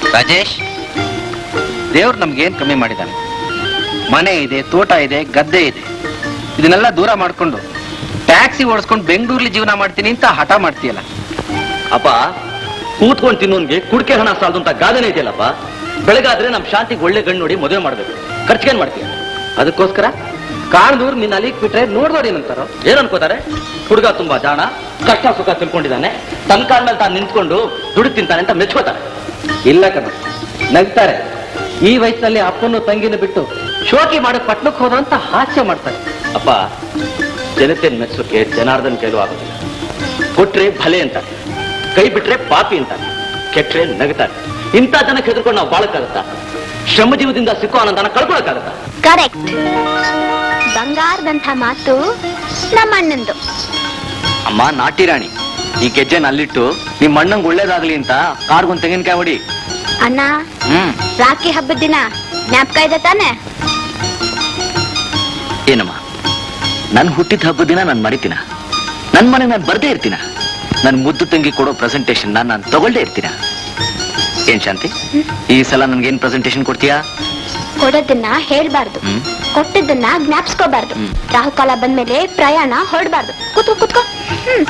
ರಾಜೇಶ್ ದೇವ್ರು ನಮ್ಗೇನ್ ಕಮ್ಮಿ ಮಾಡಿದಾನೆ ಮನೆ ಇದೆ ತೋಟ ಇದೆ ಗದ್ದೆ ಇದೆ ಇದನ್ನೆಲ್ಲ ದೂರ ಮಾಡ್ಕೊಂಡು ಟ್ಯಾಕ್ಸಿ ಓಡಿಸ್ಕೊಂಡು ಬೆಂಗಳೂರಲ್ಲಿ ಜೀವನ ಮಾಡ್ತೀನಿ ಅಂತ ಹಠ ಮಾಡ್ತೀಯಲ್ಲ ಅಪ್ಪ ಕೂತ್ಕೊಂಡು ತಿನ್ನೋನ್ಗೆ ಕುಡಿಕೆ ಹಣ ಸಾಲದು ಅಂತ ಗಾದೆನೇ ಇದೆಯಲ್ಲಪ್ಪ ಬೆಳಗಾದ್ರೆ ನಮ್ ಶಾಂತಿಗೆ ಒಳ್ಳೆ ಗಂಡು ನೋಡಿ ಮದುವೆ ಮಾಡ್ಬೇಕು ಖರ್ಚಿಗೇನ್ ಮಾಡ್ತೀಯ ಅದಕ್ಕೋಸ್ಕರ ಕಾಣದೂರ್ ನಿನ್ನ ಅಲಿಕ್ ಬಿಟ್ರೆ ನೋಡ್ದವ್ರು ಏನಂತಾರೋ ಏನ್ ಅನ್ಕೋತಾರೆ ಹುಡುಗ ತುಂಬಾ ಜಾಣ ಕಷ್ಟ ಸುಖ ತಿಳ್ಕೊಂಡಿದ್ದಾನೆ ತನ್ನ ಕಾಲ ಮೇಲೆ ತಾನು ನಿಂತ್ಕೊಂಡು ದುಡ್ಡು ತಿಂತಾನೆ ಅಂತ ಮೆಚ್ಕೋತಾರೆ ಇಲ್ಲ ಕಣ ನಗ್ತಾರೆ ಈ ವಯಸ್ಸಿನಲ್ಲಿ ಅಪ್ಪನ್ನು ತಂಗಿನ ಬಿಟ್ಟು ಶೋಕಿ ಮಾಡಕ್ ಪಟ್ನಕ್ಕೆ ಹೋದ ಅಂತ ಹಾಸ್ಯ ಮಾಡ್ತಾರೆ ಅಪ್ಪ ಜನತೆಯನ್ನು ಮೆಚ್ಚೋಕೆ ಜನಾರ್ದನ್ ಕೈಲೂ ಆಗೋದಿಲ್ಲ ಕೊಟ್ರೆ ಭಲೆ ಅಂತಾರೆ ಕೈ ಬಿಟ್ರೆ ಪಾಪಿ ಅಂತಾರೆ ಕೆಟ್ರೆ ನಗ್ತಾರೆ ಇಂಥ ಜನಕ್ಕೆ ಹೆದರ್ಕೊಂಡು ನಾವು ಬಾಳಕ್ಕಾಗತ್ತಾ ಶ್ರಮ ಜೀವದಿಂದ ಸಿಕ್ಕೋ ಆನಂದನ ಕಳ್ಕೊಳಕ್ಕಾಗತ್ತಾ ಕರೆಕ್ಟ್ ಬಂಗಾರದಂಥ ಮಾತು ನಮ್ಮ ಅಣ್ಣಂದು ಅಮ್ಮ ನಾಟಿ ರಾಣಿ ಈ ಗೆಜ್ಜೆನ ಅಲ್ಲಿಟ್ಟು ನಿಮ್ ಅಣ್ಣಂಗ್ ಒಳ್ಳೇದಾಗ್ಲಿ ಅಂತ ಕಾರ್ಗೊಂದ್ ತೆಂಗಿನಕಾಯಿ ಹೊಡಿ ಅಣ್ಣ ಹ್ಮ್ ರಾಖಿ ಹಬ್ಬದ ದಿನ ಜ್ಞಾಪಕ ಇದೆ ತಾನೆ ಏನಮ್ಮ ನನ್ ಹುಟ್ಟಿದ ಹಬ್ಬದ ದಿನ ನಾನು ಮರಿತೀನ ನನ್ ಮನೆ ನಾನು ಬರ್ದೇ ಇರ್ತೀನ ನನ್ ಮುದ್ದು ತಂಗಿ ಕೊಡೋ ಪ್ರೆಸೆಂಟೇಶನ್ ನಾನು ತಗೊಳ್ದೇ ಇರ್ತೀನ ಏನ್ ಶಾಂತಿ ಈ ಸಲ ನನ್ಗೇನ್ ಪ್ರೆಸೆಂಟೇಶನ್ ಕೊಡ್ತೀಯಾ ಕೊಡೋದನ್ನ ಹೇಳ್ಬಾರ್ದು ಹ್ಮ್ ಕೊಟ್ಟಿದ್ದನ್ನ ಜ್ಞಾಪಿಸ್ಕೋಬಾರ್ದು ಹ್ಮ್. ರಾಹುಕಾಲ ಬಂದ್ಮೇಲೆ ಪ್ರಯಾಣ ಹೊರಡ್ಬಾರ್ದು ಕೂತ್ಕೋ ಕೂತ್ಕೋ ಹ್ಮ್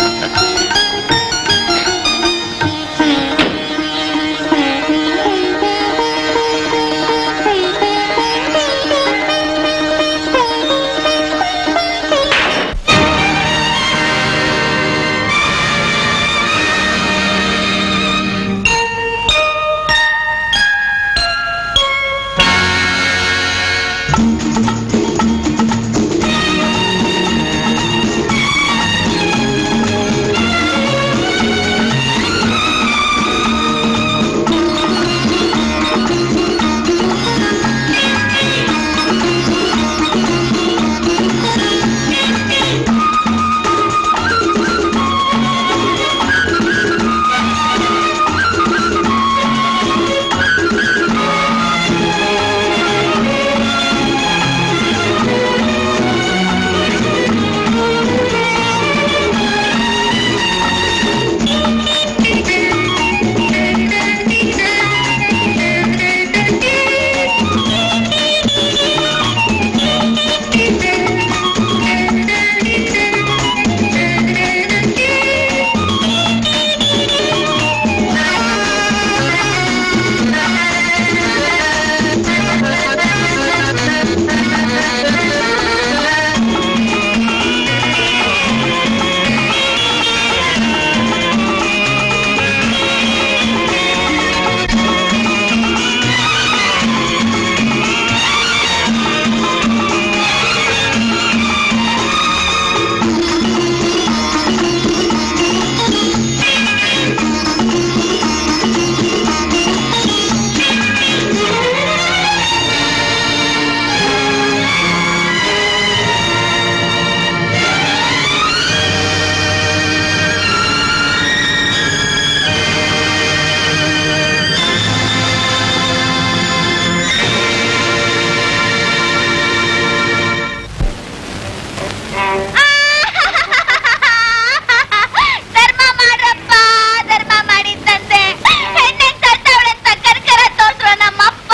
ಧರ್ಮ ಮಾಡ್ರಪ್ಪ ಧರ್ಮ ಮಾಡಿದ್ದಂತೆ ಹೆಣ್ಣೆ ತರ್ತಾವಳಂತ ಕರ್ಕರ ತೋರ್ಸ್ರ ನಮ್ಮಪ್ಪ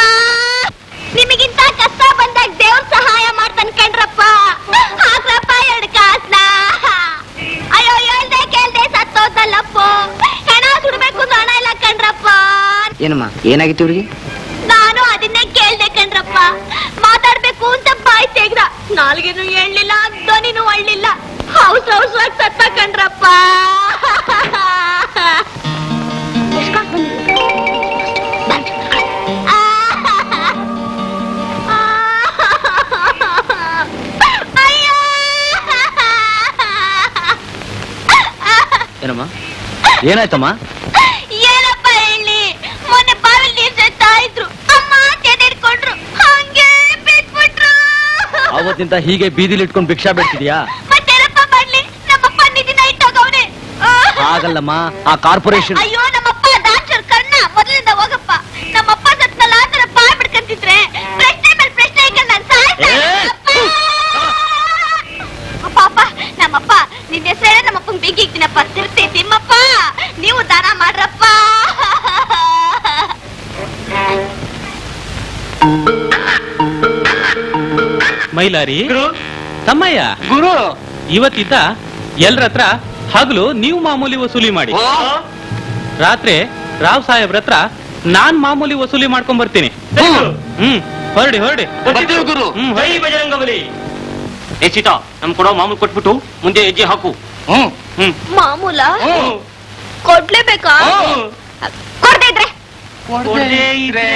ನಿಮಗಿಂತ ಕಷ್ಟ ಬಂದಾಗ ದೇವ್ರ ಸಹಾಯ ಮಾಡ್ತಾನ ಕಣ್ರಪ್ಪ ಹಾಕ್ರಪ್ಪ ಎರಡು ಕಾಸ್ನ ಅಯ್ಯೋ ಹೇಳ್ದೆ ಕೇಳ್ದೆ ಸತ್ತೋದಲ್ಲಪ್ಪ ಹೆಣ ಸುಡ್ಬೇಕು ಅಂತ ಹಣ ಇಲ್ಲ ಕಣ್ರಪ್ಪ ಏನಮ್ಮ ಏನಾಗಿತ್ತು ಇವ್ರಿಗೆ ನಾನು ಅದನ್ನೇ ಕೇಳ್ದೆ ಕಣ್ರಪ್ಪ ಮಾತಾಡ್ಬೇಕು ಅಂತ ಬಾಯ್ ತೆಗ್ದ ನಾಲ್ಗೇನು ಹೇಳಲಿಲ್ಲ ಧ್ವನಿನೂ ಅಳ್ಳಿಲ್ಲ ಹೌಸ್ ಹೌಸ್ ಸತ್ತ ಕಣ್ರಪ್ಪ ಎಷ್ಟ್ ಬಂದಿದೆ? ಬಂತು. ಅಯ್ಯೋ ಏನಮ್ಮ ಏನಾಯ್ತಮ್ಮ ಏನಪ್ಪ ಹೇಳಿ ಮೊನ್ನೆ ಬಾವಿಲ್ ನೀರ್ ಜೊತಾ ಇದ್ರು ಅಮ್ಮ ತೆಗೆದ್ಕೊಂಡ್ರು ಹಂಗೆ ಬಿಟ್ಬಿಟ್ರು ಅವತ್ತಿಂದ ಹೀಗೆ ಬೀದಿಲಿ ಇಟ್ಕೊಂಡು ಭಿಕ್ಷಾ ಬೇಡ್ತಿದ್ಯಾ ಮತ್ತೇನಪ್ಪ ಮಾಡ್ಲಿ ನಮ್ಮಪ್ಪ ನಿಧಿನ ಇಟ್ಟೋಗವ್ನೆ ಆಗಲ್ಲಮ್ಮ ಆ ಕಾರ್ಪೊರೇಷನ್ ಅಯ್ಯೋ ನಮ್ಮಪ್ಪ ಡಾಕ್ಟರ್ ಕರ್ಣ ಮೊದಲಿಂದ ಹೋಗಪ್ಪ ನಮ್ಮಪ್ಪ ಸತ್ನಲ್ಲ ಆತರ ಬಾಯ್ ಬಿಡ್ಕಂತಿದ್ರೆ ಪ್ರಶ್ನೆ ಮೇಲೆ ಪ್ರಶ್ನೆ ಹಾಕೊಂಡ್ ನಾನ್ ಸಾಯ್ತೆ. ಏ! ಅಪ್ಪ ಅಪ್ಪ ನಮ್ಮಪ್ಪ ನಿನ್ನ ಹೆಸರೇ ನಮ್ಮಪ್ಪಂಗ್ ಬಿಗಿ ಇಕ್ತೀನಪ್ಪ ತಿರ್ತಿ ತಿಮ್ಮಪ್ಪ ನೀವು ದಾನ ಮಾಡ್ರಪ್ಪ ಮೈಲಾರಿ ತಮ್ಮಯ್ಯ ಗುರು ಇವತ್ತಿದ್ದ ಎಲ್ರ ಹತ್ರ ಹಗಲು ನೀವು ಮಾಮೂಲಿ ವಸೂಲಿ ಮಾಡಿ ರಾತ್ರಿ ರಾವ್ ಸಾಹೇಬ್ರ ಹತ್ರ ನಾನ್ ಮಾಮೂಲಿ ವಸೂಲಿ ಮಾಡ್ಕೊಂಡ್ ಬರ್ತೀನಿ ಹ್ಮ್ ಹೊರಡಿ ಹೊರಡಿ ಬರ್ತೀವಿ ಗುರು ಹ್ಮ್ ಜೈ ಹೊರಡಿ. ಬಜರಂಗಬಲಿ ಏ ಸೀತಾ ನಮ್ ಕೊಡೋ ಮಾಮೂಲು ಕೊಟ್ಬಿಟ್ಟು ಮುಂದೆ ಹೆಜ್ಜೆ ಹಾಕು ಹ್ಮ್ ಹ್ಮ್ ಮಾಮೂಲ ಹ್ಮ್. ಕೊಡ್ಲೇಬೇಕಾ ಹ್ಮ್. ಕೊಡ್ದೇ ಇದ್ರೆ ಕೊಡ್ದೇ ಇದ್ರೆ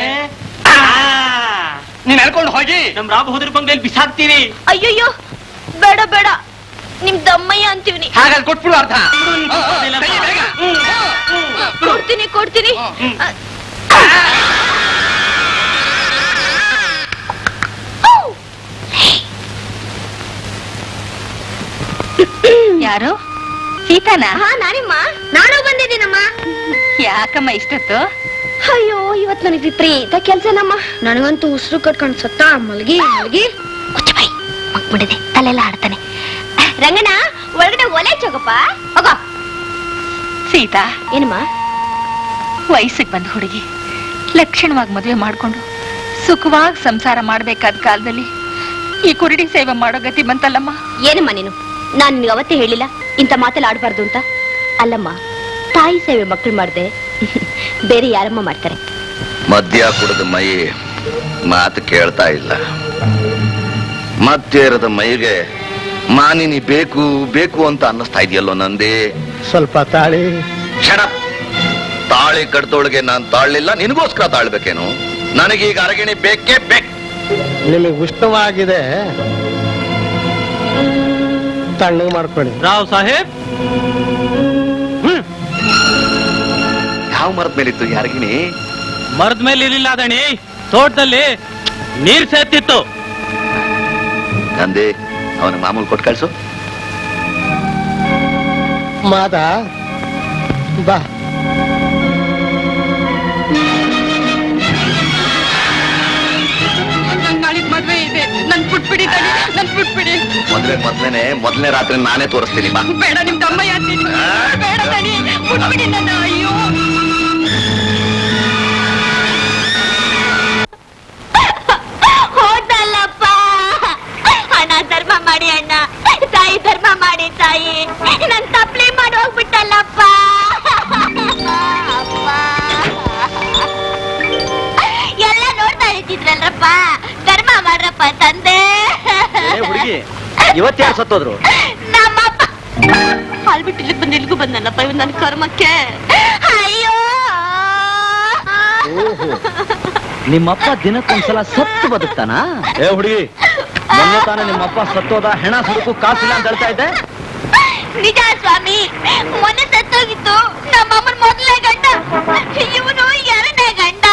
ನೀನ್ ಹೇಳ್ಕೊಂಡು ಹೋಗಿ ನಮ್ ರಾಬ ಹೋದ್ರ ಬಂಗ್ಲೆಯಲ್ಲಿ ಬಿಸಾಕ್ತೀರಿ ಅಯ್ಯಯ್ಯೋ ಬೇಡ ಬೇಡ ನಿಮ್ ದಮ್ಮಯ್ಯ ಅಂತೀವ್ನಿ ಹಾಗಾದ್ರೆ ಕೊಟ್ಬಿಡು ಅರ್ಥ ಕೊಡೋದಿಲ್ಲ. ಬೇಗ, ಬೇಗ. ಕೊಡ್ತೀನಿ ಕೊಡ್ತೀನಿ ಯಾರು ಸೀತಾನ ಹಾ ನಾನಿಮ್ಮ ನಾನು ಬಂದಿದ್ದೀನಮ್ಮ ಯಾಕಮ್ಮ ಇಷ್ಟೊತ್ತು ಅಯ್ಯೋ ಇವತ್ ನನಗೆ ವಿಪರೀತ ಕೆಲ್ಸನಮ್ಮ ನನಗಂತೂ ಉಸಿರು ಕಟ್ಕೊಂಡು ಸತ್ತ ಮಲ್ಗಿ ಮಲ್ಗಿ ಕುಚ್ಚಬೈ ಮಗ್ಬಿಡಿದೆ ತಲೆಲ್ಲ ಆಡ್ತಾನೆ ರಂಗಣ್ಣ ಒಳಗಡೆ ಒಲೆ ಚೋಗಪ್ಪ ಹೋಗೋ ಸೀತಾ ಏನಮ್ಮ ವಯಸ್ಸಿಗೆ ಬಂದ ಹುಡುಗಿ ಲಕ್ಷಣವಾಗಿ ಮದುವೆ ಮಾಡ್ಕೊಂಡು ಸುಖವಾಗಿ ಸಂಸಾರ ಮಾಡ್ಬೇಕಾದ ಕಾಲದಲ್ಲಿ ಈ ಕುರುಡಿ ಸೇವೆ ಮಾಡೋ ಗತಿ ಬಂತಲ್ಲಮ್ಮ ಏನಮ್ಮ ನೀನು ನಾನು ನಿನ್ಗೆ ಅವತ್ತೇ ಹೇಳಿಲ್ಲ ಇಂಥ ಮಾತೆಲ್ಲ ಆಡ್ಬಾರ್ದು ಅಂತ ಅಲ್ಲಮ್ಮ ತಾಯಿ ಸೇವೆ ಮಕ್ಕಳು ಮಾಡ್ದೆ ಬೇರೆ ಯಾರಮ್ಮ ಮಾಡ್ತಾರೆ ಮದ್ಯ ಕುಡಿದ ಮೈ ಮಾತು ಕೇಳ್ತಾ ಇಲ್ಲ ಮತ್ತೇರದ ಮೈಗೆ ಮಾನಿನಿ ಬೇಕು ಬೇಕು ಅಂತ ಅನ್ನಿಸ್ತಾ ಇದೆಯಲ್ಲೋ ನಂದಿ ಸ್ವಲ್ಪ ತಾಳಿ ಕ್ಷಣ ತಾಳಿ ಕಡ್ದೊಳಗೆ ನಾನ್ ತಾಳ್ಲಿಲ್ಲ ನಿನಗೋಸ್ಕರ ತಾಳ್ಬೇಕೇನು ನನಗೀಗ ಅರಗಿಣಿ ಬೇಕೇ ಬೇಕು ನಿಮಗೆ ಉಷ್ಣವಾಗಿದೆ ತಣ್ಣಗೆ ಮಾಡ್ಕೊಳ್ಳಿ ರಾವ್ ಸಾಹೇಬ್ ಯಾವ ಮರದ ಮೇಲಿತ್ತು ಈ ಅರಗಿಣಿ ಮರದ ಮೇಲೆ ಇರ್ಲಿಲ್ಲ ದಣಿ ತೋಟದಲ್ಲಿ ನೀರ್ ಸೇರ್ತಿತ್ತು ನಂದಿ ಅವನ ಮಾಮೂಲು ಕೊಟ್ಟು ಕಳ್ಸು ಮಾದ ಬಾ ಮದ್ವೆ ಇದೆ ನನ್ ಬಿಟ್ಬಿಡಿ ನನ್ ಬಿಟ್ಬಿಡಿ ಮೊದ್ಲೇ ಮೊದ್ಲೇನೆ ಮೊದಲನೇ ರಾತ್ರಿ ನಾನೇ ತೋರಿಸ್ತೀನಿ ಬಾ ಬೇಡ ನಿಮ್ ತಮ್ಮಯ್ಯ ಅಂತೀನಿ ಬೇಡ ದಣಿ ಬಿಟ್ಬಿಡಿ ನನ್ನ ಅಯ್ಯೋ ಹೋದಲ್ಲಪ್ಪ ಅಣ್ಣ ಧರ್ಮ ಮಾಡಿ ಅಣ್ಣ ತಾಯಿ ಧರ್ಮ ಮಾಡಿ ತಾಯಿ ನನ್ ತಪ್ಲಿ ಮಾಡಿ ಹೋಗ್ಬಿಟ್ಟಲ್ಲಪ್ಪ ಅಪ್ಪ. ಎಲ್ಲ ನೋಡ್ತಾ ಇದ್ದಿದ್ರಲ್ರಪ್ಪ ಧರ್ಮ ಮಾಡ್ರಪ್ಪ ತಂದೆ ಹುಡುಗಿ ಇವತ್ತ್ಯಾರು ಸತ್ತೋದ್ರು ನಮ್ಮಪ್ಪ ಹಾಲ್ಬಿಟ್ಟು ಇಲ್ಲಿಗೆ ಬಂದು ಇಲ್ಲಿಗೂ ಬಂದನಪ್ಪ ಇವ್ ನನ್ನ ಕರ್ಮಕ್ಕೆ ಅಯ್ಯೋ ನಿಮ್ಮಪ್ಪ ದಿನಕ್ಕೊಂದ್ಸಲ ಸತ್ತು ಬದುಕ್ತಾನ ಏ ಹುಡುಗಿ ಮೊನ್ನೆ ತಾನೇ ನಿಮ್ಮಪ್ಪ ಸತ್ತೋದ ಹೆಣ ಸುಡುಕು ಕಾಸಿಲ್ಲ ಅಂತ ಹೇಳ್ತಾ ಇದ್ದೆ ನಿಜ ಸ್ವಾಮಿ ಮೊನ್ನೆ ಸತ್ತೋಗಿತ್ತು ನಮ್ಮಮ್ಮನ ಮೊದಲನೇ ಗಂಡ ಇವನು ಎರಡನೇ ಗಂಡ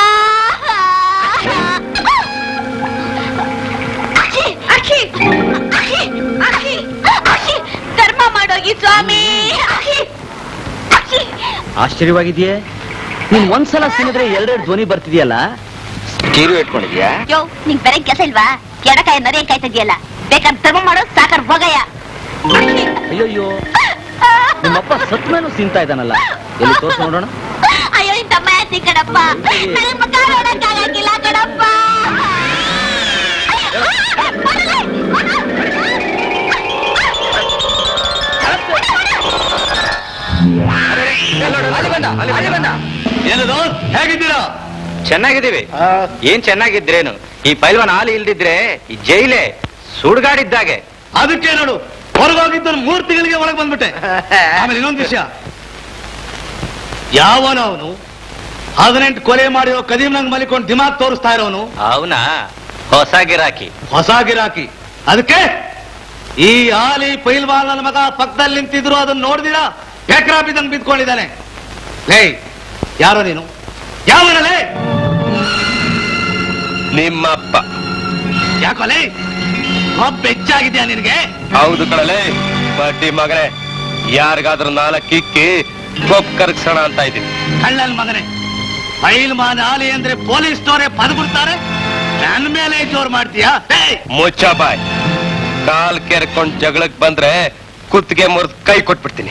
ಅಕ್ಕಿ, ಅಕ್ಕಿ, ಅಕ್ಕಿ, ಅಕ್ಕಿ, ಅಕ್ಕಿ, ಧರ್ಮ ಮಾಡೋಗಿ ಸ್ವಾಮಿ ಅಕ್ಕಿ, ಅಕ್ಕಿ. ಆಶ್ಚರ್ಯವಾಗಿದೆಯೇ ನೀನ್ ಒಂದ್ಸಲ ಸಿನಿದ್ರೆ ಎರಡೆರಡು ಧ್ವನಿ ಬರ್ತಿದ್ಯಲ್ಲ ಕೀರು ಇಟ್ಕೊಂಡಿದ್ಯಾ ಯೋ ನಿಂಗ್ ಬೇರೆ ಕೆಲಸ ಇಲ್ವಾ ಎಡಕಾಯ ನರಿ ಕಾಯ್ತಾ ಇದೆಯಲ್ಲ ಬೇಕಾದ್ರೆ ಧರ್ಮ ಮಾಡೋ ಸಾಕರ್ ಹೋಗಯ್ಯ ಅಕ್ಕಿ. ಅಯ್ಯೋಯ್ಯೋ ನಿಮ್ಮಪ್ಪ ಸತ್ ಮೇಲೂ ತಿಂತಾ ಇದ್ದಾನಲ್ಲ ಎಲ್ಲಿ ತೋರ್ಸ್ ನೋಡೋಣ ಅಯ್ಯೋ ಇಂತ ಮಾತಿ ಕಣಪ್ಪ ನನ್ ಮುಖ ನೋಡಕ್ಕಾಗಕ್ಕಿಲ್ಲ ಕಣಪ್ಪ ಹೇಗಿದ್ದೀರಾ ಚೆನ್ನಾಗಿದ್ದೀವಿ ಆ, ಏನ್ ಚೆನ್ನಾಗಿದ್ರೇನು ಈ ಪೈಲ್ವಾನ್ ಹಾಲು ಇಲ್ದಿದ್ರೆ ಈ ಜೈಲೇ ಸುಡ್ಗಾಡಿದ್ದಾಗೆ ಅದಕ್ಕೆ ನೋಡು ಹೊರಗೋಗಿದ್ದು ಮೂರ್ ತಿಂಗಳಿಗೆ ಒಳಗೆ ಬಂದ್ಬಿಟ್ಟೆ ಆಮೇಲೆ ಇನ್ನೊಂದು ವಿಷಯ ಯಾವನ ಅವನು ಹದಿನೆಂಟು ಕೊಲೆ ಮಾಡಿರೋ ಕದೀಮ್ನಂಗ್ ಮಲಿಕೊಂಡು ದಿಮಾಗ್ ತೋರಿಸ್ತಾ ಇರೋನು ಅವನಾ ಹೊಸ ಗಿರಾಕಿ ಹೊಸ ಗಿರಾಕಿ ಅದಕ್ಕೆ ಈ ಆಲಿ ಪೈಲ್ವಾನ್ ನನ್ನ ಮಗ ಪಕ್ಕದಲ್ಲಿ ನಿಂತಿದ್ರು ಅದನ್ನ ನೋಡಿದಿರಾ ಎಕ್ರಾ ಬಿದ್ದಂಗ್ ಬಿದ್ಕೊಂಡಿದ್ದಾನೆ ಲೇ ಯಾರೋ ನೀನು ಯಾವನಲೇ ನಿಮ್ಮಪ್ಪ ಯಾಕೋ ಲೇ ಹಬ್ಬ ಹೆಚ್ಚಾಗಿದ್ಯಾ ನಿನಗೆ ಹೌದು ಕಳಲೆ ಬಡ್ಡಿ ಮಗನೇ ಯಾರಿಗಾದ್ರೂ ನಾಲ್ಕಿಕ್ಕಿ ಕೊಪ್ ಕರ್ಗ್ಸೋಣ ಅಂತ ಇದ್ದೀನಿ ಕಳ್ಳನ್ ಮಗನೇ ಪೈಲ್ವಾನ್ ಆಲಿ ಅಂದ್ರೆ ಪೊಲೀಸ್ನವರೇ ಪದಬಿಡ್ತಾರೆ ನನ್ನ ಮೇಲೆ ಜೋರ್ ಮಾಡ್ತೀಯಾ ಏಯ್! ಮುಚ್ಚ ಬಾಯ್ ಕಾಲ್ ಕೆರ್ಕೊಂಡ್ ಜಗಳಕ್ ಬಂದ್ರೆ ಕುತ್ತಿಗೆ ಮುರಿದ್ ಕೈ ಕೊಟ್ಬಿಡ್ತೀನಿ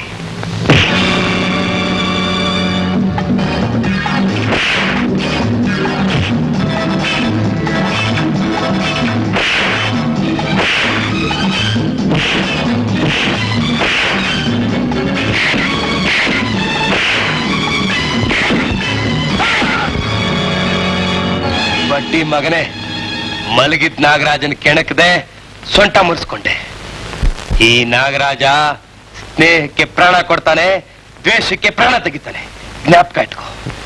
ರೌಡಿ ಮಗನೇ ಮಲಗಿದ್ ನಾಗರಾಜನ ಕೆಣಕದೆ ಸೊಂಟ ಮುರಿಸ್ಕೊಂಡೆ ಈ ನಾಗರಾಜ ಸ್ನೇಹಕ್ಕೆ ಪ್ರಾಣ ಕೊಡ್ತಾನೆ ದ್ವೇಷಕ್ಕೆ ಪ್ರಾಣ ತೆಗಿತಾನೆ ಜ್ಞಾಪಕ ಇಟ್ಕೋ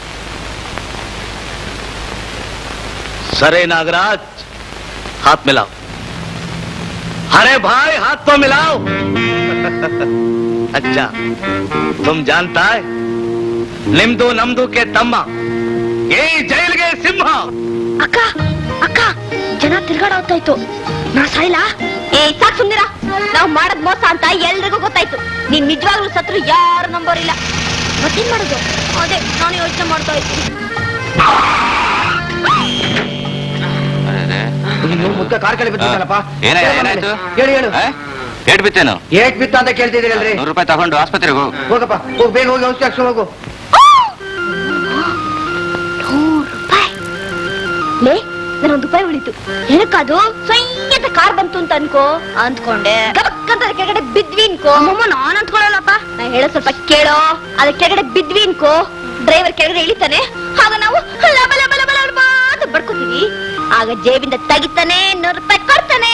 सरे नागराज हाथ मिलाओ अरे भाई हाथ तो मिलाओ अच्छा तुम जानता है निम्दू नम्दू के तಮ್ಮ ये ಜೈಲ್ ಗೆ ಸಿಂಹ ಅಕ್ಕ ಅಕ್ಕ ಜನ ತಿರ್ಗಾಡೋಗ್ತಾಯ್ತು ನಾ ಸಾಯ್ಲಾ ಏ ಸಾಕ್ ಸುಮ್ನಿರ ನಾವ್ ಮಾಡದ್ ಮೋಸ ಅಂತ ಎಲ್ರಿಗೂ ಗೊತ್ತಾಯ್ತು ನೀನ್ ನಿಜವಾಗ್ಲೂ ಸತ್ರು ಯಾರು ನಂಬೋರಿಲ್ಲ ಮತ್ತೇನ್ ಮಾಡೋದು ಅದೇ ನಾನು ಯೋಚನೆ ಮಾಡ್ತಾ ಇದ್ದೀನಿ ಮುದ್ದ ಕಾರ್ ಕಡೆ ಬಿದ್ದಿದ್ದಲ್ಲಪ್ಪ ಏನ ಏನಾಯ್ತು ಹೇಳಿ ಹೇಳು ಏಟ್ ಬಿತ್ತೇನು ಏಟ್ ಬಿತ್ತ ಅಂತ ಕೇಳ್ತಿದ್ದೀರಲ್ರಿ ನೂರು ರೂಪಾಯಿ ತಗೊಂಡು ಆಸ್ಪತ್ರೆಗೆ ಹೋಗು ಹೋಗಪ್ಪ ಹೋಗ್ ಬೇಗ ಹೋಗಿ ಔಷಧಿ ಹಾಕ್ಸ್ಕೊಂಡು ಹೋಗು ನೂರು ರೂಪಾಯಿ ಲೇ ನನ್ನೊಂದು ರೂಪಾಯಿ ಉಳಿತು ಏನಕ್ಕದು ಸೈಯದ ಕಾರ್ ಬಂತು ಅಂತ ಅನ್ಕೋ ಅಂದ್ಕೊಂಡೆ ಗಬಕ್ಕಂತ ಅದ್ರ ಕೆಳಗಡೆ ಬಿದ್ವಿ ಅನ್ಕೋ ಅಮ್ಮಮ್ಮ ನಾನ್ ಅಂದ್ಕೊಳ್ಳಲ್ಲಪ್ಪ ನಾ ಹೇಳೋ ಸ್ವಲ್ಪ ಕೇಳೋ ಅದ್ರ ಕೆಳಗಡೆ ಬಿದ್ವಿ ಅನ್ಕೋ ಡ್ರೈವರ್ ಕೆಳಗಡೆ ಇಳಿತಾನೆ ಆಗ ನಾವು ಲಬ ಲಬ ಲಬ ಲಬ ಅಂತ ಬಡ್ಕೋತೀವಿ ಆಗ ಜೇಬಿಂದ ತೆಗಿತಾನೆ ನೂರು ರೂಪಾಯಿ ಕೊಡ್ತಾನೆ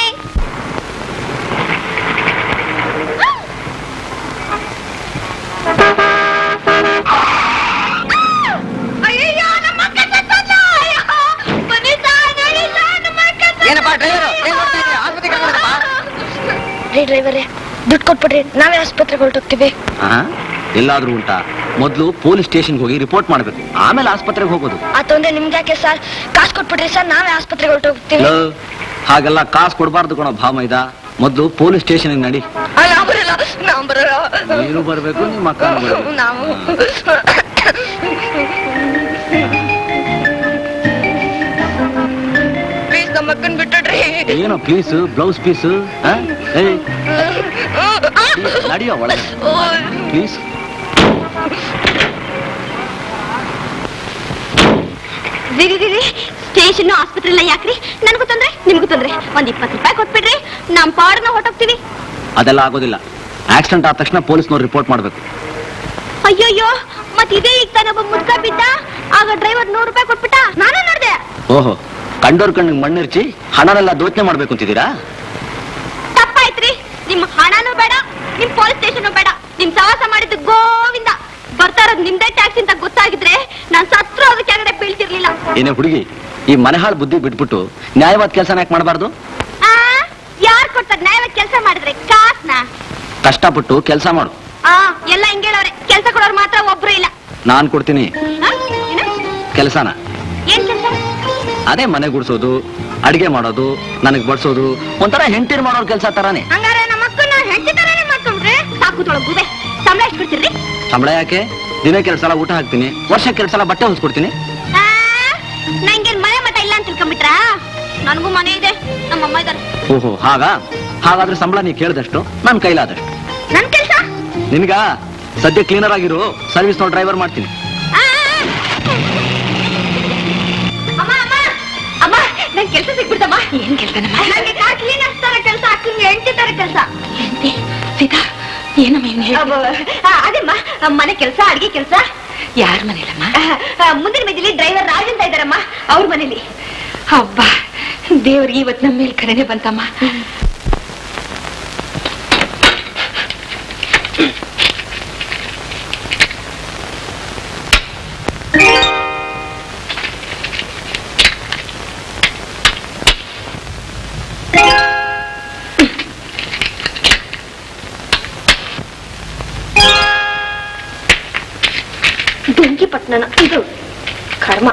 ಅಯ್ಯಯ್ಯೋ, ನಮ್ಮ ಅಕ್ಕ ಸತ್ತಲ್ಲ. ಅಯ್ಯೋ, ಬನ್ನಿ ಸಾರ್, ನೋಡಿ ಸಾರ್, ನಮ್ಮ ಅಕ್ಕ ಸತ್ತಲ್ಲ. ಏನಪ್ಪ ಡ್ರೈವರ್ ಏನ್ ಮಾಡ್ತಾ ಇದೀಯ ಆಸ್ಪತ್ರೆಗೆ ಕರ್ಕೊಂಡೋಗಪ್ಪ. ರೀ ಡ್ರೈವರೇ ದುಡ್ಡು ಕೊಟ್ಬಿಡ್ರಿ ನಾವೇ ಆಸ್ಪತ್ರೆಗೆ ಹೊರಟೋಗ್ತೀವಿ ಎಲ್ಲಾದ್ರೂ ಉಂಟಾ ಮೊದ್ಲು ಪೊಲೀಸ್ ಸ್ಟೇಷನ್ಗೆ ಹೋಗಿ ರಿಪೋರ್ಟ್ ಮಾಡ್ಬೇಕು ಆಮೇಲೆ ಆಸ್ಪತ್ರೆಗೆ ಹೋಗೋದು ಆ ತೊಂದ್ರೆ ನಿಮ್ಗೆ ಯಾಕೆ ಸರ್ ಕಾಸು ಕೊಟ್ಬಿಡ್ರಿ ಸರ್ ನಾವೇ ಆಸ್ಪತ್ರೆಗೆ ಹೊರಟೋಗ್ತೀವಿ ಲೋ, ಹಾಗೆಲ್ಲ ಕಾಸು ಕೊಡಬಾರ್ದು ಕಣೋ ಭಾಮ ಇದ ಮೊದ್ಲು ಪೊಲೀಸ್ ಸ್ಟೇಷನ್ ನಡಿ ನಾವು ಬರಲ್ಲ ನಾವು ಬರಲ್ಲ ನೀನು ಬರ್ಬೇಕು ನಿಮ್ಮ ಅಕ್ಕ ನಾವು ಪ್ಲೀಸ್ ನಮ್ಮ ಅಕ್ಕನ್ ಬಿಟ್ಬಿಡ್ರಿ ಏನೋ ಪ್ಲೀಸ್ ಬ್ಲೌಸ್ ಪೀಸ್ ನಡಿಯೋ ಒಳಗೆ ಪ್ಲೀಸ್ ಸ್ಟೇಷನ್ ಆಸ್ಪತ್ರೆ ಎಲ್ಲ ಯಾಕ್ರಿ ನನಗೂ ತೊಂದ್ರೆ ನಿಮ್ಗೂ ತೊಂದ್ರೆ ಒಂದ್ ಇಪ್ಪತ್ತು ರೂಪಾಯಿ ಕೊಟ್ಬಿಡ್ರಿ ನಮ್ ಪಾಡ್ನ ಹೊರಟೋಗ್ತೀವಿ ಅದೆಲ್ಲ ಆಗೋದಿಲ್ಲ ಆಕ್ಸಿಡೆಂಟ್ ಆದ ತಕ್ಷಣ ಪೊಲೀಸ್ನವ್ರು ರಿಪೋರ್ಟ್ ಮಾಡ್ಬೇಕು ಅಯ್ಯಯ್ಯೋ ಮತ್ ಇದೇ ಈಗ ತಾನೊಬ್ಬ ಮುದ್ಕ ಬಿದ್ದ ಆಗ ಡ್ರೈವರ್ ನೂರು ರೂಪಾಯಿ ಕೊಟ್ಬಿಟ್ಟ ನಾನೇ ನೋಡ್ದೆ ಓಹೋ ಕಂಡೋರ್ ಕಣ್ಣಿಗೆ ಮಣ್ಣಿರ್ಚಿ ಹಣನೆಲ್ಲ ದೋಚನೆ ಮಾಡ್ಬೇಕು ಅಂತಿದ್ದೀರಾ ತಪ್ಪಾಯ್ತ್ರಿ ನಿಮ್ ಹಣನೂ ಬೇಡ ನಿಮ್ ಪೊಲೀಸ್ ಸ್ಟೇಷನ್ ಬೇಡ ನಿಮ್ ಸವಾಸ ಮಾಡಿದ್ದು ಗೋವಿಂದ ಬರ್ತಾ ಇರೋದು ನಿಮ್ದೇ ಟ್ಯಾಕ್ಸಿ ಅಂತ ಗೊತ್ತಾಗಿದ್ರೆ ನಾನ್ ಸತ್ರು ಅದ್ರ ಕೆಳಗಡೆ ಬೀಳ್ತಿರ್ಲಿಲ್ಲ ಏನೇ ಹುಡುಗಿ ಈ ಮನೆಹಾಳ್ ಬುದ್ಧಿ ಬಿಟ್ಬಿಟ್ಟು ನ್ಯಾಯವಾದ ಕೆಲಸನ ಯಾಕೆ ಮಾಡಬಾರ್ದು ಆ ಯಾರ್ ಕೊಡ್ತಾರೆ ನ್ಯಾಯವಾಗಿ ಕೆಲಸ ಮಾಡಿದ್ರೆ ಕಾಸ್ನ ಕಷ್ಟಪಟ್ಟು ಕೆಲಸ ಮಾಡು ಆ ಎಲ್ಲ ಹಿಂಗೇಳವ್ರೆ ಕೆಲಸ ಕೊಡೋರು ಮಾತ್ರ ಒಬ್ರು ಇಲ್ಲ ನಾನ್ ಕೊಡ್ತೀನಿ ಆ, ಏನು? ಕೆಲಸನ ಏನ್ ಕೆಲಸ ಅದೇ ಮನೆ ಗುಡ್ಸೋದು ಅಡಿಗೆ ಮಾಡೋದು ನನಗ್ ಬಡ್ಸೋದು ಒಂಥರ ಹೆಂಡತಿರ್ ಮಾಡೋರ್ ಕೆಲಸ ತರಾನೇ ಹಂಗಾರೆ ನಮ್ಮ ಅಕ್ಕನ ಹೆಂಡತಿ ತರಾನೇ ಮಾಡ್ಕೊಂಡ್ರೆ ಸಾಕು ತೊಳಗ್ ಗುಬೆ ಸಂಬಳ ಎಷ್ಟು ಕೊಡ್ತೀರಿ ಸಂಬಳ ಯಾಕೆ ದಿನಕ್ಕೆ ಎರಡು ಸಲ ಊಟ ಹಾಕ್ತೀನಿ ವರ್ಷಕ್ಕೆ ಎರಡು ಸಲ ಬಟ್ಟೆ ಹೊಲ್ಸ್ಕೊಡ್ತೀನಿ ಆ, ನಂಗೇನ್ ಮನೆ ಮಠ ಇಲ್ಲ ಅಂತ ತಿಳ್ಕೊಂಬಿಟ್ರಾ ನನಗೂ ಮನೆ ಇದೆ ನಮ್ಮ ಅಮ್ಮ ಇದಾರೆ ಓಹೋ ಹಾಗಾ ಹಾಗಾದ್ರೆ ಸಂಬಳ ನೀ ಕೇಳಿದಷ್ಟು ನನ್ ಕೈಲಾದಷ್ಟು ನನ್ ಕೆಲ್ಸ ನಿನ್ಗ ಸದ್ಯ ಕ್ಲೀನರ್ ಆಗಿರು ಸರ್ವಿಸ್ ನೋಡಿ ಡ್ರೈವರ್ ಮಾಡ್ತೀನಿ ಆ, ಅಮ್ಮ ಅಮ್ಮ ಅಮ್ಮ ನನ್ ಕೆಲ್ಸ ಸಿಕ್ಬಿಡ್ತಮ್ಮ ಏನ್ ಕೆಲ್ಸನಮ್ಮ ನಂಗೆ ಕಾರ್ ಕ್ಲೀನರ್ ತರ ಕೆಲ್ಸ ಅಕ್ಕಂಗೆ ಹೆಂಡತಿ ತರ ಕೆಲ್ಸ ಎಂತೆ ಸೀತಾ ಏನಮ್ಮ ಏನ್ ಹೇಳ್ತಿ? ಅದೇಮ್ಮ ಮನೆ ಕೆಲ್ಸ ಅಡಿಗೆ ಕೆಲ್ಸ ಯಾರ್ ಮನೇಲಮ್ಮ ಮುಂದಿನ ಮೇಜಲ್ಲಿ ಡ್ರೈವರ್ ರಾಜ್ ಅಂತ ಇದಾರಮ್ಮ ಅವ್ರ ಮನೇಲಿ ಹಬ್ಬ ದೇವ್ರಿಗೆ ಇವತ್ ನಮ್ಮ ಮೇಲೆ ಕರೆನೆ ಬಂತಮ್ಮ ಬೆಂಕಿ ಪಟ್ಟಣ ಇದು ಕರ್ಮ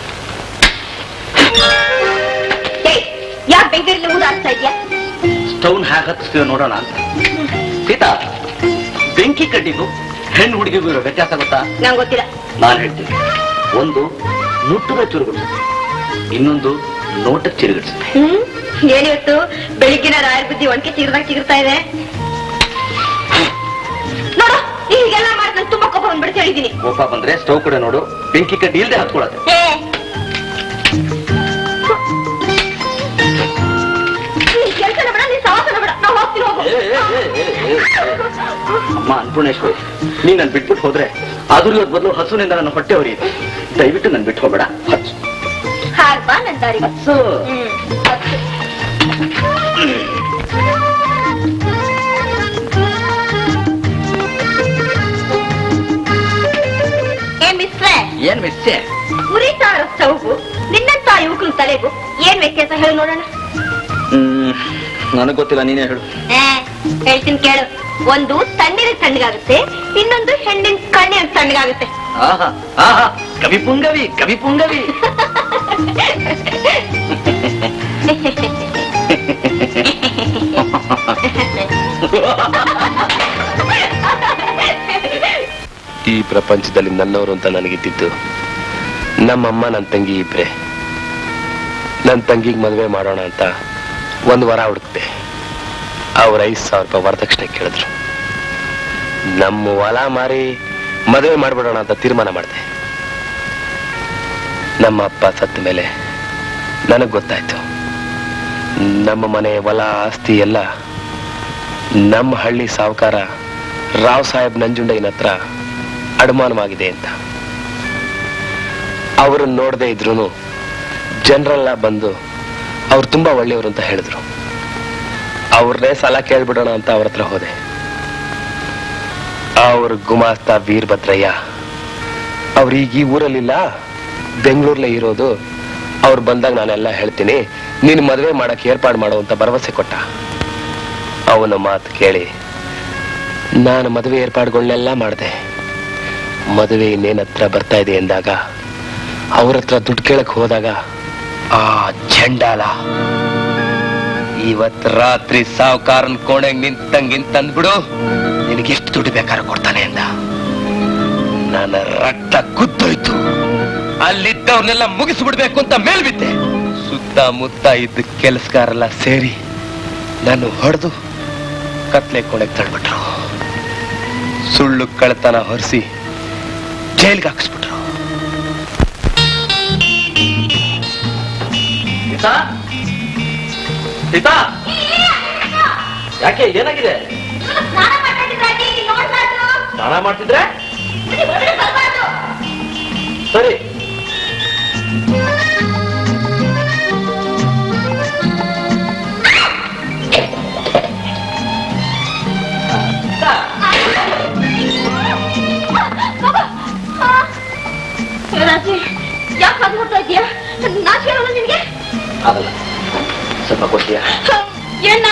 ಯಾ ಬೆಂಕಿಯಲ್ಲಿ ಊದಾಡ್ತಾ ಇದ್ಯಾ ಸ್ಟೌನ್ ಹ್ಯಾಕ್ ಹತ್ತಿಸ್ತೀವಿ ನೋಡೋಣ ಅಂತ ಸೀತಾ ಬೆಂಕಿ ಕಡ್ಡಿಗೂ ಹೆಣ್ಣು ಹುಡುಗಿಗೂ ಇರೋ ವ್ಯತ್ಯಾಸ ಗೊತ್ತಾ ನಂಗೆ ಗೊತ್ತಿಲ್ಲ ನಾನು ಹೇಳ್ತೀನಿ ಒಂದು ಮುಟ್ಟದ ಚುರುಗುಡಿಸುತ್ತೆ ಇನ್ನೊಂದು ನೋಟ ಚಿರುಗಿಡಿಸುತ್ತೆ ಹ್ಮ್ ಏನಿವತ್ತು ಬೆಳಿಗ್ಗಿನ ರಾಯರ ಬುದ್ಧಿ ಒಣಕೆ ಚಿಗುರ್ದಾಗ ಚಿಗುರ್ತಾ ಇದೆ ನೋಡು ಹೀಗೆಲ್ಲ ಮಾಡಿ ನಂಗೆ ತುಂಬಾ ಕೋಪ ಬಂದ್ಬಿಡ್ತು ಹೇಳಿದೀನಿ ಕೋಪ ಬಂದ್ರೆ ಸ್ಟವ್ ಕಡೆ ನೋಡು ಬೆಂಕಿ ಕಡ್ಡಿ ಇಲ್ದೆ ಹತ್ಕೊಳತ್ತೆ ಏ ನೀನ್ ಕೆಲ್ಸನ ಬೇಡ ನೀನ್ ಸವಾಸನ ಬೇಡ ನಾವು ಹೋಗ್ತೀನಿ ಹೋಗು ಏ, ಏ, ಏ, ಏ, ಏ. ಅಮ್ಮ ಅನ್ಪೂರ್ಣೇಶ್ವರಿ ನೀ ನನ್ ಬಿಟ್ಬಿಟ್ಟು ಹೋದ್ರೆ ಅದ್ರ ಬದಲು ಹಸುನಿಂದ ನನ್ನ ಹೊಟ್ಟೆ ಹೊರಿಯುತ್ತೆ ದಯವಿಟ್ಟು ನನ್ ಬಿಟ್ಟು ಹೋಗ್ಬೇಡ ಹಚ್ಚು ಹಾರ್ಬಾ ನನ್ ದಾರಿ ಹತ್ಸು ಹ್ಮ್ ಹತ್ತು. ಏ ಮಿಸ್ಟ್ರೆ ಏನ್ ಮಿಸ್ಸೆ ಉರಿತಾ ಇರೋ ಸ್ಟವ್ಗೂ ನಿನ್ನಂತ ಯುವಕನ ತಲೆಗೂ ಏನ್ ವ್ಯತ್ಯಾಸ ಹೇಳಿ ನೋಡೋಣ ಹ್ಮ್ ನನಗ್ ಗೊತ್ತಿಲ್ಲ ನೀನೇ ಹೇಳು ಏ, ಹೇಳ್ತೀನಿ ಕೇಳು ಒಂದು ತಣ್ಣೀರ ತಣ್ಣಗಾಗುತ್ತೆ ಇನ್ನೊಂದು ಹೆಣ್ಣಿನ ಕಣ್ಣಿನ ತಣ್ಣಗಾಗುತ್ತೆ ಆಹಾ ಆಹಾ ಕವಿ ಪುಂಗವಿ ಕವಿ ಪುಂಗವಿ ಈ ಪ್ರಪಂಚದಲ್ಲಿ ನನ್ನವರು ಅಂತ ನನಗಿದ್ದಿದ್ದು ನಮ್ಮಮ್ಮ ನನ್ನ ತಂಗಿ ಇಬ್ರೆ ನನ್ನ ತಂಗಿಗೆ ಮದುವೆ ಮಾಡೋಣ ಅಂತ ಒಂದು ವರ ಹುಡುಕ್ತೆ ಅವ್ರ ಐದು ಸಾವಿರ ರೂಪಾಯಿ ವರದಕ್ಷಿಣೆ ಕೇಳಿದ್ರು ನಮ್ಮ ಹೊಲ ಮಾರಿ ಮದುವೆ ಮಾಡ್ಬಿಡೋಣ ಅಂತ ತೀರ್ಮಾನ ಮಾಡಿದೆ ನಮ್ಮ ಅಪ್ಪ ಸತ್ತ ಮೇಲೆ ನನಗೆ ಗೊತ್ತಾಯ್ತು ನಮ್ಮ ಮನೆ ಹೊಲ ಆಸ್ತಿ ಎಲ್ಲ ನಮ್ಮ ಹಳ್ಳಿ ಸಾಹುಕಾರ ರಾವ್ ಸಾಹೇಬ್ ನಂಜುಂಡಯ್ಯನ ಹತ್ರ ಅಡಮಾನವಾಗಿದೆ ಅಂತ ಅವರನ್ನ ನೋಡದೆ ಇದ್ರು ಜನರೆಲ್ಲ ಬಂದು ಅವ್ರು ತುಂಬಾ ಒಳ್ಳೆಯವರು ಅಂತ ಹೇಳಿದ್ರು ಅವ್ರನ್ನೇ ಸಾಲ ಕೇಳ್ಬಿಡೋಣ ಅಂತ ಅವ್ರ ಹತ್ರ ಹೋದೆ ಅವ್ರ ಗುಮಾಸ್ತ ವೀರಭದ್ರಯ್ಯ ಅವ್ರೀಗ ಈ ಊರಲ್ಲಿಲ್ಲ ಬೆಂಗಳೂರಲ್ಲೇ ಇರೋದು ಅವ್ರು ಬಂದಾಗ ನಾನೆಲ್ಲ ಹೇಳ್ತೀನಿ ನೀನು ಮದುವೆ ಮಾಡಕ್ ಏರ್ಪಾಡು ಮಾಡು ಅಂತ ಭರವಸೆ ಕೊಟ್ಟ ಅವನ ಮಾತು ಕೇಳಿ ನಾನು ಮದುವೆ ಏರ್ಪಾಡುಗಳನ್ನೆಲ್ಲ ಮಾಡಿದೆ ಮದುವೆ ಇನ್ನೇನ್ ಹತ್ರ ಬರ್ತಾ ಇದೆ ಎಂದಾಗ ಅವ್ರ ಹತ್ರ ದುಡ್ಡು ಕೇಳಕ್ ಹೋದಾಗ ಆ ಚಂಡಾಲ ಇವತ್ ರಾತ್ರಿ ಸಾವುಕಾರನ್ ಕೋಣೆಗ್ ನಿಂತಂಗಿಂತ ಅಂದ್ಬಿಡು ನಿನಗೆ ಎಷ್ಟು ದುಡ್ಡು ಬೇಕಾದ್ರೆ ಕೊಡ್ತಾನೆ ಅಂದ ನನ್ನ ರಕ್ತ ಕುದ್ದೋಯ್ತು ಅಲ್ಲಿದ್ದವ್ರನ್ನೆಲ್ಲ ಮುಗಿಸ್ಬಿಡ್ಬೇಕು ಅಂತ ಮೇಲ್ಬಿದ್ದೆ ಸುತ್ತಮುತ್ತ ಇದ್ದ ಕೆಲಸಗಾರೆಲ್ಲ ಸೇರಿ ನಾನು ಹೊಡೆದು ಕತ್ಲೆ ಕೋಣೆಗೆ ತಳ್ಬಿಟ್ರು ಸುಳ್ಳು ಕಳ್ತನ ಹೊರಿಸಿ ಜೈಲ್ಗೆ ಹಾಕಿಸ್ಬಿಟ್ರು ಸೀತಾ ಸೀತಾ ಯಾಕೆ ಏನಾಗಿದೆ ಸ್ನಾನ ಮಾಡ್ತಿದ್ರೆ ಸರಿ ಯಾಕೆ ಅದು ಹೊರ್ತಾ ಇದೀಯಾ ನಾಚ್ ಹೇಳೋಣ ನಿನ್ಗೆ ಆಗಲ್ಲ ಸ್ವಲ್ಪ ಕೊಡ್ತೀಯಾ ಏನ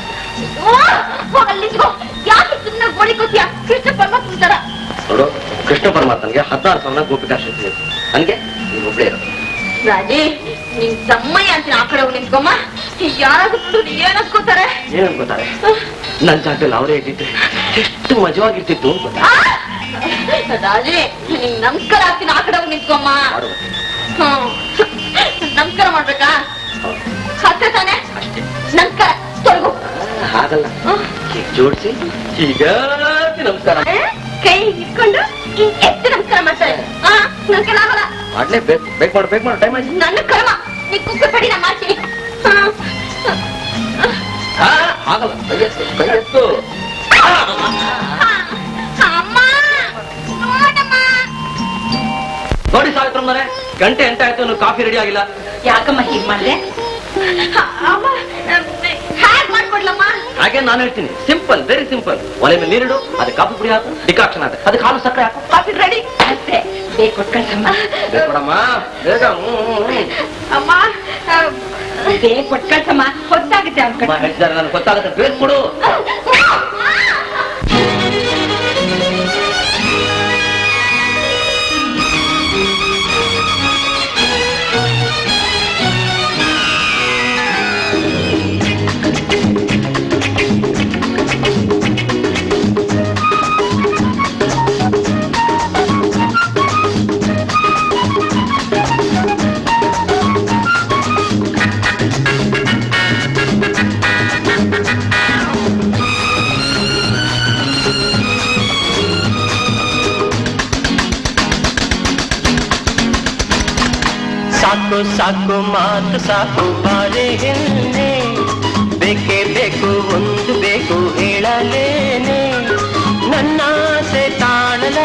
ಅಲ್ಲಿ ಯಾಕೆ ಸುಮ್ಮನೆ ಗೋಳಿಕೋತೀಯ ಕೃಷ್ಣ ಪರಮಾತ್ಮ ತರ ನೋಡು ಕೃಷ್ಣ ಪರಮಾತ್ಮನಿಗೆ ಹದಿನಾರು ಸಾವಿರ ಗೋಪಿಕಾ ಶಕ್ತಿ ಇದೆ ನನಗೆ ನೀನು ಒಬ್ಳೇ ಇರೋದು ರಾಜಿ ನಿನ್ ತಮ್ಮಯ್ಯ ಅಂತ ಆ ಕಡೆ ಹೋಗಿ ನಿಂತ್ಕೊಮ್ಮ ಯಾರಾದ್ರೂ ಏನ್ ಅನ್ಕೋತಾರೆ ಏನ್ ಅನ್ಕೋತಾರೆ ನನ್ನ ಜಾಗದಲ್ಲಿ ಅವರೇ ಇದ್ದಿದ್ರೆ ಎಷ್ಟು ಮಜವಾಗಿರ್ತಿತ್ತು ಅಂತ ಗೊತ್ತಾ? ರಾಜಿ ನಿಂಗ್ ನಮಸ್ಕಾರ ಆಗ್ತೀನಿ ಆ ಕಡೆ ಹೋಗಿ ನಿಂತ್ಕೊಮ್ಮ ಮಾಡು. ಹ್ಮ್ ನಮಸ್ಕಾರ ಮಾಡ್ಬೇಕಾ ಹತ್ತೆ ತಾನೆ ಅಷ್ಟೇ ನಮಸ್ಕಾರ ತೊಳಗು ಆ, ಹಾಗಲ್ಲ ಹೀಗ್ ಜೋಡಿಸಿ ಈಗ ನಮಸ್ಕಾರ ಏ? ಕೈ ಇಟ್ಕೊಂಡು ಹಿಂಗ್ ಎತ್ತಿ ನಮಸ್ಕಾರ ಮಾಡ್ತಾರೆ ಆ ನನ್ ಕೈಲ್ ಆಗಲ್ಲ ಮಾಡ್ಲೇ ಬೇಕು ಬೇಕು ಮಾಡು ಬೇಕು ಮಾಡು ಟೈಮ್ ಆಯ್ತು ನನ್ನ ಕರ್ಮ ನೀ ಕುಕ್ಕರ್ ಪಡಿ ನಾ ಮಾಡ್ತೀನಿ ಆ, ಆಗಲ್ಲ ಕೈ ಎತ್ತು ಕೈ ಎತ್ತು ಅಮ್ಮ ನೋಡಮ್ಮ ನೋಡಿ ಸಾವಿತ್ರಮ್ಮನೆ ಗಂಟೆ ಎಂಟ ಆಯ್ತು ಇನ್ನು ಕಾಫಿ ರೆಡಿ ಆಗಿಲ್ಲ ಯಾಕಮ್ಮ ಹೀಗ್ ಮಾಡ್ದೆ ಅಮ್ಮ ಹ್ಯಾಗ್ ಮಾಡ್ಕೊಡ್ಲಮ್ಮ ಹಾಗೆ ನಾನು ಹೇಳ್ತೀನಿ ಸಿಂಪಲ್ ವೆರಿ ಸಿಂಪಲ್ ಒಲೆ ಮೇಲೆ ನೀರಿಡು ಅದಕ್ಕೆ ಕಾಫಿ ಪುಡಿ ಹಾಕು ಡಿಕಾಕ್ಷನ್ ಹಾಕು ಅದಕ್ಕೆ ಹಾಲು ಸಕ್ಕರೆ ಹಾಕು ಕಾಫಿ ರೆಡಿ ಅಷ್ಟೇ ಬೇಗ ಕೊಟ್ಕಳ್ಸಮ್ಮ ಬೇಕು ಕೊಡಮ್ಮ ಬೇಗ ಹ್ಮ್, ಹ್ಮ್, ಹ್ಮ್. ಅಮ್ಮ ಬೇಗ ಕೊಟ್ಕಳ್ಸಮ್ಮ ಹೊತ್ತಾಗುತ್ತೆ ಅವ್ನ ಅಮ್ಮ ಹೇಳ್ತಿದ್ದಾರೆ ನನಗೆ ಗೊತ್ತಾಗುತ್ತೆ ಬೇಗ ಕೊಡು ಸಾಕು ಸಾಕು ಮಾತು ಸಾಕು ಬಾರೆ ಹೆಣ್ಣೆ ಬೇಕೇ ಬೇಕು ಒಂದು ಬೇಕು ಹೇಳಲೇನೆ ನನ್ನ ಆಸೆ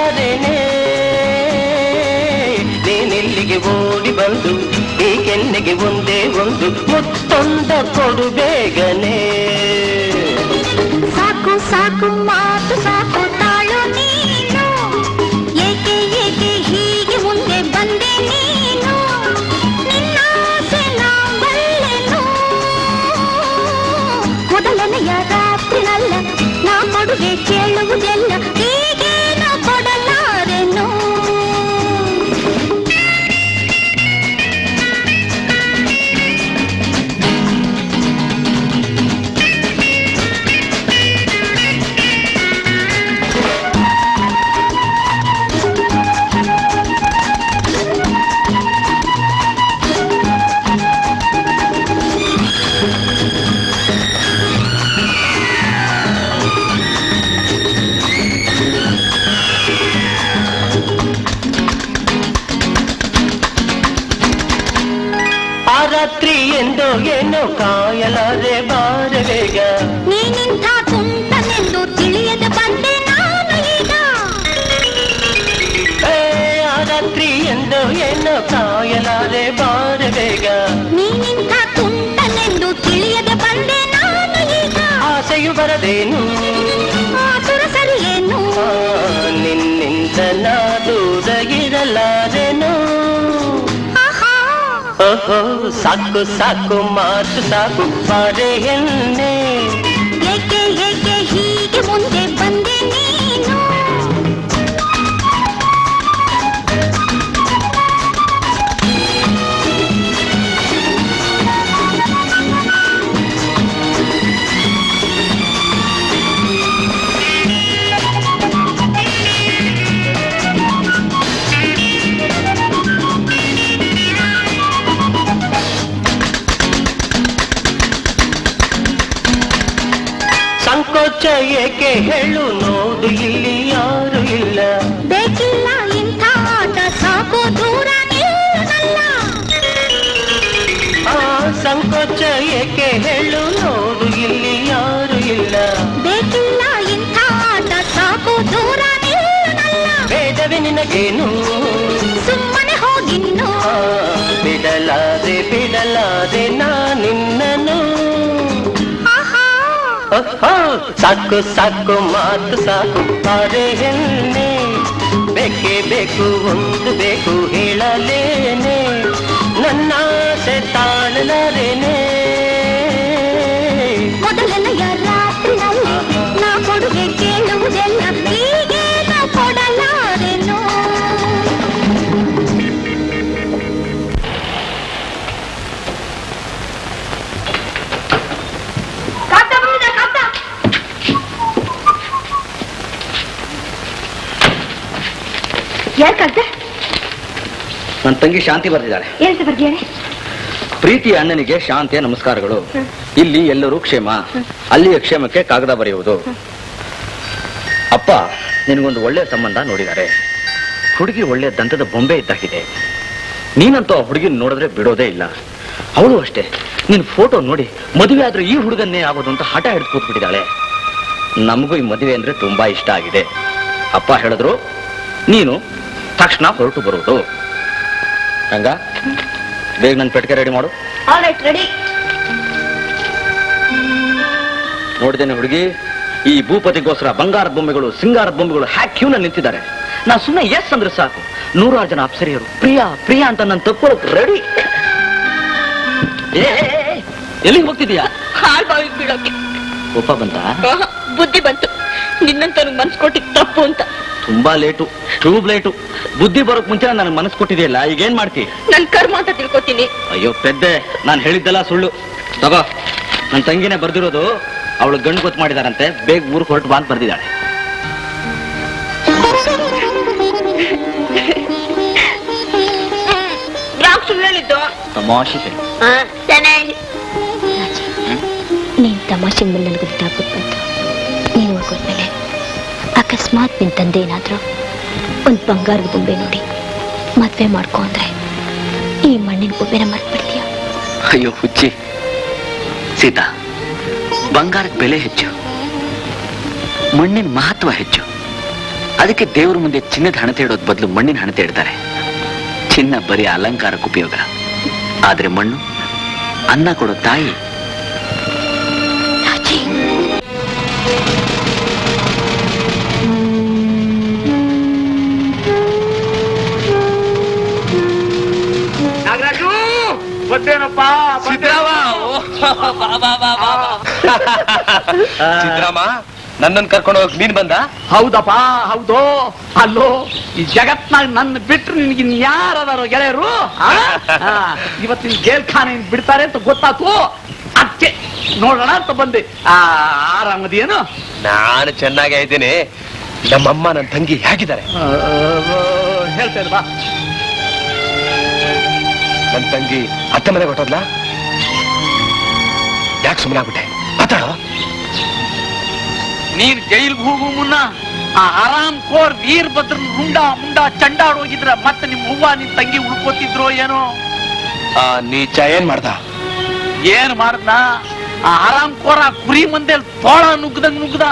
ತಾಳಲಾರೇನೆ ನೀನೆಲ್ಲಿಗೆ ಓಡಿ ಬಂದು ಈ ಕೆನ್ನೆಗೆ ಹೀಗೆ ಒಂದೇ ಒಂದು ಮುತ್ತೊಂದ ಕೊಡು ಬೇಗನೆ ಸಾಕು ಸಾಕು ಮಾತು ಸಾಕು ತಾಳು ನೀನು ಏಕೆ ಏಕೆ ಹೀಗೆ ಮುಂದೆ ಬಂದೆ ನೀನು ನಿನ್ನ ಆಸೆ ನಾ ಬಲ್ಲೆನು ಮೊದಲನೆಯ ರಾತ್ರಿನಲ್ಲ ನಾ ಕೊಡುಗೆ ಕೇಳುವುದೆಲ್ಲ ಹೀಗೇನು ಕೊಡಲಾರೆನು ಆ ರಾತ್ರಿ ಎಂದೋ ಏನೋ ಕಾಯಲಾರೆ ಬಾರ ಬೇಗ ನೀನಿಂಥ ತುಂಟನೆಂದು ತಿಳಿಯದೆ ಬಂದೆ ನಾನು ಈಗ ಏ, ಆ ರಾತ್ರಿ ಎಂದೋ ಏನೋ ಕಾಯಲಾರೆ ಬಾರ ಬೇಗ ನೀನಿಂಥ ತುಂಟನೆಂದು ತಿಳಿಯದೆ ಬಂದೆ ನಾನು ಈಗ ಆಸೆಯು ಬರದೇನು ಆತುರ ಸರಿಯೇನು ಆ, ನಿನ್ನಿಂದ ನಾ ದೂರ ಇರಲಾರೆನು ಆಹಾ ಓಹೋ ಸಾಕು ಸಾಕು ಮಾತು ಸಾಕು ಬಾರೆ ಎನ್ನೆ ಏಕೆ ಏಕೆ ಹೀಗೆ ಮುಂದೆ ಬಂದೆ ನೀನು ಸಂಕೋಚ ಏಕೆ ಹೇಳು ನೋಡು ಇಲ್ಲಿ ಯಾರು ಇಲ್ಲ ಬೇಕಿಲ್ಲ ಇಂಥ ಆಟ ಸಾಕು ದೂರ ನಿಲ್ಲಲ್ಲ ಆ ಸಂಕೋಚ ಏಕೆ ಹೇಳು ನೋಡು ಇಲ್ಲಿ ಯಾರು ಇಲ್ಲ ಬೇಕಿಲ್ಲ ಇಂಥ ಆಟ ಸಾಕು ದೂರ ನಿಲ್ಲಲ್ಲ ಬೇಡವೆ ನಿನಗೇನು ಸುಮ್ಮನೆ ಹೋಗಿನ್ನು ಆ, ಬಿಡಲಾದೆ ಬಿಡಲಾದೆ ನಾ ನಿನ್ನನು ಆಹಾ ಓಹೋ, ಸಾಕು ಸಾಕು ಮಾತು ಸಾಕು ಬಾರೆ ಹೆಣ್ಣೆ ಬೇಕೇ ಬೇಕು ಒಂದು ಬೇಕು ಹೇಳಲೇನೆ ನನ್ನ ಆಸೆ ತಾಳಲಾರೇನೆ ಮೊದಲನೆಯ ರಾತ್ರಿನಲ್ಲಿ ನಾ ಕೊಡುಗೆ ಕೇಳುವುದೆಲ್ಲ ಹೀಗೇನು ಕೊಡಲಾರೆನು ಯಾರ್ ಕಲ್ತ ನನ್ನ ತಂಗಿ ಶಾಂತಿ ಬರೆದಿದ್ದಾಳೆ ಹೇಳ್ತ ಬರ್ದಿಯಾನೆ ಪ್ರೀತಿಯ ಅಣ್ಣನಿಗೆ ಶಾಂತಿಯ ನಮಸ್ಕಾರಗಳು ಇಲ್ಲಿ ಎಲ್ಲರೂ ಕ್ಷೇಮ ಅಲ್ಲಿಯ ಕ್ಷೇಮಕ್ಕೆ ಕಾಗದ ಬರೆಯುವುದು ಅಪ್ಪ ನಿನಗೊಂದು ಒಳ್ಳೆಯ ಸಂಬಂಧ ನೋಡಿದ್ದಾರೆ ಹುಡುಗಿ ಒಳ್ಳೆಯ ದಂತದ ಬೊಂಬೆ ಇದ್ದಾಗಿದೆ ನೀನಂತೂ ಆ ಹುಡುಗಿನ ನೋಡಿದ್ರೆ ಬಿಡೋದೇ ಇಲ್ಲ ಅವಳು ಅಷ್ಟೇ ನಿನ್ ಫೋಟೋ ನೋಡಿ ಮದುವೆ ಆದ್ರೆ ಈ ಹುಡುಗನ್ನೇ ಆಗೋದು ಅಂತ ಹಠ ಹಿಡಿದು ಕೂತ್ಬಿಟ್ಟಿದ್ದಾಳೆ ನಮಗೂ ಈ ಮದುವೆ ಅಂದ್ರೆ ತುಂಬಾ ಇಷ್ಟ ಆಗಿದೆ ಅಪ್ಪ ಹೇಳಿದ್ರು ನೀನು ತಕ್ಷಣ ಹೊರಟು ಬರುವುದು ಹಂಗ ಬೇಗ ನನ್ನ ಪೆಟ್ಟಿಗೆ ರೆಡಿ ಮಾಡು ಆಲ್ ರೈಟ್ ರೆಡಿ ನೋಡಿದ್ದೇನೆ ಹುಡುಗಿ ಈ ಭೂಪತಿಗೋಸ್ಕರ ಬಂಗಾರದ ಬೊಂಬೆಗಳು ಸಿಂಗಾರದ ಬೊಂಬೆಗಳು ಹ್ಯಾಕ್ ಕ್ಯೂನ ನಿಂತಿದ್ದಾರೆ ನಾ ಸುಮ್ಮನೆ ಎಸ್ ಅಂದ್ರೆ ಸಾಕು ನೂರಾರು ಜನ ಅಪ್ಸರಿಯರು ಪ್ರಿಯಾ ಪ್ರಿಯಾ ಅಂತ ನಾನು ತಕ್ಕೊಳ್ಳೋಕ್ ರೆಡಿ ಎಲ್ಲಿಗೆ ಹೋಗ್ತಿದ್ಯಾ ಹಾಳ್ ಬಾವಿಗೆ ಬೀಳೋಕೆ ಕೋಪ ಬಂತ ಆಹಾ, ಬುದ್ಧಿ ಬಂತು ನಿನ್ನಂತ ಮನ್ಸ್ ಕೊಟ್ಟಿದ್ ತಪ್ಪು ಅಂತ ತುಂಬಾ ಲೇಟು ಟ್ಯೂಬ್ ಲೇಟು ಬುದ್ಧಿ ಬರೋಕ್ ಮುಂಚೆ ನನಗೆ ಮನಸ್ಸು ಕೊಟ್ಟಿದೆಯಲ್ಲ ಈಗ ಏನ್ ಮಾಡ್ತಿ ನನ್ ಕರ್ಮ ಅಂತ ತಿಳ್ಕೊತೀನಿ ಅಯ್ಯೋ ಪೆದ್ದೆ ನಾನು ಹೇಳಿದ್ದೆಲ್ಲ ಸುಳ್ಳು ತಗೋ ನನ್ನ ತಂಗಿನೇ ಬರ್ದಿರೋದು ಅವಳು ಗಂಡು ಗೊತ್ತು ಮಾಡಿದಾರಂತೆ ಬೇಗ ಊರಿಗೆ ಹೊರಟು ಬಾ ಅಂತ ಬರ್ದಿದ್ದಾಳೆ ಯಾಕೆ ಸುಳ್ಳು ಹೇಳಿದ್ದು ತಮಾಷೆ ಸರಿ ಚೆನ್ನಾಗಿ ನೀನ್ ತಮಾಷೆ ಮೇಲೆ ನನಗೆ ಗೊತ್ತಾಗ್ಬಿಟ್ಟು ಬಂತು ನೀನು ಹೋಗೋದ್ಮೇಲೆ ಅಕಸ್ಮಾತ್ ನಿನ್ ತಂದೆ ಏನಾದ್ರು ಒಂದ್ ಬಂಗಾರದ ಬೊಂಬೆ ನೋಡಿ ಮದ್ವೆ ಮಾಡ್ಕೊ ಅಂದ್ರೆ ಈ ಮಣ್ಣಿನ ಬೊಂಬೆನ ಮರ್ತ್ಬಿಡ್ತೀಯ ಅಯ್ಯೋ ಹುಚ್ಚಿ ಸೀತಾ ಬಂಗಾರದ ಬೆಲೆ ಹೆಚ್ಚು ಮಣ್ಣಿನ ಮಹತ್ವ ಹೆಚ್ಚು ಅದಕ್ಕೆ ದೇವ್ರ ಮುಂದೆ ಚಿನ್ನದ ಹಣತೆ ಇಡೋದ್ ಬದಲು ಮಣ್ಣಿನ ಹಣತೆ ಇಡ್ತಾರೆ ಚಿನ್ನ ಬರೀ ಅಲಂಕಾರಕ್ಕೆ ಉಪಯೋಗ ಆದ್ರೆ ಮಣ್ಣು ಅನ್ನ ಕೊಡೋ ತಾಯಿ ನಾಗರಾಜು ಬಂದೇನಪ್ಪ ಸಿದ್ದರಾಮ ನನ್ನನ್ನು ಕರ್ಕೊಂಡು ಹೋಗಕ್ ನೀನ್ ಬಂದ ಹೌದಪ್ಪ ಹೌದು ಅಲ್ಲೋ ಈ ಜಗತ್ನಾಗ ನನ್ನ ಬಿಟ್ರು ನಿನಗೆ ಯಾರದಾರೋ ಗೆಳೆಯರು ಆ? ಆ, ಇವತ್ತಿನ ಜೇಲ್ ಖಾನೆ ಬಿಡ್ತಾರೆ ಅಂತ ಗೊತ್ತಾತು ಅದಕ್ಕೆ ನೋಡೋಣ ಅಂತ ಬಂದೆ ಆ ಆರಾಮದೇನು ನಾನು ಚೆನ್ನಾಗೇ ಇದ್ದೀನಿ ನಮ್ಮಮ್ಮ ನನ್ನ ತಂಗಿ ಹೇಗಿದ್ದಾರೆ ಹೇಳ್ತೇನೆ ಬಾ ನನ್ನ ತಂಗಿ ಅತ್ತೆ ಮನೆಗೆ ಹೊಟ್ಟೋದ್ಲ ಯಾಕೆ ಸುಮ್ಮನಾಗ್ಬಿಟ್ಟೆ ಮಾತಾಡೋ ನೀನ್ ಜೈಲ್ಗೆ ಹೋಗೋ ಮುನ್ನ ಆ ಆರಾಮ್ ಕೋರ್ ವೀರಭದ್ರ ಮುಂಡ ಮುಂಡ ಚಂಡಾಡ್ ಹೋಗಿದ್ರ ಮತ್ತೆ ನಿಮ್ ಹೂವ ನಿಮ್ ತಂಗಿ ಉಳ್ಕೋತಿದ್ರೋ ಏನೋ ಆ, ನೀಚ ಏನ್ ಮಾಡ್ದ ಏನ್ ಮಾಡ್ದ ಆ ಆರಾಮ್ ಕೋರ ಆ ಕುರಿ ಮಂದೇಲ್ ತೋಳ ನುಗ್ಗದಂಗ್ ನುಗ್ಗದ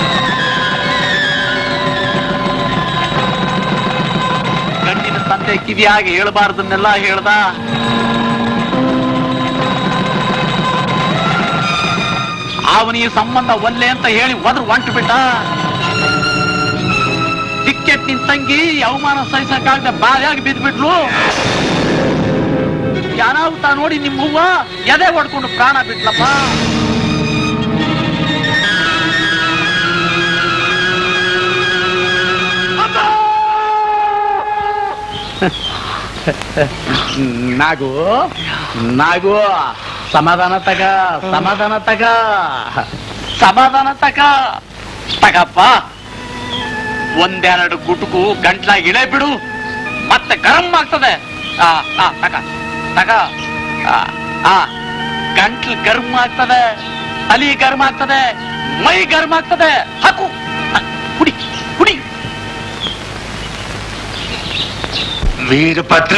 ಗಂಡಿನ ತಂದೆ ಕಿವಿಯಾಗಿ ಹೇಳ್ಬಾರ್ದನ್ನೆಲ್ಲ ಹೇಳ್ದ ಅವನಿಗೆ ಸಂಬಂಧ ಒಲ್ಲೆ ಅಂತ ಹೇಳಿ ಒದ್ರ ಒಂಟು ಬಿಟ್ಟ ಟಿಕೆಟ್ ನಿನ್ ತಂಗಿ ಅವಮಾನ ಸಹಿಸಕ್ಕಾಗದೆ ಬಾಯಾಗಿ ಬಿದ್ಬಿಟ್ಲು ಯಾನಾವುತ ನೋಡಿ ನಿಮ್ಮ ಹೂವ ಎದೆ ಹೊಡ್ಕೊಂಡು ಪ್ರಾಣ ಬಿಟ್ಲಪ್ಪ ನಾಗು ನಾಗು ಸಮಾಧಾನ ತಗ ಸಮಾಧಾನ ತಗ ಸಮಾಧಾನ ತಗ ತಗಪ್ಪ ಒಂದೆರಡು ಗುಟುಕು ಗಂಟ್ಲಾಗ ಇಳೆ ಬಿಡು ಮತ್ತೆ ಗರಂ ಆಗ್ತದೆ ಆ ಆ ತಗ ತಗ ಆ, ಆ ಗಂಟ್ಲು ಗರ್ಮ್ ಆಗ್ತದೆ ತಲಿ ಗರ್ಮ್ ಆಗ್ತದೆ ಮೈ ಗರ್ಮ್ ಆಗ್ತದೆ ಹಾಕು ಹ, ಕುಡಿ ಕುಡಿ ವೀರಭದ್ರ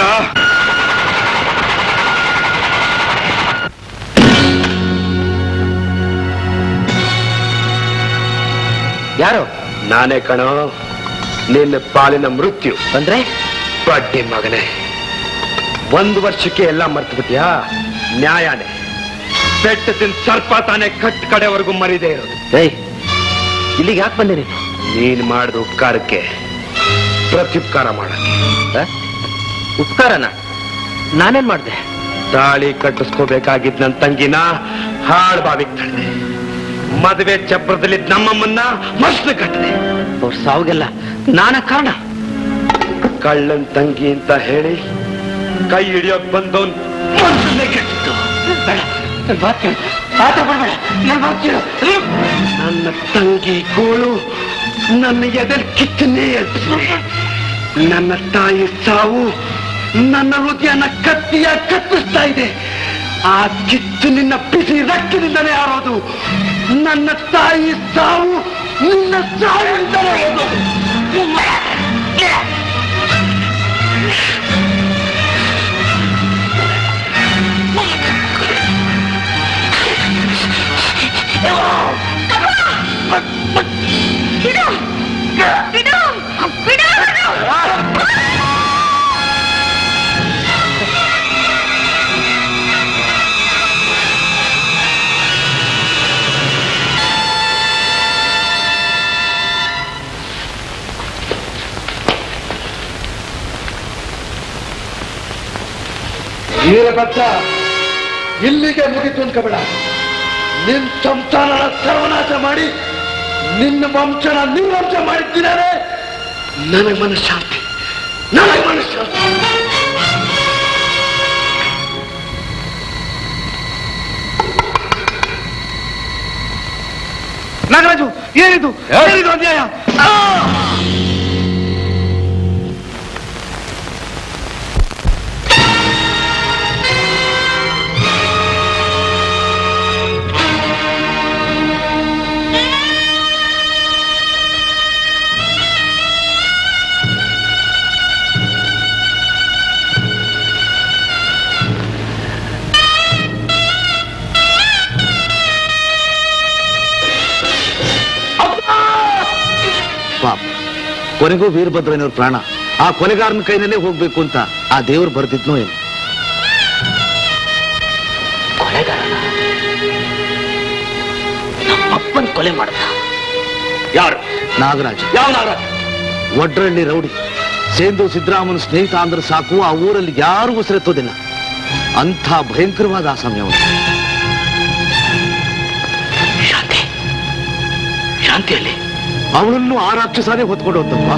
ಯಾರು ನಾನೇ ಕಣೋ ನಿನ್ನ ಪಾಲಿನ ಮೃತ್ಯು ಅಂದ್ರೆ ಬಡ್ಡಿ ಮಗನೇ ಒಂದು ವರ್ಷಕ್ಕೆ ಎಲ್ಲ ಮರ್ತು ಬಿಟ್ಯಾ ನ್ಯಾಯನೇ ಪೆಟ್ಟು ತಿನ್ ಸರ್ಪ ತಾನೇ ಕಟ್ ಕಡೆವರೆಗೂ ಮರಿದೇ ಇರೋದು ಏಯ್ ಇಲ್ಲಿಗೆ ಯಾಕೆ ಬಂದೆ ನೀನು ನೀನ್ ಮಾಡಿದ ಉಪಕಾರಕ್ಕೆ ಪ್ರತ್ಯುಪಕಾರ ಮಾಡಕ್ಕೆ ಉಪಕಾರನ ನಾನೇನ್ ಮಾಡ್ದೆ ತಾಳಿ ಕಟ್ಟಿಸ್ಕೋಬೇಕಾಗಿದ್ ನನ್ ತಂಗಿನ ಹಾಳು ಬಾವಿಗೆ ತಳ್ದೆ ಮದುವೆ ಚಪ್ರದಲ್ಲಿ ನಮ್ಮಮ್ಮನ್ನ ಮಸ್ತ್ ಕಟ್ಟಿದೆ ಅವ್ರ ಸಾವುಗೆಲ್ಲ ನಾನ ಕಾರಣ ಕಳ್ಳನ್ ತಂಗಿ ಅಂತ ಹೇಳಿ ಕೈ ಹಿಡಿಯೋಕ್ ಬಂದವನ್ ಮನ್ಸನ್ನೇ ಕೆಟ್ಟಿತ್ತು ಬೇಡ, ನನ್ ಮಾತ್ ಕೇಳು. ಆತರ ಪಡ್ಬೇಡ, ನನ್ ಮಾತ್ ಕೇಳು. ನನ್ನ ತಂಗಿ ಗೋಳು ನನ್ನ ಎದೆಲ್ ಕಿತ್ತನ್ನೇ ಎಲ್ಪಿಸಿದೆ ನನ್ನ ತಾಯಿ ಸಾವು ನನ್ನ ಹೃದಯನ ಕತ್ತಿಯ ಕತ್ತಿಸ್ತಾ ಇದೆ ಆ ಕಿತ್ತು ನಿನ್ನ ಬಿಸಿ ರಕ್ತದಿಂದಲೇ ಆರೋದು ನನ್ನ ತಾಯಿ ಸಾವು ನಿನ್ನ ಸಾವಿನಿಂದಲೇ ಹೋದು ವೀರಭದ್ರ ಇಲ್ಲಿಗೆ ಮುಗಿತು ಅನ್ಕಬೇಡ ನಿನ್ ಸಂಸಾರನ ಸರ್ವನಾಶ ಮಾಡಿ ನಿನ್ನ ವಂಶನ ನಿರ್ವಂಶ ಮಾಡಿದ್ದೀನಾರೆ ನನಗೆ ಮನಃಶಾಂತಿ ನನಗೆ ಮನಃಶಾಂತಿ ನಾಗರಾಜು ಏನಿದು ಏನಿದು ಅನ್ಯಾಯ ಆ! ಪಾಪ ಕೊನೆಗೂ ವೀರಭದ್ರನವ್ರ ಪ್ರಾಣ ಆ ಕೊನೆಗಾರನ ಕೈನಲ್ಲೇ ಹೋಗ್ಬೇಕು ಅಂತ ಆ ದೇವ್ರು ಬರ್ದಿದ್ನೋ ಏನು ನಮ್ಮಪ್ಪನ್ ಕೊಲೆ ಮಾಡ್ದ ಯಾರು ನಾಗರಾಜ್ ಯಾವ ನಾಗರಾಜ್ ಒಡ್ರಳ್ಳಿ ರೌಡಿ ಸೇಂದು ಸಿದ್ದರಾಮನ ಸ್ನೇಹಿತ ಅಂದ್ರೆ ಸಾಕು ಆ ಊರಲ್ಲಿ ಯಾರು ಉಸಿರೆತ್ತೋದಿಲ್ಲ ಅಂಥ ಭಯಂಕರವಾದ ಆಸಾಮಿ ಅವನು ಶಾಂತಿ ಶಾಂತಿಯಲ್ಲಿ ಅವನನ್ನು ಆ ರಾಕ್ಷಸನೇ ಹೊತ್ಕೊಂಡು ಹೋಗ್ತಪ್ಪ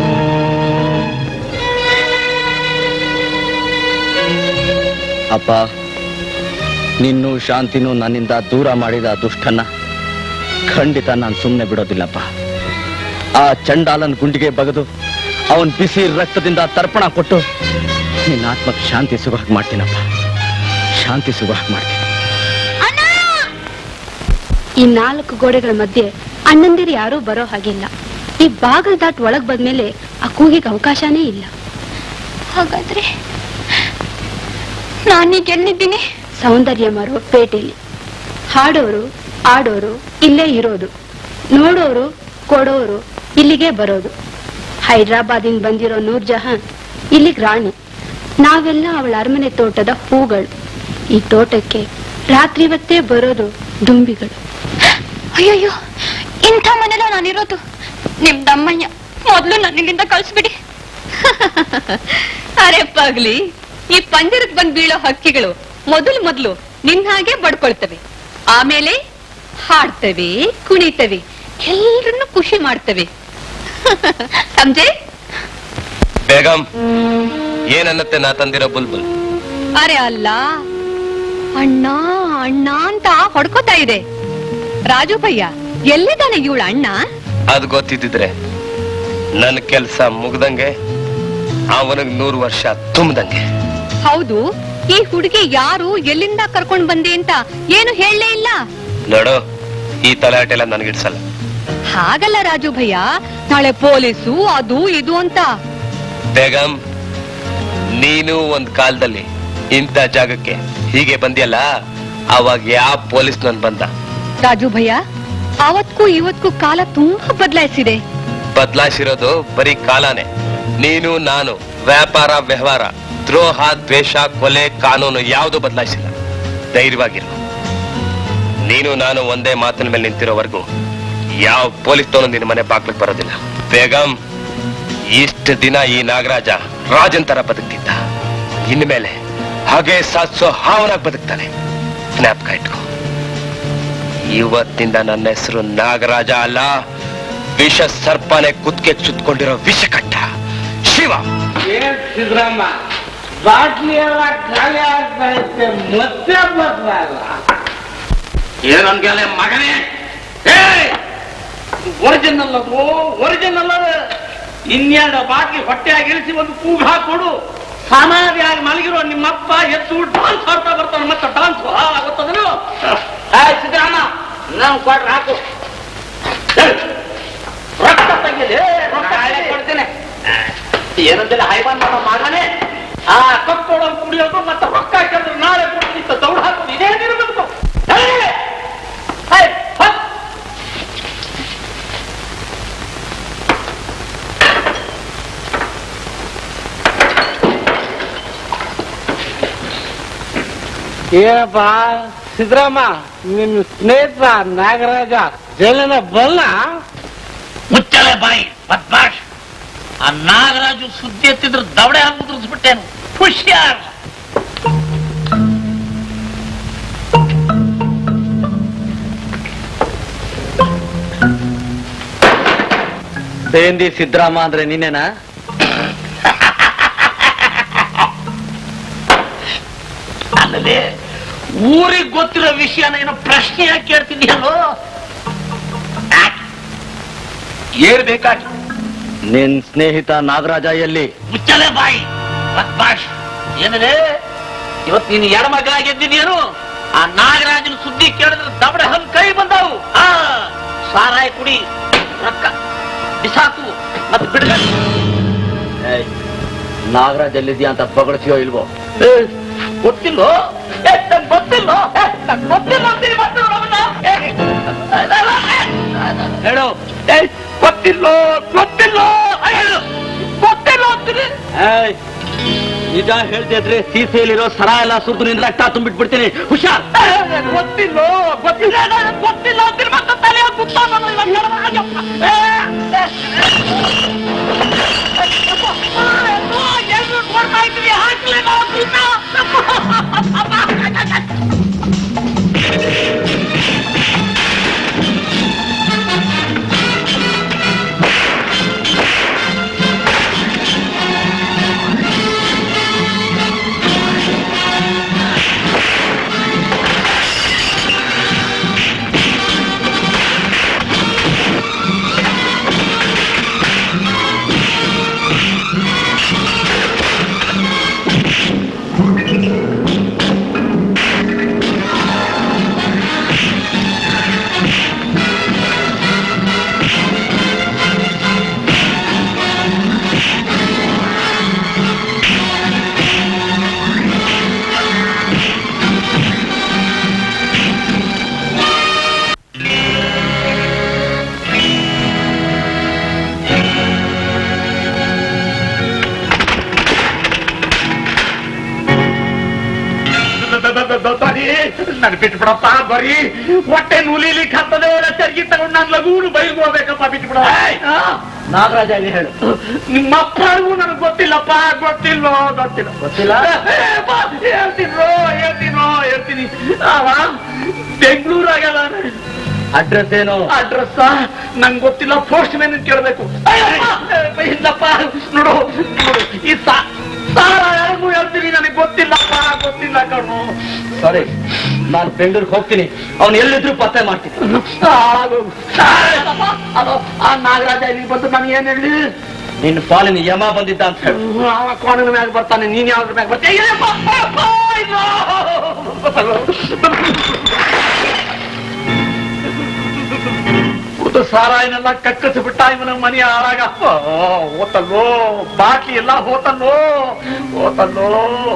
ಅಪ್ಪ ನಿನ್ನೂ ಶಾಂತಿನೂ ನನ್ನಿಂದ ದೂರ ಮಾಡಿದ ಆ ದುಷ್ಟನ್ನ ಖಂಡಿತ ನಾನು ಸುಮ್ಮನೆ ಬಿಡೋದಿಲ್ಲಪ್ಪ ಆ ಚಂಡಾಲನ್ ಗುಂಡಿಗೆ ಬಗದು ಅವನ್ ಬಿಸಿ ರಕ್ತದಿಂದ ತರ್ಪಣ ಕೊಟ್ಟು ನಿನ್ನ ಆತ್ಮಕ್ಕೆ ಶಾಂತಿ ಸಿಗೋ ಹಾಗೆ ಮಾಡ್ತೀನಪ್ಪ ಶಾಂತಿ ಸಿಗೋ ಹಾಗೆ ಮಾಡ್ತೀನಿ ಈ ನಾಲ್ಕು ಗೋಡೆಗಳ ಮಧ್ಯೆ ಅಣ್ಣಂದಿರು ಯಾರೂ ಬರೋ ಹಾಗಿಲ್ಲ ಈ ಬಾಗಿಲು ದಾಟ್ ಒಳಗ್ ಬಂದ್ಮೇಲೆ ಆ ಕೂಗಿಗೆ ಅವಕಾಶನೇ ಇಲ್ಲ ಹಾಗಾದ್ರೆ ನಾನೀಗ ಎಲ್ಲಿದ್ದೀನಿ ಸೌಂದರ್ಯ ಮಾರೋ ಪೇಟೆಯಲ್ಲಿ ಹಾಡೋರು ಆಡೋರು ಇಲ್ಲೇ ಇರೋದು ನೋಡೋರು ಕೊಡೋರು ಇಲ್ಲಿಗೆ ಬರೋದು ಹೈದ್ರಾಬಾದಿಂದ ಬಂದಿರೋ ನೂರ್ ಜಹಾನ್ ಇಲ್ಲಿಗ್ ರಾಣಿ ನಾವೆಲ್ಲ ಅವಳ ಅರಮನೆ ತೋಟದ ಹೂಗಳು ಈ ತೋಟಕ್ಕೆ ರಾತ್ರಿ ಹೊತ್ತೇ ಬರೋದು ದುಂಬಿಗಳು ಅಯ್ಯಯ್ಯೋ ಇಂಥ ಮನೆಲ್ಲ ನಾನಿರೋದು ನಿಮ್ ದಮ್ಮಯ್ಯ ಮೊದ್ಲು ನನ್ನ ಇಲ್ಲಿಂದ ಕಳ್ಸ್ಬಿಡಿ ಅರೆ ಪಗ್ಲಿ ಈ ಪಂಜರಕ್ ಬಂದ್ ಬೀಳೋ ಹಕ್ಕಿಗಳು ಮೊದಲು ಮೊದಲು ನಿನ್ ಹಾಗೆ ಬಡ್ಕೊಳ್ತವೆ ಆಮೇಲೆ ಹಾಡ್ತವೆ ಕುಣಿತವೆ ಎಲ್ರನ್ನು ಖುಷಿ ಮಾಡ್ತವೆ ಸಂಜೆ ಬೇಗಂ ಏನನ್ನತ್ತೆ ನಾ ತಂದಿರೋ ಬುಲ್ಬುಲ್ ಅರೆ ಅಲ್ಲ ಅಣ್ಣ ಅಣ್ಣ ಅಂತ ಹೊಡ್ಕೋತಾ ಇದೆ ರಾಜು ಭಯ್ಯ ಎಲ್ಲಿದ್ದಾನೆ ಇವಳ ಅಣ್ಣ ಅದು ಗೊತ್ತಿದ್ದಿದ್ರೆ ನನ್ನ ಕೆಲ್ಸ ಮುಗ್ದಂಗೆ ಅವನಿಗೆ ನೂರು ವರ್ಷ ತುಂಬದಂಗೆ ಹೌದು ಈ ಹುಡುಗಿ ಯಾರು ಎಲ್ಲಿಂದ ಕರ್ಕೊಂಡ್ ಬಂದೆ ಅಂತ ಏನು ಹೇಳಲೇ ಇಲ್ಲ ನೋಡು ಈ ತಲಾಟೆ ಎಲ್ಲ ನನಗಿಡ್ಸಲ್ಲ ಹಾಗಲ್ಲ ರಾಜು ಭಯ್ಯ ನಾಳೆ ಪೊಲೀಸು ಅದು ಇದು ಅಂತ ಬೇಗಂ ನೀನು ಒಂದ್ ಕಾಲದಲ್ಲಿ ಇಂಥ ಜಾಗಕ್ಕೆ ಹೀಗೆ ಬಂದಿಯಲ್ಲ ಅವಾಗ ಯಾವ ಪೊಲೀಸ್ ನನ್ ಬಂದ ರಾಜು ಭಯ್ಯ ಅವತ್ಗೂ ಇವತ್ಗೂ ಕಾಲ ತುಂಬಾ ಬದಲಾಯಿಸಿದೆ ಬದ್ಲಾಯಿಸಿರೋದು ಬರೀ ಕಾಲಾನೆ ನೀನು ನಾನು ವ್ಯಾಪಾರ ವ್ಯವಹಾರ ದ್ರೋಹ ದ್ವೇಷ ಕೊಲೆ ಕಾನೂನು ಯಾವುದು ಬದಲಾಯಿಸಿಲ್ಲ ಧೈರ್ಯವಾಗಿರು ನೀನು ನಾನು ಒಂದೇ ಮಾತಿನ ಮೇಲೆ ನಿಂತಿರೋವರೆಗೂ ಯಾವ ಪೊಲೀಸ್ ತೋನು ನಿನ್ನ ಮನೆ ಬಾಗ್ಲಿಗೆ ಬರೋದಿಲ್ಲ ಬೇಗಂ ಇಷ್ಟು ದಿನ ಈ ನಾಗರಾಜ ರಾಜನ್ ತರ ಬದುಕ್ತಿದ್ದ ಇನ್ಮೇಲೆ ಹಾಗೆ ಸಾಧಿಸೋ ಹಾವನಾಗಿ ಬದುಕ್ತಾನೆ ಜ್ಞಾಪಕ ಇಟ್ಕೋ ಇವತ್ತಿಂದ ನನ್ನ ಹೆಸರು ನಾಗರಾಜ ಅಲ್ಲ ವಿಷ ಸರ್ಪನೆ ಕುತ್ಕೆ ಚುತ್ಕೊಂಡಿರೋ ವಿಷಕಟ್ಟ ಶಿವ ಏನ್ ಸಿದ್ದರಾಮ ಬಾಟ್ಲಿ ಎಲ್ಲ ಖಾಲಿ ಆಗ್ತಾ ಐತೆ ಮತ್ತೆ ಬರ್ತಾರ ಏನನ್ಗೆಲೆ ಮಗನೇ ಒರಿಜಿನಲ್ ಅದು ಒರಿಜಿನಲ್ ಅದು ಇನ್ನೆರಡು ಬಾಕಿ ಹೊಟ್ಟೆಯಾಗಿ ಇಳಿಸಿ ಒಂದು ಕೂಗ ಹಾಕೊಡು ಸಮಾಧಿಯಾಗಿ ಮಲಗಿರೋ ನಿಮ್ಮಪ್ಪ ಎತ್ತು ಡಾನ್ಸ್ ಆಡ್ತಾ ಬರ್ತಾನೆ ಮತ್ತೆ ಡಾನ್ಸ್ ಗೊತ್ತದನು ಸಿದ್ದರಾಮ ನಾವು ಕೊಡ್ರಿ ಹಾಕು ಹೇಳು. ರೊಕ್ಕ ತೆಗಿಲಿ ರೊಕ್ಕ ಕೊಡ್ತೇನೆ ಏನಂದಿಲ್ಲ ಹೈವಾನ್ ಮಾಡೋ ಮಗನೇ ಆ ಕಪ್ಪೊಳಗೆ ಕುಡಿಯೋದು ಮತ್ತೆ ರೊಕ್ಕ ಕೇಳಿದ್ರೆ ನಾಳೆ ಕೊಡ್ತೀನಿ ಅಂತ ದೌಡ್ ಹಾಕೋದು ಇದೇನಿರ್ಬೇಕು ಹೇಳಿ. ಹೇ, ಹತ್. ಏನಪ್ಪ ಸಿದ್ದರಾಮ ನಿನ್ನ ಸ್ನೇಹಿತ ನಾಗರಾಜ ಜೈಲಿನ ಬಲ್ಲ ಮುಚ್ಚಲೆ ಬಾಯಿ ಬದ್ಮಾಶ್ ಆ ನಾಗರಾಜು ಸುದ್ದಿ ಎತ್ತಿದ್ರೆ ದವಡೆ ಹಾಕಿ ಉದುರಿಸ್ಬಿಟ್ಟೇನು ಹುಷಿಯಾರ್ ಸೇಂದಿ ಸಿದ್ದರಾಮ ಅಂದ್ರೆ ನೀನೇನಾ ಅಲ್ಲದೆ ಊರಿಗೆ ಗೊತ್ತಿರೋ ವಿಷಯನ ಏನೋ ಪ್ರಶ್ನೆ ಯಾಕೆ ಕೇಳ್ತಿದ್ಯಲ್ಲೋ ಏನ್ ಬೇಕಾಗಿ ನಿನ್ ಸ್ನೇಹಿತ ನಾಗರಾಜ ಎಲ್ಲಿ ಮುಚ್ಚಲೆ ಬಾಯಿ ಬದ್ಮಾಶ್ ಏನದೆ ಇವತ್ತು ನೀನು ಎಡಮಗ ಆಗಿದ್ದೀನೇನು ಆ ನಾಗರಾಜನ ಸುದ್ದಿ ಕೇಳಿದ್ರೆ ದಬಡೆ ಹಲ್ ಕೈ ಬಂದಾವು ಆ ಸಾರಾಯ ಕುಡಿ ರೊಕ್ಕ ಬಿಸಾಕು ಮತ್ತೆ ಬಿಡುಗಡೆ ಏಯ್, ನಾಗರಾಜ್ ಎಲ್ಲಿದ್ಯಾ ಅಂತ ಬಗಳಸಿಯೋ ಇಲ್ವೋ ಏ, ಗೊತ್ತಿಲ್ಲೋ ಏ, ನಂಗ್ ಗೊತ್ತಿಲ್ಲೋ ಏ, ನಂಗ್ ಗೊತ್ತಿಲ್ಲ ಅಂತೀನಿ ಮತ್ತೆ ಅವನ್ನ. ಏ, ಹೇಳು ಏ, ಗೊತ್ತಿಲ್ಲೋ ಗೊತ್ತಿಲ್ಲೋ ಆ, ಹೇಳು ಗೊತ್ತಿಲ್ಲೋ ಅಂತೀನಿ ಏಯ್, ನಿಜ ಹೇಳ್ತಿದ್ರೆ ಸೀಸೆಯಲ್ಲಿರೋ ಸರ ಎಲ್ಲ ಸುದ್ದು ನಿನ್ ರಕ್ತ ತುಂಬಿಟ್ಬಿಡ್ತೀನಿ ಹುಷಾರ್ ಗೊತ್ತಿಲ್ಲ ಗೊತ್ತಿಲ್ಲ ನನಗ್ ಗೊತ್ತಿಲ್ಲ ಅಂತೀನಿ ಮತ್ತೆ ತಲೆ ಕುತ್ತ ಬರೀ ನನ್ ಬಿಟ್ಬಿಡಪ್ಪ ಬರೀ ಹೊಟ್ಟೆ ನೂಲಿಲಿಕ್ಕೆ ಹತ್ತದ ಚರ್ಗಿ ತಗೊಂಡು ನಾನು ಲಗೂನು ಬೈಲ್ಗೆ ಹೋಗ್ಬೇಕಪ್ಪ ಬಿಟ್ಬಿಡ ನಾಗರಾಜ ಇಲ್ಲಿ ಹೇಳು ನಿಮ್ಮ ಅಪ್ಪನಿಗೂ ನನಗೆ ಗೊತ್ತಿಲ್ಲಪ್ಪ ಗೊತ್ತಿಲ್ಲೋ ಗೊತ್ತಿಲ್ಲ ಗೊತ್ತಿಲ್ಲ? ಹೇಳ್ತೀನೋ ಹೇಳ್ತೀನೋ ಹೇಳ್ತೀನಿ ಅವ ಬೆಂಗಳೂರಾಗಲ್ಲ ಅಡ್ರೆಸ್ ಏನು ಅಡ್ರೆಸ್ ನಂಗೆ ಗೊತ್ತಿಲ್ಲ ಪೋಸ್ಟ್ ಮ್ಯಾನ್ ಕೇಳಬೇಕು ಇಲ್ಲಪ್ಪ ನೋಡು ನೋಡು ಈ ಸಾ ಸಾರ ಯಾರಿಗೂ ಹೇಳ್ತೀನಿ ನನಗೆ ಗೊತ್ತಿಲ್ಲಪ್ಪ ಗೊತ್ತಿಲ್ಲ ಕಣ್ಣು ಸಾರಿ ನಾನು ಬೆಂಗಳೂರಿಗೆ ಹೋಗ್ತೀನಿ ಅವ್ನು ಎಲ್ಲಿದ್ರು ಪತ್ತೆ ಮಾಡ್ತೀನಿ ಅದು ಆ ನಾಗರಾಜ ಇಲ್ಲಿ ಬಂದು ನಾನು ಏನ್ ಹೇಳಿ ನಿನ್ನ ಪಾಲಿನ ಯಮ ಬಂದಿದ್ದ ಅಂತ ಹೇಳು ಅವ ಕೋಣನ ಮ್ಯಾಗ ಬರ್ತಾನೆ ನೀನ್ ಯಾವ್ದ್ರ ಮ್ಯಾಗ ಬರ್ತೀಯ ಅಯ್ಯಪ್ಪ, ಅಯ್ಯಪ್ಪ, ಇದು ಸಾರಾಯನೆಲ್ಲ ಕಕ್ಕಸಿ ಬಿಟ್ಟ ಇವನ ಮನೆ ಹಾಳಾಗ ಹೋತಲ್ಲೋ ಬಾಕಿ ಎಲ್ಲ ಹೋತಲ್ಲೋ ಹೋತಲ್ಲೋ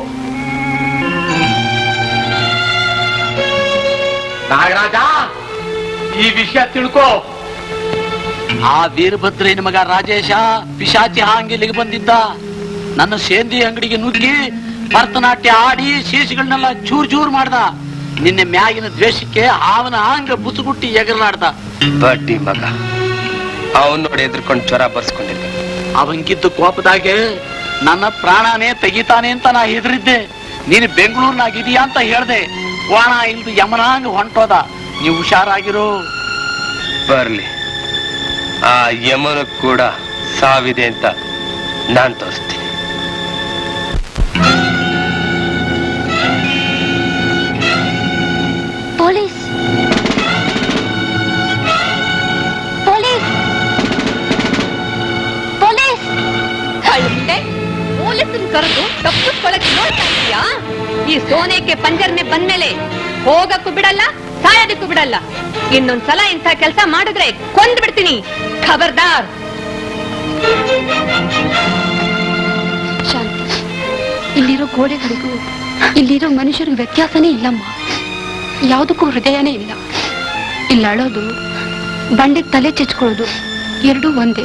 ನಾಗರಾಜ ಈ ವಿಷಯ ತಿಳ್ಕೋ ಆ ವೀರಭದ್ರಯ್ಯನ ಮಗ ರಾಜೇಶ ಪಿಶಾಚಿ ಹಾಂಗ್ ಇಲ್ಲಿಗೆ ಬಂದಿದ್ದ ನನ್ನ ಸೇಂದಿ ಅಂಗಡಿಗೆ ನುಗ್ಗಿ ಭರತನಾಟ್ಯ ಆಡಿ ಶೀಶಗಳನ್ನೆಲ್ಲ ಚೂರ್ ಚೂರ್ ಮಾಡ್ದ ನಿನ್ನೆ ಮ್ಯಾಗಿನ ದ್ವೇಷಕ್ಕೆ ಅವನ ಹಾಂಗ ಬುಸುಗುಟ್ಟಿ ಎಗರ್ಲಾಡ್ದ ಬಡ್ಡಿ ಮಗ ಅವನ್ ನೋಡಿ ಎದ್ರುಕೊಂಡು ಜ್ವರ ಬರ್ಸ್ಕೊಂಡಿದ್ದೆ ಅವಂಗಿದ್ದ ಕೋಪದಾಗೆ ನನ್ನ ಪ್ರಾಣನೇ ತೆಗಿತಾನೆ ಅಂತ ನಾ ಹೆದರಿದ್ದೆ ನೀನು ಬೆಂಗಳೂರಿನಾಗಿದೀಯಾ ಅಂತ ಹೇಳ್ದೆ ವಾಣ ಇಲ್ದು ಯಮನಾಂಗ ಹೊಂಟೋದ ನೀವು ಹುಷಾರಾಗಿರೋ ಬರ್ಲಿ ಆ ಯಮನು ಕೂಡ ಸಾವಿದೆ ಅಂತ ನಾನ್ ತೋರಿಸ್ತೀನಿ ಪೊಲೀಸ್ ಪೊಲೀಸ್ ಪೊಲೀಸ್ ಪೊಲೀಸನ್ ಕರೆದು ತಪ್ಪಿಸ್ಕೊಳಕ್ ನೋಡ್ತಾ ಇದೀಯಾ ಈ ಸೋನೆಗೆ ಪಂಜರ್ನೆ ಬಂದ್ಮೇಲೆ ಹೋಗಕ್ಕೂ ಬಿಡಲ್ಲ ಸಾಯೋದಕ್ಕೂ ಬಿಡಲ್ಲ ಇನ್ನೊಂದ್ಸಲ ಇಂಥ ಕೆಲಸ ಮಾಡಿದ್ರೆ ಕೊಂದ್ ಬಿಡ್ತೀನಿ ಖಬರ್ದಾರ್ ಶಾಂತಿ ಇಲ್ಲಿರೋ ಗೋಡೆಗಳಿಗೂ ಇಲ್ಲಿರೋ ಮನುಷ್ಯರಿಗೂ ವ್ಯತ್ಯಾಸನೇ ಇಲ್ಲಮ್ಮ ಯಾವುದಕ್ಕೂ ಹೃದಯನೇ ಇಲ್ಲ ಇಲ್ಲಿ ಅಳೋದು ಬಂಡೆಗೆ ತಲೆ ಚೆಚ್ಕೊಳ್ಳೋದು ಎರಡೂ ಒಂದೇ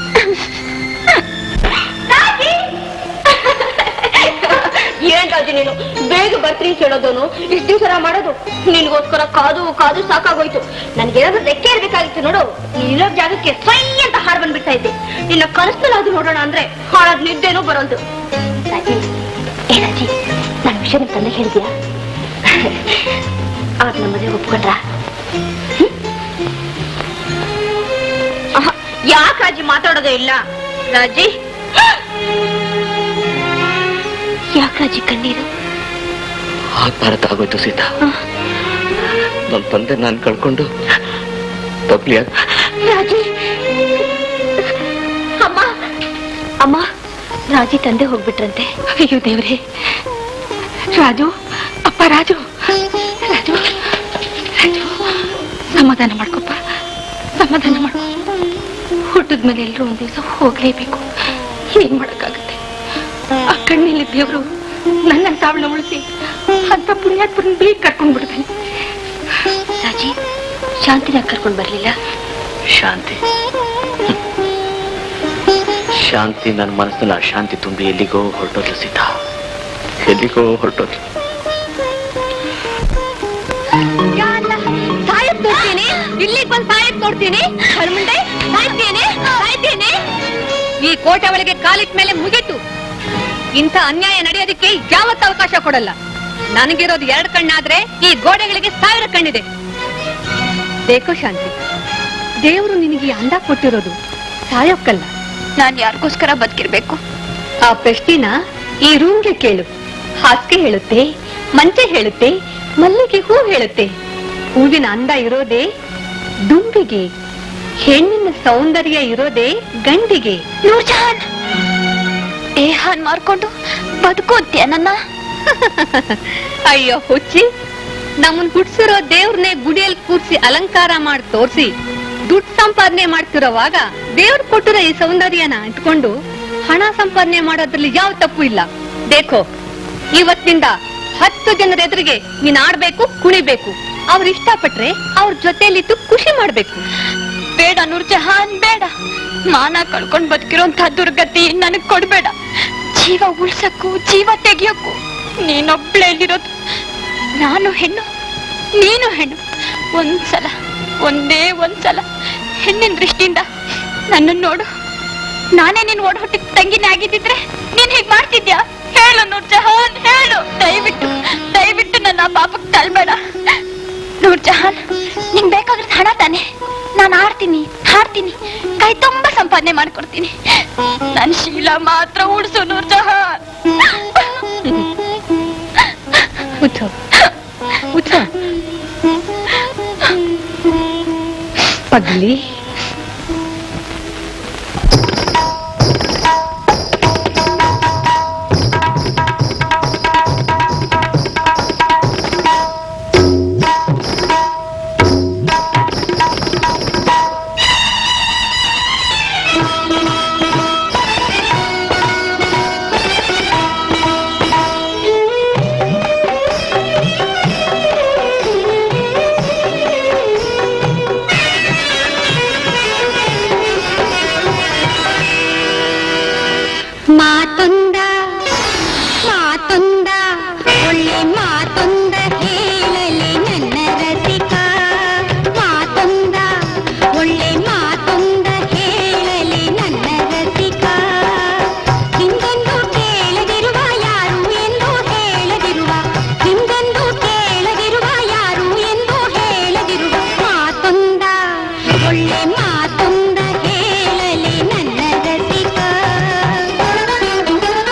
ಏನ್ ರಾಜು ನೀನು ಬೇಗ ಬರ್ತೀನಿ ಕೇಳೋದೋನು ಇಷ್ಟು ದಿವಸ ಮಾಡೋದು ನಿನ್ಗೋಸ್ಕರ ಕಾದು ಕಾದು ಸಾಕಾಗೋಯ್ತು ನನ್ಗೇನಾದ್ರೂ ರೆಕ್ಕೆ ಇರ್ಬೇಕಾಗಿತ್ತು ನೋಡು ನೀನಿರೋ ಜಾಗಕ್ಕೆ ಸೈ ಅಂತ ಹಾಡ್ ಬಂದ್ಬಿಡ್ತಾ ಇದ್ದೆ ನಿನ್ನ ಕನಸಲ್ಲಿ ಅದು ನೋಡೋಣ ಅಂದ್ರೆ ಹಾಳಾದ್ ನಿದ್ದೆನೂ ಬರೋದು ರಾಜಿ ಏ ರಾಜಿ ನನ್ನ ವಿಷಯ ನಿಮ್ ತಂದೆ ಹೇಳಿದ್ಯಾ ಅವ್ರು ನಮ್ಮ ಮದುವೆ ಒಪ್ಕೊಂಡ್ರ ಯಾಕೆ ರಾಜಿ ಮಾತಾಡೋದೇ ಇಲ್ಲ ರಾಜಿ ಯಾಕೆ ರಾಜಿ ಕಣ್ಣೀರು ಆಗ್ಬಾರದು ಆಗೋಯ್ತು ಸೀತಾ ನನ್ನ ತಂದೆ ನಾನು ಕಳ್ಕೊಂಡು ತಪ್ಲಿ ರಾಜಿ ಅಮ್ಮ ಅಮ್ಮ ರಾಜಿ ತಂದೆ ಹೋಗ್ಬಿಟ್ರಂತೆ ಅಯ್ಯೋ ದೇವ್ರೆ ರಾಜು ಅಪ್ಪ ರಾಜು ರಾಜು ರಾಜು ಸಮಾಧಾನ ಮಾಡ್ಕೊಪ್ಪ ಸಮಾಧಾನ ಮಾಡ್ಕೊ ಹುಟ್ಟಿದ ಮೇಲೆ ಎಲ್ಲರೂ ಒಂದ್ ದಿವಸ ಹೋಗ್ಲೇಬೇಕು ಏನ್ ಮಾಡಕ್ಕಾಗತ್ತೆ ಆ ಕಣ್ಣಲ್ಲಿ ದೇವ್ರು ನನ್ನ ತಾವಳ ಉಳಿಸಿ ಅಂತ ಪುಣ್ಯಾತ್ಮರನ್ನ ಬೇಗ ಕರ್ಕೊಂಡ್ ಬಿಡ್ತಾನೆ ರಾಜಿ ಶಾಂತಿನ ಕರ್ಕೊಂಡ್ ಬರ್ಲಿಲ್ಲ ಶಾಂತಿ ಶಾಂತಿ ನನ್ನ ಮನಸ್ಸಿನಲ್ಲಿ ಆ ಶಾಂತಿ ತುಂಬಿ ಎಲ್ಲಿಗೋ ಹೊರಟೋದ್ಲು ಸೀತಾ ಎಲ್ಲಿಗೋ ಹೊರಟೋದ್ಲು ಇಲ್ಲಿಗೆ ಬಂದು ಸಾಯಕ್ ನೋಡ್ತೀನಿ ಹರ್ಮಂಡೆ ಸಾಯ್ತೇನೆ ಸಾಯ್ತೇನೆ ಈ ಕೋಟೆ ಒಳಗೆ ಕಾಲಿಟ್ ಮೇಲೆ ಮುಗೀತು ಇಂಥ ಅನ್ಯಾಯ ನಡೆಯೋದಕ್ಕೆ ಯಾವತ್ತ ಅವಕಾಶ ಕೊಡಲ್ಲ ನನಗಿರೋದು ಎರಡು ಕಣ್ಣಾದ್ರೆ ಈ ಗೋಡೆಗಳಿಗೆ ಸಾವಿರ ಕಣ್ಣಿದೆ ಬೇಕೋ ಶಾಂತಿ ದೇವರು ನಿನಗೆ ಈ ಅಂದ ಕೊಟ್ಟಿರೋದು ಸಾಯೋಕ್ಕಲ್ಲ ನಾನ್ ಯಾರಿಗೋಸ್ಕರ ಬದುಕಿರ್ಬೇಕು ಆ ಪ್ರಶ್ನೆನ ಈ ರೂಮ್ಗೆ ಕೇಳು ಹಾಸಿಗೆ ಹೇಳುತ್ತೆ ಮಂಚ ಹೇಳುತ್ತೆ ಮಲ್ಲಿಗೆ ಹೂ ಹೇಳುತ್ತೆ ಹೂವಿನ ಅಂದ ಇರೋದೇ ದುಂಬಿಗೆ ಹೆಣ್ಣಿನ ಸೌಂದರ್ಯ ಇರೋದೇ ಗಂಡಿಗೆ ನೂರ್ಜಹಾನ್ ದೇಹಾನ್ ಮಾರ್ಕೊಂಡು ಬದುಕೋದ್ಯ ನನ್ನ ಅಯ್ಯೋ ಹುಚ್ಚಿ ನಮ್ಮನ್ ಹುಡ್ಸಿರೋ ದೇವ್ರನ್ನೇ ಗುಡಿಯಲ್ಲಿ ಕೂರ್ಸಿ ಅಲಂಕಾರ ಮಾಡಿ ತೋರ್ಸಿ ದುಡ್ಡು ಸಂಪಾದನೆ ಮಾಡ್ತಿರೋವಾಗ ದೇವ್ರು ಕೊಟ್ಟಿರೋ ಈ ಸೌಂದರ್ಯನ ಇಟ್ಕೊಂಡು ಹಣ ಸಂಪಾದನೆ ಮಾಡೋದ್ರಲ್ಲಿ ಯಾವ ತಪ್ಪು ಇಲ್ಲ ದೇಖೋ ಇವತ್ತಿನಿಂದ ಹತ್ತು ಜನರ ಎದುರಿಗೆ ನೀನ್ ಆಡ್ಬೇಕು ಕುಣಿಬೇಕು ಅವ್ರು ಇಷ್ಟಪಟ್ರೆ ಅವ್ರ ಜೊತೆಲಿದ್ದು ಖುಷಿ ಮಾಡ್ಬೇಕು ಬೇಡ ನೂರ್ಜಹಾನ್ ಬೇಡ ಮಾನ ಕಳ್ಕೊಂಡ್ ಬದುಕಿರೋಂಥ ದುರ್ಗತಿ ನನಗ್ ಕೊಡ್ಬೇಡ ಜೀವ ಉಳ್ಸಕ್ಕೂ ಜೀವ ತೆಗಿಯಕ್ಕೂ ನೀನೊಬ್ಳೇ ಇಲ್ಲಿರೋದು ನಾನು ಹೆಣ್ಣು ನೀನು ಹೆಣ್ಣು ಒಂದ್ಸಲ ಒಂದೇ ಒಂದ್ಸಲ ಹೆಣ್ಣಿನ ದೃಷ್ಟಿಯಿಂದ ನನ್ನನ್ನು ನೋಡು ನಾನೇ ನಿನ್ ಓಡ್ ಹುಟ್ಟಿದ ತಂಗಿನೇ ಆಗಿದ್ದಿದ್ರೆ ನೀನ್ ಹೀಗ್ ಮಾಡ್ತಿದ್ಯಾ ಹೇಳು ನೂರ್ಜಹಾನ್ ಹೇಳು ದಯವಿಟ್ಟು ದಯವಿಟ್ಟು ನನ್ನ ಆ ಪಾಪಕ್ಕೆ ತಳ್ಬೇಡ ನೂರ್ಜಹಾನ್ ನಿಂಗ್ ಬೇಕಾಗಿರೋದು ಹಣ ತಾನೆ ನಾನು ಆಡ್ತೀನಿ ಹಾಡ್ತೀನಿ ಕೈ ತುಂಬಾ ಸಂಪಾದನೆ ಮಾಡ್ಕೊಡ್ತೀನಿ ನನ್ ಶೀಲ ಮಾತ್ರ ಉಡ್ಸು ನೂರ್ಜಹಾನ್ ಉತ್ಸವ ಉತ್ಸವ ಪಗ್ಲಿ ಮಾತೊಂದ ಮಾತೊಂದ ಒಳ್ಳೆ ಮಾತೊಂದ ಹೇಳಲಿ ನನ್ನ ರಸಿಕ ಮಾತೊಂದ ಒಳ್ಳೆ ಮಾತೊಂದ ಹೇಳಲಿ ನನ್ನ ರಸಿಕ ಹಿಂದೆಂದು ಕೇಳದಿರುವ ಯಾರು ಎಂದು ಹೇಳದಿರುವ ಹಿಂದೆಂದು ಕೇಳದಿರುವ ಯಾರು ಎಂದು ಹೇಳದಿರುವ ಮಾತೊಂದ ಒಳ್ಳೆ ಮಾತೊಂದ ಹೇಳಲಿ ನನ್ನ ರಸಿಕ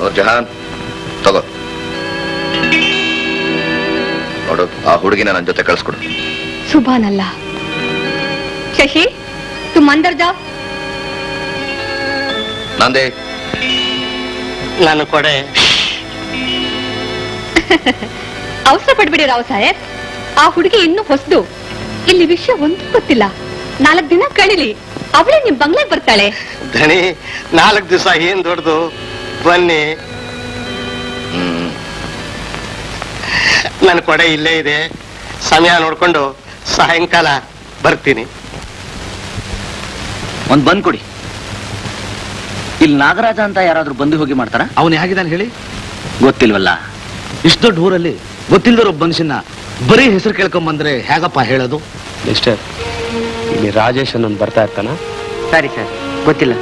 ನೂರ್ ಜಹಾನ್ ತಗೋ ನೋಡು ಆ ಹುಡುಗಿನ ನನ್ನ ಜೊತೆ ಕಳ್ಸ್ಕೊಡು सुभान अल्लाह शशि तुम अंदर जाओ ನಂದೇ ನಾನು ಕೊಡೆ ಅವಸರ ಪಡ್ಬಿಡಿ ರಾವ್ ಸಾಹೇಬ್ ಆ ಹುಡುಗಿ ಇನ್ನೂ ಹೊಸದು ಇಲ್ಲಿ ವಿಷಯ ಒಂದು ಗೊತ್ತಿಲ್ಲ ನಾಲ್ಕು ದಿನ ಕಳಿಲಿ ಅವಳೇ ನಿಮ್ ಬಂಗ್ಲೆಗ್ ಬರ್ತಾಳೆ ಧಣಿ ನಾಲ್ಕು ದಿವಸ ಏನ್ ದೊಡ್ಡದು ಬನ್ನಿ ನನ್ನ ಕೊಡೆ ಇಲ್ಲೇ ಇದೆ ಸಮಯ ನೋಡ್ಕೊಂಡು ಸಾಯಂಕಾಲ ಬರ್ತೀನಿ ಒಂದ್ ಬಂದ್ ಕೊಡಿ ಇಲ್ಲಿ ನಾಗರಾಜ ಅಂತ ಯಾರಾದ್ರೂ ಬಂದು ಹೋಗಿ ಮಾಡ್ತಾರ ಅವನು ಹೇಗಿದ್ದಾನೆ ಹೇಳಿ ಗೊತ್ತಿಲ್ವಲ್ಲ ಇಷ್ಟು ದೊಡ್ಡ ಊರಲ್ಲಿ ಗೊತ್ತಿಲ್ಲದರೋ ಒಬ್ಬ ಮನುಷ್ಯನ ಬರೀ ಹೆಸರು ಕೇಳ್ಕೊಂಬಂದ್ರೆ ಹೇಗಪ್ಪ ಹೇಳೋದು ಮಿಸ್ಟರ್ ಇಲ್ಲಿ ರಾಜೇಶ್ ಅನ್ನೊಂದು ಬರ್ತಾ ಇರ್ತಾನ ಸರಿ ಸರ್ ಗೊತ್ತಿಲ್ಲ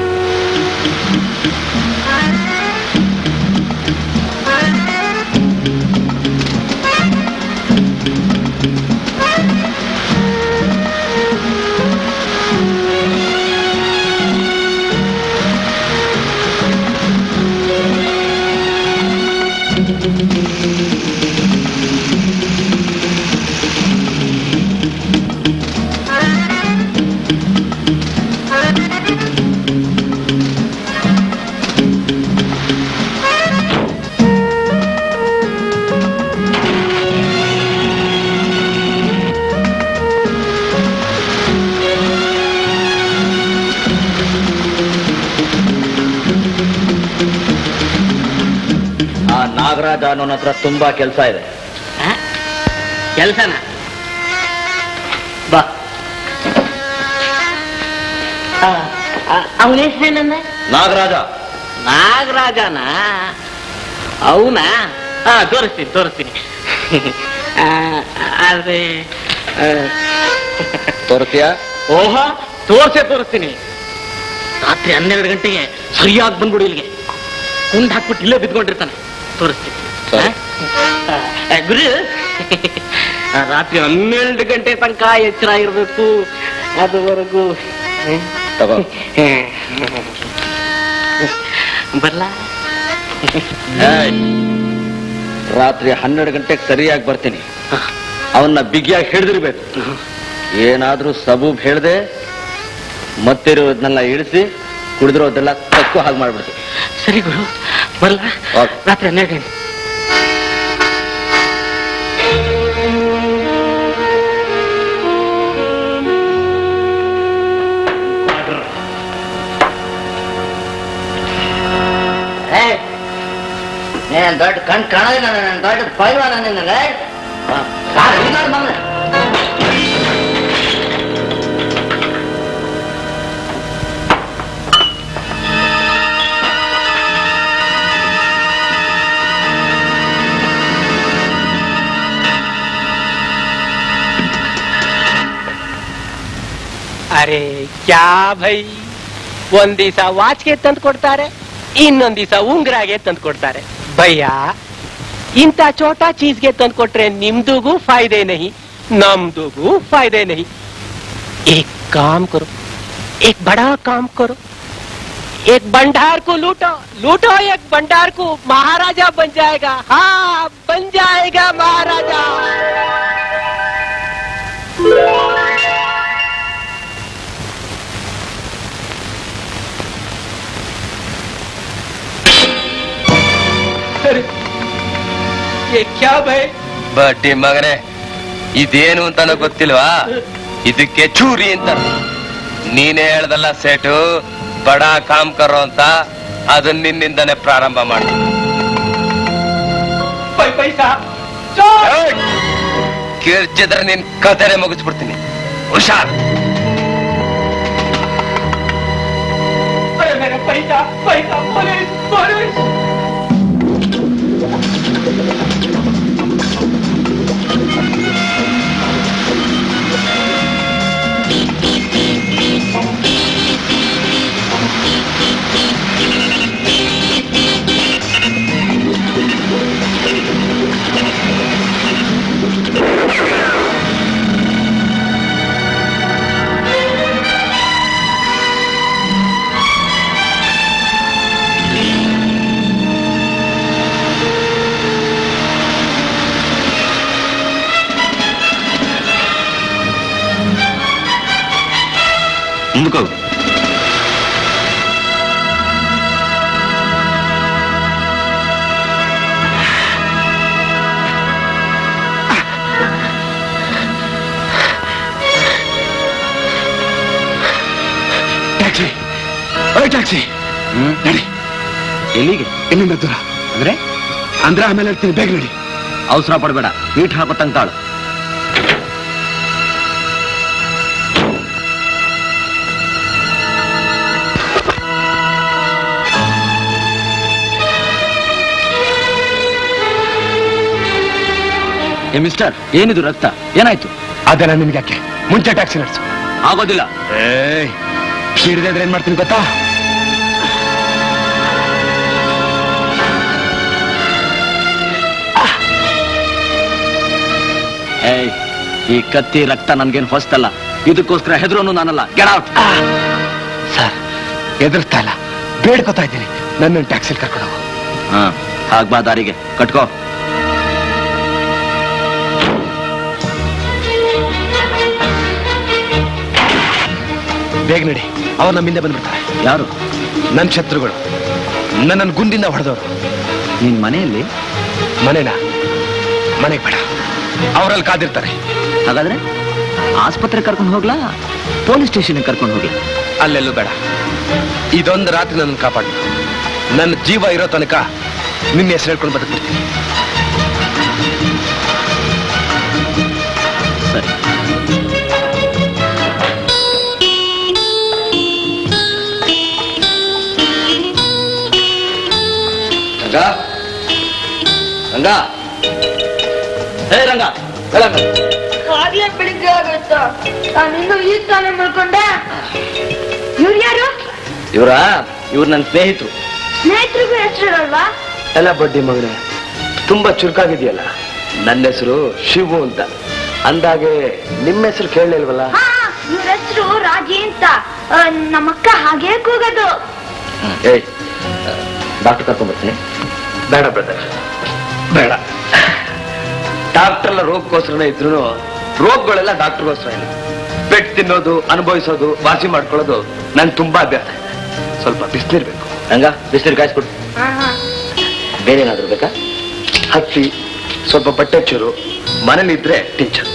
ಆ ನಾಗರಾಜ ಅನ್ನೋನ ಹತ್ರ ತುಂಬಾ ಕೆಲಸ ಇದೆ ಕೆಲ್ಸನ ಬಾ ಅವನ ಹೆಸರೇನಂದ ನಾಗರಾಜ ನಾಗರಾಜನ ಅವನ ಹಾ ತೋರಿಸ್ತೀನಿ ತೋರಿಸ್ತೀನಿ ಆ, ಆದ್ರೆ ಆ, ತೋರ್ತೀಯ ಓಹೋ ತೋರ್ಸೇ ತೋರಿಸ್ತೀನಿ ರಾತ್ರಿ ಹನ್ನೆರಡು ಗಂಟೆಗೆ ಸರಿಯಾಗಿ ಬಂದ್ಬಿಡು ಇಲ್ಲಿಗೆ ಕುಂಡ್ ಹಾಕ್ಬಿಟ್ಟು ಇಲ್ಲೇ ಬಿದ್ಕೊಂಡಿರ್ತಾನೆ ತೋರಿಸ್ತೀನಿ ಸರಿ. ಆ, ಆ, ಗುರು ಆ, ರಾತ್ರಿ ಹನ್ನೆರಡು ಗಂಟೆ ತನಕ ಎಚ್ಚರ ಇರಬೇಕು ಅದುವರೆಗೂ ತಗೋ ಬರ್ಲಾ ಏಯ್, ರಾತ್ರಿ ಹನ್ನೆರಡು ಗಂಟೆಗೆ ಸರಿಯಾಗಿ ಬರ್ತೀನಿ ಅವನ್ನ ಬಿಗಿಯಾಗಿ ಹಿಡಿದಿರ್ಬೇಕು ಏನಾದ್ರೂ ಸಬೂಬ್ ಹೇಳ್ದೆ ಮತ್ತಿರೋದನ್ನೆಲ್ಲ ಇಳಿಸಿ ಕುಡಿದಿರೋದೆಲ್ಲ ತಕ್ಕು ಹಾಗೆ ಮಾಡ್ಬಿಡ್ತೀನಿ ಸರಿ ಗುರು ಬರ್ಲಾ ರಾತ್ರಿ ಹನ್ನೆರಡು ಗಂಟೆ ನೀನ್ ದೊಡ್ಡ ಕಣ್ ಕಾಣೋದಿಲ್ಲ ನಾನು ದೊಡ್ಡ ಪೈಲ್ವಾನ ನಿನ್ನಲ್ಲಿ ಅರೆ ಕ್ಯಾ ಭೈ ಒಂದ್ ದಿವಸ ವಾಚ್ಗೆ ತಂದು ಕೊಡ್ತಾರೆ ಇನ್ನೊಂದ್ ದಿವಸ ಉಂಗ್ರಾಗೆ ತಂದು ಕೊಡ್ತಾರೆ ಭಯ್ಯ ಇಂಥ ಚೋಟಾ ಚೀಸ್ಗೆ ತಂದು ಕೊಟ್ರೆ ನಿಮ್ದುಗೂ ಫಾಯ್ದೆ ನಹಿ ನಮ್ದುಗೂ ಫಾಯ್ದೆ ನಹಿ एक काम करो एक बड़ा काम करो एक भंडार को लूटो लूटो एक भंडार को महाराजा बन जाएगा हाँ बन जाएगा महाराजा ये क्या भाई ಬಡ್ಡಿ ಮಗನೇ ಇದೇನು ಅಂತಾನು ಗೊತ್ತಿಲ್ವಾ ಇದಕ್ಕೆ ಚೂರಿ ಅಂತ ನೀನೇ ಹೇಳ್ದಲ್ಲ ಸೇಟು ಬಡ ಕಾಮ್ ಕರೋ ಅಂತ ಅದನ್ನ ನಿನ್ನಿಂದನೇ ಪ್ರಾರಂಭ ಮಾಡಿ पैसा ಕಿರ್ಚಿದ್ರೆ ನಿನ್ ಕಥೆನೆ ಮುಗಿಸ್ಬಿಡ್ತೀನಿ ಹುಷಾರ್ अरे मेरा पैसा पैसा पुलिस पुलिस ಟ್ಯಾಕ್ಸಿ ನಡಿ ಎಲ್ಲಿಗೆ ಇಲ್ಲಿಂದ ದೂರ ಅಂದ್ರೆ ಅಂದ್ರೆ ಆಮೇಲೆ ಹೇಳ್ತೀನಿ ಬೇಗ ನಡಿ ಅವಸರ ಪಡ್ಬೇಡ ಈಟ್ ಹಾಕೋತಂಗ್ ತಾಳು ಏ ಮಿಸ್ಟರ್ ಏನಿದು ರಕ್ತ ಏನಾಯ್ತು ಅದೆಲ್ಲ ನಿನ್ಗೆ ಯಾಕೆ ಮುಂಚೆ ಟ್ಯಾಕ್ಸಿ ನಡೆಸು ಆಗೋದಿಲ್ಲ ಏಯ್ ಹಿಡಿದ್ರೆ ಏನ್ ಮಾಡ್ತೀನಿ ಗೊತ್ತಾ ಏಯ್ ಈ ಕತ್ತಿ ರಕ್ತ ನನ್ಗೇನ್ ಹೊಸ್ತಲ್ಲ ಇದಕ್ಕೋಸ್ಕರ ಹೆದರೋನು ನಾನಲ್ಲ ಗೆಟ್ ಔಟ್ ಸರ್ ಎದುರಿಸ್ತಾ ಇಲ್ಲ ಬೇಡ್ಕೊತಾ ಇದ್ದೀನಿ ನನ್ನ ಟ್ಯಾಕ್ಸಿಲಿ ಕರ್ಕೊಂಡು ಹೋಗು ಹಾ ಹಾಗ್ಬಾ ದಾರಿಗೆ ಕಟ್ಕೋ ಬೇಗ ನಡಿ ಅವ್ರು ನಮ್ಮ ಹಿಂದೆ ಬಂದ್ಬಿಡ್ತಾರೆ ಯಾರು ನನ್ನ ಶತ್ರುಗಳು ನನ್ನನ್ನು ಗುಂಡಿಂದ ಹೊಡೆದವರು ನಿನ್ ಮನೆಯಲ್ಲಿ ಮನೆನಾ ಮನೆಗೆ ಬೇಡ ಅವರಲ್ಲಿ ಕಾದಿರ್ತಾರೆ ಹಾಗಾದ್ರೆ ಆಸ್ಪತ್ರೆ ಕರ್ಕೊಂಡು ಹೋಗ್ಲಾ ಪೊಲೀಸ್ ಸ್ಟೇಷನ್ ಕರ್ಕೊಂಡು ಹೋಗ್ಲಾ ಅಲ್ಲೆಲ್ಲೂ ಬೇಡ ಇದೊಂದು ರಾತ್ರಿ ನನ್ನ ಕಾಪಾಡಿ ನನ್ನ ಜೀವ ಇರೋ ತನಕ ನಿನ್ನ ಹೆಸರು ಹೇಳ್ಕೊಂಡು ಬದುಕ್ಬಿಡ್ತೀನಿ ಸರಿ ರಂಗ ರಂಗ ಹೇ ರಂಗ ಹೇಳಂಗ ಆಗ್ಲೇ ಬೆಳಿಗ್ಗೆ ಆಗುತ್ತಾ ನಾನಿನ್ನು ಈ ತಾನೇ ಮಾಡ್ಕೊಂಡೆ ಇವ್ರು ಯಾರು ಇವ್ರ ಇವ್ರು ನನ್ನ ಸ್ನೇಹಿತರು ಸ್ನೇಹಿತರಿಗೂ ಹೆಸರಿರಲ್ವಾ ಎಲ್ಲ ಬಡ್ಡಿ ಮಗನೇ ತುಂಬಾ ಚುರುಕಾಗಿದೆಯಲ್ಲ ನನ್ನ ಹೆಸರು ಶಿವು ಅಂತ ಅಂದಾಗೆ ನಿಮ್ಮ ಹೆಸರು ಕೇಳಲಿಲ್ವಲ್ಲ ಹಾ ಇವ್ರ ಹೆಸರು ರಾಜಿ ಅಂತ ಆ, ನಮ್ಮಕ್ಕ ಹಾಗೆ ಕೂಗೋದು ಏಯ್ ಡಾಕ್ಟರ್ ಕರ್ಕೊಂಡ್ ಬರ್ತೀನಿ ಬೇಡ ಬ್ರದರ್ ಬೇಡ ಡಾಕ್ಟರ್ ಎಲ್ಲ ರೋಗಕ್ಕೋಸ್ಕರನೇ ಇದ್ರು ರೋಗಗಳೆಲ್ಲ ಡಾಕ್ಟರ್ಗೋಸ್ಕರ ಇಲ್ಲ ಪೆಟ್ಟು ತಿನ್ನೋದು ಅನುಭವಿಸೋದು ವಾಸಿ ಮಾಡ್ಕೊಳ್ಳೋದು ನನ್ ತುಂಬಾ ಅಭ್ಯಾಸ ಸ್ವಲ್ಪ ಬಿಸಿಲಿರ್ಬೇಕು ರಂಗ ಬಿಸಿನೀರು ಕಾಯಿಸ್ಕೊಡು ಬೇರೆ ಏನಾದ್ರು ಬೇಕಾ ಹತ್ತಿ ಸ್ವಲ್ಪ ಬಟ್ಟೆ ಚೂರು ಮನೇಲಿ ಇದ್ರೆ ಟಿಂಚರ್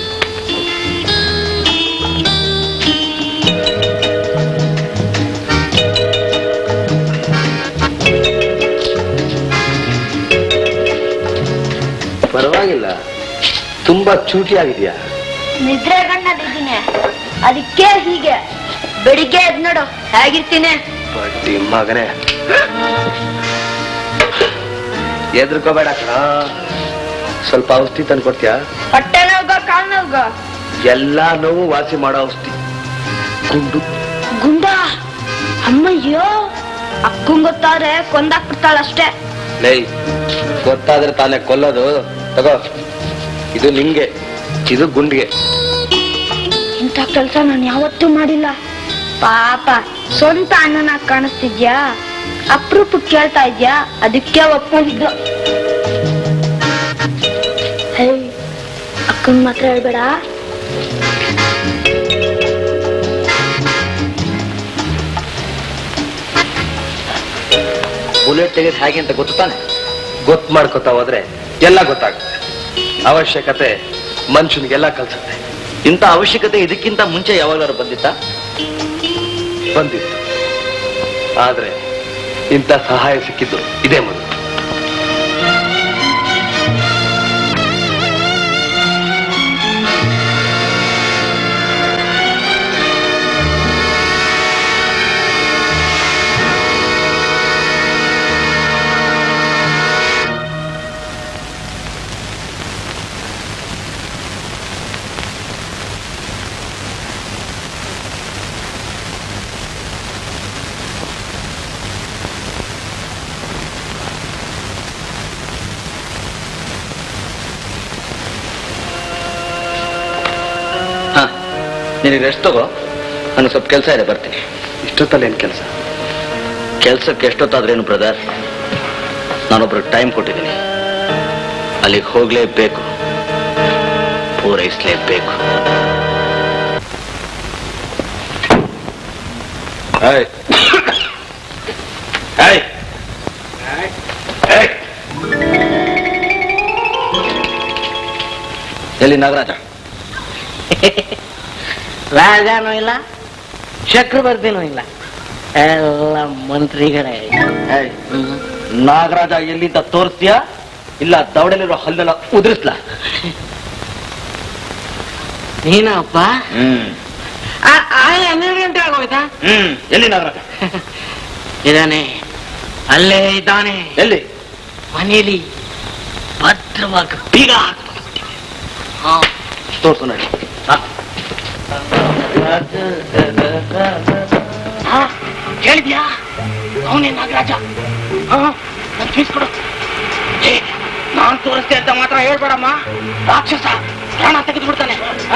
ಪರವಾಗಿಲ್ಲ ತುಂಬಾ ಚೂಟಿ ಆಗಿದೆಯಾ ನಿದ್ರೆ ಗಣ್ಣಲ್ಲಿದ್ದೀನಿ ಅದಕ್ಕೆ ಹೀಗೆ ಬೆಳಿಗ್ಗೆ ಎದ್ ನೋಡು ಹೇಗಿರ್ತೀನಿ ಬಡ್ಡಿ ಮಗನೇ ಎದ್ರಕೋಬೇಡ ಕಣ ಸ್ವಲ್ಪ ಔಷಧಿ ತಂದು ಕೊಡ್ತೀಯಾ ಹೊಟ್ಟೆ ನೋವ್ಗ ಕಾಲ್ ನೋವ್ಗ ಎಲ್ಲಾ ನೋವು ವಾಸಿ ಮಾಡೋ ಔಷಧಿ ಗುಂಡು ಗುಂಡ ಅಮ್ಮಯ್ಯೋ ಅಕ್ಕಂಗ್ ಗೊತ್ತಾದ್ರೆ ಕೊಂದಾಕ್ಬಿಡ್ತಾಳಷ್ಟೇ ಲೈ ಗೊತ್ತಾದ್ರೆ ತಾನೇ ಕೊಲ್ಲೋದು ತಗೋ ಇದು ನಿಂಗೆ ಇದು ಗುಂಡಿಗೆ ಇಂಥ ಕೆಲ್ಸ ನಾನು ಯಾವತ್ತೂ ಮಾಡಿಲ್ಲ ಪಾಪ ಸ್ವಂತ ಅಣ್ಣನ ಕಾಣಿಸ್ತಿದ್ಯಾ ಅಪ್ರೂಪಕ್ಕೆ ಕೇಳ್ತಾ ಇದ್ಯಾ ಅದಕ್ಕೆ ಒಪ್ಕೊಂಡಿದ್ದು ಹೇ ಅಕ್ಕನ್ ಮಾತ್ರ ಹೇಳ್ಬೇಡ ಬುಲೆಟ್ ತೆಗೆದು ಹೇಗೆ ಅಂತ ಗೊತ್ತು ತಾನೆ ಗೊತ್ತು ಮಾಡ್ಕೊತಾ ಹೋದ್ರೆ ಎಲ್ಲ ಗೊತ್ತಾಗುತ್ತೆ ಅವಶ್ಯಕತೆ ಮನುಷ್ಯನಿಗೆಲ್ಲ ಕಲ್ಸುತ್ತೆ ಇಂಥ ಅವಶ್ಯಕತೆ ಇದಕ್ಕಿಂತ ಮುಂಚೆ ಯಾವಾಗಲಾರು ಬಂದಿತ್ತಾ ಬಂದಿತ್ತು ಆದ್ರೆ ಇಂಥ ಸಹಾಯ ಸಿಕ್ಕಿದ್ದು ಇದೇ ಮೊದಲು ಹಾ ನಿನಗೆ ರೆಸ್ಟ್ ತಗೋ ನನಗೆ ಸ್ವಲ್ಪ ಕೆಲಸ ಇದೆ ಬರ್ತೀನಿ ಇಷ್ಟೊತ್ತಲ್ಲಿ ಏನ್ ಕೆಲಸ ಕೆಲ್ಸಕ್ಕೆ ಎಷ್ಟೊತ್ತಾದ್ರೇನು ಬ್ರದರ್ ನಾನೊಬ್ರಿಗೆ ಟೈಮ್ ಕೊಟ್ಟಿದ್ದೀನಿ ಅಲ್ಲಿಗೆ ಹೋಗ್ಲೇಬೇಕು ಪೂರೈಸಲೇಬೇಕು ಏಯ್. ಏಯ್. ಏಯ್. ಎಲ್ಲಿ ನಾಗರಾಜ ರಾಜನೂ ಇಲ್ಲ ಚಕ್ರವರ್ತಿನೂ ಇಲ್ಲ ಎಲ್ಲ ಮಂತ್ರಿಗಳೇ ನಾಗರಾಜ ಎಲ್ಲಿಂದ ತೋರಿಸ್ತೀಯಾ ಇಲ್ಲ ದವಡಲಿರೋ ಹಲ್ಲೆಲ್ಲ ಉದುರಿಸ್ಲಾ ನೀನಪ್ಪ ಹ್ಮ್ ಹನ್ನೆರಡು ಗಂಟೆ ಆಗೋಯ್ತಾ ಹ್ಮ್ ಎಲ್ಲಿ ನಾಗರಾಜ ಇದಾನೆ ಅಲ್ಲೇ ಇದ್ದಾನೆ ಎಲ್ಲಿ ಮನೇಲಿ ಭದ್ರವಾಗಿ ಬೀಗ ಹಾಕ್ಬಿಟ್ಟಿದೆ. ಹಾ ತೋರ್ಸು ನೋಡಿ ಹಾ, ಕೇಳಿದ್ಯಾ ಅವನೇ ನಾಗರಾಜ ಹಾ ನನ್ ಫೀಸ್ ಕೊಡು ಏ ನಾನ್ ತೋರಿಸ್ತೆ ಅಂತ ಮಾತ್ರ ಹೇಳ್ಬೇಡಮ್ಮ ರಾಕ್ಷಸ ಪ್ರಾಣ ತೆಗೆದು ಬಿಡ್ತಾನೆ ಹಾ?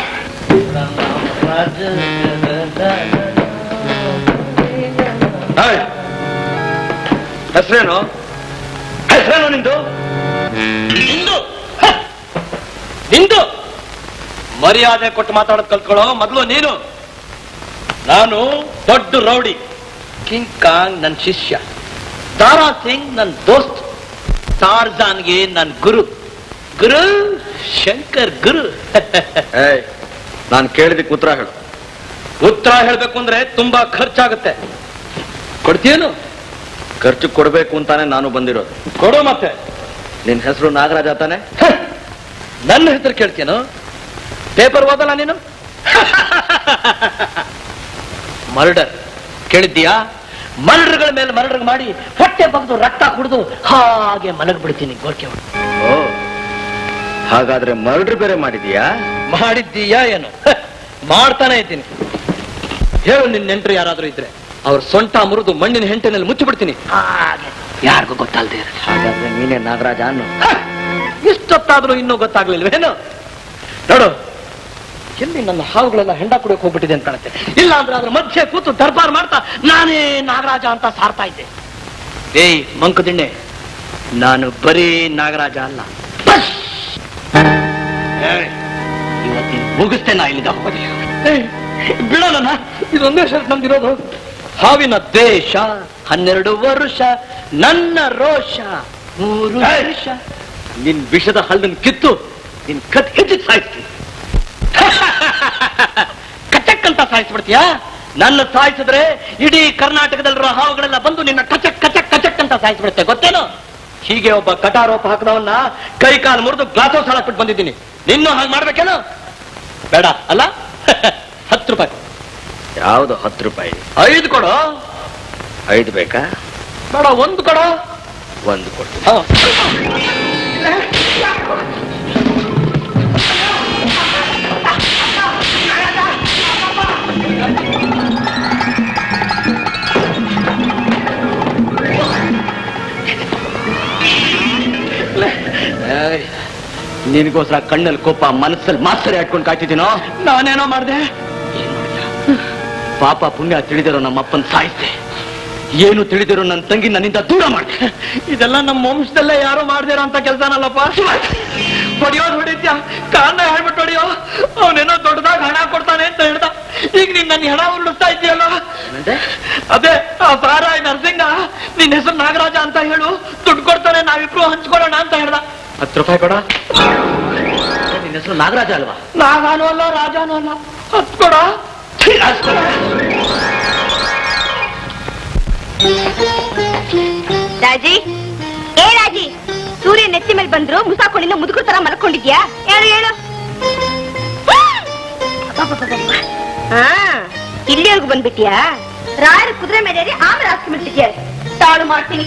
ಹೆಸರೇನು ಹೆಸರೇನು ನಿಂದು ನಿಂದು ಹ! ನಿಂದು ಮರ್ಯಾದೆ ಕೊಟ್ಟು ಮಾತಾಡೋದು ಕಲ್ತ್ಕೊಳ್ಳೋ ಮೊದಲು ನೀನು ನಾನು ದೊಡ್ಡ ರೌಡಿ ಕಿಂಗ್ ಕಾಂಗ್ ನನ್ನ ಶಿಷ್ಯ ದಾರಾ ಸಿಂಗ್ ನನ್ನ ದೋಸ್ತ್ ಟಾರ್ಜಾನ್ಗೆ ನನ್ನ ಗುರು ಗುರು ಶಂಕರ್ ಗುರು ಏಯ್ ನಾನು ಕೇಳಿದಕ್ಕೆ ಉತ್ತರ ಹೇಳು ಉತ್ತರ ಹೇಳ್ಬೇಕು ಅಂದ್ರೆ ತುಂಬಾ ಖರ್ಚಾಗುತ್ತೆ ಕೊಡ್ತೀಯೇನು ಖರ್ಚು ಕೊಡ್ಬೇಕು ಅಂತಾನೆ ನಾನು ಬಂದಿರೋದು ಕೊಡು ಮತ್ತೆ ನಿನ್ ಹೆಸರು ನಾಗರಾಜ ತಾನೆ ನನ್ನ ಹೆಸರು ಕೇಳ್ತೀಯನು ಪೇಪರ್ ಓದಲ್ಲ ನೀನು ಮರ್ಡರ್ ಕೇಳಿದ್ದೀಯಾ ಮರ್ಡರ್ಗಳ ಮೇಲೆ ಮರ್ಡರ್ ಮಾಡಿ ಹೊಟ್ಟೆ ಬಗ್ದು ರಕ್ತ ಕುಡಿದು ಹಾಗೆ ಮಲಗ್ ಬಿಡ್ತೀನಿ ಗೋರ್ಕೆ ಹೊಡ್ದು. ಓ ಹಾಗಾದ್ರೆ ಮರ್ಡರ್ ಬೇರೆ ಮಾಡಿದೀಯಾ ಮಾಡಿದ್ದೀಯಾ ಏನು ಹ, ಮಾಡ್ತಾನೆ ಇದ್ದೀನಿ ಹೇಳು ನಿನ್ ನೆಂಟರು ಯಾರಾದ್ರೂ ಇದ್ರೆ ಅವ್ರ ಸೊಂಟ ಮುರಿದು ಮಣ್ಣಿನ ಹೆಂಟಿನಲ್ಲಿ ಮುಚ್ಚಿಬಿಡ್ತೀನಿ ಹಾಗೆ ಯಾರಿಗೂ ಗೊತ್ತಾಲ್ದೇ ಇರಲಿ. ಹಾಗಾದ್ರೆ ನೀನೇ ನಾಗರಾಜ ಅನ್ನು ಇಷ್ಟೊತ್ತಾದ್ರೂ ಇನ್ನೂ ಗೊತ್ತಾಗ್ಲಿಲ್ವೇನು ನೋಡು ಎಲ್ಲಿ ನನ್ನ ಹಾವುಗಳೆಲ್ಲ ಹೆಂಡ ಕುಡಿಯೋಕೆ ಹೋಗ್ಬಿಟ್ಟಿದೆ ಅಂತ ಕಾಣುತ್ತೆ ಇಲ್ಲ ಅಂದ್ರೆ ಅದ್ರ ಮಧ್ಯೆ ಕೂತು ದರ್ಬಾರ್ ಮಾಡ್ತಾ ನಾನೇ ನಾಗರಾಜ ಅಂತ ಸಾರ್ತಾ ಇದ್ದೆ ಏಯ್ ಮಂಕುದಿಣ್ಣೆ ನಾನು ಬರೀ ನಾಗರಾಜ ಅಲ್ಲ ಬಸ್! ಏಯ್, ಇವತ್ತಿನ ಮುಗಿಸ್ತೇ ನಾ ಇಲ್ಲಿಂದ ಹೋಗೋದಿಲ್ಲ ಏಯ್, ಬಿಡೋಣ ಇದೊಂದೇ ಶರ್ಟ್ ನಮ್ದಿರೋದು ಹಾವಿನ ದೇಶ ಹನ್ನೆರಡು ವರ್ಷ ನನ್ನ ರೋಷ ಮೂರು ವರ್ಷ ನಿನ್ ವಿಷದ ಹಲ್ಲನ್ನು ಕಿತ್ತು ನಿನ್ ಕತ್ ಹೆಚ್ಚಿಗೆ ಸಾಯಿಸ್ತೀನಿ ಕಚಕ್ ಅಂತ ಸಾಯಿಸ್ಬಿಡ್ತೀಯಾ ನನ್ನ ಸಾಯಿಸಿದ್ರೆ ಇಡೀ ಕರ್ನಾಟಕದಲ್ಲಿರೋ ಹಾವುಗಳೆಲ್ಲ ಬಂದು ನಿನ್ನ ಕಚಕ್ ಕಚಕ್ ಕಚಕ್ ಅಂತ ಸಾಯಿಸ್ಬಿಡುತ್ತೆ ಗೊತ್ತೇನು ಹೀಗೆ ಒಬ್ಬ ಕಟಾರೋಪ ಹಾಕದವನ್ನ ಕೈ ಕಾಲು ಮುರಿದು ಗ್ಲಾಸೋ ಸಾಲಕ್ಬಿಟ್ಟು ಬಂದಿದ್ದೀನಿ ನಿನ್ನೂ ಹಾಗೆ ಮಾಡ್ಬೇಕೇನು ಬೇಡ ಅಲ್ಲ ಹತ್ತು ರೂಪಾಯಿ ಕೊಡು. ಯಾವ್ದು ಹತ್ತು ರೂಪಾಯಿ ಐದು ಕೊಡು ಐದು ಬೇಕಾ ಬೇಡ ಒಂದು ಕೊಡು ಒಂದು ಕೊಡ್ತೀನಿ ಹಾ. ಏಯ್, ನಿನಗೋಸ್ಕರ ಕಣ್ಣಲ್ಲಿ ಕೋಪ ಮನಸ್ಸಲ್ಲಿ ಮಾತ್ಸರಿ ಹಾಡ್ಕೊಂಡು ಕಾಯ್ತಿದ್ದೀನೋ ನಾನೇನೋ ಮಾಡಿದೆ ಪಾಪ ಪುಣ್ಯ ತಿಳಿದಿರೋ ನಮ್ಮಪ್ಪನ್ ಸಾಯಿಸ್ದೆ ಏನು ತಿಳಿದಿರೋ ನನ್ನ ತಂಗಿ ನನ್ನಿಂದ ದೂರ ಮಾಡಿದೆ ಇದೆಲ್ಲ ನಮ್ಮ ವಂಶದಲ್ಲೇ ಯಾರು ಮಾಡ್ದಿರೋ ಅಂತ ಕೆಲಸನಲ್ಲಪ್ಪ ಹೊಡಿಯೋದು ಹೊಡಿತ್ಯ ಕಾರಣ ಹೇಳ್ಬಿಟ್ಟು ಹೊಡಿಯೋ ಅವನೇನೋ ದೊಡ್ಡದಾಗ ಹಣ ಕೊಡ್ತಾನೆ ಅಂತ ಹೇಳ್ದ ಈಗ ನೀನ್ ನನ್ನ ಹಣ ಉರುಳಿಸ್ತಾ ಇದೆಯಲ್ಲ ಅದೇ ಆ ಸಾರಾಯ್ ನರಸಿಂಗ ನಿನ್ ಹೆಸರು ನಾಗರಾಜ ಅಂತ ಹೇಳು ದುಡ್ಡು ಕೊಡ್ತಾನೆ ನಾವಿಬ್ರು ಹಂಚ್ಕೊಳ್ಳೋಣ ಅಂತ ಹೇಳ್ದ ಹತ್ತು ರೂಪಾಯಿ ಕೊಡ ನಿನ್ನ ಹೆಸರು ನಾಗರಾಜ ಅಲ್ವಾ ನಾಗಾನು ಅಲ್ಲ ರಾಜಾನು ಅಲ್ಲ ಹತ್ ಕೊಡ ರಾಜಿ ಏ ರಾಜಿ ಸೂರ್ಯ ನೆತ್ತಿ ಮೇಲೆ ಬಂದ್ರು ಮುಸಾಕೊಂಡಿನ ಮುದುಕರ ತರ ಮಲ್ಕೊಂಡಿದ್ಯಾ ಹೇಳು ಹೇಳು ಹಾ ಇಲ್ಲಿವರೆಗೂ ಬಂದ್ಬಿಟ್ಯಾ ರಾಯರ ಕುದುರೆ ಮೇಲೆ ಏರಿ ಆಮೇಲೆ ಹಾಸ್ಕೊಂಡ್ಬಿಟ್ಟಿದ್ಯಾ ತಾಳು ಮಾಡ್ತೀನಿ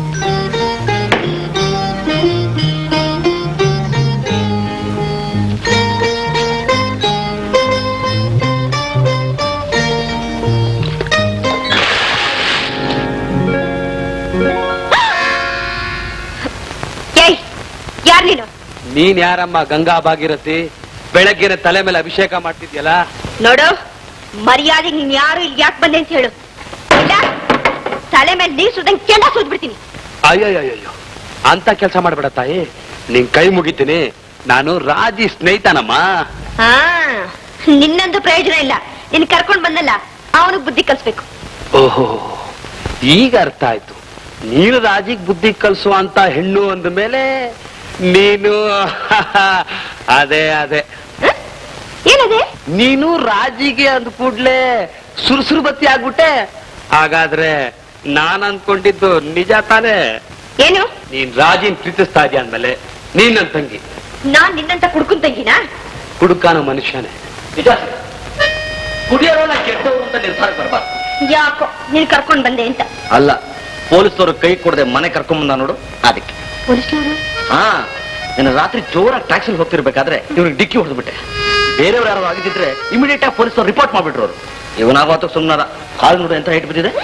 ಏಯ್ ಯಾರ್ ನೀನು ನೀನ್ ಯಾರಮ್ಮ ಗಂಗಾ ಭಾಗಿರಥಿ ಬೆಳಗ್ಗೆನೆ ತಲೆ ಮೇಲೆ ಅಭಿಷೇಕ ಮಾಡ್ತಿದ್ಯಲ್ಲ ನೋಡು ಮರ್ಯಾದೆ ನೀನ್ ಯಾರು ಇಲ್ಲಿ ಯಾಕೆ ಬಂದೆ ಅಂತ ಹೇಳು ಇಲ್ಲ ತಲೆ ಮೇಲೆ ನೀರ್ ಸುದಂಗ್ ಕೆಂಡ ಸುದ್ಬಿಡ್ತೀನಿ ಅಯ್ಯಯ್ಯೋ ಅಂತ ಕೆಲಸ ಮಾಡ್ಬೇಡ ತಾಯಿ ನಿನ್ ಕೈ ಮುಗಿತೀನಿ ನಾನು ರಾಜಿ ಸ್ನೇಹಿತನಮ್ಮ ಹಾ ನಿನ್ನಂದು ಪ್ರಯೋಜನ ಇಲ್ಲ ನಿನ್ ಕರ್ಕೊಂಡ್ ಬಂದಲ್ಲ ಅವನಿಗೆ ಬುದ್ಧಿ ಕಲ್ಸ್ಬೇಕು ಓಹೋ ಈಗ ಅರ್ಥ ಆಯ್ತು ನೀನು ರಾಜಿಗ್ ಬುದ್ಧಿ ಕಲ್ಸು ಅಂತ ಹೆಣ್ಣು ಅಂದ ಮೇಲೆ ನೀನು ಅದೇ ಅದೇ ಏನದೆ ನೀನು ರಾಜಿಗೆ ಅಂದ ಕೂಡ್ಲೆ ಸುರುಸುರು ಬತ್ತಿ ಆಗ್ಬಿಟ್ಟೆ ಹಾಗಾದ್ರೆ ನಾನ್ ಅನ್ಕೊಂಡಿದ್ದು ನಿಜ ತಾನೇ ಏನು ನೀನ್ ರಾಜಿನ್ ಪ್ರೀತಿಸ್ತಾ ಇದೆಯಾ ಅಂದ್ಮೇಲೆ ನೀನ್ ನನ್ ತಂಗಿ ನಾನ್ ನಿನ್ನಂತ ಕುಡ್ಕೊಂಡ್ ತಂಗಿನಾ ಹುಡುಕಾನ ಮನುಷ್ಯನೇ ನಿಜ ಕುಡಿಯೋರನ್ನ ಕೆಟ್ಟವರು ಅಂತ ನಿರ್ಧಾರ ಬರಬಾರ್ದು ಯಾಕೋ ನೀನ್ ಕರ್ಕೊಂಡ್ ಬಂದೆ ಅಂತ ಅಲ್ಲ ಪೊಲೀಸರು ಕೈ ಕೊಡದೆ ಮನೆ ಕರ್ಕೊಂಬಂದ ನೋಡು ಅದಕ್ಕೆ ಪೊಲೀಸ್ನವರು ಹಾ ನಿನ್ನ ರಾತ್ರಿ ಜೋರಾಗಿ ಟ್ಯಾಕ್ಸಿಲಿ ಹೋಗ್ತಿರ್ಬೇಕಾದ್ರೆ ಇವ್ರಿಗೆ ಡಿಕ್ಕಿ ಹೊಡೆದ್ಬಿಟ್ಟೆ ಬೇರೆಯವ್ರು ಯಾರು ಆಗಿದ್ದಿದ್ರೆ ಇಮಿಡಿಯೇಟ್ ಆಗಿ ಪೊಲೀಸರು ರಿಪೋರ್ಟ್ ಮಾಡ್ಬಿಟ್ರು ಅವರು ಇವನಾಗತ್ತು ಸುಮ್ಮನಾದ ಹಾಲು ನೋಡು ಎಂತ ಹೇಟ್ ಬಿದ್ದಿದೆ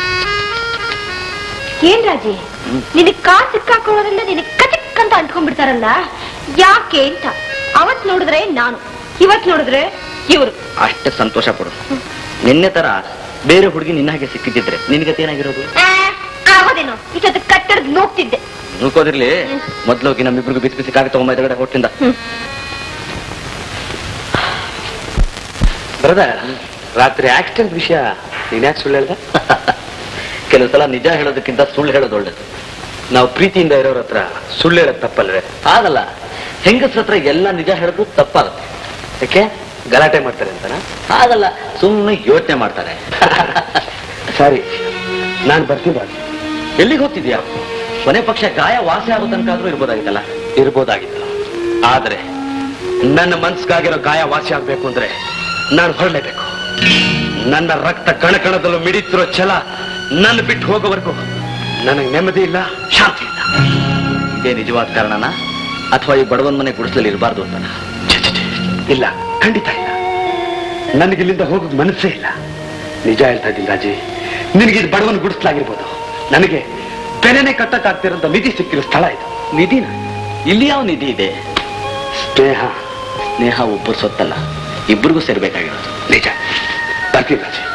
ಏನ್ ರಾಜಿ ನಿನಗ್ ಕಾರ್ ಸಿಕ್ಕಾಕೊಳ್ಳೋದ್ರಿಂದ ನಿನಗ್ ಕಚಕ್ ಅಂತ ಅಂಟ್ಕೊಂಡ್ಬಿಡ್ತಾರಲ್ಲ ಯಾಕೆ ಅಂತ ಅವತ್ ನೋಡಿದ್ರೆ ನಾನು ಇವತ್ ನೋಡಿದ್ರೆ ಇವ್ರು ಅಷ್ಟೇ ಸಂತೋಷ ಪಡು ನಿನ್ನೆ ತರ ಬೇರೆ ಹುಡುಗಿ ನಿನ್ನ ಹಾಗೆ ಸಿಕ್ಕಿದ್ದಿದ್ರೆ ನಿನಗತಿ ಏನಾಗಿರೋದು ಆ, ಆಗೋದೇನೋ ಇಷ್ಟೊತ್ತು ಕಟ್ಟಡದ್ ನೋಗ್ತಿದ್ದೆ ನುಕೋದಿರ್ಲಿ ಮೊದ್ಲು ಹೋಗಿ ನಮ್ಮಿಬ್ರಿಗೂ ಬಿಸಿ ಬಿಸಿ ಕಾಗಿ ತಗೊಂಬ ಎದುರುಗಡೆ ಹೊಟ್ಟಿಂದ ಬ್ರದರ್ ರಾತ್ರಿ ಆಕ್ಸಿಡೆಂಟ್ ವಿಷಯ ನೀನ್ ಯಾಕೆ ಸುಳ್ಳು ಹೇಳ್ದ ಕೆಲವು ಸಲ ನಿಜ ಹೇಳೋದಕ್ಕಿಂತ ಸುಳ್ಳು ಹೇಳೋದು ಒಳ್ಳೇದು ನಾವು ಪ್ರೀತಿಯಿಂದ ಇರೋರ ಹತ್ರ ಸುಳ್ಳು ಹೇಳೋದು ತಪ್ಪಲ್ವೇ ಆಗಲ್ಲ ಹೆಂಗಸ್ರ ಹತ್ರ ಎಲ್ಲ ನಿಜ ಹೇಳೋದು ತಪ್ಪಾಗುತ್ತೆ ಯಾಕೆ ಗಲಾಟೆ ಮಾಡ್ತಾರೆ ಅಂತನಾ ಆಗಲ್ಲ ಸುಮ್ಮನೆ ಯೋಚನೆ ಮಾಡ್ತಾರೆ ಸರಿ ನಾನ್ ಬರ್ತೀನಿ ರಾಜ್. ಎಲ್ಲಿಗೆ ಹೋಗ್ತಿದ್ಯಾ ಕೊನೆ ಪಕ್ಷ ಗಾಯ ವಾಸಿ ಆಗೋ ತನಕ ಆದ್ರೂ ಇರ್ಬೋದಾಗಿತ್ತಲ್ಲ ಇರ್ಬೋದಾಗಿತ್ತು ಆದ್ರೆ ನನ್ನ ಮನ್ಸ್ಗಾಗಿರೋ ಗಾಯ ವಾಸಿ ಆಗ್ಬೇಕು ಅಂದ್ರೆ ನಾನು ಹೊರಲೇಬೇಕು ನನ್ನ ರಕ್ತ ಕಣಕಣದಲ್ಲೂ ಮಿಡಿತಿರೋ ಛಲ ನನ್ನ ಬಿಟ್ಟು ಹೋಗೋವರೆಗೂ ನನಗೆ ನೆಮ್ಮದಿ ಇಲ್ಲ ಶಾಂತಿ ಇಲ್ಲ ಇದೇ ನಿಜವಾದ ಕಾರಣನ ಅಥವಾ ಈ ಬಡವನ್ ಮನೆ ಗುಡಿಸಲಲ್ಲಿ ಇರಬಾರ್ದು ಅಂತನ ಇಲ್ಲ ಖಂಡಿತ ಇಲ್ಲ ನನಗಿಲ್ಲಿಂದ ಹೋಗೋಕ್ ಮನಸ್ಸೇ ಇಲ್ಲ ನಿಜ ಹೇಳ್ತಾ ಇದ್ದೀನಿ ರಾಜಿ ನಿನಗೆ ಇದು ಬಡವನ್ ಗುಡಿಸ್ಲಾಗಿರ್ಬೋದು ನನಗೆ ಬೆಲೆನೆ ಕಟ್ಟಕ್ಕಾಗ್ತಿರೋಂಥ ನಿಧಿ ಸಿಕ್ಕಿರೋ ಸ್ಥಳ ಇದು ನಿಧಿನ ಇಲ್ಲಿ ಯಾವ ನಿಧಿ ಇದೆ ಸ್ನೇಹ ಸ್ನೇಹ ಒಬ್ಬರು ಸೊತ್ತಲ್ಲ ಇಬ್ಬರಿಗೂ ಸೇರ್ಬೇಕಾಗಿರೋದು ನಿಜ ಬರ್ತೀನಿ ರಾಜಿ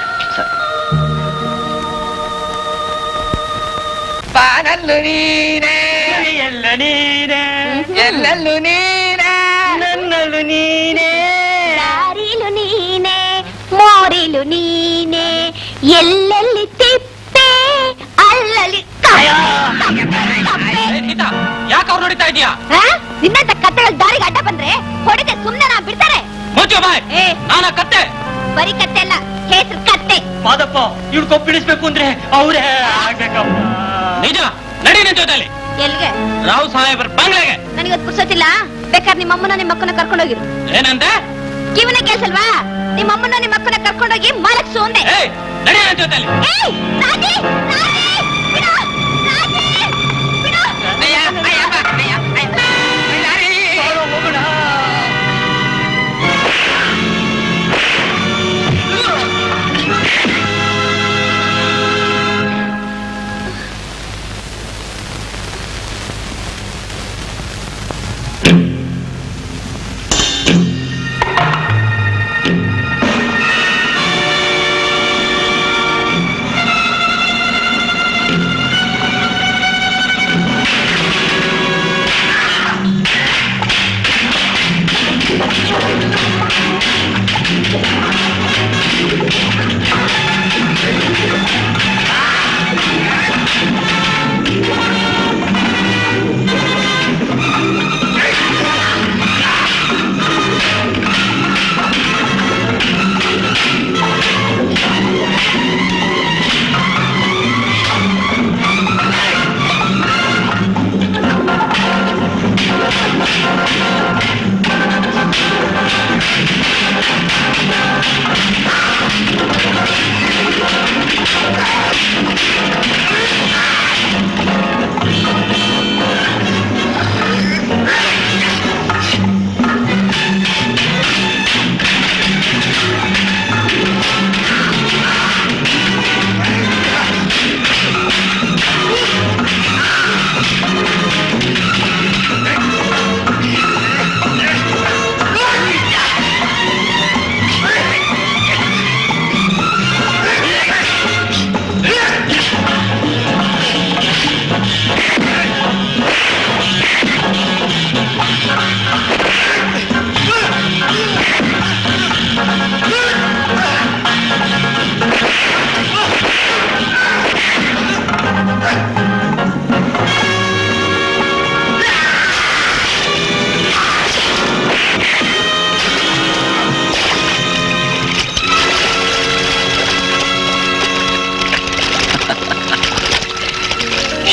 ಬಾನಲ್ಲು ನೀನೇ ಎಲ್ಲ ನೀನೇ ಎಲ್ಲೆಲ್ಲೂ ನೀನೇ ನನ್ನಲ್ಲೂ ನೀನೇ ದಾರಿಲು ನೀನೆ ಮೋರಿಲು ನೀನೆ ಎಲ್ಲೆಲ್ಲಿ ತಿಪ್ಪೆ ಅಲ್ಲಲ್ಲಿ ಯಾಕೆ ಅವ್ರು ನೋಡಿತಾ ಇದೀಯಾ ನಿನ್ನಂತ ಕತ್ತೆಗಳ ದಾರಿಗೆ ಅಡ್ಡ ಬಂದ್ರೆ ಹೊಡೆದೆ ಸುಮ್ನೆ ನಾ ಬಿಡ್ತಾರೆ ಮುಚ್ಚು ಬಾಯ್ ಏ ನಾನ ಕತ್ತೆ ಬರೀ ಕತ್ತೆ ಅಲ್ಲ ಹೆಸರು ಕತ್ತೆ ಮಾದಪ್ಪ ಇವ್ಳು ಕೊಪ್ಪಿಳಿಸ್ಬೇಕು ಅಂದ್ರೆ ಅವರೇ ಆಗ್ಬೇಕಪ್ಪ ನಿಜ ನಡಿ ನಿನ್ ಜೊತೆಲಿ ಎಲ್ಗೆ ರಾವ್ ಸಾಹೇಬ್ರ ಬಂಗ್ಲೆಗೆ ನನಗದ್ ಪುರ್ಸೋತಿಲ್ಲ ಬೇಕಾದ್ರೆ ನಿಮ್ಮ ಅಮ್ಮನ ನಿಮ್ಮ ಅಕ್ಕನ ಕರ್ಕೊಂಡೋಗಿರು ಏನಂತೆ ಕಿವನ ಕೇಳ್ಸಲ್ವಾ ನಿಮ್ಮ ಅಮ್ಮನ ನಿಮ್ಮ ಅಕ್ಕನ ಕರ್ಕೊಂಡೋಗಿ ಮಲಗ್ಸು ಅಂದೆ ಏಯ್ ನಡಿ ನನ್ ಜೊತೆಲಿ ಏಯ್ ರಾಜಿ ರಾಜಿ ಬಿಡು ರಾಜಿ ಬಿಡು ಆ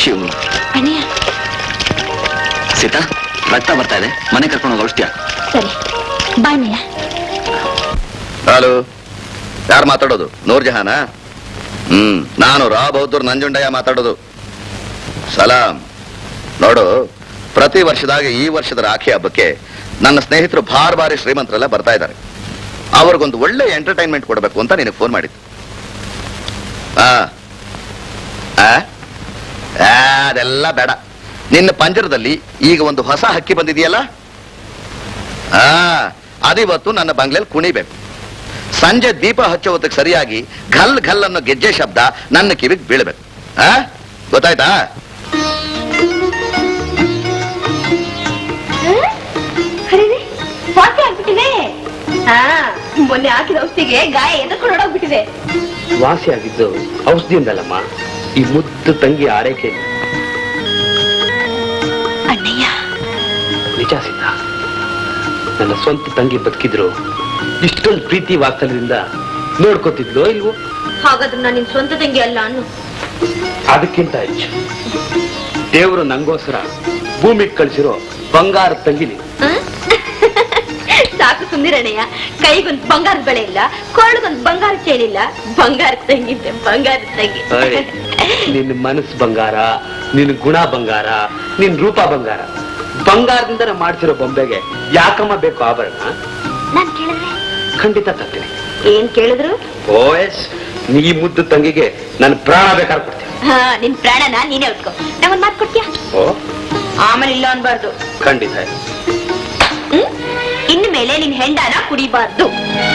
ಶಿವ ಅಣ್ಣಯ್ಯ ಸೀತಾ ರಕ್ತ ಬರ್ತಾ ಇದೆ ಮನೆ ಕರ್ಕೊಂಡು ಹೋಗಿ ಔಷಧಿಯ ಸರಿ ಬಾಣ್ಣಯ್ಯ ಹಲೋ ಯಾರು ಮಾತಾಡೋದು ನೂರ್ ಜಹಾನ ಹ್ಮ್ ನಾನು ರಾ ಬೌದ್ಧರ್ ನಂಜುಂಡಯ್ಯ ಮಾತಾಡೋದು ಸಲಾಂ ನೋಡು ಪ್ರತಿ ವರ್ಷದಾಗ ಈ ವರ್ಷದ ರಾಖಿ ಹಬ್ಬಕ್ಕೆ ನನ್ನ ಸ್ನೇಹಿತರು ಭಾರ್ ಬಾರಿ ಶ್ರೀಮಂತರೆಲ್ಲ ಬರ್ತಾ ಇದ್ದಾರೆ ಅವ್ರಿಗೊಂದು ಒಳ್ಳೆ ಎಂಟರ್ಟೈನ್ಮೆಂಟ್ ಕೊಡಬೇಕು ಅಂತ ನಿನಗೆ ಫೋನ್ ಮಾಡಿದ್ದು ಆ ಆ? ಆ, ಅದೆಲ್ಲ ಬೇಡ ನಿನ್ನ ಪಂಜರದಲ್ಲಿ ಈಗ ಒಂದು ಹೊಸ ಹಕ್ಕಿ ಬಂದಿದೆಯಲ್ಲ ಆ ಅದಿವತ್ತು ನನ್ನ ಬಂಗ್ಲೆಯಲ್ಲಿ ಕುಣಿಬೇಕು ಸಂಜೆ ದೀಪ ಹಚ್ಚೋ ಹೊತ್ತಿಗೆ ಸರಿಯಾಗಿ ಘಲ್ ಘಲ್ ಅನ್ನೋ ಗೆಜ್ಜೆ ಶಬ್ದ ನನ್ನ ಕಿವಿಗೆ ಬೀಳ್ಬೇಕು ಆ ಗೊತ್ತಾಯ್ತಾ ವಾಸಿ ಆಗ್ಬಿಟ್ಟಿದೆ ಹಾ ಮೊನ್ನೆ ಹಾಕಿದ ಔಷಧಿಗೆ ಗಾಯ ಎದಕ್ಕೆ ಹೊರಡೋಗ್ಬಿಟ್ಟಿದೆ ವಾಸಿ ಆಗಿದ್ದು ಔಷಧಿಯಿಂದಲ್ಲಮ್ಮ ಈ ಮುದ್ದು ತಂಗಿ ಆರೈಕೆ ಅಣ್ಣಯ್ಯ ನಿಜ ಸೀತಾ ನನ್ನ ಸ್ವಂತ ತಂಗಿ ಬದುಕಿದ್ರು ಇಷ್ಟೊಂದು ಪ್ರೀತಿ ವಾತ್ಸಲ್ಯದಿಂದ ನೋಡ್ಕೊತಿದ್ಲೋ ಇಲ್ವೋ ಹಾಗಾದ್ರೆ ನಾನು ನಿನ್ ಸ್ವಂತ ತಂಗಿ ಅಲ್ಲ ಅನ್ನು ಅದಕ್ಕಿಂತ ಹೆಚ್ಚು ದೇವರು ನಂಗೋಸ್ಕರ ಭೂಮಿಗೆ ಕಳಿಸಿರೋ ಬಂಗಾರ ತಂಗಿನಿ ಸಾಕು ಸುಂದಿರಣ್ಣಯ್ಯ ಕೈಗೊಂದ್ ಬಂಗಾರದ ಬಳೆ ಇಲ್ಲ ಕೊರಳಿಗೊಂದ್ ಬಂಗಾರ ಚೈನ್ ಇಲ್ಲ ಬಂಗಾರ ತಂಗಿದ್ದೆ ಬಂಗಾರ ತಂಗಿ ಅಯ್ಯ್, ನಿನ್ನ ಮನಸ್ಸು ಬಂಗಾರ ನಿನ್ನ ಗುಣ ಬಂಗಾರ ನಿನ್ ರೂಪ ಬಂಗಾರ ಬಂಗಾರದಿಂದ ಮಾಡ್ಸಿರೋ ಬೊಂಬೆಗೆ ಯಾಕಮ್ಮ ಬೇಕು ಆಭರಣ ನಾನ್ ಕೇಳಿದ್ರೆ ಖಂಡಿತ ತರ್ತೀನಿ ಏನ್ ಕೇಳಿದ್ರು ಓ ಎಸ್ ನೀ ಮುದ್ದು ತಂಗಿಗೆ ನನ್ನ ಪ್ರಾಣ ಬೇಕಾದ್ರೆ ಕೊಡ್ತೀನಿ ಹಾ ನಿನ್ ಪ್ರಾಣನ ನೀನೇ ಉಟ್ಕೋ ನಂಗೊಂದ್ ಮಾತು ಕೊಡ್ತೀಯಾ ಓ ಆಮೇಲೆ ಇಲ್ಲ ಅನ್ಬಾರ್ದು ಖಂಡಿತ ಹ್ಮ್ ಇನ್ನು ಮೇಲೆ ನಿನ್ ಹೆಂಡನ ಕುಡಿಬಾರ್ದು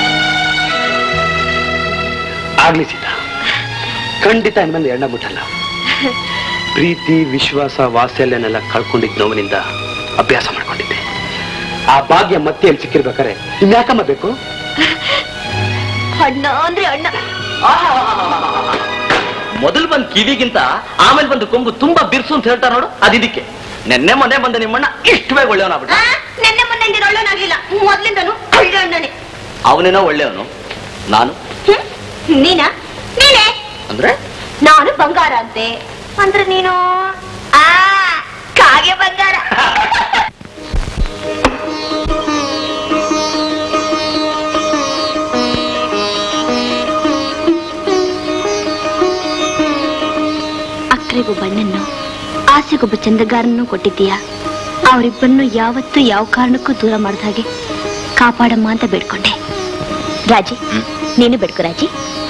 ಆಗ್ಲಿ ಸೀತಾ ಖಂಡಿತ ಇನ್ಮೇಲೆ ಎಣ್ಣ ಮುಟ್ಟಲ್ಲ ಪ್ರೀತಿ ವಿಶ್ವಾಸ ವಾತ್ಸಲ್ಯನೆಲ್ಲ ಕಳ್ಕೊಂಡಿದ್ದ ನೋವಿನಿಂದ ಅಭ್ಯಾಸ ಮಾಡ್ಕೊಂಡಿದ್ದೆ ಆ ಭಾಗ್ಯ ಮತ್ತೆ ಎಲ್ಲಿ ಸಿಕ್ಕಿರ್ಬೇಕಾರೆ ಇನ್ಯಾಕಮ್ಮ ಬೇಕು ಅಣ್ಣ ಅಂದ್ರೆ ಅಣ್ಣ ಮೊದಲು ಬಂದ್ ಕಿವಿಗಿಂತ ಆಮೇಲೆ ಬಂದು ಕೊಂಬು ತುಂಬಾ ಬಿರ್ಸು ಅಂತ ಹೇಳ್ತಾ ನೋಡು ಅದಿದಕ್ಕೆ ನೆನ್ನೆ ಮೊನ್ನೆ ಬಂದ ನಿಮ್ಮಣ್ಣ ಇಷ್ಟು ಬೇಗ ಒಳ್ಳೆಯವನಾಗ್ಬಿಟ್ಟ ಆ, ನೆನ್ನೆ ಮೊನ್ನೆ ಇಂದಿನ ಒಳ್ಳೆನಾಗ್ಲಿಲ್ಲ ಮೊದ್ಲಿಂದನು ಒಳ್ಳೆ ಅಣ್ಣನೇ ಅವನೇನೋ ಒಳ್ಳೆಯವನು ನಾನು ಹ್ಮ್? ನೀನಾ ನೀನೇ ಅಂದ್ರೆ ನಾನು ಬಂಗಾರ ಅಂತೆ ಅಂದ್ರೆ ನೀನು ಆ ಕಾಗೆ ಬಂಗಾರ ಅಕ್ರೆಗೊಬ್ಬ ಬಣ್ಣನ್ನು ಆಸೆಗೊಬ್ಬ ಚಂದಗಾರನ್ನು ಕೊಟ್ಟಿದ್ದೀಯಾ ಅವರಿಬ್ಬರನ್ನು ಯಾವತ್ತೂ ಯಾವ ಕಾರಣಕ್ಕೂ ದೂರ ಮಾಡಿದ ಹಾಗೆ ಕಾಪಾಡಮ್ಮ ಅಂತ ಬೇಡ್ಕೊಂಡೆ ರಾಜಿ ನೀನು ಬೇಡ್ಕೊ ರಾಜಿ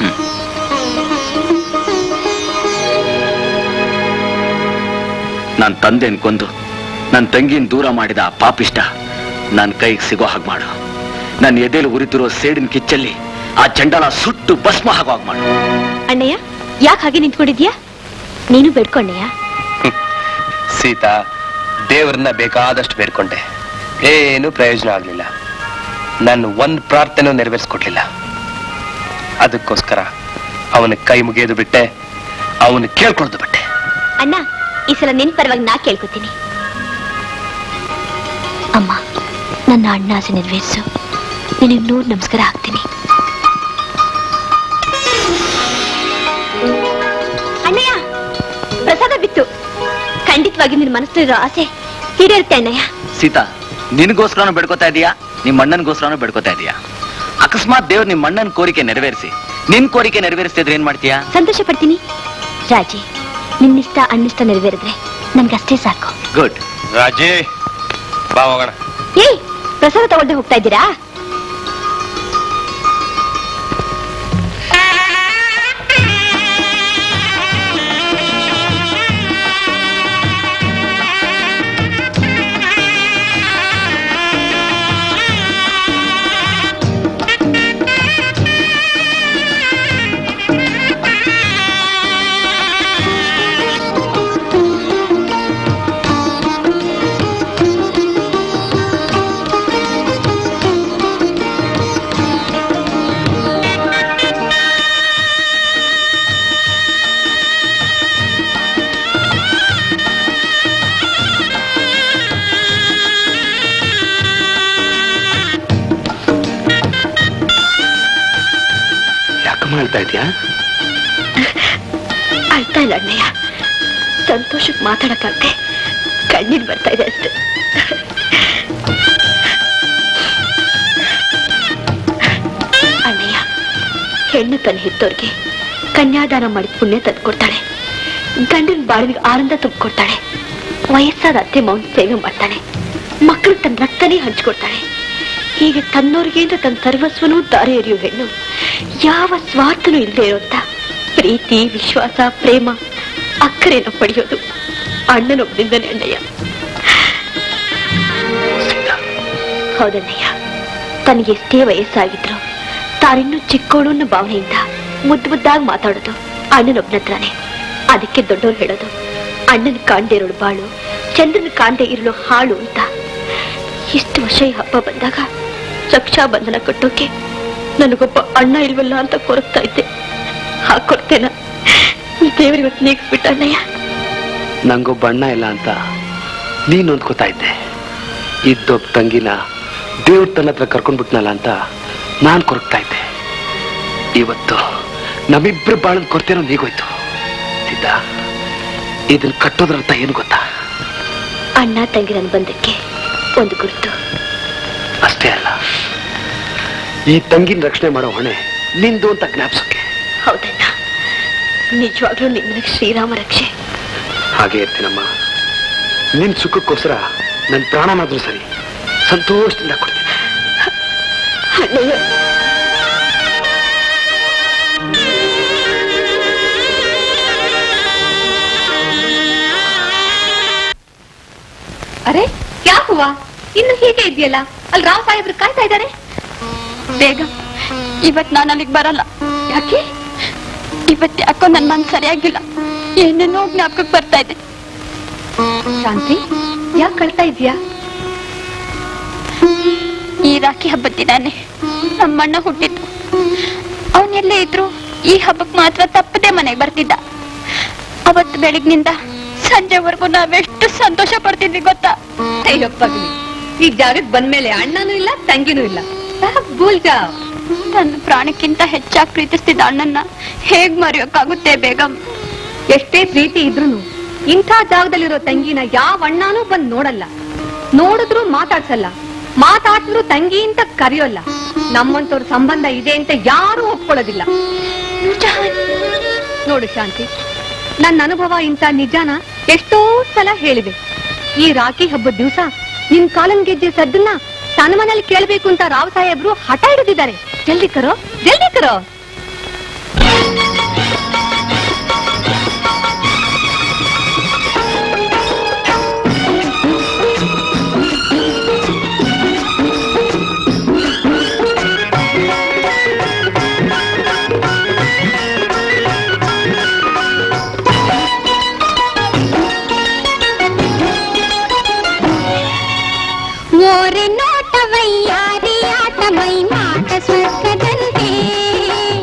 ನನ್ನ ತಂದೆನ್ ಕೊಂದು ನನ್ನ ತಂಗಿನ ದೂರ ಮಾಡಿದ ಆ ಪಾಪಿಷ್ಟ ನನ್ನ ಕೈಗೆ ಸಿಗೋ ಹಾಗೆ ಮಾಡು ನನ್ನ ಎದೆಲು ಉರಿತಿರೋ ಸೇಡಿನ ಕಿಚ್ಚಲ್ಲಿ ಆ ಚಂಡಾಲ ಸುಟ್ಟು ಭಸ್ಮ ಆಗೋ ಹಾಗೆ ಮಾಡು ಅಣ್ಣಯ್ಯ ಯಾಕೆ ಹಾಗೆ ನಿಂತ್ಕೊಂಡಿದ್ಯಾ ನೀನು ಬೇಡ್ಕೊಂಡೆಯಾ ಸೀತಾ ದೇವರನ್ನ ಬೇಕಾದಷ್ಟು ಬೇಡ್ಕೊಂಡೆ ಏನು ಪ್ರಯೋಜನ ಆಗ್ಲಿಲ್ಲ ನಾನು ಒಂದ್ ಪ್ರಾರ್ಥನೆ ನೆರವೇರಿಸ್ಕೊಡ್ಲಿಲ್ಲ ಅದಕ್ಕೋಸ್ಕರ ಅವನ ಕೈ ಮುಗಿಯೋದು ಬಿಟ್ಟೆ ಅವನು ಕೇಳ್ಕೊಳ್ದು ಬಿಟ್ಟೆ ಅಣ್ಣ ಈ ಸಲ ನಿನ್ ಪರವಾಗಿ ನಾ ಕೇಳ್ಕೊತೀನಿ ಅಮ್ಮ ನನ್ನ ಅಣ್ಣ ಆಸೆ ನೆರವೇರಿಸು ನಿನಗೆ ನೂರು ನಮಸ್ಕಾರ ಹಾಕ್ತೀನಿ ಅಣ್ಣಯ್ಯ ಪ್ರಸಾದ ಬಿತ್ತು ಖಂಡಿತವಾಗಿ ನಿನ್ ಮನಸ್ಸಲ್ಲಿರೋ ಆಸೆ ಈಡೇರುತ್ತೆ ಅಣ್ಣಯ್ಯ ಸೀತಾ ನಿನಗೋಸ್ಕರನೂ ಬೆಡ್ಕೋತಾ ಇದೀಯಾ ನಿಮ್ಮ ಅಣ್ಣನಿಗೋಸ್ಕರನೂ ಬೆಡ್ಕೋತಾ ಇದೀಯಾ ಅಕಸ್ಮಾತ್ ದೇವ್ರು ನಿಮ್ಮ ಅಣ್ಣನ ಕೋರಿಕೆ ನೆರವೇರಿಸಿ ನಿನ್ ಕೋರಿಕೆ ನೆರವೇರಿಸ್ತಿದ್ರೆ ಏನ್ ಮಾಡ್ತೀಯಾ ಸಂತೋಷ ಪಡ್ತೀನಿ ರಾಜಿ ನಿನ್ನಿಷ್ಟ ಅಣ್ಣಿಷ್ಟ ನೆರವೇರಿದ್ರೆ ನನ್ಗಷ್ಟೇ ಸಾಕು ಗುಡ್ ರಾಜೇ ಬಾ ಹೋಗೋಣ ಏಯ್ ಪ್ರಸಾದ ತಗೊಳ್ದೆ ಹೋಗ್ತಾ ಇದ್ದೀರಾ ಯಾಕಮ್ಮ ಹೇಳ್ತಾ ಇದೀಯಾ ಅಳ್ತಾ ಇಲ್ಲ ಅಣ್ಣಯ್ಯ ಸಂತೋಷಕ್ಕೆ ಮಾತಾಡಕ್ಕಾಗ್ದೆ ಕಣ್ಣೀರ್ ಬರ್ತಾ ಇದೆ ಅಷ್ಟೆ ಅಣ್ಣಯ್ಯ ಹೆಣ್ಣು ತನ್ನ ಹೆತ್ತೋರ್ಗೆ ಕನ್ಯಾದಾನ ಮಾಡಿದ ಪುಣ್ಯ ತಂದ್ಕೊಡ್ತಾಳೆ ಗಂಡನ ಬಾಳಿಗೆ ಆನಂದ ತುಂಬಿಕೊಡ್ತಾಳೆ ವಯಸ್ಸಾದ ಅತ್ತೆ ಮೌನ್ ಸೇವೆ ಮಾಡ್ತಾಳೆ ಮಕ್ಕಳು ತನ್ನ ರಕ್ತನೇ ಹಂಚ್ಕೊಡ್ತಾಳೆ ಹೀಗೆ ತನ್ನೋರಿಗೆ ಅಂತ ತನ್ನ ಸರ್ವಸ್ವನೂ ದಾರಿ ಎರೆಯೋ ಹೆಣ್ಣು ಯಾವ ಸ್ವಾರ್ಥನೂ ಇಲ್ಲದೆ ಇರೋಂತ ಪ್ರೀತಿ ವಿಶ್ವಾಸ ಪ್ರೇಮ ಅಕ್ಕರೆಯನ್ನು ಪಡೆಯೋದು ಅಣ್ಣನೊಬ್ಬನಿಂದನೇ ಅಣ್ಣಯ್ಯ ಹೌದಣ್ಣಯ್ಯ ತನಗೆ ಎಷ್ಟೇ ವಯಸ್ಸಾಗಿದ್ರು ತಾನಿನ್ನೂ ಚಿಕ್ಕೋಳು ಅನ್ನೋ ಭಾವನೆಯಿಂದ ಮುದ್ದು ಮುದ್ದಾಗಿ ಮಾತಾಡೋದು ಅಣ್ಣನೊಬ್ಬನ ಹತ್ರನೇ ಅದಕ್ಕೆ ದೊಡ್ಡವ್ರು ಹೇಳೋದು ಅಣ್ಣನ ಕಾಣ್ದೇ ಇರೋಳು ಬಾಳು ಚಂದ್ರನ ಕಾಣ್ದೇ ಇರಲು ಹಾಳು ಅಂತ ಇಷ್ಟು ವರ್ಷ ಈ ಹಬ್ಬ ಬಂದಾಗ ರಕ್ಷಾ ಬಂಧನ ಕಟ್ಟೋಕೆ ನನಗೊಬ್ಬ ಅಣ್ಣ ಇಲ್ವಲ್ಲ ಅಂತ ಕೊರಗ್ತಾ ಇದ್ದೆ ಆ ಕೊರತೆನ ದೇವರಿವತ್ತು ನೀಗಿಸ್ಬಿಟ್ಟ ಅಣ್ಣಯ್ಯ ನಂಗೊಬ್ಬ ಅಣ್ಣ ಇಲ್ಲ ಅಂತ ನೀನ್ ನೊಂದ್ಕೋತಾ ಇದ್ದೆ ಇದ್ದೊಬ್ಬ ತಂಗಿನ ದೇವ್ರ ತನ್ನ ಹತ್ರ ಕರ್ಕೊಂಡ್ಬಿಟ್ನಲ್ಲ ಅಂತ ನಾನ್ ಕೊರಗ್ತಾ ಇದ್ದೆ ಇವತ್ತು ನಮ್ಮಿಬ್ರು ಬಾಳನ್ ಕೊರತೆನೋ ನೀಗೋಯ್ತು ಸಿದ್ಧ ಇದನ್ನ ಕಟ್ಟೋದ್ರ ಅರ್ಥ ಏನು ಗೊತ್ತಾ ಅಣ್ಣ ತಂಗಿರನ್ ಬಂದಕ್ಕೆ ಒಂದು ಗುರುತು ಅಷ್ಟೇ ಅಲ್ಲ ಈ ತಂಗಿನ ರಕ್ಷಣೆ ಮಾಡೋ ಹೊಣೆ ನಿಂದು ಅಂತ ಜ್ಞಾಪಿಸೋಕೆ ಹೌದಣ್ಣ ನಿಜವಾಗ್ಲೂ ನಿಮ್ಮನೆ ಶ್ರೀರಾಮ ರಕ್ಷೆ ಹಾಗೆ ಇರ್ತೀನಮ್ಮ ನಿನ್ ಸುಖಕ್ಕೋಸ್ಕರ ನನ್ ಪ್ರಾಣನಾದ್ರೂ ಸರಿ ಸಂತೋಷದಿಂದ ಕೊಡ್ತೀನಿ ಅಣ್ಣಯ್ಯ ಅರೆ ಯಾಕುವ ಇನ್ನು ಹೀಗೆ ಇದೆಯಲ್ಲ ಅಲ್ಲಿ ರಾವ್ ಸಾಹೇಬ್ರು ಕಾಯ್ತಾ ಇದ್ದಾರೆ ಬೇಗ ಇವತ್ ನಾನು ಅಲ್ಲಿಗೆ ಬರಲ್ಲ ಯಾಕೆ ಇವತ್ ಯಾಕೋ ನನ್ ಮನ್ ಸರಿಯಾಗಿಲ್ಲ ಏನೇನೋ ಜ್ಞಾಪಕಕ್ಕೆ ಬರ್ತಾ ಇದೆ ಶಾಂತಿ ಯಾಕೆ ಕಳ್ತಾ ಇದೀಯಾ ಈ ರಾಖಿ ಹಬ್ಬದ ದಿನಾನೇ ನಮ್ಮಣ್ಣ ಹುಟ್ಟಿದ್ದು ಅವನೆಲ್ಲೇ ಇದ್ರು ಈ ಹಬ್ಬಕ್ ಮಾತ್ರ ತಪ್ಪದೆ ಮನೆಗೆ ಬರ್ತಿದ್ದ ಅವತ್ತು ಬೆಳಗ್ನಿಂದ ಸಂಜೆವರೆಗೂ ನಾವೆಷ್ಟು ಸಂತೋಷ ಪಡ್ತಿದ್ವಿ ಗೊತ್ತಾ ಅಯ್ಯಪ್ಪಗ್ಲಿ ಈ ಜಾಗಕ್ಕೆ ಬಂದ್ಮೇಲೆ ಅಣ್ಣನೂ ಇಲ್ಲ ತಂಗಿನೂ ಇಲ್ಲ ಭೂಲ್ ಜಾ ತನ್ನ ಪ್ರಾಣಕ್ಕಿಂತ ಹೆಚ್ಚಾಗಿ ಪ್ರೀತಿಸ್ತಿದ್ದ ಅಣ್ಣನ್ನ ಹೇಗ್ ಮರೆಯೋಕ್ಕಾಗುತ್ತೆ ಬೇಗಂ ಎಷ್ಟೇ ಪ್ರೀತಿ ಇದ್ರೂನು ಇಂಥ ಜಾಗದಲ್ಲಿರೋ ತಂಗಿನ ಯಾವ ಅಣ್ಣನೂ ಬಂದ್ ನೋಡಲ್ಲ ನೋಡಿದ್ರು ಮಾತಾಡ್ಸಲ್ಲ ಮಾತಾಡ್ಸಿದ್ರು ತಂಗಿ ಅಂತ ಕರೆಯೋಲ್ಲ ನಮ್ಮಂತವ್ರ ಸಂಬಂಧ ಇದೆ ಅಂತ ಯಾರು ಒಪ್ಕೊಳ್ಳೋದಿಲ್ಲ ನೋಡು ಶಾಂತಿ ನನ್ನ ಅನುಭವ ಇಂಥ ನಿಜಾನ ಎಷ್ಟೋ ಸಲ ಹೇಳಿದೆ ಈ ರಾಖಿ ಹಬ್ಬದ ದಿವಸ ನಿನ್ ಕಾಲನ್ ಗೆಜ್ಜೆ ಸದ್ದನ್ನ ತನ್ನ ಮನೇಲಿ ಕೇಳ್ಬೇಕು ಅಂತ ರಾವ್ ಸಾಹೇಬ್ರು ಹಠ ಹಿಡಿದಿದ್ದಾರೆ ಜಲ್ದಿ ಕರೋ ಜಲ್ದಿ ಕರೋ ಓರೆ ನೋಟವಯ್ಯಾರಿ ಆಟ ಮೈ ಮಾಟ ಸ್ವರ್ಗದಂತೆ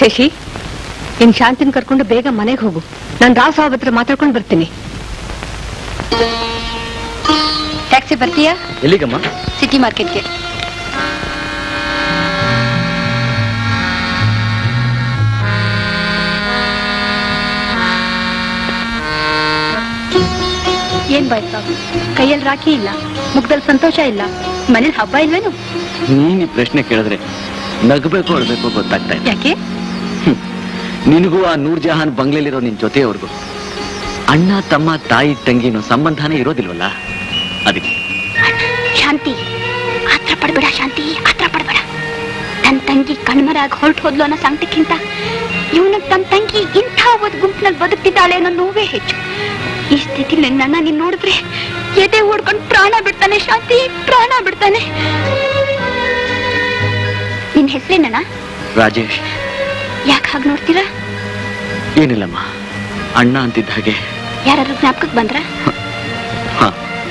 ಶಶಿ ಇನ್ ಶಾಂತಿನ ಕರ್ಕೊಂಡು ಬೇಗ ಮನೆಗೆ ಹೋಗು ನಾನು ರಾವ್ ಸಾಹೇಬ್ ಹತ್ರ ಮಾತಾಡ್ಕೊಂಡು ಬರ್ತೀನಿ ಟ್ಯಾಕ್ಸಿ ಬರ್ತೀಯಾ ಎಲ್ಲಿಗಮ್ಮ ಸಿಟಿ ಮಾರ್ಕೆಟ್ಗೆ ಏನ್ ಬಾಯ್ತು ಕೈಯಲ್ಲಿ ರಾಖಿ ಇಲ್ಲ ಮುಖದಲ್ಲಿ ಸಂತೋಷ ಇಲ್ಲ ಮನೇಲಿ ಹಬ್ಬ ಇಲ್ವೇನು ನೀನ್ ಈ ಪ್ರಶ್ನೆ ಕೇಳಿದ್ರೆ ನಗಬೇಕು ಅಳ್ಬೇಕು ಗೊತ್ತಾಗ್ತಾ ಇಲ್ಲ ಯಾಕೆ ನಿನಗೂ ಆ ನೂರ್ ಜಹಾನ್ ಬಂಗ್ಲೆಲಿರೋ ನಿನ್ ಜೊತೆಯವ್ರಿಗೂ ಅಣ್ಣ ತಮ್ಮ ತಾಯಿ ತಂಗಿನೋ ಸಂಬಂಧನೇ ಇರೋದಿಲ್ವಲ್ಲ ಅದಕ್ಕೆ ಶಾಂತಿ ಆತ್ರ ಪಡ್ಬೇಡ ಶಾಂತಿ ಆತ್ರ ಪಡ್ಬೇಡ ತನ್ ತಂಗಿ ಕಣ್ಮರಾಗ ಹೊರಟು ಹೋದ್ಲು ಅನ್ನೋ ಸಂಕಟಕ್ಕಿಂತ ಇವನು ತನ್ನ ತಂಗಿ ಇಂಥ ಒಂದು ಗುಂಪಿನಲ್ಲಿ ಬದುಕ್ತಿದ್ದಾಳೆ ಅನ್ನೋ ನೋವೇ ಹೆಚ್ಚು ಈ ಸ್ಥಿತಿಲಿ ನನ್ನ ನೀನ್ ನೋಡಿದ್ರೆ ಎದೆ ಓಡ್ಕೊಂಡು ಪ್ರಾಣ ಬಿಡ್ತಾನೆ ಶಾಂತಿ ಪ್ರಾಣ ಬಿಡ್ತಾನೆ ನಿನ್ ಹೆಸರೇನಣ್ಣ ರಾಜೇಶ್ ಯಾಕೆ ಹಾಗೆ ನೋಡ್ತೀರಾ ಏನಿಲ್ಲಮ್ಮ ಅಣ್ಣ ಅಂತಿದ್ದ ಹಾಗೆ ಯಾರಾದ್ರೂ ಜ್ಞಾಪಕಕ್ಕೆ ಬಂದ್ರ ಹ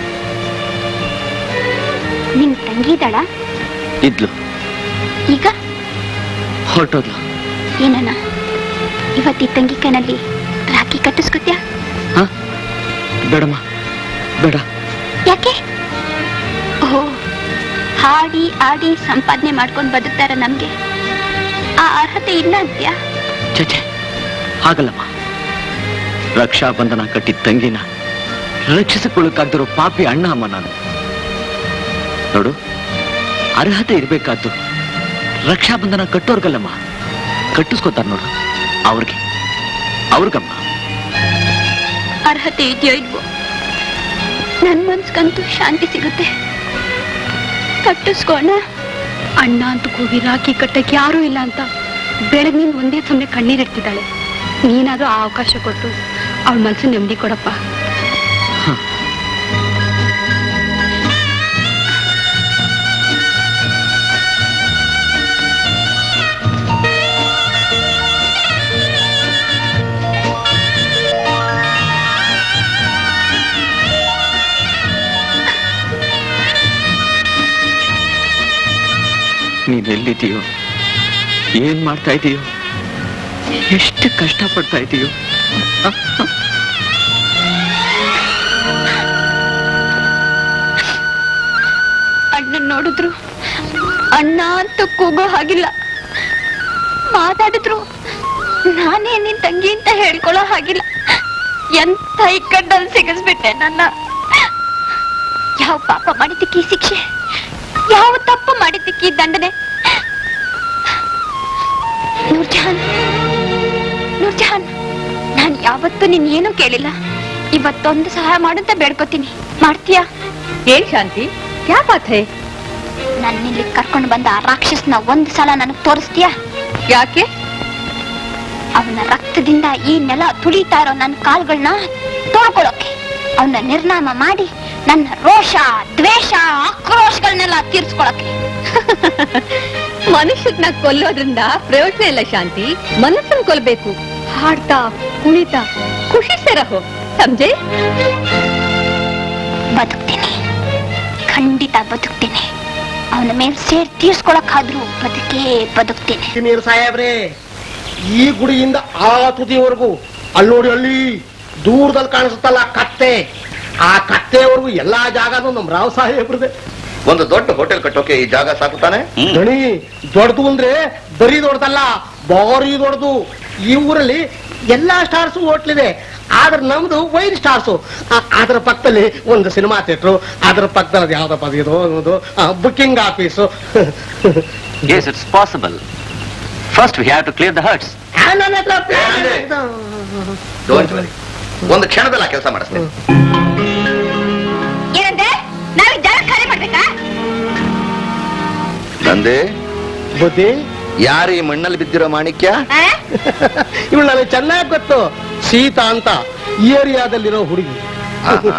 ನಿನ್ ತಂಗಿ ಇದ್ದಾಳ ಇದ್ಲು ಈಗ ಹೊರಟೋದ್ಲು ಏನಣ್ಣ ಇವತ್ತಿ ತಂಗಿ ಕೈನಲ್ಲಿ ರಾಖಿ ಕಟ್ಟಿಸ್ಕೊತ್ಯಾ ಬೇಡಮ್ಮ ಬೇಡ ಯಾಕೆ ಓ ಹಾಡಿ ಆಡಿ ಸಂಪಾದನೆ ಮಾಡ್ಕೊಂಡು ಬದುಕ್ತಾರ ನಮ್ಗೆ ಆ ಅರ್ಹತೆ ಇಲ್ಲ ಅಂತ್ಯಾ ಚಚೆ ಹಾಗಲ್ಲಮ್ಮ ರಕ್ಷಾ ಬಂಧನ ಕಟ್ಟಿದ ತಂಗಿನ ರಕ್ಷಿಸಿಕೊಳ್ಳಕ್ಕಾಗ್ದಿರೋ ಪಾಪಿ ಅಣ್ಣ ಅಮ್ಮ ನಾನು ನೋಡು ಅರ್ಹತೆ ಇರ್ಬೇಕಾದ್ದು ರಕ್ಷಾ ಬಂಧನ ಕಟ್ಟೋರ್ಗಲ್ಲಮ್ಮ ಕಟ್ಟಿಸ್ಕೊತಾರ ನೋಡು ಅವ್ರಿಗೆ ಅವ್ರಿಗಮ್ಮ ಅರ್ಹತೆ ಇದೆಯೋ ಇಲ್ವೋ ನನ್ ಮನ್ಸ್ಗಂತೂ ಶಾಂತಿ ಸಿಗುತ್ತೆ ಕಟ್ಟಿಸ್ಕೋಣ ಅಣ್ಣ ಅಂತ ಕೂಗಿ ರಾಖಿ ಕಟ್ಟಕ್ಕೆ ಯಾರೂ ಇಲ್ಲ ಅಂತ ಬೆಳಗ್ನಿಂದ ಒಂದೇ ಸಮಯ ಕಣ್ಣೀರಿಡ್ತಿದ್ದಾಳೆ ನೀನಾದ್ರೂ ಆ ಅವಕಾಶ ಕೊಟ್ಟು ಅವಳ ಮನಸ್ಸು ನೆಮ್ಮದಿ ಕೊಡಪ್ಪ ನೀನ್ ಎಲ್ಲಿದೀಯೋ ಏನ್ ಮಾಡ್ತಾ ಇದೀಯೋ ಎಷ್ಟು ಕಷ್ಟ ಪಡ್ತಾ ಇದೀಯೋ ಅಣ್ಣನ್ ನೋಡಿದ್ರು ಅಣ್ಣ ಅಂತ ಕೂಗೋ ಹಾಗಿಲ್ಲ ಮಾತಾಡಿದ್ರು ನಾನೇ ನಿನ್ ತಂಗಿ ಅಂತ ಹೇಳ್ಕೊಳ್ಳೋ ಹಾಗಿಲ್ಲ ಎಂತ ಇಕ್ಕಡ್ಡಲ್ಲಿ ಸಿಗಿಸ್ಬಿಟ್ಟೆ ನನ್ನ ಯಾವ ಪಾಪ ಮಾಡಿದ್ದಕ್ಕೆ ಈ ಶಿಕ್ಷೆ ಯಾವ ತಪ್ಪು ಮಾಡಿದ್ದಕ್ಕೆ ಈ ದಂಡನೆ ನೂರ್ಜಹಾನ್ ನೂರ್ಜಹಾನ್ ನಾನು ಯಾವತ್ತೂ ನಿನ್ ಏನೂ ಕೇಳಿಲ್ಲ ಇವತ್ತೊಂದು ಸಹಾಯ ಮಾಡುತ್ತ ಬೇಡ್ಕೋತೀನಿ ಮಾಡ್ತೀಯಾ ಏನ್ ಶಾಂತಿ ಯಾ ಬಾತ್ ಹೈ ನನ್ನ ಇಲ್ಲಿ ಕರ್ಕೊಂಡು ಬಂದ ಆ ರಾಕ್ಷಸನ ಒಂದ್ ಸಲ ನನಗ್ ತೋರಿಸ್ತೀಯಾ ಯಾಕೆ ಅವನ ರಕ್ತದಿಂದ ಈ ನೆಲ ತುಳಿತಾ ಇರೋ ನನ್ನ ಕಾಲ್ಗಳನ್ನ ತೊಳ್ಕೊಳಕ್ಕೆ ಅವನ ನಿರ್ನಾಮ ಮಾಡಿ ನನ್ನ ರೋಷ ದ್ವೇಷ ಆಕ್ರೋಶಗಳನ್ನೆಲ್ಲ ತೀರ್ಸ್ಕೊಳಕ್ಕೆ ಮನುಷ್ಯರನ್ನ ಕೊಲ್ಲೋದ್ರಿಂದ ಪ್ರಯೋಜನ ಇಲ್ಲ ಶಾಂತಿ ಮನಸ್ಸನ್ನ ಕೊಲ್ಬೇಕು ಹಾಡ್ತಾ ಕುಣಿತಾ ಖುಷಿ ಸೆರಹೋ ಸಮಜೆ ಬದುಕ್ತೀನಿ ಖಂಡಿತ ಬದುಕ್ತೀನಿ ಅವನ ಮೇಲೆ ಸೇರ್ ತೀರ್ಸ್ಕೊಳಕ್ಕಾದ್ರೂ ಬದುಕೇ ಬದುಕ್ತೀನಿ ನೀರು ಸಾಹೇಬ್ರೆ ಈ ಗುಡಿಯಿಂದ ಆ ತುದಿವರೆಗೂ ಅಲ್ಲಿ ನೋಡಿ ಅಲ್ಲಿ ದೂರದಲ್ಲಿ ಕಾಣಿಸುತ್ತಲ್ಲ ಕತ್ತೆ ಆ ಕತ್ತೆವರೆಗೂ ಎಲ್ಲಾ ಜಾಗನೂ ನಮ್ ರಾವ್ ಸಾಹೇಬ್ರದೆ ಒಂದು ದೊಡ್ಡ ಹೋಟೆಲ್ ಕಟ್ಟೋಕೆ ಈ ಜಾಗ ಸಾಕು ತಾನೆ ದಣಿ ದೊಡ್ಡದು ಅಂದ್ರೆ ಬರೀ ದೊಡ್ಡದಲ್ಲ ಭಾರಿ ದೊಡ್ಡದು ಈ ಊರಲ್ಲಿ ಎಲ್ಲಾ ಸ್ಟಾರ್ಸ್ ಹೋಟ್ಲಿದೆ ಆದ್ರೆ ನಮ್ದು ವೈನ್ ಸ್ಟಾರ್ಸು ಅದರ ಪಕ್ಕದಲ್ಲಿ ಒಂದು ಸಿನಿಮಾ ಥಿಯೇಟ್ರು ಅದರ ಪಕ್ಕದಲ್ಲಿ ಅದು ಯಾವ್ದಪ್ಪ ಅದು ಇದು ಅನ್ನೋದು booking office yes it's possible first we have to clear the hurts ನನ್ನ ಹತ್ರ plan ಇದೆ. Don't worry. ಒಂದು ಕ್ಷಣದಲ್ಲಿ ಆ ಕೆಲಸ ಮಾಡಿಸ್ತೇನೆ ಏನಂದ್ರೆ ನಾವೀಗ ಜಾಗ ಖಾಲಿ ಮಾಡ್ಬೇಕಾ ನಂದೇ ಬುದ್ಧಿ ಯಾರು ಈ ಮಣ್ಣಲ್ಲಿ ಬಿದ್ದಿರೋ ಮಾಣಿಕ್ಯ ಇವಳು ನನಗೆ ಚೆನ್ನಾಗಿ ಗೊತ್ತು ಸೀತಾ ಅಂತ ಈ ಏರಿಯಾದಲ್ಲಿರೋ ಹುಡುಗಿ ಆಹಾ.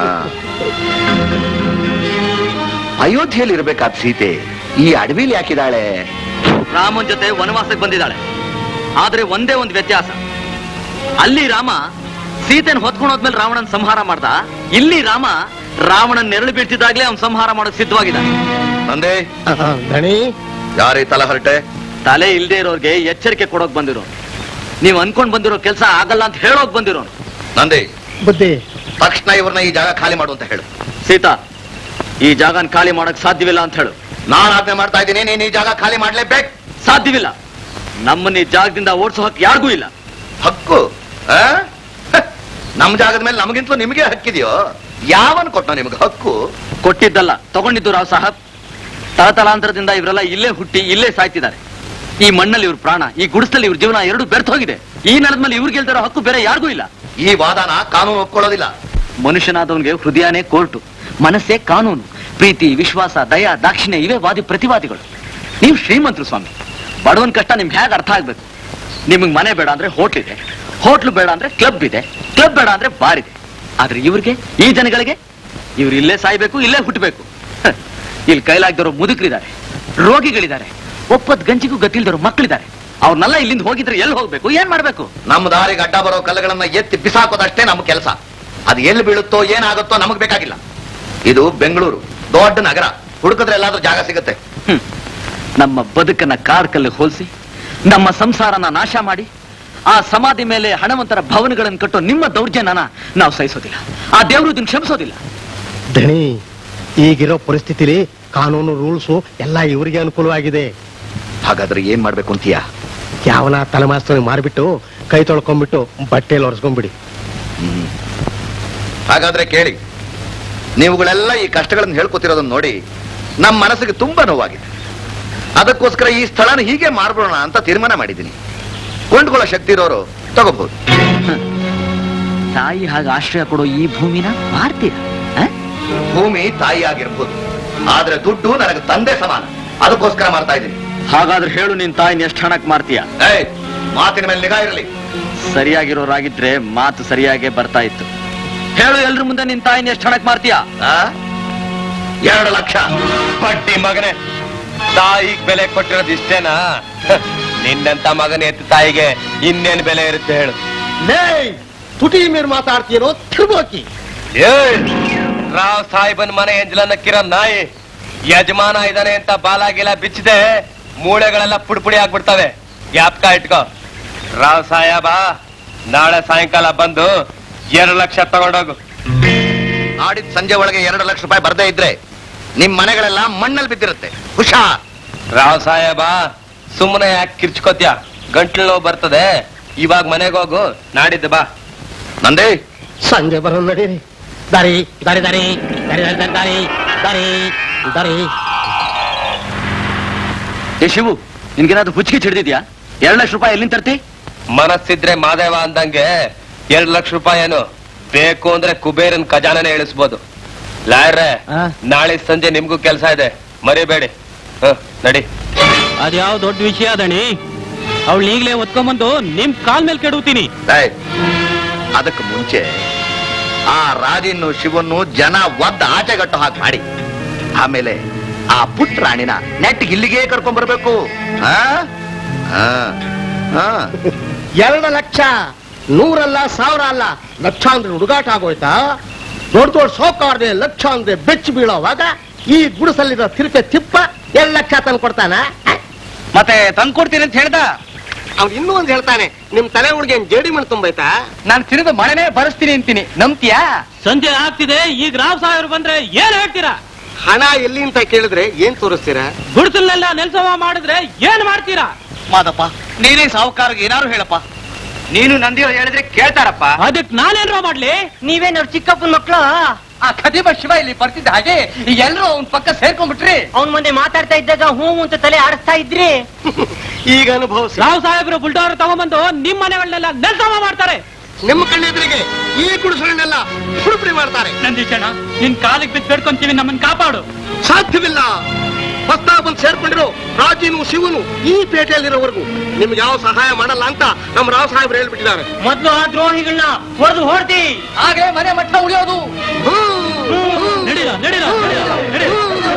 ಅಯೋಧ್ಯೆಯಲ್ಲಿ ಇರ್ಬೇಕಾದ ಸೀತೆ ಈ ಅಡವಿಲಿ ಯಾಕಿದಾಳೆ ರಾಮನ್ ಜೊತೆ ವನವಾಸಕ್ಕೆ ಬಂದಿದ್ದಾಳೆ ಆದ್ರೆ ಒಂದೇ ಒಂದು ವ್ಯತ್ಯಾಸ ಅಲ್ಲಿ ರಾಮ ಸೀತೆನ ಹೊತ್ಕೊಂಡು ಹೋದ್ಮೇಲೆ ರಾವಣನ್ ಸಂಹಾರ ಮಾಡ್ದ ಇಲ್ಲಿ ರಾಮ ರಾವಣನ್ ನೆರಳು ಬೀಳ್ತಿದ್ದಾಗ್ಲೇ ಅವ್ನ್ ಸಂಹಾರ ಮಾಡೋಕ್ ಸಿದ್ಧವಾಗಿದ್ದಾನೆ ನಂದೇ ದಣಿ ಯಾರೀ ತಲೆ ಹೊರಟೆ ತಲೆ ಇಲ್ದೇ ಇರೋರ್ಗೆ ಎಚ್ಚರಿಕೆ ಕೊಡೋಕ್ ಬಂದಿರೋ ನೀವು ಅನ್ಕೊಂಡ್ ಬಂದಿರೋ ಕೆಲಸ ಆಗಲ್ಲ ಅಂತ ಹೇಳೋಕ್ ಬಂದಿರೋನು ನಂದಿ ಬುದ್ಧಿ ತಕ್ಷಣ ಇವ್ರನ್ನ ಈ ಜಾಗ ಖಾಲಿ ಮಾಡು ಅಂತ ಹೇಳು ಸೀತಾ ಈ ಜಾಗನ ಖಾಲಿ ಮಾಡಕ್ ಸಾಧ್ಯವಿಲ್ಲ ಅಂತ ಹೇಳು ನಾನು ಆಜ್ಞೆ ಮಾಡ್ತಾ ಇದ್ದೀನಿ ನೀನ್ ಈ ಜಾಗ ಖಾಲಿ ಮಾಡ್ಲೇಬೇಕು ಸಾಧ್ಯವಿಲ್ಲ ನಮ್ಮನ್ನ ಈ ಜಾಗದಿಂದ ಓಡಿಸೋ ಹಕ್ಕು ಯಾರಿಗೂ ಇಲ್ಲ ಹಕ್ಕು ಆ? ಹ, ನಮ್ ಜಾಗದ ಮೇಲೆ ನಮಗಿಂತಲೂ ನಿಮಗೆ ಹಕ್ಕಿದೆಯೋ ಯಾವನ್ ಕೊಟ್ಟ ನಿಮ್ಗೆ ಹಕ್ಕು ಕೊಟ್ಟಿದ್ದಲ್ಲ ತಗೊಂಡಿದ್ದು ರಾವ್ ಸಾಹಬ್ ತಲತಲಾಂತರದಿಂದ ಇವರೆಲ್ಲ ಇಲ್ಲೇ ಹುಟ್ಟಿ ಇಲ್ಲೇ ಸಾಯ್ತಿದ್ದಾರೆ ಈ ಮಣ್ಣಲ್ಲಿ ಇವ್ರ ಪ್ರಾಣ ಈ ಗುಡಿಸಲ್ಲಿ ಇವ್ರ ಜೀವನ ಎರಡು ಬೆರ್ತ್ ಹೋಗಿದೆ ಈ ನೆಲದ ಮೇಲೆ ಇವ್ರಿಗೆ ಗೆಲ್ದಿರೋ ಹಕ್ಕು ಬೇರೆ ಯಾರಿಗೂ ಇಲ್ಲ ಈ ವಾದನ ಕಾನೂನು ಒಪ್ಕೊಳ್ಳೋದಿಲ್ಲ ಮನುಷ್ಯನಾದವನಿಗೆ ಹೃದಯನೇ ಕೋರ್ಟು ಮನಸ್ಸೇ ಕಾನೂನು ಪ್ರೀತಿ ವಿಶ್ವಾಸ ದಯ ದಾಕ್ಷಿಣ್ಯ ಇವೇ ವಾದಿ ಪ್ರತಿವಾದಿಗಳು ನೀವು ಶ್ರೀಮಂತರು ಸ್ವಾಮಿ ಬಡವನ್ ಕಷ್ಟ ನಿಮ್ಗೆ ಹೇಗೆ ಅರ್ಥ ಆಗ್ಬೇಕು ನಿಮಗೆ ಮನೆ ಬೇಡ ಅಂದ್ರೆ ಹೋಟ್ಲ್ ಇದೆ ಹೋಟ್ಲು ಬೇಡ ಅಂದ್ರೆ ಕ್ಲಬ್ ಇದೆ ಕ್ಲಬ್ ಬೇಡ ಅಂದ್ರೆ ಬಾರ್ ಇದೆ ಆದ್ರೆ ಇವ್ರಿಗೆ ಈ ಜನಗಳಿಗೆ ಇವ್ರು ಇಲ್ಲೇ ಸಾಯ್ಬೇಕು ಇಲ್ಲೇ ಹುಟ್ಟಬೇಕು ಇಲ್ಲಿ ಕೈಲಾಗ್ದಿರೋ ಮುದುಕರಿದ್ದಾರೆ ರೋಗಿಗಳಿದ್ದಾರೆ ಒಪ್ಪದ್ ಗಂಜಿಗೂ ಗತಿಲ್ದಿರೋ ಮಕ್ಕಳಿದ್ದಾರೆ ಅವ್ರನ್ನೆಲ್ಲ ಇಲ್ಲಿಂದ ಹೋಗಿದ್ರೆ ಎಲ್ಲಿ ಹೋಗ್ಬೇಕು ಏನ್ ಮಾಡ್ಬೇಕು ನಮ್ಮ ದಾರಿಗೆ ಅಡ್ಡ ಬರೋ ಕಲ್ಲುಗಳನ್ನ ಎತ್ತಿ ಬಿಸಾಕೋದಷ್ಟೇ ನಮ್ಮ ಕೆಲಸ ಅದು ಎಲ್ಲಿ ಬೀಳುತ್ತೋ ಏನಾಗುತ್ತೋ ನಮಗ್ ಬೇಕಾಗಿಲ್ಲ ಇದು ಬೆಂಗಳೂರು ದೊಡ್ಡ ನಗರ ಹುಡುಕಿದ್ರೆ ಎಲ್ಲಾದ್ರೂ ಜಾಗ ಸಿಗುತ್ತೆ ಹ್ಮ್. ನಮ್ಮ ಬದುಕನ್ನ ಕಾಡ್ಕಲ್ಲಿ ಹೋಲಿಸಿ ನಮ್ಮ ಸಂಸಾರನ ನಾಶ ಮಾಡಿ ಆ ಸಮಾಧಿ ಮೇಲೆ ಹಣವಂತರ ಭವನಗಳನ್ನು ಕಟ್ಟೋ ನಿಮ್ಮ ದೌರ್ಜನ್ಯನ ನಾವು ಸಹಿಸೋದಿಲ್ಲ ಆ ದೇವರು ಇದನ್ನ ಕ್ಷಮಿಸೋದಿಲ್ಲ ದಣಿ ಈಗಿರೋ ಪರಿಸ್ಥಿತಿಲಿ ಕಾನೂನು ರೂಲ್ಸು ಎಲ್ಲ ಇವರಿಗೆ ಅನುಕೂಲವಾಗಿದೆ ಹಾಗಾದ್ರೆ ಏನ್ ಮಾಡ್ಬೇಕು ಅಂತೀಯ ಯಾವನ ತಲೆಮಾಸ್ತವನಿಗೆ ಮಾರ್ಬಿಟ್ಟು ಕೈ ತೊಳ್ಕೊಂಡ್ಬಿಟ್ಟು ಬಟ್ಟೆಯಲ್ಲಿ ಒರೆಸ್ಕೊಂಡ್ಬಿಡಿ ಹಾಗಾದ್ರೆ ಕೇಳಿ ನೀವುಗಳೆಲ್ಲ ಈ ಕಷ್ಟಗಳನ್ನು ಹೇಳ್ಕೊತಿರೋದನ್ನ ನೋಡಿ ನಮ್ಮ ಮನಸ್ಸಿಗೆ ತುಂಬಾ ನೋವಾಗಿದೆ ಅದಕ್ಕೋಸ್ಕರ ಈ ಸ್ಥಳನ ಹೀಗೆ ಮಾರ್ಬಿಡೋಣ ಅಂತ ತೀರ್ಮಾನ ಮಾಡಿದ್ದೀನಿ ಕೊಂಡ್ಕೊಳ್ಳೋ ಶಕ್ತಿ ಇರೋರು ತಗೋಬಹುದು ತಾಯಿ ಹಾಗೆ ಆಶ್ರಯ ಕೊಡೋ ಈ ಭೂಮಿನ ಮಾರ್ತೀರ ಭೂಮಿ ತಾಯಿ ಆಗಿರ್ಬೋದು ಆದ್ರೆ ದುಡ್ಡು ನನಗೆ ತಂದೆ ಸಮಾನ ಅದಕ್ಕೋಸ್ಕರ ಮಾಡ್ತಾ ಇದ್ದೀನಿ ಹಾಗಾದ್ರೆ ಹೇಳು ನಿನ್ ತಾಯಿನ ಎಷ್ಟು ಹಣಕ್ ಮಾರ್ತೀಯ ಏಯ್ ಮಾತಿನ ಮೇಲೆ ನಿಗಾ ಇರಲಿ ಸರಿಯಾಗಿರೋರಾಗಿದ್ರೆ ಮಾತು ಸರಿಯಾಗೇ ಬರ್ತಾ ಇತ್ತು ಹೇಳು ಎಲ್ರ ಮುಂದೆ ನಿನ್ ತಾಯಿನ ಎಷ್ಟು ಹಣಕ್ ಮಾರ್ತೀಯ ಎರಡು ಲಕ್ಷ ಬಡ್ಡಿ ಮಗನೇ ತಾಯಿಗ್ ಬೆಲೆ ಕೊಟ್ಟಿರೋದು ಇಷ್ಟೇನಾ ಹ, ನಿನ್ನಂತ ಮಗನ ಎತ್ತ ತಾಯಿಗೆ ಇನ್ನೇನ್ ಬೆಲೆ ಇರುತ್ತೆ ಹೇಳು ಲೇ ತುಟಿ ಮೇಲೆ ಮಾತಾಡ್ತೀನೋ ತಿರ್ಬೋಕಿ ಏಯ್ ರಾವ್ ಸಾಹೇಬನ್ ಮನೆ ಎಂಜಲನ್ನಕ್ಕಿರೋ ನಾಯಿ ಯಜಮಾನ ಇದಾನೆ ಅಂತ ಬಾಲಾಗಿಲ ಬಿಚ್ಚಿದೆ ಮೂಳೆಗಳೆಲ್ಲ ಪುಡಿ ಪುಡಿ ಆಗ್ಬಿಡ್ತವೆ ಜ್ಞಾಪಕ ಇಟ್ಕೋ ರಾವ್ ಸಾಹೇಬ ನಾಳೆ ಸಾಯಂಕಾಲ ಬಂದು ಎರಡು ಲಕ್ಷ ತಗೊಂಡೋಗು ಆಡಿದ ಸಂಜೆ ಒಳಗೆ ಎರಡು ಲಕ್ಷ ರೂಪಾಯಿ ಬರ್ದೇ ಇದ್ರೆ ನಿಮ್ ಮನೆಗಳೆಲ್ಲ ಮಣ್ಣಲ್ಲಿ ಬಿದ್ದಿರುತ್ತೆ ಹುಷಾರ್ ರಾವ್ ಸಾಹೇಬ ಸುಮ್ಮನೆ ಯಾಕೆ ಕಿರ್ಚ್ಕೋತ್ಯ ಗಂಟ್ಲು ನೋವು ಬರ್ತದೆ ಇವಾಗ ಮನೆಗೆ ಹೋಗು ನಾಡಿದ್ದು ಬಾ ನಂದೇ ಸಂಜೆ ಬರೋ ನಡೀರಿ ದಾರಿ ದಾರಿ ದಾರಿ ದಾರಿ ದಾರಿ ದಾರಿ ದಾರಿ ದಾರಿ ಏ ಶಿವು ನಿನ್ಗೇನಾದ್ರು ಹುಚ್ಚಿಗೆ ಹಿಡಿದಿದ್ಯಾ ಎರಡು ಲಕ್ಷ ರೂಪಾಯಿ ಎಲ್ಲಿಂದ ತರ್ತಿ ಮನಸ್ಸಿದ್ರೆ ಮಾದೇವ ಅಂದಂಗೆ ಎರಡ್ ಲಕ್ಷ ರೂಪಾಯಿ ಏನು ಬೇಕು ಅಂದ್ರೆ ಕುಬೇರನ್ ಖಜಾನನೆ ಇಳಿಸ್ಬೋದು ಲಾಯ್ರೆ ನಾಳೆ ಸಂಜೆ ನಿಮ್ಗೂ ಕೆಲಸ ಇದೆ ಮರಿಬೇಡಿ ಹ ನಡಿ ಅದ್ಯಾವ ದೊಡ್ಡ ವಿಷಯ ದಣಿ ಅವಳು ಈಗಲೇ ಒತ್ಕೊಂಬಂದು ನಿಮ್ ಕಾಲ್ ಮೇಲೆ ಕೆಡುತ್ತೀನಿ ಏಯ್, ಅದಕ್ಕೆ ಮುಂಚೆ ಆ ರಾಜಿನ್ನು ಶಿವನ್ನು ಜನ ಒದ್ದ ಆಚೆಗಟ್ಟು ಹಾಕಿ ಮಾಡಿ ಆಮೇಲೆ ಆ ಪುಟ್ಟ ರಾಣಿನ ನೆಟ್ಟಿಗೆ ಇಲ್ಲಿಗೆ ಕರ್ಕೊಂಡ್ ಬರ್ಬೇಕು ಆ? ಆ, ಆ. ಎರಡು ಲಕ್ಷ ನೂರಲ್ಲ ಸಾವಿರ ಅಲ್ಲ ಲಕ್ಷ ಅಂದ್ರೆ ಹುಡುಗಾಟ ಆಗೋಯ್ತಾ ದೊಡ್ಡ ದೊಡ್ಡ ಸೌಕಾರ್ದೆ ಲಕ್ಷ ಅಂದ್ರೆ ಬೆಚ್ಚಿ ಬೀಳೋವಾಗ ಈ ಗುಡಿಸಲ್ಲಿರೋ ತಿರುಪೆ ತಿಪ್ಪ ಎರಡು ಲಕ್ಷ ತಂದು ಕೊಡ್ತಾನ ಮತ್ತೆ ತಂದ್ಕೊಡ್ತೀನಿ ಅಂತ ಹೇಳ್ದ ಅವ್ನು ಇನ್ನೂ ಒಂದ್ ಹೇಳ್ತಾನೆ ನಿಮ್ ತಲೆ ಹುಡುಗಿ ಜೇಡಿ ಮಣ್ಣು ತುಂಬೈತಾ ನಾನು ತಿರುದ ಮಳೆನೇ ಬರೆಸ್ತೀನಿ ಅಂತೀನಿ ನಂಬ್ತೀಯಾ ಸಂಜೆ ಆಗ್ತಿದೆ ಈಗ ರಾವ್ ಸಾಹೇಬ್ರು ಬಂದ್ರೆ ಏನ್ ಹೇಳ್ತೀರಾ ಹಣ ಎಲ್ಲಿ ಅಂತ ಕೇಳಿದ್ರೆ ಏನ್ ತೋರಿಸ್ತೀರಾ ಗುಡಿಸಲ್ನೆಲ್ಲ ನೆಲ್ಸವ ಮಾಡಿದ್ರೆ ಏನ್ ಮಾಡ್ತೀರಾ ಮಾದಪ್ಪ ನೀನೇ ಸಾಹುಕಾರಗೆ ಏನಾರು ಹೇಳಪ್ಪ ನೀನು ನಂದಿಯೋ ಹೇಳಿದ್ರೆ ಕೇಳ್ತಾರಪ್ಪ ಅದಕ್ ನಾನೇನ್ರ ಮಾಡ್ಲಿ ನೀವೇನವ್ರು ಚಿಕ್ಕಪ್ಪನ ಮಕ್ಕಳು ಆ ಖದೀಮ ಶಿವ ಇಲ್ಲಿ ಬರ್ತಿದ್ದ ಹಾಗೆ ಎಲ್ಲರೂ ಅವನ್ ಪಕ್ಕ ಸೇರ್ಕೊಂಡ್ಬಿಟ್ರಿ ಅವನ್ ಮುಂದೆ ಮಾತಾಡ್ತಾ ಇದ್ದಾಗ ಹೂ ಅಂತ ತಲೆ ಆಡಿಸ್ತಾ ಇದ್ರಿ ಈಗ ಅನುಭವಿಸಿ ರಾವ್ ಸಾಹೇಬ್ರು ಬುಲ್ಡೋರ್ ತಗೊಂಬಂದು ನಿಮ್ ಮನೆಗಳನ್ನೆಲ್ಲ ನೆಲ್ಸವ ಮಾಡ್ತಾರೆ ನಿಮ್ಮ ಕಣ್ಣೆದುರಿಗೆ ಈ ಗುಡಿಸಲನ್ನೆಲ್ಲ ಪುಡಿಪುಡಿ ಮಾಡ್ತಾರೆ ನಂದೀಶಣ್ಣ ನಿನ್ ಕಾಲಿಗೆ ಬಿದ್ದು ಬೇಡ್ಕೊಂತೀವಿ ನಮ್ಮನ್ನ ಕಾಪಾಡು ಸಾಧ್ಯವಿಲ್ಲ ಹೊಸ್ದಾಗ್ ಬಂದು ಸೇರ್ಕೊಂಡಿರೋ ರಾಜಿನು ಶಿವನು ಈ ಪೇಟೆಯಲ್ಲಿರೋವರೆಗೂ ನಿಮ್ಗೆ ಯಾವ ಸಹಾಯ ಮಾಡಲ್ಲ ಅಂತ ನಮ್ಮ ರಾವ್ ಸಾಹೇಬ್ರು ಹೇಳ್ಬಿಟ್ಟಿದ್ದಾರೆ ಮೊದ್ಲು ಆ ದ್ರೋಹಿಗಳನ್ನ ಹೊಡೆದು ಹೊಡ್ದಿ ಹಾಗೆ ಮನೆ ಮಟ್ಟ ಉಳಿಯೋದು ನಡೀರ ನಡೀರ ನಡೀರ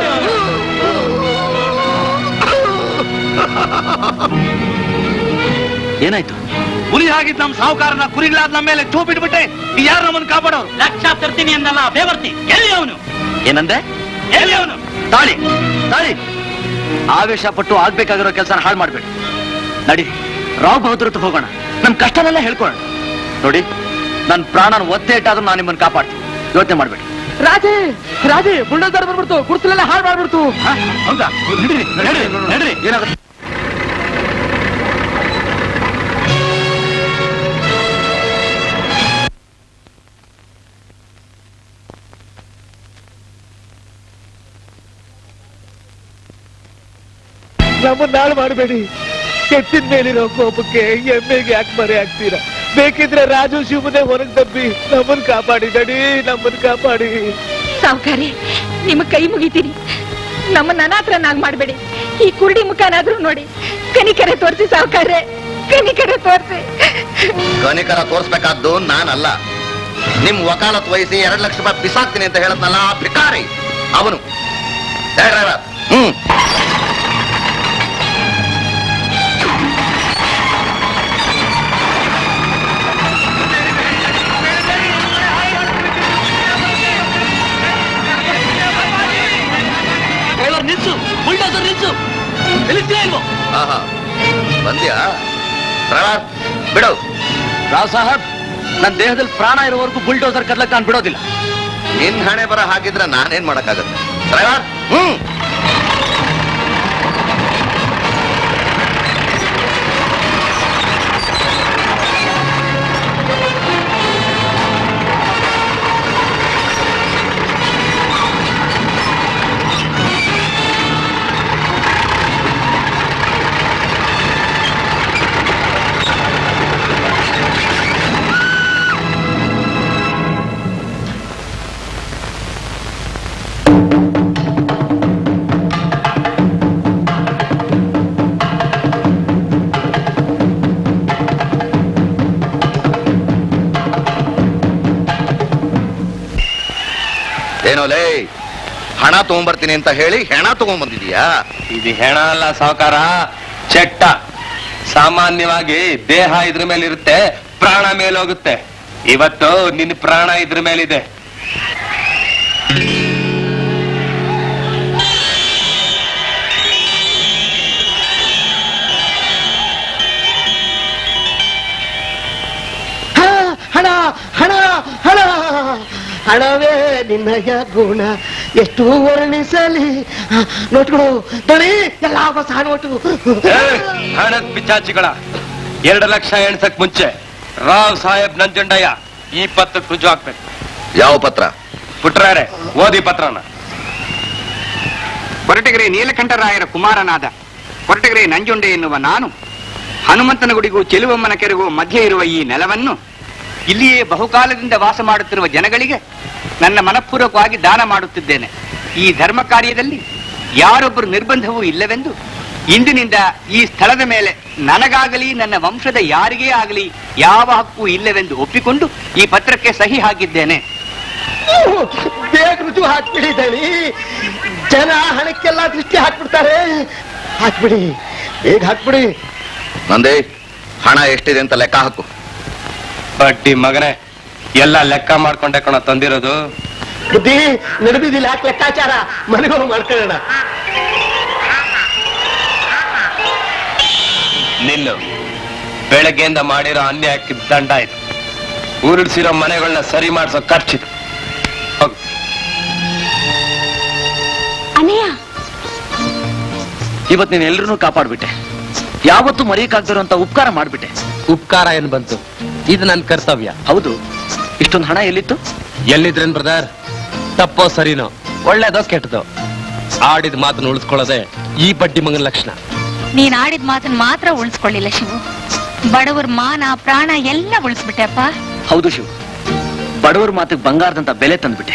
ಏನಾಯ್ತು ಹುಲಿ ಆಗಿದ್ ನಮ್ ಸಾಹುಕಾರನ ಕುರಿಗಳಾದ ನಮ್ಮ ಮೇಲೆ ಚೂ ಬಿಟ್ಬಿಟ್ಟೆ ಯಾರು ನಮ್ಮನ್ನ ಕಾಪಾಡೋರು ಲಕ್ಷ ತರ್ತೀನಿ ಅಂದಲ್ಲ ಬೇವರ್ತಿ ಎಲ್ಲಿ ಅವನು ಏನಂದೆ ಎಲ್ಲಿ ಅವನು ತಾಳಿ ತಾಳಿ ಆವೇಶ ಪಟ್ಟು ಆಗ್ಬೇಕಾಗಿರೋ ಕೆಲಸ ಹಾಳು ಮಾಡ್ಬೇಡಿ ನಡಿ ರಾವ್ ಬಹದ್ದೂರ್ ಹತ್ರ ಹೋಗೋಣ ನಮ್ ಕಷ್ಟನೆಲ್ಲ ಹೇಳ್ಕೊಳ್ಳೋಣ ನೋಡಿ ನನ್ ಪ್ರಾಣನ ಒತ್ತೆ ಇಟ್ಟಾದ್ರೂ ನಾನು ನಿಮ್ಮನ್ನ ಕಾಪಾಡ್ತೀನಿ ಯೋಚನೆ ಮಾಡ್ಬೇಡಿ ರಾಜೇ ರಾಜೇ ಬುಲ್ಡೋದರ್ ಬಂದ್ಬಿಡ್ತು ಗುಡ್ಸಲೆಲ್ಲ ಹಾಳು ಮಾಡ್ಬಿಡ್ತು ಹೌದಾ ನಡೀರಿ ನಡೀರಿ ನಡೀರಿ ಏನಾಗುತ್ತೆ ನಮ್ಮನ್ನ ಹಾಳು ಮಾಡಬೇಡಿ ಕೆತ್ತಿನ ಮೇಲಿರೋ ಕೋಪಕ್ಕೆ ಎಮ್ಮೆಗೆ ಯಾಕೆ ಮರೆ ಆಗ್ತೀರಾ ಬೇಕಿದ್ರೆ ರಾಜು ಶಿವನೇ ಹೊರಗೆ ತಪ್ಪಿ ನಮ್ಮನ್ ಕಾಪಾಡಿ ನಡಿ ನಮ್ಮನ್ ಕಾಪಾಡಿ ಸಾವುಕಾರಿ ನಿಮ್ಮ ಕೈ ಮುಗಿತೀನಿ ನಮ್ಮನ್ನ ಅನಾಥರನ್ನಾಗ್ ಮಾಡ್ಬೇಡಿ ಈ ಕುರುಡಿ ಮುಖನಾದ್ರೂ ನೋಡಿ ಕನಿಕರೆ ತೋರಿಸಿ ಸಾವುಕಾರೆ ಕನಿಕರೆ ತೋರಿಸಿ ಕನಿಕರ ತೋರ್ಸ್ಬೇಕಾದ್ದು ನಾನಲ್ಲ ನಿಮ್ ವಕಾಲತ್ ವಹಿಸಿ ಎರಡ್ ಲಕ್ಷ ರೂಪಾಯಿ ಬಿಸಾಕ್ತೀನಿ ಅಂತ ಹೇಳದ್ನಲ್ಲ ಆ ಭಿಕಾರಿ ಅವನು ಏ ಡ್ರೈವರ್ ಹ್ಮ್ ಡ್ರೈವರ್ ನಿಲ್ಸು ಬುಲ್ಡೋಸರ್ ನಿಲ್ಸು ನಿಲ್ಲಿಸ್ತೀಯಾ ಇಲ್ವೋ ಆಹಾ ಬಂದ್ಯಾ ಡ್ರೈವರ್ ಬಿಡು ರಾವ್ ಸಾಹೇಬ್ ನನ್ನ ದೇಹದಲ್ಲಿ ಪ್ರಾಣ ಇರೋವರೆಗೂ ಬುಲ್ಡೋಸರ್ ಕದ್ಲಕ್ ನಾನು ಬಿಡೋದಿಲ್ಲ ನಿನ್ ಹಣೆ ಬರ ಹಾಗಿದ್ರೆ ನಾನೇನ್ ಮಾಡಕ್ಕಾಗತ್ತೆ ಡ್ರೈವರ್ ಹ್ಮ್ ಏನೋ ಲೇ ಹಣ ತಗೊಂಬರ್ತೀನಿ ಅಂತ ಹೇಳಿ ಹೆಣ ತಗೊಂಬಂದಿದೀಯಾ ಇದು ಹೆಣ ಅಲ್ಲ ಸಾವುಕಾರ ಚೆಟ್ಟ ಸಾಮಾನ್ಯವಾಗಿ ದೇಹ ಇದ್ರ ಮೇಲೆ ಇರುತ್ತೆ ಪ್ರಾಣ ಮೇಲೆ ಹೋಗುತ್ತೆ ಇವತ್ತು ನಿನ್ನ ಪ್ರಾಣ ಇದ್ರ ಮೇಲಿದೆ ಹಣ ಹಣ ಹಣ ಹಣವೇ ನಿನ್ನಯ ಗುಣ ಎಷ್ಟು ವರ್ಣಿಸಲಿ ಆ, ನೋಟ್ಗಳು ದಣಿ ಎಲ್ಲ ಹೊಸ ನೋಟು ಹಣದ ಪಿಚಾಚಿಗಳ ಎರಡು ಲಕ್ಷ ಎಣ್ಸಕ್ ಮುಂಚೆ ರಾವ್ ಸಾಹೇಬ್ ನಂಜುಂಡಯ್ಯ ಈ ಪತ್ರಕ್ಕೆ ರುಜು ಹಾಕ್ಬೇಕು ಯಾವ ಪತ್ರ ಪುಟ್ರಾರೆ ಓದಿ ಪತ್ರನ ಕೊರಟಗೆರೆ ನೀಲಕಂಠರಾಯರ ಕುಮಾರನಾದ ಕೊರಟಗೆರೆ ನಂಜುಂಡೆ ಎನ್ನುವ ನಾನು ಹನುಮಂತನ ಗುಡಿಗೂ ಚೆಲುವಮ್ಮನ ಕೆರೆಗೂ ಮಧ್ಯೆ ಇರುವ ಈ ನೆಲವನ್ನು ಇಲ್ಲಿಯೇ ಬಹುಕಾಲದಿಂದ ವಾಸ ಮಾಡುತ್ತಿರುವ ಜನಗಳಿಗೆ ನನ್ನ ಮನಪೂರ್ವಕವಾಗಿ ದಾನ ಮಾಡುತ್ತಿದ್ದೇನೆ ಈ ಧರ್ಮ ಕಾರ್ಯದಲ್ಲಿ ಯಾರೊಬ್ಬರು ನಿರ್ಬಂಧವೂ ಇಲ್ಲವೆಂದು ಇಂದಿನಿಂದ ಈ ಸ್ಥಳದ ಮೇಲೆ ನನಗಾಗಲಿ ನನ್ನ ವಂಶದ ಯಾರಿಗೇ ಆಗಲಿ ಯಾವ ಹಕ್ಕು ಇಲ್ಲವೆಂದು ಒಪ್ಪಿಕೊಂಡು ಈ ಪತ್ರಕ್ಕೆ ಸಹಿ ಹಾಕಿದ್ದೇನೆ ಬೇಗ ರುಜು ಹಾಕ್ಬಿಡಿ ದಣಿ ಜನ ಹಣಕ್ಕೆಲ್ಲ ದೃಷ್ಟಿ ಹಾಕ್ಬಿಡ್ತಾರೆ ಹಾಕ್ಬಿಡಿ ಬೇಗ ಹಾಕ್ಬಿಡಿ ನಂದೇ ಹಣ ಎಷ್ಟಿದೆ ಅಂತ ಲೆಕ್ಕ ಹಾಕು ಬಡ್ಡಿ ಮಗನೇ ಎಲ್ಲ ಲೆಕ್ಕ ಮಾಡ್ಕೊಂಡೆ ಕಣ ತಂದಿರೋದು ಬುದ್ಧಿ ನಡುಬಿದಿಲ್ಲ ಯಾಕೆ ಲೆಕ್ಕಾಚಾರ ಮನೆಗೋಗಿ ಮಾಡ್ಕೊಳ್ಳೋಣ ನಿಲ್ಲು ಬೆಳಗ್ಗೆಯಿಂದ ಮಾಡಿರೋ ಅನ್ಯಾಯಕ್ಕೆ ದಂಡ ಇದು ಉರುಳಿಸಿರೋ ಮನೆಗಳನ್ನ ಸರಿ ಮಾಡಿಸೋ ಖರ್ಚಿದು ಹೋಗು ಅನಯ್ಯ ಇವತ್ತು ನೀನು ಎಲ್ರನ್ನೂ ಕಾಪಾಡ್ಬಿಟ್ಟೆ ಯಾವತ್ತೂ ಮರೆಯಕ್ಕಾಗ್ದಿರೋಂತ ಉಪಕಾರ ಮಾಡ್ಬಿಟ್ಟೆ ಉಪಕಾರ ಏನ್ ಬಂತು ಇದು ನನ್ನ ಕರ್ತವ್ಯ ಹೌದು ಇಷ್ಟೊಂದು ಹಣ ಎಲ್ಲಿತ್ತು ಎಲ್ಲಿದ್ರೇನ್ ಬ್ರದರ್ ತಪ್ಪೋ ಸರಿನೋ ಒಳ್ಳೇದೋ ಕೆಟ್ಟದೋ ಆಡಿದ ಮಾತನ್ನ ಉಳಿಸ್ಕೊಳ್ಳೋದೆ ಈ ಬಡ್ಡಿ ಮಗನ ಲಕ್ಷಣ ನೀನ್ ಆಡಿದ ಮಾತನ್ನ ಮಾತ್ರ ಉಳಿಸ್ಕೊಳ್ಳಿಲ್ಲ ಶಿವು ಬಡವರ ಮಾನ ಪ್ರಾಣ ಎಲ್ಲ ಉಳಿಸ್ಬಿಟ್ಟೆಪ್ಪ ಹೌದು ಶಿವ್ ಬಡವರ ಮಾತಿಗೆ ಬಂಗಾರದಂತ ಬೆಲೆ ತಂದ್ಬಿಟ್ಟೆ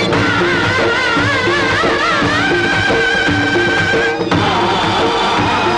ಆ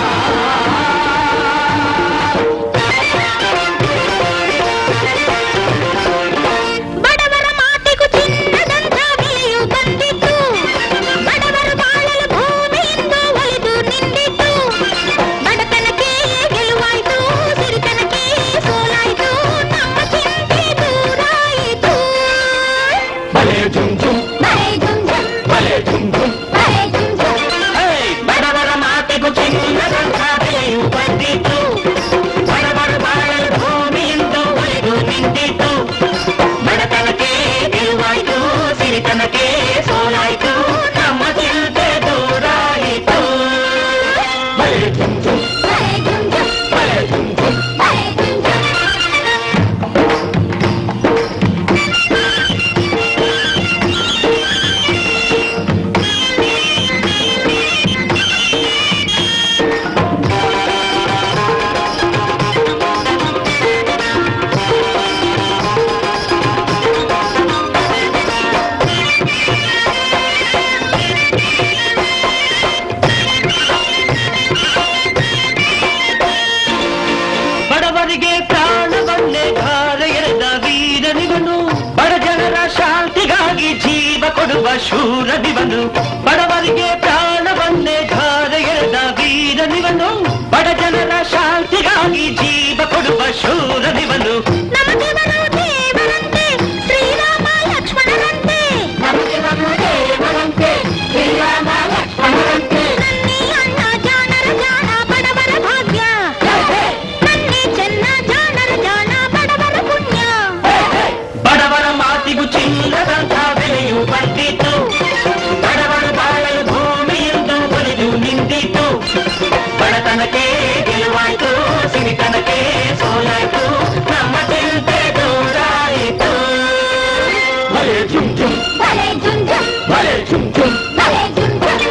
ಶೂರನಿವನು ಬಡವರಿಗೆ ಪ್ರಾಣವನ್ನೇ ಧಾರೆ ಎಳೆದ ವೀರನಿವನು ಬಡ ಜನರ ಶಾಂತಿಗಾಗಿ ಜೀವ ಕೊಡುವ ಶೂರನಿವನು ನಮಗೆವರು ದೇವರಂತೆ ಶ್ರೀರಾಮ ಲಕ್ಷ್ಮಣರಂತೆ ನಮಗೆವರು ದೇವರಂತೆ ಶ್ರೀರಾಮ ಲಕ್ಷ್ಮಣರಂತೆ ನನ್ನಿ ಅಣ್ಣ ಜಾಣರ ಜಾಣ ಬಡವರ ಭಾಗ್ಯ ನನ್ನಿ ಚೆನ್ನ ಜಾಣರ ಜಾಣ ಬಡವರ ಪುಣ್ಯ ಬಡವರ ಮಾತಿಗೂ ಚಿನ್ನದಂತ ಬೆಲೆಯು ಬಂದಿತು ಬಡವರು ಬಾಳಲು ಭೂಮಿಯಿಂದ ಒಲಿದು ನಿಂತಿತು ಬಡತನಕ್ಕೆ ಗೆಲುವಾಯ್ತು ಸಿರಿತನಕ್ಕೆ ಸೋಲಾಯ್ತು ನಮ್ಮ ಚಿಂತೆ ದೂರಾಯಿತು ಭಲೆ ಜುಮ್ ಜುಮ್ ಭಲೆ ಜುಮ್ ಜುಮ್ ಭಲೆ ಜುಮ್ ಜುಮ್ ಭಲೆ ಜುಮ್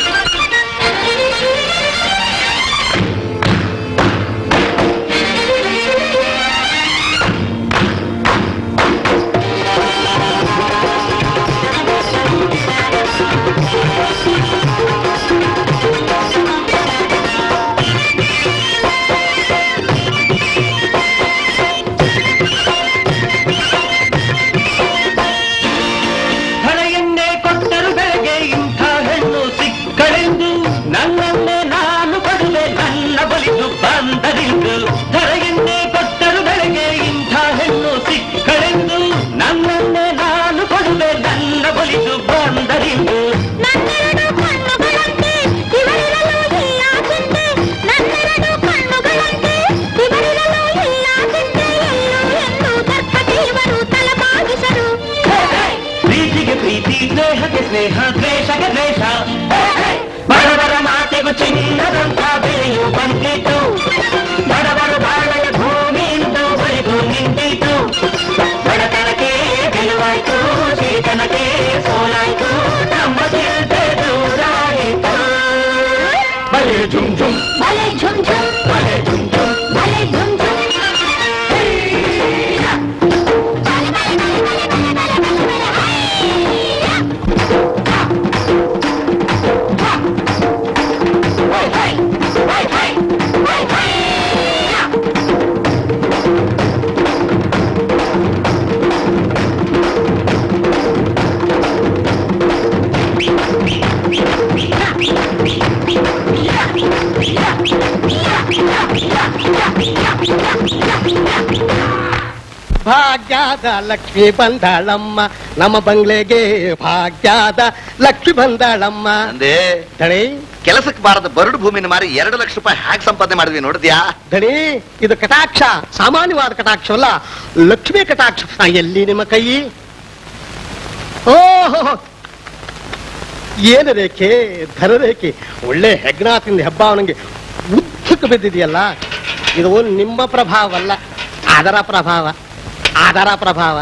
ಹಣೆಯನ್ನೇ ಕೊಟ್ಟರು ಬೆಳಗ್ಗೆ ಇಂಥ ಹೆಣ್ಣು ಸಿಕ್ಕಳೆಂದು ನನ್ನನ್ನೇ ನಾನು ಪಡುವೆ ನನ್ನ ಬಲಿದು ಬಂದರಿಂದು ಧರೆಯನ್ನೇ ಕೊಟ್ಟರು ಬೆಳಗ್ಗೆ ಇಂಥ ಹೆಣ್ಣು ಸಿಕ್ಕಳೆಂದು ನನ್ನನ್ನೇ ನಾನು ಪಡುವೆ ನನ್ನ ಬಲಿದು ಬಂದರಿಂದು ನನ್ನೆರಡು ಕಣ್ಣುಗಳಂತೆ ಇವರಿರಲು ಇಲ್ಲ ಚಿಂತೆ ನನ್ನೆರಡು ಕಣ್ಣುಗಳಂತೆ ಇವರಿರಲು ಇಲ್ಲ ಚಿಂತೆ ಎಲ್ಲೂ ಎಂದು ತರ್ಕಕ್ಕೆ ಇವರು ತಲಬಾಗಿಸರು ಪ್ರೀತಿಗೆ ಪ್ರೀತಿ ಸ್ನೇಹಕ್ಕೆ ಸ್ನೇಹ ದ್ವೇಷಕ್ಕೆ ದ್ವೇಷ ಬಡವರ ಮಾತಿಗೂ ಚಿನ್ನದಂತ ಬೆಲೆಯು ಬಂದಿತು ಬಡವರು ಬಾಳಲ ಭೂಮಿಯಿಂದ ಬಳಿದು ನಿಂತಿತು ಬಡತನಕ್ಕೆ ಗೆಲುವಾಯ್ತು ಸಿರಿತನಕ್ಕೆ ಸೋಲಾಯ್ತು ನಮ್ಮ ಚಿಂತೆ ದೂರಾಯಿತು ಬಲೆ ಜುಮ್ ಜುಮ್ ಭಲೆ ಝುಮ್ ಝುಮ್ ಬಲೆ ಜುಮ್ ಜುಮ್ ಭಲೆ ಝುಮ್ ಝುಮ್ ಭಾಗ್ಯದ ಲಕ್ಷ್ಮಿ ಬಂದಾಳಮ್ಮ ನಮ್ಮ ಬಂಗ್ಲೆಗೆ ಭಾಗ್ಯದ ಲಕ್ಷ್ಮಿ ಬಂದಾಳಮ್ಮ ಅಂದೇ ದಣಿ ಕೆಲಸಕ್ಕೆ ಬಾರದ ಬರಡು ಭೂಮಿನ ಮಾರಿ ಎರಡು ಲಕ್ಷ ರೂಪಾಯಿ ಹ್ಯಾಕ್ ಸಂಪಾದನೆ ಮಾಡಿದ್ವಿ ನೋಡಿದ್ಯಾ ದಣಿ ಇದು ಕಟಾಕ್ಷ ಸಾಮಾನ್ಯವಾದ ಕಟಾಕ್ಷವಲ್ಲ ಲಕ್ಷ್ಮಿ ಕಟಾಕ್ಷ ಆ, ಎಲ್ಲಿ ನಿಮ್ಮ ಕೈ ಓಹೋ ಏನು ರೇಖೆ ಧನ ರೇಖೆ ಒಳ್ಳೆ ಹೆಗ್ನಾಥಿಂದ ಹೆಬ್ಬಾವನಿಗೆ ಉದ್ದಕ್ಕೆ ಬಿದ್ದಿದೆಯಲ್ಲ ಇದು ನಿಮ್ಮ ಪ್ರಭಾವಲ್ಲ ಅದರ ಪ್ರಭಾವ ಅದರ ಪ್ರಭಾವ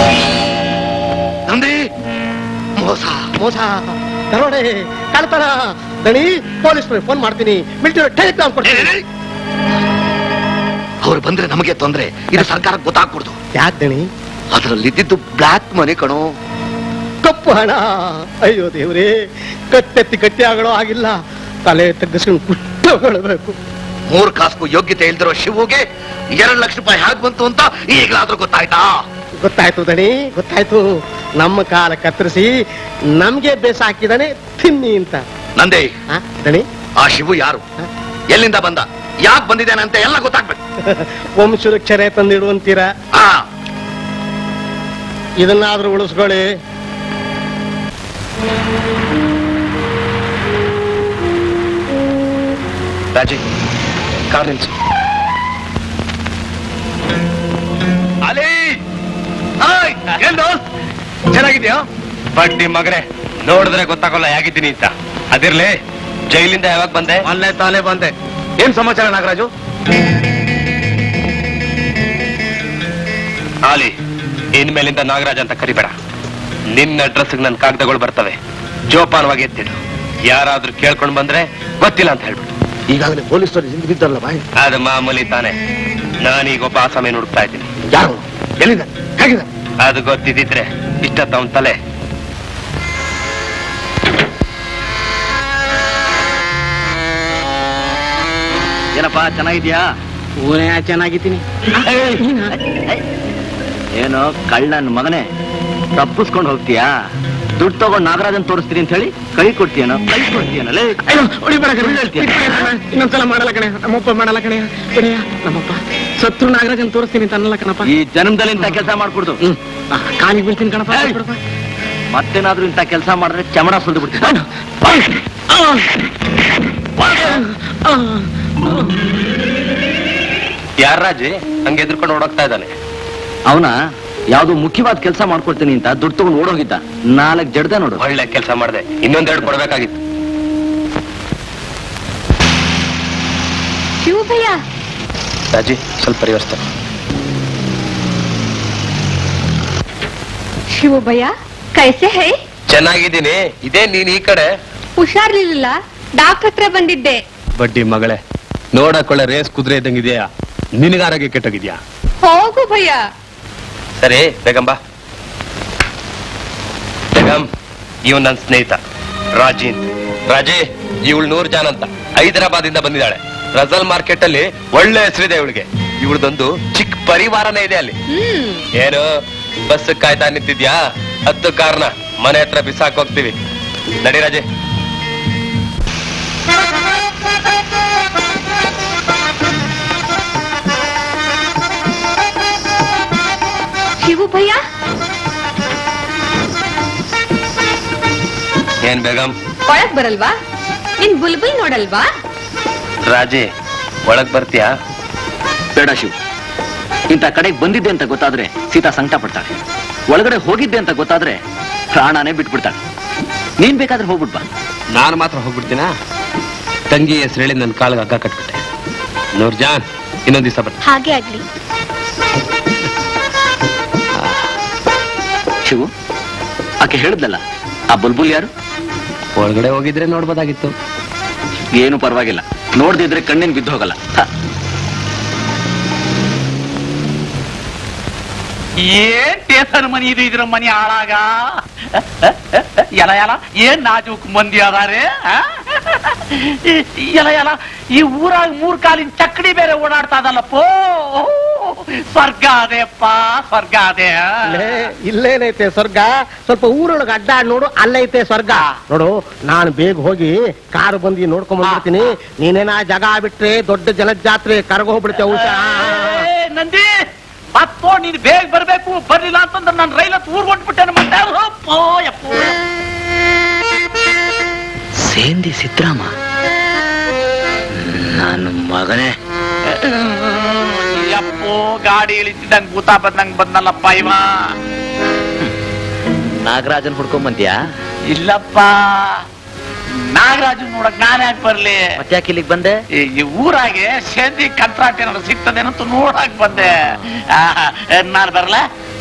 ನಂದಿ ಮೋಸ ಮೋಸ ದರೋಡೆ ಕಳ್ತನ ದಣಿ ಪೊಲೀಸ್ನವ್ರಿಗೆ ಫೋನ್ ಮಾಡ್ತೀನಿ ಮಿಲಿಟರಿ ಟೆಲಿಗ್ರಾಮ್ ಕೊಡ್ತೀನಿ ಅವ್ರು ಬಂದ್ರೆ ನಮಗೆ ತೊಂದ್ರೆ ಇದು ಸರ್ಕಾರಕ್ಕೆ ಗೊತ್ತಾಗ್ಬಿಡ್ದು ಯಾಕೆ ದಣಿ ಅದರಲ್ಲಿ ಇದ್ದಿದ್ದು ಬ್ಲಾಕ್ ಮನಿ ಕಣೋ ಕಪ್ಪು ಹಣ ಅಯ್ಯೋ ದೇವ್ರೇ ಕಟ್ಟೆತ್ತಿ ಗಟ್ಟಿ ಆಗಲೋ ಆಗಿಲ್ಲ ತಲೆ ತಗ್ಗಿಸ್ಕೊಂಡು ಕುಟ್ಟಬೇಕು ಮೂರ್ ಕಾಸ್ಕು ಯೋಗ್ಯತೆ ಇಲ್ದಿರೋ ಶಿವುಗೆ ಎರಡ್ ಲಕ್ಷ ರೂಪಾಯಿ ಹ್ಯಾಕ್ ಬಂತು ಅಂತ ಈಗಲಾದ್ರೂ ಗೊತ್ತಾಯ್ತಾ ಗೊತ್ತಾಯ್ತು ದಣಿ ಗೊತ್ತಾಯ್ತು ನಮ್ಮ ಕಾಲ ಕತ್ತರಿಸಿ ನಮ್ಗೆ ಬೇಸ ಹಾಕಿದಾನೆ ತಿನ್ನಿ ಅಂತ ನಂದೇ ಆ, ದಣಿ ಆ ಶಿವು ಯಾರು ಎಲ್ಲಿಂದ ಬಂದ ಯಾಕೆ ಬಂದಿದ್ದಾನೆ ಅಂತ ಎಲ್ಲ ಗೊತ್ತಾಗ್ಬೇಕು ವಂಶದ ಕ್ಷರೆ ತಂದಿಡುವಂತೀರಾ ಆ ಇದನ್ನಾದ್ರೂ ಉಳಿಸ್ಕೊಳ್ಳಿ ರಾಜಿ ಕಾರ್ ನಿಲ್ಸು ಅಲಿ ಹಾಯ್ ಏನ್ ದೋಸ್ತ್ ಚೆನ್ನಾಗಿದ್ಯಾ ಬಡ್ಡಿ ಮಗನೇ ನೋಡಿದ್ರೆ ಗೊತ್ತಾಗಲ್ಲ ಹೇಗಿದ್ದೀನಿ ಅಂತ ಅದಿರ್ಲಿ ಜೈಲಿಂದ ಯಾವಾಗ ಬಂದೆ ಅಲ್ಲೇ ತಾನೇ ಬಂದೆ ಏನ್ ಸಮಾಚಾರ ನಾಗರಾಜು ಆಲಿ ಇನ್ಮೇಲಿಂದ ನಾಗರಾಜ್ ಅಂತ ಕರಿಬೇಡ ನಿನ್ನ ಅಡ್ರೆಸ್ಗೆ ನನ್ನ ಕಾಗದಗಳು ಬರ್ತವೆ ಜೋಪಾನವಾಗಿ ಎತ್ತಿಡು ಯಾರಾದ್ರೂ ಕೇಳ್ಕೊಂಡು ಬಂದ್ರೆ ಗೊತ್ತಿಲ್ಲ ಅಂತ ಹೇಳ್ಬಿಡು ಈಗಾಗಲೇ ಪೊಲೀಸರು ಹಿಂದೆ ಬಿದ್ದಾರಲ್ಲ ಬಾಯ್ ಅದು ಮಾಮೂಲಿ ತಾನೆ ನಾನೀಗ ಒಬ್ಬ ಆಸಾಮಿ ಹುಡುಕ್ತಾ ಇದ್ದೀನಿ ಯಾರು ಎಲ್ಲಿಂದ ಹೇಗಿದೆ ಅದು ಗೊತ್ತಿದ್ದಿದ್ರೆ ಇಷ್ಟತ್ತ ಅವನ್ ತಲೆ ಏನಪ್ಪ ಚೆನ್ನಾಗಿದ್ಯಾ ಊನೇ ಚೆನ್ನಾಗಿದ್ದೀನಿ ಏನು ಕಳ್ಳನ್ ಮಗನೇ ತಪ್ಪಿಸ್ಕೊಂಡು ಹೋಗ್ತೀಯಾ ದುಡ್ಡು ತಗೊಂಡ್ ನಾಗರಾಜನ್ ತೋರಿಸ್ತೀನಿ ಅಂತ ಹೇಳಿ ಕೈ ಕೊಡ್ತೀಯನ ಕೈ ಕೊಡ್ತೀಯನಲ್ಲೇ ಇನ್ನೊಂದ್ಸಲ ಮಾಡಲ್ಲ ಕಣೆ ನಮ್ಮಪ್ಪ ಮಾಡಲ್ಲ ಕಣೆ ಬಿಡೆಯ ನಮ್ಮಪ್ಪ ಸತ್ರು ನಾಗರಾಜನ್ ತೋರಿಸ್ತೀನಿ ಅಂತ ಅನ್ನಲ್ಲ ಕಣಪ್ಪ ಈ ಜನ್ಮದಲ್ಲಿ ಇಂಥ ಕೆಲಸ ಮಾಡ್ಕೊಡ್ದು ಕಾಲಿಗೆ ಬೀಳ್ತೀನಿ ಕಣಪ್ಪ ಬಿಡಪ್ಪ. ಮತ್ತೇನಾದ್ರೂ ಇಂಥ ಕೆಲಸ ಮಾಡಿದ್ರೆ ಚಮಡ ಸುಲ್ದು ಬಿಡ್ತೀನಿ ಯಾರ ರಾಜಿ ಹಂಗೆ ಎದ್ರುಕೊಂಡು ಓಡೋಗ್ತಾ ಇದ್ದಾನೆ ಅವನ ಯಾವ್ದೋ ಮುಖ್ಯವಾದ ಕೆಲಸ ಮಾಡ್ಕೊಡ್ತೀನಿ ಅಂತ ದುಡ್ಡು ತಗೊಂಡು ಓಡೋಗಿದ್ದ ನಾಲ್ಕು ಜಡ್ದೆ ನೋಡು ಒಳ್ಳೆ ಕೆಲಸ ಮಾಡಿದೆ ಇನ್ನೊಂದೆರಡು ಕೊಡ್ಬೇಕಾಗಿತ್ತು ಶಿವಭಯ್ಯ ರಾಜಿ ಸ್ವಲ್ಪ ಪರಿವರ್ತ ಶಿವಭಯ್ಯ ಕೈಸೆ ಹೈ ಚೆನ್ನಾಗಿದ್ದೀನಿ ಇದೇ ನೀನ್ ಈ ಕಡೆ ಹುಷಾರ್ಲಿಲ್ಲ ಡಾಕ್ಟರ್ ಹತ್ರ ಬಂದಿದ್ದೆ ಬಡ್ಡಿ ಮಗಳೇ ನೋಡಕೊಳ್ಳೆ ರೇಸ್ ಕುದುರೆ ಇದ್ದಂಗಿದೆಯಾ ನಿನಗ ಆರೋಗ್ಯ ಕೆಟ್ಟೋಗಿದ್ಯಾ ಹೋಗು ಭಯ್ಯ ಸರಿ ಬೇಗಂ ಬಾ ಬೇಗಂ ಇವನ್ ನನ್ನ ಸ್ನೇಹಿತ ರಾಜೀನ್ ರಾಜಿ ಇವಳು ನೂರ್ ಜಾನ್ ಅಂತ ಹೈದರಾಬಾದ್ ಇಂದ ಬಂದಿದ್ದಾಳೆ ರಜಲ್ ಮಾರ್ಕೆಟ್ ಅಲ್ಲಿ ಒಳ್ಳೆ ಹೆಸರಿದೆ ಇವಳಿಗೆ ಇವಳದೊಂದು ಚಿಕ್ಕ ಪರಿವಾರನೇ ಇದೆ ಅಲ್ಲಿ ಹ್ಮ್ ಏನು ಬಸ್ ಕಾಯ್ತಾ ನಿಂತಿದ್ಯಾ ಹತ್ತು ಕಾರ್ನ ಮನೆ ಹತ್ರ ಬಿಸಾಕ್ ಹೋಗ್ತೀವಿ ನಡಿ ರಾಜೆ ಶಿವು ಭಯ್ಯ ಏನ್ ಬೇಗಂ ಒಳಗ್ ಬರಲ್ವಾ ನಿನ್ ಬುಲ್ಬುಲ್ ನೋಡಲ್ವಾ ರಾಜಿ ಒಳಗ್ ಬರ್ತೀಯಾ ಬೇಡ ಶಿವ್ ಇಂಥ ಕಡೆಗೆ ಬಂದಿದ್ದೆ ಅಂತ ಗೊತ್ತಾದ್ರೆ ಸೀತಾ ಸಂಕಟ ಪಡ್ತಾಳೆ ಒಳಗಡೆ ಹೋಗಿದ್ದೆ ಅಂತ ಗೊತ್ತಾದ್ರೆ ಪ್ರಾಣನೇ ಬಿಟ್ಬಿಡ್ತಾಳೆ ನೀನ್ ಬೇಕಾದ್ರೆ ಹೋಗ್ಬಿಟ್ ಬಾ ನಾನು ಮಾತ್ರ ಹೋಗ್ಬಿಡ್ತೀನಾ ತಂಗಿ ಹೆಸರು ಹೇಳಿ ನನ್ನ ಕಾಲಿಗೆ ಹಗ್ಗ ಕಟ್ಬಿಟ್ಟೆ ನೂರ್ಜಾನ್ ಇನ್ನೊಂದ್ ದಿವಸ ಬರ್ತೀನಿ ಹಾಗೆ ಆಗ್ಲಿ ಶಿವು ಆಕೆ ಹೇಳಿದ್ಲಲ್ಲ ಆ ಬುಲ್ಬುಲ್ ಯಾರು ಒಳಗಡೆ ಹೋಗಿದ್ರೆ ನೋಡ್ಬೋದಾಗಿತ್ತು ಏನು ಪರವಾಗಿಲ್ಲ ನೋಡ್ದಿದ್ರೆ ಕಣ್ಣಿನ ಬಿದ್ದು ಹೋಗಲ್ಲ ಹ. ಏನ್ ಟೇಸನ್ ಮನಿ ಇದು ಇದ್ರ ಮನಿ ಹಾಳಾಗ ಎಲ ಎಲ ಏನ್ ನಾಜೂಕ್ ಮಂದಿ ಅದಾರೆ ಆ? ಎಲ ಎಲ ಈ ಊರಾಗ ಮೂರ್ ಕಾಲಿನ ಚಕ್ಕಡಿ ಬೇರೆ ಓಡಾಡ್ತಾ ಅದಲ್ಲಪ್ಪೋ ಸ್ವರ್ಗ ಅದೇಪ್ಪ ಸ್ವರ್ಗ ಅದೇ ಲೇ, ಇಲ್ಲೇನೈತೆ ಸ್ವರ್ಗ ಸ್ವಲ್ಪ ಊರೊಳಗೆ ಅಡ್ಡ ನೋಡು ಅಲ್ಲೈತೆ ಸ್ವರ್ಗ ನೋಡು ನಾನು ಬೇಗ ಹೋಗಿ ಕಾರು ಬಂದು ನೋಡ್ಕೊಂಡ್ ಬಂದ್ಬಿಡ್ತೀನಿ ನೀನೇನ ಜಾಗ ಬಿಟ್ರೆ ದೊಡ್ಡ ಜನಜಾತ್ರೆ ಕರ್ಗ ಹೋಗ್ಬಿಡ್ತೇವೆ ಊಟ ಏ, ನಂದಿ ಮತ್ತೋ ನೀನ್ ಬೇಗ ಬರ್ಬೇಕು ಬರ್ಲಿಲ್ಲ ಅಂತಂದ್ರೆ ನಾನು ರೈಲ್ ಹತ್ತು ಊರ್ ಹೊಂಟ್ಬಿಟ್ಟೇನೆ ಮತ್ತೆ ಅಪ್ಪೋ ಯಪ್ಪೋ ಸೇಂದಿ ಸಿದ್ರಾಮ ನನ್ನ ಮಗನೇ ಯಪ್ಪೋ ಗಾಡಿ ಇಳಿತಿದ್ದಂಗ್ ಭೂತ ಬಂದಂಗ್ ಬಂದಲ್ಲಪ್ಪ ಇವ ನಾಗರಾಜನ್ ಹುಡ್ಕೊಂಡ್ ಬಂದ್ಯಾ ಇಲ್ಲಪ್ಪ ನಾಗರಾಜು ನೋಡಕ್ ನಾನ್ ಯಾಕೆ ಬರ್ಲಿ ಮತ್ತ್ಯಾಕೆ ಇಲ್ಲಿಗೆ ಬಂದೆ ಈ ಈ ಊರಾಗೆ ಸೇಂದಿ ಕಂತ್ರಾಟ ಏನಾದ್ರು ಸಿಗ್ತದೇನಂತ ನೋಡಕ್ ಬಂದೆ ನಾನು ಬರಲ್ಲ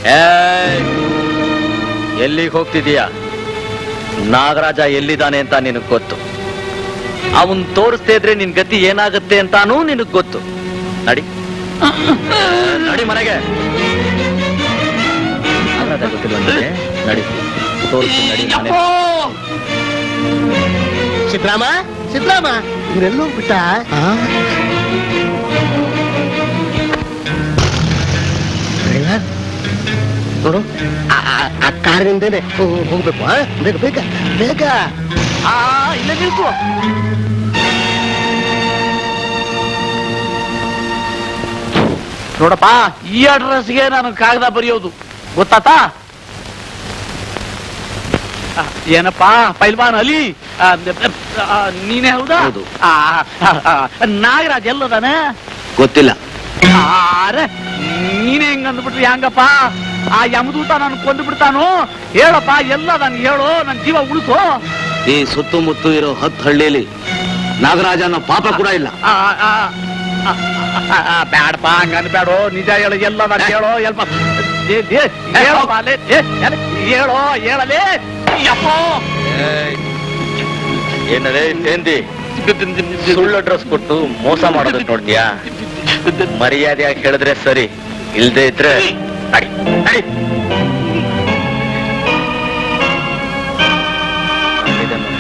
ಎಲ್ಲಿಗೆ ಹೋಗ್ತಿದೀಯಾ ನಾಗರಾಜ ಎಲ್ಲಿದ್ದಾನೆ ಅಂತ ನಿನಗ್ ಗೊತ್ತು ಅವನ್ ತೋರಿಸ್ತಾ ಇದ್ರೆ ನಿನ್ ಗತಿ ಏನಾಗುತ್ತೆ ಅಂತಾನೂ ನಿನಗ್ ಗೊತ್ತು ನಡಿ ನಡಿ ಮನೆಗೆ ನಾಗರಾಜ ಗೊತ್ತಿಲ್ವಾ ನಿನಗೆ? ನಡಿ ತೋರಿಸ್ತೀನಿ ನಡಿ ಮನೆ ಸಿದ್ರಾಮ ಸಿದ್ರಾಮ ಇವರೆಲ್ಲೋ ಬಿಟ್ಟ ನೋಡು ಆ- ಆ- ಆ ಕಾರಿನಿಂದೇನೆ ಹೋ- ಹೋಗ್ಬೇಕು ಆ? ಬೇಗ ಬೇಗ ಬೇಗ ಆ ಇಲ್ಲೇ ನಿಲ್ಕು ನೋಡಪ್ಪ ಈ ಅಡ್ರೆಸ್ಗೆ ನಾನು ಕಾಗದ ಬರೆಯೋದು ಗೊತ್ತಾತಾ ಆ, ಏನಪ್ಪಾ ಪೈಲ್ವಾನ್ ಅಲಿ ಆ, ಆ, ನೀನೇ ಹೌದಾ ಹೌದು. ಆ, ಆ, ಆ, ನಾಗರಾಜ್ ಎಲ್ಲದಾನ ಗೊತ್ತಿಲ್ಲ ಅರೆ ನೀನೇ ಹೆಂಗ್ ಅಂದ್ಬಿಟ್ರಿ ಹಂಗಪ್ಪ ಆ ಯಮದೂತ ನಾನು ಕೊಂದು ಬಿಡ್ತಾನು ಹೇಳಪ್ಪ ಎಲ್ಲ ನನ್ ಹೇಳು ನನ್ ಜೀವ ಉಳಿಸು ಈ ಸುತ್ತಮುತ್ತ ಇರೋ ಹತ್ತು ಹಳ್ಳಿಯಲ್ಲಿ ನಾಗರಾಜ ಅನ್ನೋ ಪಾಪ ಕೂಡ ಇಲ್ಲ ಆ, ಆ, ಆ, ಆ, ಆ, ಬ್ಯಾಡಪ್ಪ ಹಂಗ ಅನ್ಬೇಡೋ ನಿಜ ಹೇಳು ಎಲ್ಲ ನಾನು ಹೇಳೋ ಎಲ್ಪ ಏ, ಏ, ಹೇಳಪ್ಪ ಅಲ್ಲೇ, ಏ, ಎಲೆ, ಹೇಳೋ ಹೇಳಲೇ ಯಪ್ಪೋ ಏನರೇ ಸೇಂದಿ ಸುಳ್ಳು ಅಡ್ರೆಸ್ ಕೊಟ್ಟು ಮೋಸ ಮಾಡೋದಕ್ಕೆ ನೋಡ್ತೀಯಾ ಮರ್ಯಾದೆಯಾಗಿ ಹೇಳಿದ್ರೆ ಸರಿ ಇಲ್ದೇ ಇದ್ರೆ ನಡಿ, ನಡಿ. ಇದೆ ನೋಡಿ.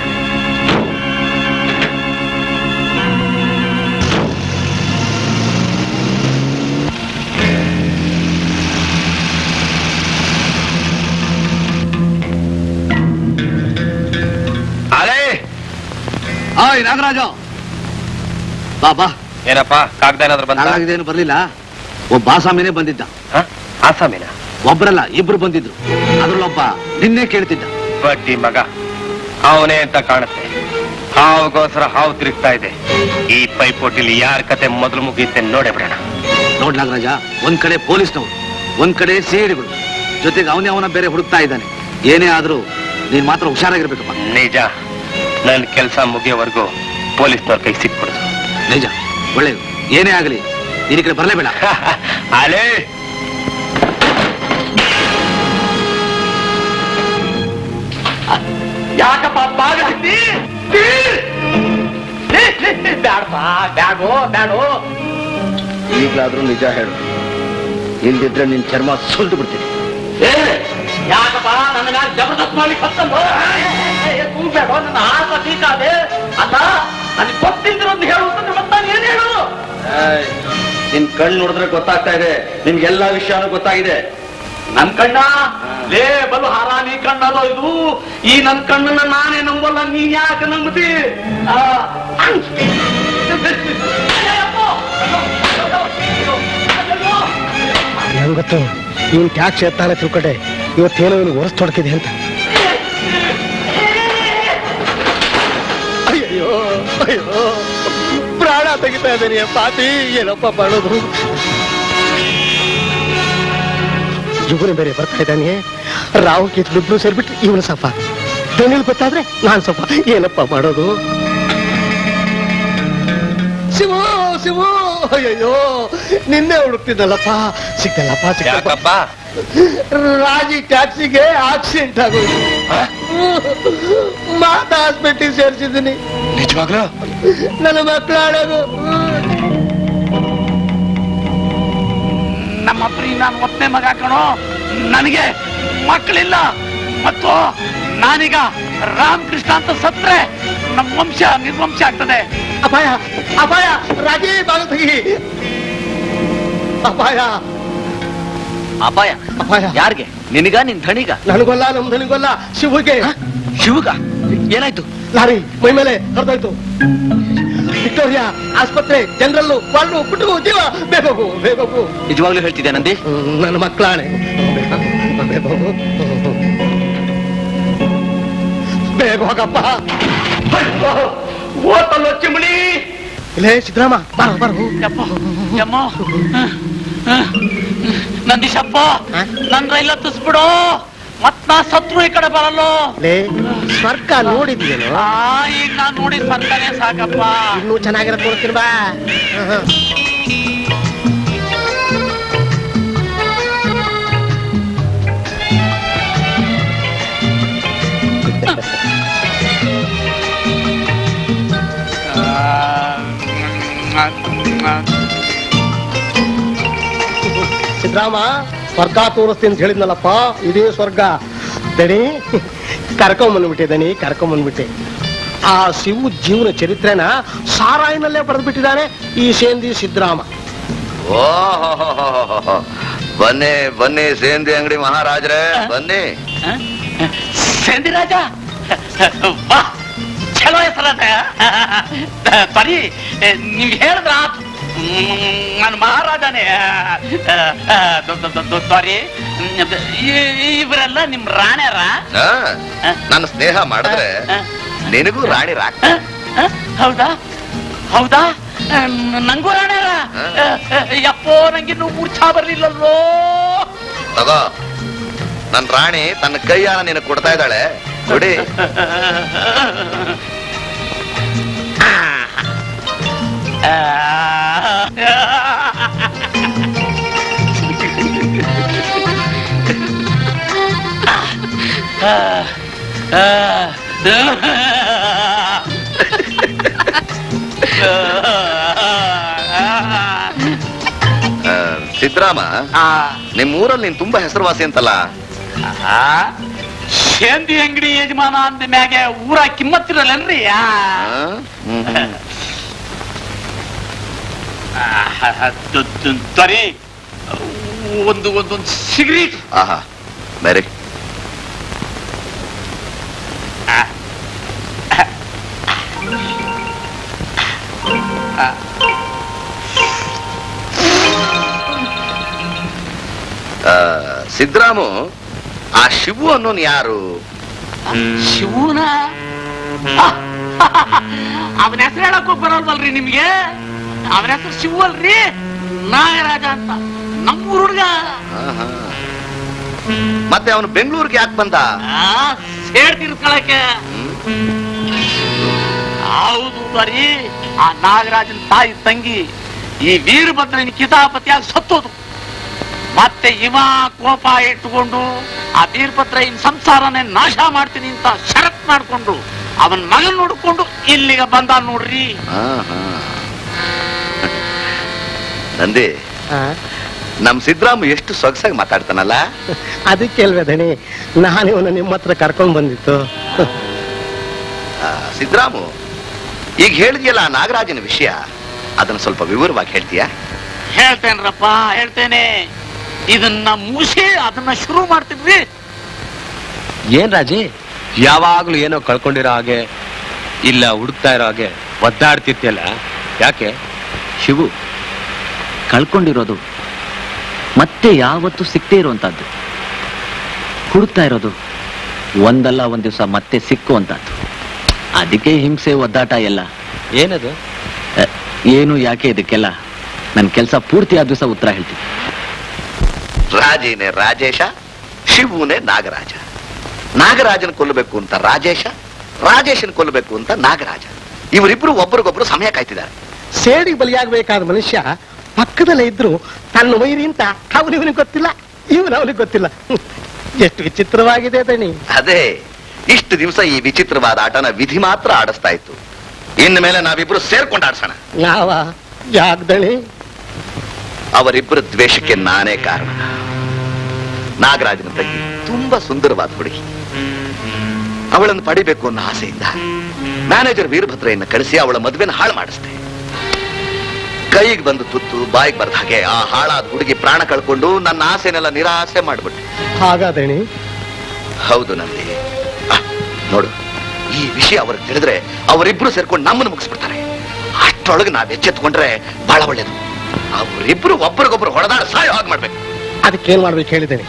ಹಾಯ್ ನಾಗರಾಜ ಬಾ ಬಾ ಏನಪ್ಪ ಕಾಗ್ದ ಏನಾದ್ರು ಬಂತ ನಾಗಾಗಿದ್ದೇನು ಬರ್ಲಿಲ್ಲ ಒಬ್ಬ ಆಸಾಮಿನೇ ಬಂದಿದ್ದ ಆಸಾಮಿನ ಒಬ್ರಲ್ಲ ಇಬ್ರು ಬಂದಿದ್ರು ಅದ್ರಲ್ಲೊಬ್ಬ ನಿನ್ನೆ ಕೇಳ್ತಿದ್ದ ಬಡ್ಡಿ ಮಗ ಅವನೇ ಅಂತ ಕಾಣುತ್ತೆ ಹಾವುಗೋಸ್ಕರ ಹಾವು ತಿರುಗ್ತಾ ಇದೆ ಈ ಪೈಪೋಟಿಲಿ ಯಾರ ಕತೆ ಮೊದಲು ಮುಗಿಯುತ್ತೆ ನೋಡೇ ಬಿಡೋಣ ನೋಡ್ ನಾಗರಾಜ ಒಂದ್ ಕಡೆ ಪೊಲೀಸ್ನವರು ಒಂದ್ ಕಡೆ ಸಿಐಡಿಗಳು ಜೊತೆಗೆ ಅವನೇ ಅವನ ಬೇರೆ ಹುಡುಕ್ತಾ ಇದ್ದಾನೆ ಏನೇ ಆದ್ರೂ ನೀನ್ ಮಾತ್ರ ಹುಷಾರಾಗಿರ್ಬೇಕಪ್ಪ ನಿಜ ನನ್ ಕೆಲಸ ಮುಗಿಯೋವರೆಗೂ ಪೊಲೀಸ್ನವ್ರ ಕೈ ಸಿಕ್ಬಿಡುದು ನಿಜ ಒಳ್ಳೇದು ಏನೇ ಆಗಲಿ ನೀನ್ ಈ ಕಡೆ ಬರ್ಲೇಬೇಡ ಅಲೇ ಯಾಕಪ್ಪ ಬಾಗ ಬ್ಯಾಡಪ್ಪ ಬ್ಯಾಡೋ ಬ್ಯಾಡೋ ಈಗ್ಲಾದ್ರೂ ನಿಜ ಹೇಳು ಇಲ್ದಿದ್ರೆ ನಿನ್ ಚರ್ಮ ಸುಲ್ದು ಬಿಡ್ತೀನಿ ಏ, ಯಾಕಪ್ಪ ನನ್ನ ಮ್ಯಾಲ ಜಬರ್ದಸ್ತ್ ಮಾಡಿ ಕತ್ತಲ್ವ ಬೇಡೋ ನನ್ನ ಆಸ ತೀಕಾದೆ ಅಲ್ಲ ನನಗೆ ಗೊತ್ತಿದ್ದಿರೋದು ಹೇಳು ಅಂತಂದ್ರೆ ಮತ್ತೆ ನಾನು ಏನ್ ಹೇಳು ನಿನ್ ಕಣ್ಣು ನೋಡಿದ್ರೆ ಗೊತ್ತಾಗ್ತಾ ಇದೆ ನಿನ್ಗೆಲ್ಲಾ ವಿಷಯನೂ ಗೊತ್ತಾಗಿದೆ ನನ್ ಕಣ್ಣ ಲೇ ಬಲು ಹಾರಾನಿ ಕಣ್ಣಲ್ಲೋ ಇದು ಈ ನನ್ ಕಣ್ಣನ್ನ ನಾನೇ ನಂಬಲ್ಲ ನೀ ಯಾಕೆ ನಂಬತಿ ಆ, ನಂಗೊತ್ತು ಇವನ್ ಟ್ಯಾಕ್ಸ್ ಎತ್ತಾನೆ ತಿಳ್ಕೊಂಡೆ ಇವತ್ತೇನೋ ಇವನು ಹೊರಸ್ ತೊಡಕಿದೆ ಅಂತ ಅಯ್ಯೋ ಅಯ್ಯೋ ಪ್ರಾಣ ತೆಗಿತಾ ಇದ್ದೀನಿ ಪಾಪಿ ಏನಪ್ಪ ಮಾಡೋದು ಇವನು ಬೇರೆ ಬರ್ತಾ ಇದ್ದಾನೆ ರಾವು ಕಿತ್ಲಿಬ್ರು ಸೇರ್ಬಿಟ್ಟು ಇವನು ಸಫ ದಣಿಲ್ ಗೊತ್ತಾದ್ರೆ ನಾನ್ ಸಫ ಏನಪ್ಪ ಮಾಡೋದು ಶಿವು ಶಿವು ಅಯ್ಯೋ ನಿನ್ನೆ ಹುಡುಕ್ತಿದ್ದಲ್ಲಪ್ಪ ಸಿಕ್ತಲ್ಲಪ್ಪ ಸಿಕ್ಕಪ್ಪ ರಾಜಿ ಟ್ಯಾಕ್ಸಿಗೆ ಆಕ್ಸಿಡೆಂಟ್ ಆಗೋಯ್ತು ಮಾತಾ ಹಾಸ್ಪಿಟಲ್ ಸೇರಿಸಿದ್ದೀನಿ ನಿಜವಾಗ್ಲೂ ನನ್ನ ಮಕ್ಕಳು ಆಡೋದು ನಮ್ಮ ಅಪ್ರಿ ನಾನು ಒತ್ತನೆ ಮಗ ಕಣೋ ನನಗೆ ಮಕ್ಕಳಿಲ್ಲ ಮತ್ತು ನಾನೀಗ ರಾಮಕೃಷ್ಣ ಅಂತ ಸತ್ರೆ ನಮ್ಮ ವಂಶ ನಿರ್ವಂಶ ಆಗ್ತದೆ ಅಪಾಯ ಅಪಾಯ ರಾಜಿ ಬಾಗಿಲು ತೆಗಿ ಅಪಾಯ ಅಪಾಯ ಅಪಾಯ ಯಾರಿಗೆ ನಿನಗ ನಿನ್ ಧಣಿಗ ನನಗೊಲ್ಲ ನಮ್ ನನಗೊಲ್ಲ ಶಿವಗೆ ಶಿವಗ ಏನಾಯ್ತು ಲಾರಿ ಮೈ ಮೇಲೆ ಹರಿದೋಯ್ತು ವಿಕ್ಟೋರಿಯಾ ಆಸ್ಪತ್ರೆ ಜನರಲ್ಲು ವಾರ್ಡು ಪುಟು ಜೀವ ಬೇಗ ಹೋಗು ಬೇಗ ಹೋಗು ನಿಜವಾಗ್ಲೂ ಹೇಳ್ತಿದ್ದೆ ನಂದಿ ನನ್ನ ಮಕ್ಕಳಾಣೆ ಬೇಗ ಹೋಗು ಬೇಗ ಹೋಗಪ್ಪ ಓತಲ್ಲೋ ಚಿಮಣಿ ಇಲ್ಲೇ ಸಿದ್ದರಾಮ ಬಾರ ಬಾರ ಯಪ್ಪ ಯಮ್ಮ ನಂದೀಶಪ್ಪ ನನ್ ರೈಲ ಹತ್ತಿಸ್ಬಿಡು ಮತ್ ನಾ ಸತ್ರು ಈ ಕಡೆ ಬರಲ್ಲೋ ಲೇ ಸ್ವರ್ಗ ನೋಡಿದ್ಯೇನು ಆ ಈಗ ನಾನ್ ನೋಡಿ ಸಂತಾನೆ ಸಾಕಪ್ಪ ಇನ್ನೂ ಚೆನ್ನಾಗಿರೋದು ನೋಡ್ತೀನಿ ಬಾ ಸಿದ್ದರಾಮ ಸ್ವರ್ಗ ತೋರಿಸ್ತೀನಿ ಅಂತ ಹೇಳಿದ್ನಲ್ಲಪ್ಪ ಇದೇ ಸ್ವರ್ಗ ದಣಿ ಕರ್ಕೊಂಬಂದ್ಬಿಟ್ಟೆ ದಣಿ ಕರ್ಕೊಂಬಂದ್ಬಿಟ್ಟೆ ಆ ಶಿವು ಜೀವನ ಚರಿತ್ರೆನ ಸಾರಾಯಿನಲ್ಲೇ ಬರೆದು ಬಿಟ್ಟಿದ್ದಾನೆ ಈ ಸೇಂದಿ ಸಿದ್ದರಾಮ ಓಹೋ ಬನ್ನಿ ಬನ್ನಿ ಸೇಂದಿ ಅಂಗಡಿ ಮಹಾರಾಜ್ರೆ ಬನ್ನಿ ಸೇಂದಿರಾಜ ಬಾ ಚಲೋ ಹೆಸರದ ಸರಿ ನೀವ್ ಹೇಳಿದ್ರ ನಾನು ಮಹಾರಾಜನೇ ಸಾರಿ ಇವರೆಲ್ಲ ನಿಮ್ ರಾಣ್ಯಾರ ಆ, ನನ್ನ ಸ್ನೇಹ ಮಾಡಿದ್ರೆ ನಿನಗೂ ರಾಣಿ ರಾಕ್ ಹೌದಾ ಹೌದಾ ನಂಗೂ ರಾಣ್ಯಾರ ಯಪ್ಪೋ ನಂಗಿನ್ನೂ ಮೂರ್ಛಾ ಬರ್ಲಿಲ್ಲಲ್ಲೋ ತಗೋ ನನ್ ರಾಣಿ ತನ್ನ ಕೈಯಾಲ ನಿನಗೆ ಕೊಡ್ತಾ ಇದ್ದಾಳೆ ಕೊಡಿ ಆ, ಸಿದ್ದರಾಮ ನಿಮ್ ಊರಲ್ಲಿ ನೀನ್ ತುಂಬಾ ಹೆಸರುವಾಸಿ ಅಂತಲ್ಲ ಶೇಂದಿ ಅಂಗಡಿ ಯಜಮಾನ ಅಂದ ಮ್ಯಾಗೆ ಊರ ಕಿಮ್ಮತ್ತಿರಲ್ಲನ್ರಿ ಸರಿ ಒಂದು ಒಂದೊಂದು ಸಿಗರೇಟ್ ಆಹಾ ಬೇರೆ ಸಿದ್ರಾಮು ಆ ಶಿವು ಅನ್ನೋನ್ ಯಾರು ಶಿವನ ಅವನ ಹೆಸರು ಹೇಳಕ್ಕೂ ಬರಲ್ವಲ್ರಿ ನಿಮ್ಗೆ ಅವನ ಹೆಸರು ಶಿವ ಅಲ್ರಿ ನಾಗರಾಜ ಅಂತ ನಮ್ಮೂರ್ ಹುಡುಗ ಆಹಾ. ಮತ್ತೆ ಅವನು ಬೆಂಗಳೂರಿಗೆ ಯಾಕೆ ಬಂದ ಸೇಡ್ ತಿರ್ಸ್ಕೊಳಕ್ಕೆ ಹೌದು ಬರೀ ಆ ನಾಗರಾಜನ ತಾಯಿ ತಂಗಿ ಈ ವೀರಭದ್ರನ ಕಿತಾಪತಿಯಾಗಿ ಸತ್ತೋದು ಮತ್ತೆ ಇವ ಕೋಪ ಇಟ್ಟುಕೊಂಡು ಆ ವೀರಭದ್ರ ಇನ್ ಸಂಸಾರನೇ ನಾಶ ಮಾಡ್ತೀನಿ ಅಂತ ಷರತ್ ಮಾಡ್ಕೊಂಡು ಅವನ್ ಮಗನ್ ನೋಡ್ಕೊಂಡು ಇಲ್ಲಿಗೆ ಬಂದ ನೋಡ್ರಿ ಆಹಾ. ನಂದಿ ನಮ್ ಸಿದ್ರಾಮು ಎಷ್ಟು ಸೊಗಸಾಗಿ ಮಾತಾಡ್ತಾನಲ್ಲ ಅದಕ್ಕೆ ಅಲ್ವೇ ದಣಿ ನಾನು ಇವನು ನಿಮ್ಮ ಹತ್ರ ಕರ್ಕೊಂಡ್ ಬಂದಿತ್ತು ಆ, ಸಿದ್ರಾಮು ಈಗ ಹೇಳಿದ್ಯಲ್ಲ ಆ ನಾಗರಾಜನ ವಿಷಯ ಅದನ್ನ ಸ್ವಲ್ಪ ವಿವರವಾಗಿ ಹೇಳ್ತೀಯಾ ಹೇಳ್ತೇನ್ರಪ್ಪ ಹೇಳ್ತೇನೆ ಇದನ್ನ ಮುಗಿಸಿ ಅದನ್ನ ಶುರು ಮಾಡ್ತಿದ್ವಿ ಏನ್ ರಾಜಿ ಯಾವಾಗ್ಲೂ ಏನೋ ಕಳ್ಕೊಂಡಿರೋ ಹಾಗೆ ಇಲ್ಲ ಹುಡುಕ್ತಾ ಇರೋ ಹಾಗೆ ಒದ್ದಾಡ್ತಿರ್ತಿಯಲ್ಲ ಯಾಕೆ ಶಿವು ಕಳ್ಕೊಂಡಿರೋದು ಮತ್ತೆ ಯಾವತ್ತೂ ಸಿಕ್ಕದೇ ಇರುವಂತಹದ್ದು ಹುಡುಕ್ತಾ ಇರೋದು ಒಂದಲ್ಲ ಒಂದ್ ದಿವಸ ಮತ್ತೆ ಸಿಕ್ಕುವಂತಹದ್ದು ಅದಕ್ಕೆ ಹಿಂಸೆ ಒದ್ದಾಟ ಎಲ್ಲ ಏನದು ಅ, ಏನು ಯಾಕೆ ಇದಕ್ಕೆಲ್ಲ ನನ್ನ ಕೆಲಸ ಪೂರ್ತಿ ಆದ ದಿವಸ ಉತ್ತರ ಹೇಳ್ತೀನಿ ರಾಜೇನೆ ರಾಜೇಶ ಶಿವುನೇ ನಾಗರಾಜ ನಾಗರಾಜನ ಕೊಲ್ಲಬೇಕು ಅಂತ ರಾಜೇಶ ರಾಜೇಶನ್ ಕೊಲ್ಲಬೇಕು ಅಂತ ನಾಗರಾಜ ಇವರಿಬ್ರು ಒಬ್ರಿಗೊಬ್ರು ಸಮಯ ಕಾಯ್ತಿದ್ದಾರೆ ಸೇಡಿಗೆ ಬಲಿಯಾಗಬೇಕಾದ ಮನುಷ್ಯ ಪಕ್ಕದಲ್ಲೇ ಇದ್ರು ತನ್ನ ವೈರಿ ಅಂತ ಅವನು ಇವನಿಗೆ ಗೊತ್ತಿಲ್ಲ ಇವನು ಅವನಿಗೆ ಗೊತ್ತಿಲ್ಲ ಹ್ಮ್. ಎಷ್ಟು ವಿಚಿತ್ರವಾಗಿದೆ ದಣಿ ಅದೇ ಇಷ್ಟು ದಿವಸ ಈ ವಿಚಿತ್ರವಾದ ಆಟನ ವಿಧಿ ಮಾತ್ರ ಆಡಿಸ್ತಾ ಇತ್ತು ಇನ್ನು ಮೇಲೆ ನಾವಿಬ್ರು ಸೇರ್ಕೊಂಡು ಆಡ್ಸೋಣ ಯಾವ ಯಾಕ್ ದಣಿ ಅವರಿಬ್ಬರ ದ್ವೇಷಕ್ಕೆ ನಾನೇ ಕಾರಣ ನಾಗರಾಜನ ತಂಗಿ ತುಂಬಾ ಸುಂದರವಾದ ಹುಡುಗಿ ಅವಳನ್ನು ಪಡಿಬೇಕು ಅನ್ನೋ ಆಸೆಯಿಂದ ಮ್ಯಾನೇಜರ್ ವೀರಭದ್ರೆಯನ್ನ ಕಳಿಸಿ ಅವಳ ಮದುವೆನ ಹಾಳು ಮಾಡಿಸ್ದೆ ಕೈಗೆ ಬಂದು ತುತ್ತು ಬಾಯಿಗೆ ಬರ್ದ ಹಾಗೆ ಆ ಹಾಳಾದ ಹುಡುಗಿ ಪ್ರಾಣ ಕಳ್ಕೊಂಡು ನನ್ನ ಆಸೆನೆಲ್ಲ ನಿರಾಸೆ ಮಾಡ್ಬಿಟ್ಟೆ ಹಾಗಾದಣಿ ಹೌದು ನಂದಿ ಆ, ನೋಡು ಈ ವಿಷಯ ಅವ್ರಿಗೆ ತಿಳಿದ್ರೆ ಅವರಿಬ್ರು ಸೇರ್ಕೊಂಡು ನಮ್ಮನ್ನು ಮುಗಿಸ್ಬಿಡ್ತಾರೆ ಅಷ್ಟರೊಳಗೆ ನಾವ್ ಎಚ್ಚೆತ್ಕೊಂಡ್ರೆ ಬಹಳ ಒಳ್ಳೇದು ಅವರಿಬ್ರು ಒಬ್ರಿಗೊಬ್ರು ಹೊಡೆದಾಡ ಸಾಯೋ ಹಾಗೆ ಮಾಡ್ಬೇಕು ಅದಕ್ಕೇನ್ ಮಾಡ್ಬೇಕು ಹೇಳಿದ್ದೇನೆ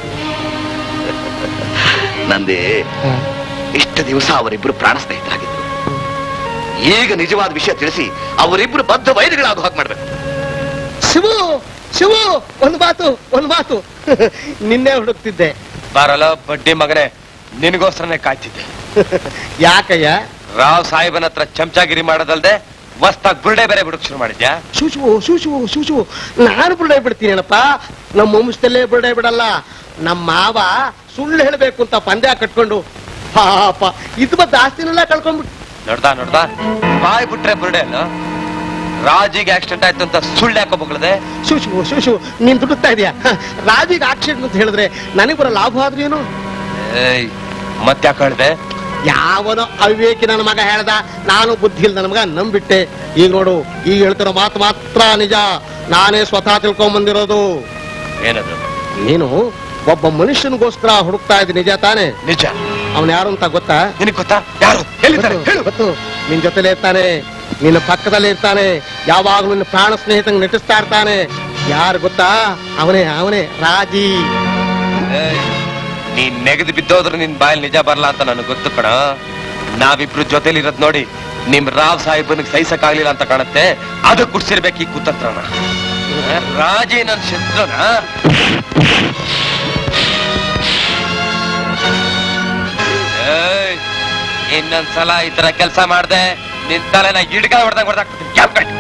ನಂದಿ ಇಷ್ಟು ದಿವಸ ಅವರಿಬ್ರು ಪ್ರಾಣ ಸ್ನೇಹಿತರಾಗಿದ್ರು ಈಗ ನಿಜವಾದ ವಿಷಯ ತಿಳಿಸಿ ಅವರಿಬ್ರು ಬದ್ಧ ವೈರಿಗಳಾಗ ಹಾಗೆ ಮಾಡ್ಬೇಕು ಶಿವು ಶಿವು ಒಂದು ಮಾತು ಒಂದು ಮಾತು ನಿನ್ನೆ ಹುಡುಕ್ತಿದ್ದೆ ಬಾರಲ್ಲ ಬಡ್ಡಿ ಮಗನೇ ನಿನಗೋಸ್ಕರನೇ ಕಾಯ್ತಿದ್ದೆ ಯಾಕಯ್ಯ ರಾವ್ ಸಾಹೇಬನ ಹತ್ರ ಚಮಚಾಗಿರಿ ಮಾಡೋದಲ್ದೆ ವಸ್ತಾಗ್ ಬುರುಡೆ ಬೇರೆ ಬಿಡಕ್ ಶುರು ಮಾಡಿದ್ಯಾ ಶೂಶು ಶೂಶು ಶೂಶು ನಾನು ಬುರುಡೆ ಬಿಡ್ತೀನೇನಪ್ಪ ನಮ್ಮ ವಂಶದಲ್ಲೇ ಬುರುಡೆ ಬಿಡಲ್ಲ ನಮ್ಮ ಮಾವ ಸುಳ್ಳು ಹೇಳ್ಬೇಕು ಅಂತ ಪಂದ್ಯ ಕಟ್ಕೊಂಡು ಪಾಪ ಇದು ಬದ್ ಆಸ್ತಿನೆಲ್ಲ ಕಳ್ಕೊಂಡ್ಬಿಟ್ಟು ನೋಡ್ದಾ ನೋಡ್ದಾ ಬಾಯ್ ಬಿಟ್ರೆ ಬುರುಡೆ ಅಲ್ಲ ರಾಜಿಗೆ ಆಕ್ಸಿಡೆಂಟ್ ಆಯ್ತು ಅಂತ ಸುಳ್ಳು ಯಾಕೋ ಬಗ್ಳದೆ ಶೂಶು ಶೂಶು ನೀನ್ ದುಡುಕ್ತಾ ಇದೀಯಾ ರಾಜಿಗೆ ಆಕ್ಸಿಡೆಂಟ್ ಅಂತ ಹೇಳಿದ್ರೆ ನನಗೆ ಬರೋ ಲಾಭ ಆದ್ರೇನು ಏಯ್ ಮತ್ತ್ಯಾಕೆ ಹೇಳ್ದೆ ಯಾವನೋ ಅವಿವೇಕಿ ನನ್ನ ಮಗ ಹೇಳ್ದ ನಾನು ಬುದ್ಧಿ ಇಲ್ಲ ನನ್ನ ಮಗ ನಂಬಿಟ್ಟೆ ಈಗ ನೋಡು ಈಗ ಹೇಳ್ತಿರೋ ಮಾತು ಮಾತ್ರ ನಿಜ ನಾನೇ ಸ್ವತಃ ತಿಳ್ಕೊಂಡ್ ಬಂದಿರೋದು ಏನದು ನೀನು ಒಬ್ಬ ಮನುಷ್ಯನಿಗೋಸ್ಕರ ಹುಡುಕ್ತಾ ಇದ್ದ ನಿಜ ತಾನೆ ನಿಜ ಅವನು ಯಾರು ಅಂತ ಗೊತ್ತಾ ನಿನಗ್ ಗೊತ್ತಾ ಯಾರು ಎಲ್ಲಿದ್ದಾರೆ ಗೊತ್ತು, ಗೊತ್ತು ನಿನ್ ಜೊತೆಲೇ ಇರ್ತಾನೆ ನಿನ್ನ ಪಕ್ಕದಲ್ಲೇ ಇರ್ತಾನೆ ಯಾವಾಗ್ಲೂ ನಿನ್ನ ಪ್ರಾಣ ಸ್ನೇಹಿತಂಗ್ ನಟಿಸ್ತಾ ಇರ್ತಾನೆ ಯಾರು ಗೊತ್ತಾ ಅವನೇ ಅವನೇ ರಾಜಿ ಏಯ್, ನೀನ್ ನೆಗೆದು ಬಿದ್ದೋದ್ರು ನಿನ್ ಬಾಯಲ್ಲಿ ನಿಜ ಬರಲ್ಲ ಅಂತ ನನಗೆ ಗೊತ್ತು ಕಣ ನಾವಿಬ್ರು ಜೊತೆಲಿ ಇರೋದ್ ನೋಡಿ ನಿಮ್ ರಾವ್ ಸಾಹೇಬನಿಗೆ ಸಹಿಸಕ್ಕಾಗ್ಲಿಲ್ಲ ಅಂತ ಕಾಣುತ್ತೆ ಅದು ಕುಡ್ಸಿರ್ಬೇಕು ಈ ಕುತಂತ್ರನ ಆ, ರಾಜೇ ನನ್ ಶತ್ರುನ ಏಯ್, ಇನ್ನೊಂದ್ಸಲ ಈ ತರ ಕೆಲಸ ಮಾಡ್ದೆ ನಿನ್ ತಲೆನ ಇಡ್ಗ ಹೊಡೆದಂಗ್ ಹೊಡೆದಾಕ್ಬಿಡ್ತೀನಿ ಕ್ಯಾಪ್ ಕಟ್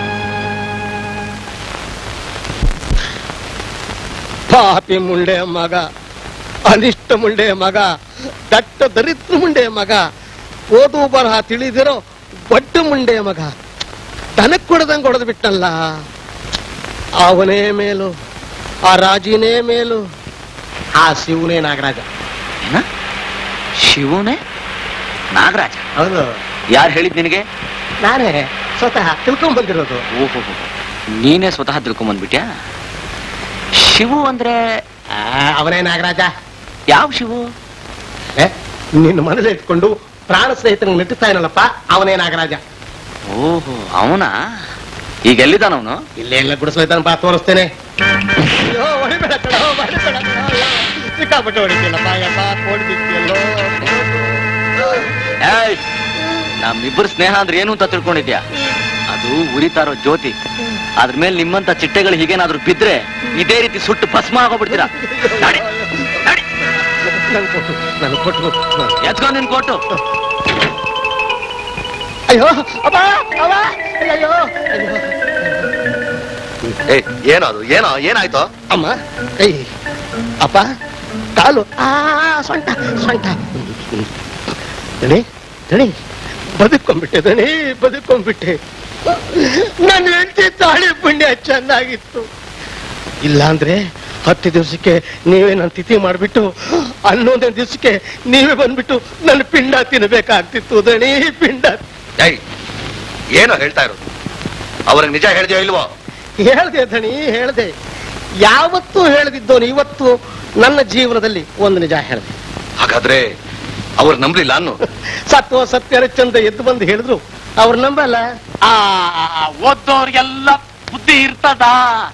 ಪಾಪಿ ಮುಂಡೆ ಮಗ ಅನಿಷ್ಟ ಮುಂಡೆ ಮಗ ದಟ್ಟ ದರಿದ್ರ ಮುಂಡೆ ಮಗ ಓದು ಬರಹ ತಿಳಿದಿರೋ ಬಡ್ಡ ಮುಂಡೆ ಮಗ ತನಕ್ ಕೊಡದಂಗ್ ಹೊಡೆದು ಬಿಟ್ಟಲ್ಲ ಅವನೇ ಮೇಲು ಆ ರಾಜಿನೇ ಮೇಲು ಆ ಶಿವನೇ ನಾಗರಾಜ ಶಿವನೇ ನಾಗರಾಜ ಹೌದು ಯಾರು ಹೇಳಿದ್ ನಿನಗೆ ನಾನೇ ಸ್ವತಃ ತಿಳ್ಕೊಂಡ್ ಬಂದಿರೋದು ಓಹೋ ನೀನೇ ಸ್ವತಃ ತಿಳ್ಕೊಂಬಂದ್ಬಿಟ್ಯಾ ಶಿವು ಅಂದ್ರೆ ಆ, ಅವನೇ ನಾಗರಾಜ ಯಾವ ಶಿವು ಏ, ನಿನ್ನ ಮನೇಲಿ ಇಟ್ಕೊಂಡು ಪ್ರಾಣ ಸ್ನೇಹಿತನ ನಟಿಸ್ತಾ ಏನಲ್ಲಪ್ಪ ಅವನೇ ನಾಗರಾಜ ಓಹೋ ಅವನಾ ಈಗ ಎಲ್ಲಿದ್ದಾನವನು ಇಲ್ಲೇ ಎಲ್ಲ ಗುಡಿಸ್ಲೈತಾನ ಬಾ ತೋರಿಸ್ತೇನೆ ಅಯ್ಯೋ ಹೊಡಿಬೇಡ ಕಣ ಹೊಡಿಬೇಡ ಕಣ ಅಯ್ಯೋ, ಸಿಕ್ಕಾಪಟ್ಟೆ ಹೊಡಿತೀನಪ್ಪ ಯಪ್ಪ ಕೋಡಿ ಬಿಟ್ಟಿಯಲ್ಲೋ ಏಯ್ ನಮ್ಮಿಬ್ಬರು ಸ್ನೇಹ ಅಂದ್ರೆ ಏನು ಅಂತ ತಿಳ್ಕೊಂಡಿದ್ಯಾ ಅದು ಉರಿತಾರೋ ಜ್ಯೋತಿ ಅದ್ರ ಮೇಲೆ ನಿಮ್ಮಂತ ಚಿಟ್ಟೆಗಳು ಹೀಗೇನಾದ್ರೂ ಬಿದ್ರೆ ಇದೇ ರೀತಿ ಸುಟ್ಟು ಭಸ್ಮ ಆಗೋಗ್ಬಿಡ್ತೀರಾ ನಡಿ, ನನ್ ಕೊಟ್ಟು ನನ್ ಕೊಟ್ಟು ಎತ್ಕೊ ನಿನ್ ಕೊಟ್ಟು ಅಯ್ಯೋ ಅಪ್ಪ ಅವ ಅಯ್ಯೋ ಅಯ್ಯೋ ಏ ಏನೋ ಅದು ಏನೋ ಏನಾಯ್ತು ಅಮ್ಮ ಏಯ್ ಅಪ್ಪ ಕಾಲು ಆ ಸೊಂಟ ಸೊಂಟ ದಣಿ ದಣಿ ಬದುಕೊಂಡ್ಬಿಟ್ಟೆ ದಣಿ ಬದುಕೊಂಡ್ಬಿಟ್ಟೆ ನನ್ನ ಹೆಂಡತಿ ತಾಳಿ ಪುಣ್ಯ ಚೆನ್ನಾಗಿತ್ತು ಇಲ್ಲ ಅಂದ್ರೆ ಹತ್ತು ದಿವಸಕ್ಕೆ ನೀವೇ ನನ್ನ ತಿಥಿ ಮಾಡಿಬಿಟ್ಟು ಹನ್ನೊಂದನೇ ದಿವಸಕ್ಕೆ ನೀವೇ ಬಂದ್ಬಿಟ್ಟು ನನ್ನ ಪಿಂಡ ತಿನ್ಬೇಕಾಗ್ತಿತ್ತು ದಣಿ ಪಿಂಡ ಏಯ್ ಏನೋ ಹೇಳ್ತಾ ಇರೋದು ಅವ್ರಿಗೆ ನಿಜ ಹೇಳ್ದೆಯೋ ಇಲ್ವೋ ಹೇಳ್ದೆ ಧಣಿ ಹೇಳ್ದೆ ಯಾವತ್ತೂ ಹೇಳ್ದಿದ್ದೋನು ಇವತ್ತು ನನ್ನ ಜೀವನದಲ್ಲಿ ಒಂದು ನಿಜ ಹೇಳ್ದೆ ಹಾಗಾದ್ರೆ ಅವ್ರು ನಂಬ್ಲಿಲ್ಲ ಅನ್ನು ಸತ್ವ ಸತ್ಯ ಚಂದ ಎದ್ದು ಬಂದು ಹೇಳಿದ್ರು ಅವ್ರು ನಂಬಲ್ಲ ಆ ಓದ್ದವ್ರಿಗೆಲ್ಲ ಬುದ್ಧಿ ಇರ್ತದ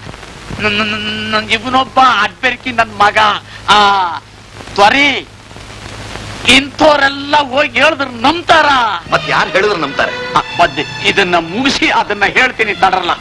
ಇವನೊಬ್ಬ ಅಡ್ಬೆರ್ಕಿ ನನ್ ಮಗ ಆ ತ್ವರಿ ಇಂಥವ್ರೆಲ್ಲ ಹೋಗಿ ಹೇಳಿದ್ರ ನಂಬ್ತಾರ ಮತ್ ಯಾರು ಹೇಳಿದ್ರು ನಂಬ್ತಾರೆ ಆ, ಬದ್ದೆ ಇದನ್ನ ಮುಗಿಸಿ ಅದನ್ನ ಹೇಳ್ತೀನಿ ತಡರಲ್ಲ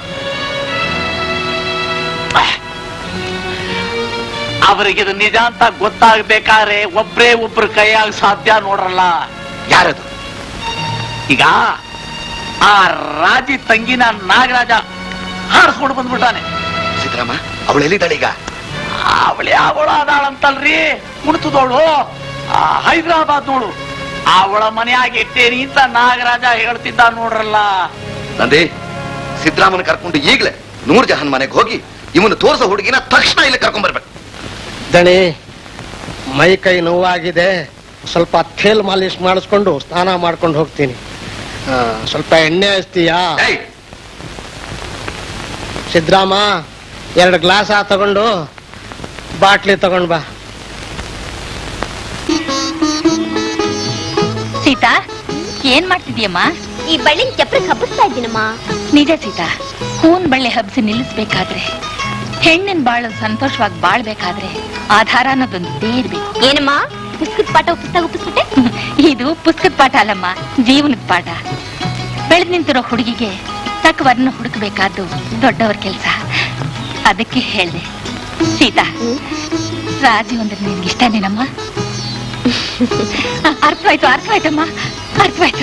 ಅವರಿಗೆ ಇದು ನಿಜ ಅಂತ ಗೊತ್ತಾಗ್ಬೇಕಾದ್ರೆ ಒಬ್ರೇ ಒಬ್ರು ಕೈಯಾಗ ಸಾಧ್ಯ ನೋಡ್ರಲ್ಲ ಯಾರದು ಈಗ ಆ ರಾಜಿ ತಂಗಿನ ನಾಗರಾಜ ಹಾರಿಸ್ಕೊಂಡು ಬಂದ್ಬಿಟ್ಟಾನೆ ಸಿದ್ದರಾಮ ಅವಳು ಎಲ್ಲಿದ್ದಾಳೆ ಈಗ ಅವಳೆ ಅವಳ ಅದಾಳಂತಲ್ರಿ ಕುಣಿತದವಳು ಹೈದರಾಬಾದ್ ನೋಡು ಅವಳ ಮನೆಯಾಗ ಇಟ್ಟೇನಿ ಅಂತ ನಾಗರಾಜ ಹೇಳ್ತಿದ್ದ ನೋಡ್ರಲ್ಲ ನಂದಿ ಸಿದ್ದರಾಮನ ಕರ್ಕೊಂಡು ಈಗ್ಲೇ ನೂರ್ ಜಹಾನ್ ಮನೆಗೆ ಹೋಗಿ ಇವನು ತೋರ್ಸೋ ಹುಡುಗಿನ ತಕ್ಷಣ ಇಲ್ಲಿ ಕರ್ಕೊಂಡ್ ಬರ್ಬೇಕು ದಣಿ ಮೈ ಕೈ ನೋವಾಗಿದೆ ಸ್ವಲ್ಪ ಥೇಲ್ ಮಾಲಿಶ್ ಮಾಡಿಸ್ಕೊಂಡು ಸ್ನಾನ ಮಾಡ್ಕೊಂಡು ಹೋಗ್ತೀನಿ ಆ, ಸ್ವಲ್ಪ ಎಣ್ಣೆ ಹಚ್ತೀಯಾ ಸಿದ್ರಾಮ ಎರಡು ಗ್ಲಾಸ್ ಆ ತಗೊಂಡು ಬಾಟ್ಲಿ ತಗೊಂಡ್ ಬಾ ಸೀತಾ ಏನ್ ಮಾಡ್ತಿದ್ಯಮ್ಮ ಈ ಬಳ್ಳಿನ ಚಪ್ರಕ್ ಹಬ್ಬಿಸ್ತಾ ಇದ್ದೀನಮ್ಮ ನಿಜ ಸೀತಾ ಹೂನ್ ಬಳ್ಳಿ ಹಬ್ಸಿ ನಿಲ್ಲಿಸ್ಬೇಕಾದ್ರೆ ಹೆಣ್ಣಿನ ಬಾಳು ಸಂತೋಷವಾಗಿ ಬಾಳ್ಬೇಕಾದ್ರೆ ಆಧಾರ ಅನ್ನೋದೊಂದು ಇರ್ಬೇಕು ಏನಮ್ಮ ಪುಸ್ತಕದ ಪಾಠ ಪುಸ್ತಕ ಒಪ್ಪಿಸ್ಬಿಟ್ಟೆ ಇದು ಪುಸ್ತಕದ ಪಾಠ ಅಲ್ಲಮ್ಮ ಜೀವನದ ಪಾಠ ಬೆಳೆದ್ ನಿಂತಿರೋ ಹುಡುಗಿಗೆ ತಕ್ಕ ವರ್ಣ ಹುಡುಕ್ಬೇಕಾದ್ದು ದೊಡ್ಡವ್ರ ಕೆಲಸ ಅದಕ್ಕೆ ಹೇಳ್ದೆ ಸೀತಾ ರಾಜಿ ಅಂದ್ರೆ ನಿನ್ಗೆ ಇಷ್ಟನೇನಮ್ಮ ಅರ್ಥವಾಯ್ತು ಅರ್ಥವಾಯ್ತಮ್ಮ ಅರ್ಥವಾಯ್ತು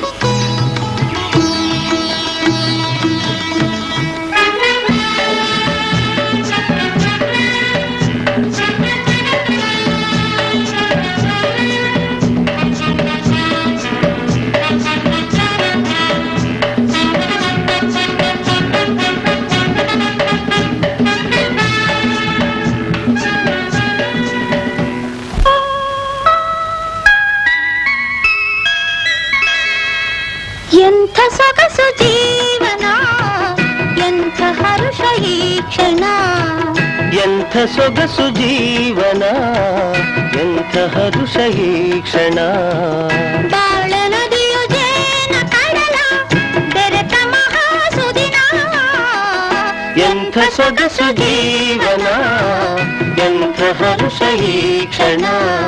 ಎಂಥ ಸೊಗಸು ಜೀವನ ಎಂಥ ಹರುಷ ಈ ಕ್ಷಣ ಎಂಥ ಸೊಗಸು ಜೀವನ ಎಂಥ ಹರುಷ ಈ ಕ್ಷಣ ಬಾಳ ನದಿಯು ಜೇನ ಕಡಲ ಬೆರೆತ ಮಹಾಸುದಿನ ಎಂಥ ಸೊಗಸು ಜೀವನ ಎಂಥ ಹರುಷ ಈ ಕ್ಷಣ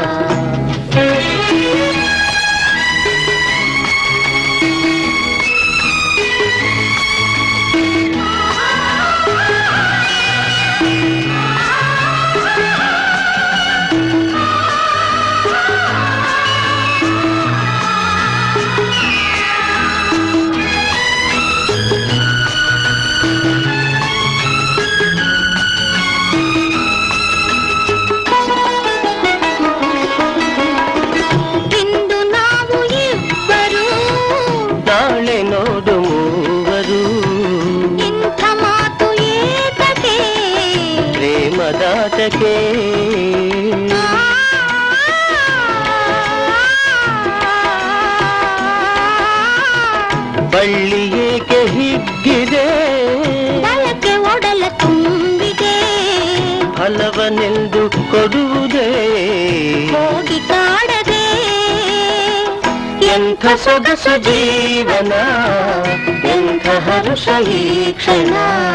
ಇಂದು ನಾವು ಇಬ್ಬರು ನಾಳೆ ನೋಡು ಮೂವರು ಇಂಥ ಮಾತು ಏತಕ್ಕೆ ಪ್ರೇಮದಾಟಕ್ಕೆ ಬಳ್ಳಿ ಏಕೆ ಹಿಗ್ಗಿದೆ ಬಲಕ್ಕೆ ಒಡಲ ತುಂಬಿದೆ ಫಲವನೆಂದು ಕೊಡುವುದೇ ಹೋಗಿ ಕಾಡದೆ ಎಂಥ ಸೊಗಸು ಜೀವನ ಎಂಥ ಹರುಷ ಈ ಕ್ಷಣ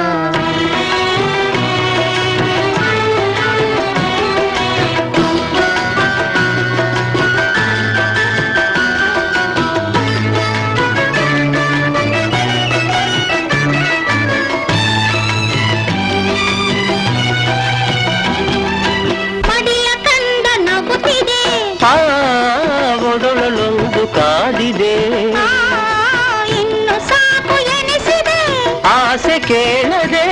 ಮಡಿಯ ಕಂದ ನಗುತ್ತಿದೆ ಆ ಒಡಲೊಂದು ಕಾದಿದೆ ಆ, ಇನ್ನು ಸಾಕು ಎನಿಸಿದೆ ಆಸೆ ಕೇಳದೆ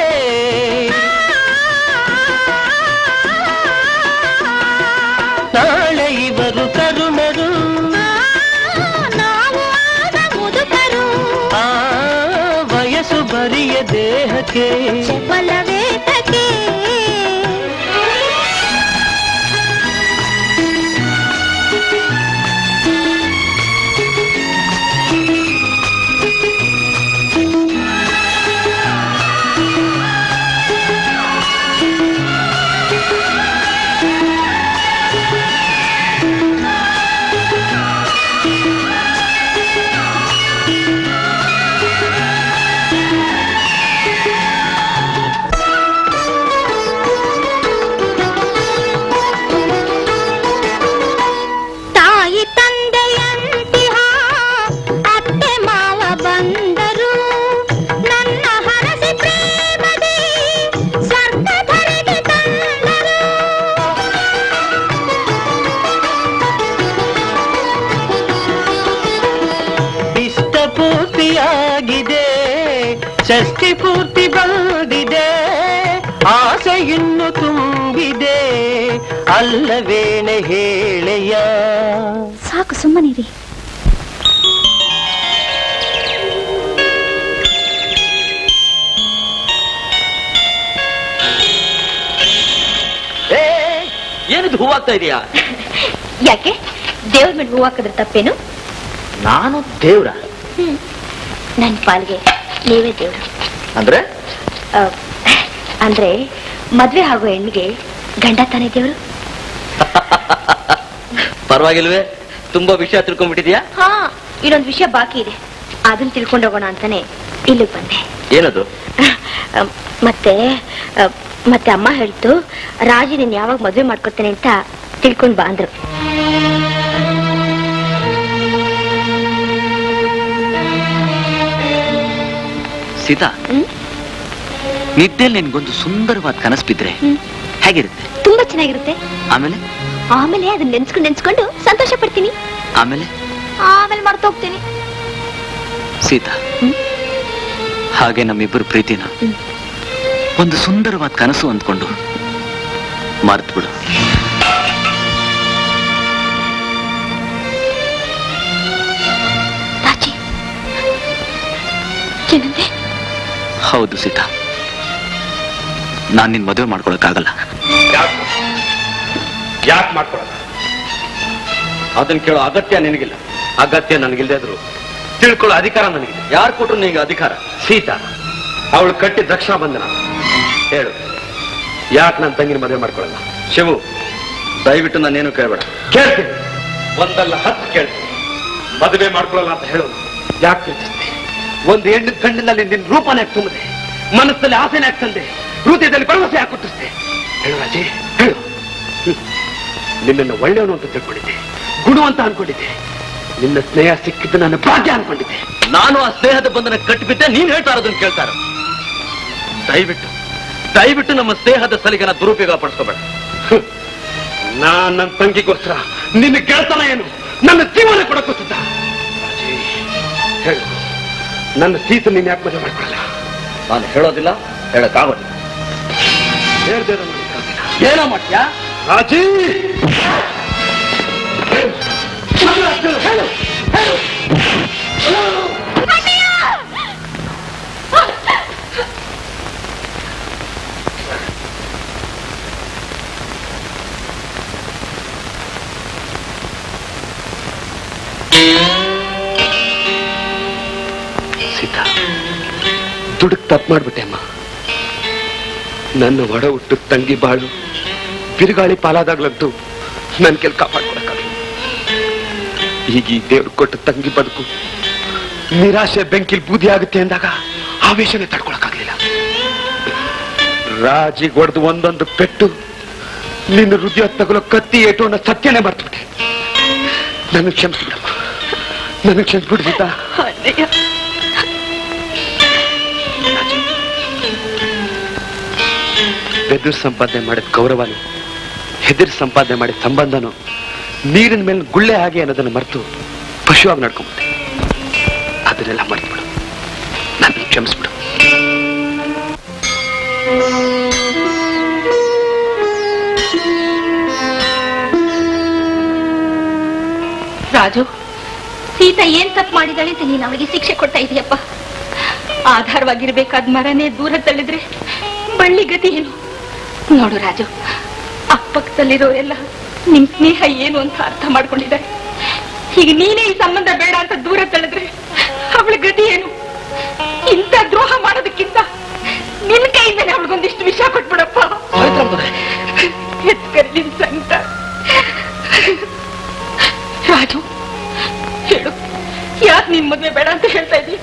ನಾಳೆ ಇವರು ಕರುಣರು ನಾವು ಆಗ ಮುದುಕರು ಆ ವಯಸ್ಸು ಬರಿಯ ದೇಹಕ್ಕೆ ಚಪಲವೇತಕ್ಕೆ ತಾಯಿ ತಂದೆಯಂತಿಹ ಅತ್ತೆ ಮಾವ ಬಂದರು ನನ್ನ ಹರಸಿ ಪ್ರೇಮದಿ ಸ್ವರ್ಗಧರೆಗೆ ತಂದರು ಇಷ್ಟ ಪೂರ್ತಿಯಾಗಿದೆ ಷಷ್ಠಿ ಪೂರ್ತಿ ಬಂದಿದೆ ಆಸೆ ಇನ್ನು ತುಂಬಿದೆ ಅಲ್ಲವೇನೆ ಹೇಳೆಯ ಸಾಕು ಸುಮ್ಮನಿರಿ ಏ ಏನಿದು ಹೂವಾಗ್ತಾ ಇದೆಯಾ ಯಾಕೆ ದೇವ್ರ ಮೇಲೆ ಹೂ ಹಾಕಿದ್ರೆ ತಪ್ಪೇನು ನಾನು ದೇವ್ರ ಹ್ಮ್ ನನ್ ಪಾಲ್ಗೆ ನೀವೇ ದೇವ್ರು ಅಂದ್ರೆ ಆ, ಅಂದ್ರೆ ಮದ್ವೆ ಆಗೋ ಹೆಣ್ಣಿಗೆ ಗಂಡ ತಾನೇ ದೇವ್ರು ಪರವಾಗಿಲ್ವೇ ತುಂಬಾ ವಿಷಯ ತಿಳ್ಕೊಂಡ್ಬಿಟ್ಟಿದ್ಯಾ ಹಾ ಇನ್ನೊಂದು ವಿಷಯ ಬಾಕಿ ಇದೆ ಅದನ್ನ ತಿಳ್ಕೊಂಡು ಹೋಗೋಣ ಅಂತಾನೆ ಇಲ್ಲಿಗೆ ಬಂದೆ ಏನದು ಆ, ಮತ್ತೆ ಆ, ಮತ್ತೆ ಅಮ್ಮ ಹೇಳ್ತು ರಾಜಿ ನೀನ್ ಯಾವಾಗ ಮದ್ವೆ ಮಾಡ್ಕೊತೇನೆ ಅಂತ ತಿಳ್ಕೊಂಡ್ ಬಾ ಅಂದ್ರು ಸೀತಾ ಹ್ಮ್? ನಿದ್ದೆಲ್ ನಿನ್ಗೊಂದು ಸುಂದರವಾದ ಕನಸು ಬಿದ್ರೆ ಹ್ಮ್. ಹೇಗಿರುತ್ತೆ ತುಂಬಾ ಚೆನ್ನಾಗಿರುತ್ತೆ ಆಮೇಲೆ ಆಮೇಲೆ ಅದನ್ನ ನೆನ್ಸ್ಕೊಂಡು ನೆನ್ಸ್ಕೊಂಡು ಸಂತೋಷ ಪಡ್ತೀನಿ ಆಮೇಲೆ ಆಮೇಲೆ ಮರ್ತೋಗ್ತೀನಿ ಸೀತಾ ಹ್ಮ್? ಹಾಗೆ ನಮ್ಮಿಬ್ಬರು ಪ್ರೀತಿನ ಹ್ಮ್. ಒಂದು ಸುಂದರವಾದ ಕನಸು ಅಂದ್ಕೊಂಡು ಮರ್ತು ಬಿಡು ರಾಜಿ ಏನಂದೆ ಹೌದು ಸೀತಾ ನಾನ್ ನಿನ್ ಮದುವೆ ಮಾಡ್ಕೊಳಕ್ಕಾಗಲ್ಲ ಯಾಕೆ ಯಾಕೆ ಮಾಡ್ಕೊಳಲ್ಲ ಅದನ್ನ ಕೇಳೋ ಅಗತ್ಯ ನಿನಗಿಲ್ಲ ಅಗತ್ಯ ನನಗಿಲ್ದೇ ಇದ್ರು ತಿಳ್ಕೊಳ್ಳೋ ಅಧಿಕಾರ ನನಗಿದೆ ಯಾರು ಕೊಟ್ರು ನಿಂಗೆ ಅಧಿಕಾರ ಸೀತಾ ಅವಳು ಕಟ್ಟಿದ ರಕ್ಷಣಾ ಬಂಧನ ಹೇಳು ಯಾಕೆ ನನ್ನ ತಂಗಿನ ಮದುವೆ ಮಾಡ್ಕೊಳಲ್ಲ ಶಿವು ದಯವಿಟ್ಟು ನಾನೇನು ಕೇಳಬೇಡ ಕೇಳ್ತೀನಿ ಒಂದಲ್ಲ ಹತ್ತು ಕೇಳ್ತೀನಿ ಮದುವೆ ಮಾಡ್ಕೊಳ್ಳಲ್ಲ ಅಂತ ಹೇಳು ಯಾಕೆ ಯೋಚಿಸ್ತಿ ಒಂದು ಹೆಣ್ಣು ಕಣ್ಣಿನಲ್ಲಿ ನಿನ್ನ ರೂಪನೇ ಯಾಕೆ ತುಂಬಿದೆ ಮನಸ್ಸಲ್ಲಿ ಆಸೆನೇ ಯಾಕೆ ತಂದೆ ಹೃದಯದಲ್ಲಿ ಭರವಸೆ ಯಾಕೆ ಹುಟ್ಟಿಸ್ದೆ ಹೇಳು ರಾಜಿ ಹೇಳು ಹ್ಮ್. ನಿನ್ನನ್ನು ಒಳ್ಳೆಯವನು ಅಂತ ತಿಳ್ಕೊಂಡಿದ್ದೆ ಗುಣವಂತ ಅನ್ಕೊಂಡಿದ್ದೆ ನಿನ್ನ ಸ್ನೇಹ ಸಿಕ್ಕಿದ್ದು ನನ್ನ ಭಾಗ್ಯ ಅನ್ಕೊಂಡಿದ್ದೆ ನಾನು ಆ ಸ್ನೇಹದ ಬಂಧನ ಕಟ್ಟಿಬಿಟ್ಟೆ ನೀನ್ ಹೇಳ್ತಾ ಇರೋದನ್ನ ಕೇಳ್ತಾರ ದಯವಿಟ್ಟು ದಯವಿಟ್ಟು ನಮ್ಮ ಸ್ನೇಹದ ಸಲಿಗೆನ ದುರುಪಯೋಗ ಪಡಿಸ್ಕೋಬೇಡ ಹ್ಮ್. ನಾನ್ ನನ್ನ ತಂಗಿಗೋಸ್ಕರ ನಿನ್ನ ಗೆಳತನ ಏನು ನನ್ನ ಜೀವನ ಕೊಡಕ್ಕೂ ಸಿದ್ಧ ರಾಜಿ, ಹೇಳು ನನ್ನ ಸೀತು ನೀನ್ ಯಾಕೆ ಮದುವೆ ಮಾಡ್ಕೊಳ್ಳಲ್ಲ ನಾನು ಹೇಳೋದಿಲ್ಲ ಹೇಳಕ್ಕಾಗೋದಿಲ್ಲ ಹೇಳ್ದೆ ಇರೋ ನನ್ನ ಕಾದಿನ. ಏನೋ ಮಾಡ್ತೀಯಾ ರಾಜಿ ಹೇಳು. ಹೇಳು, ಹೇಳು, ಹೇಳು. ಸೀತಾ ದುಡುಕ್ ತಪ್ಪು ಮಾಡ್ಬಿಟ್ಟೆ ಅಮ್ಮ ನನ್ನ ಒಡ ಹುಟ್ಟು ತಂಗಿ ಬಾಳು ಬಿರುಗಾಳಿ ಪಾಲಾದಾಗ್ಲಂತೂ ನನ್ ಕೆಲ್ ಕಾಪಾಡ್ಕೊಳಕ್ಕಾಗಲ್ಲ ಈಗ ಈ ದೇವ್ರು ಕೊಟ್ಟ ತಂಗಿ ಬದುಕು ನಿರಾಶೆ ಬೆಂಕಿಲ್ ಬೂದಿ ಆಗುತ್ತೆ ಅಂದಾಗ ಆವೇಶನೇ ತಡ್ಕೊಳಕ್ಕಾಗ್ಲಿಲ್ಲ ರಾಜಿಗೆ ಹೊಡೆದು ಒಂದೊಂದು ಪೆಟ್ಟು ನಿನ್ನ ಹೃದಯ ತಗುಲೋ ಕತ್ತಿ ಏಟು ಅನ್ನೋ ಸತ್ಯನೇ ಮರ್ತ್ಬಿಟ್ಟೆ ನನಗೆ ಕ್ಷಮಿಸ್ಬಿಡಮ್ಮ ನನಗೆ ಕ್ಷಮಿಸ್ಬಿಡು ಸೀತಾ ಬೆದರ್ ಸಂಪಾದನೆ ಮಾಡಿದ ಗೌರವನು ಹೆದರ್ ಸಂಪಾದನೆ ಮಾಡಿದ ಸಂಬಂಧನು ನೀರಿನ ಮೇಲೆ ಗುಳ್ಳೆ ಹಾಗೆ ಅನ್ನೋದನ್ನು ಮರೆತು ಪಶುವಾಗಿ ನಡ್ಕೊಂಬಿಟ್ಟೆ ಅದನ್ನೆಲ್ಲ ಮರ್ತ್ಬಿಡು ನನ್ನ ಕ್ಷಮಿಸ್ಬಿಡು ರಾಜು ಸೀತಾ ಏನ್ ತಪ್ಪು ಮಾಡಿದಾಳೆ ಅಂತ ನೀನು ಅವಳಿಗೆ ಶಿಕ್ಷೆ ಕೊಡ್ತಾ ಇದೀಯಪ್ಪ ಆಧಾರವಾಗಿರ್ಬೇಕಾದ ಮರನೇ ದೂರ ತಳ್ಳಿದ್ರೆ ಬಳ್ಳಿ ಗತಿ ಏನು ನೋಡು ರಾಜು ಅಕ್ಕಪಕ್ಕದಲ್ಲಿರೋರೆಲ್ಲ ನಿಮ್ ಸ್ನೇಹ ಏನು ಅಂತ ಅರ್ಥ ಮಾಡ್ಕೊಂಡಿದ್ದಾರೆ ಈಗ ನೀನೇ ಈ ಸಂಬಂಧ ಬೇಡ ಅಂತ ದೂರ ತಳ್ಳಿದ್ರೆ ಅವಳ ಗತಿ ಏನು ಇಂಥ ದ್ರೋಹ ಮಾಡೋದಕ್ಕಿಂತ ನಿನ್ ಕೈಯಿಂದನೇ ಅವಳಿಗೊಂದಿಷ್ಟು ವಿಷಯ ಕೊಟ್ಬಿಡಪ್ಪ ಎತ್ಕರಿ ನಿನ್ ಸಂಕಟ ರಾಜು ಹೇಳು ಯಾಕೆ ನಿನ್ ಮದ್ವೆ ಬೇಡ ಅಂತ ಹೇಳ್ತಾ ಇದ್ದೀಯ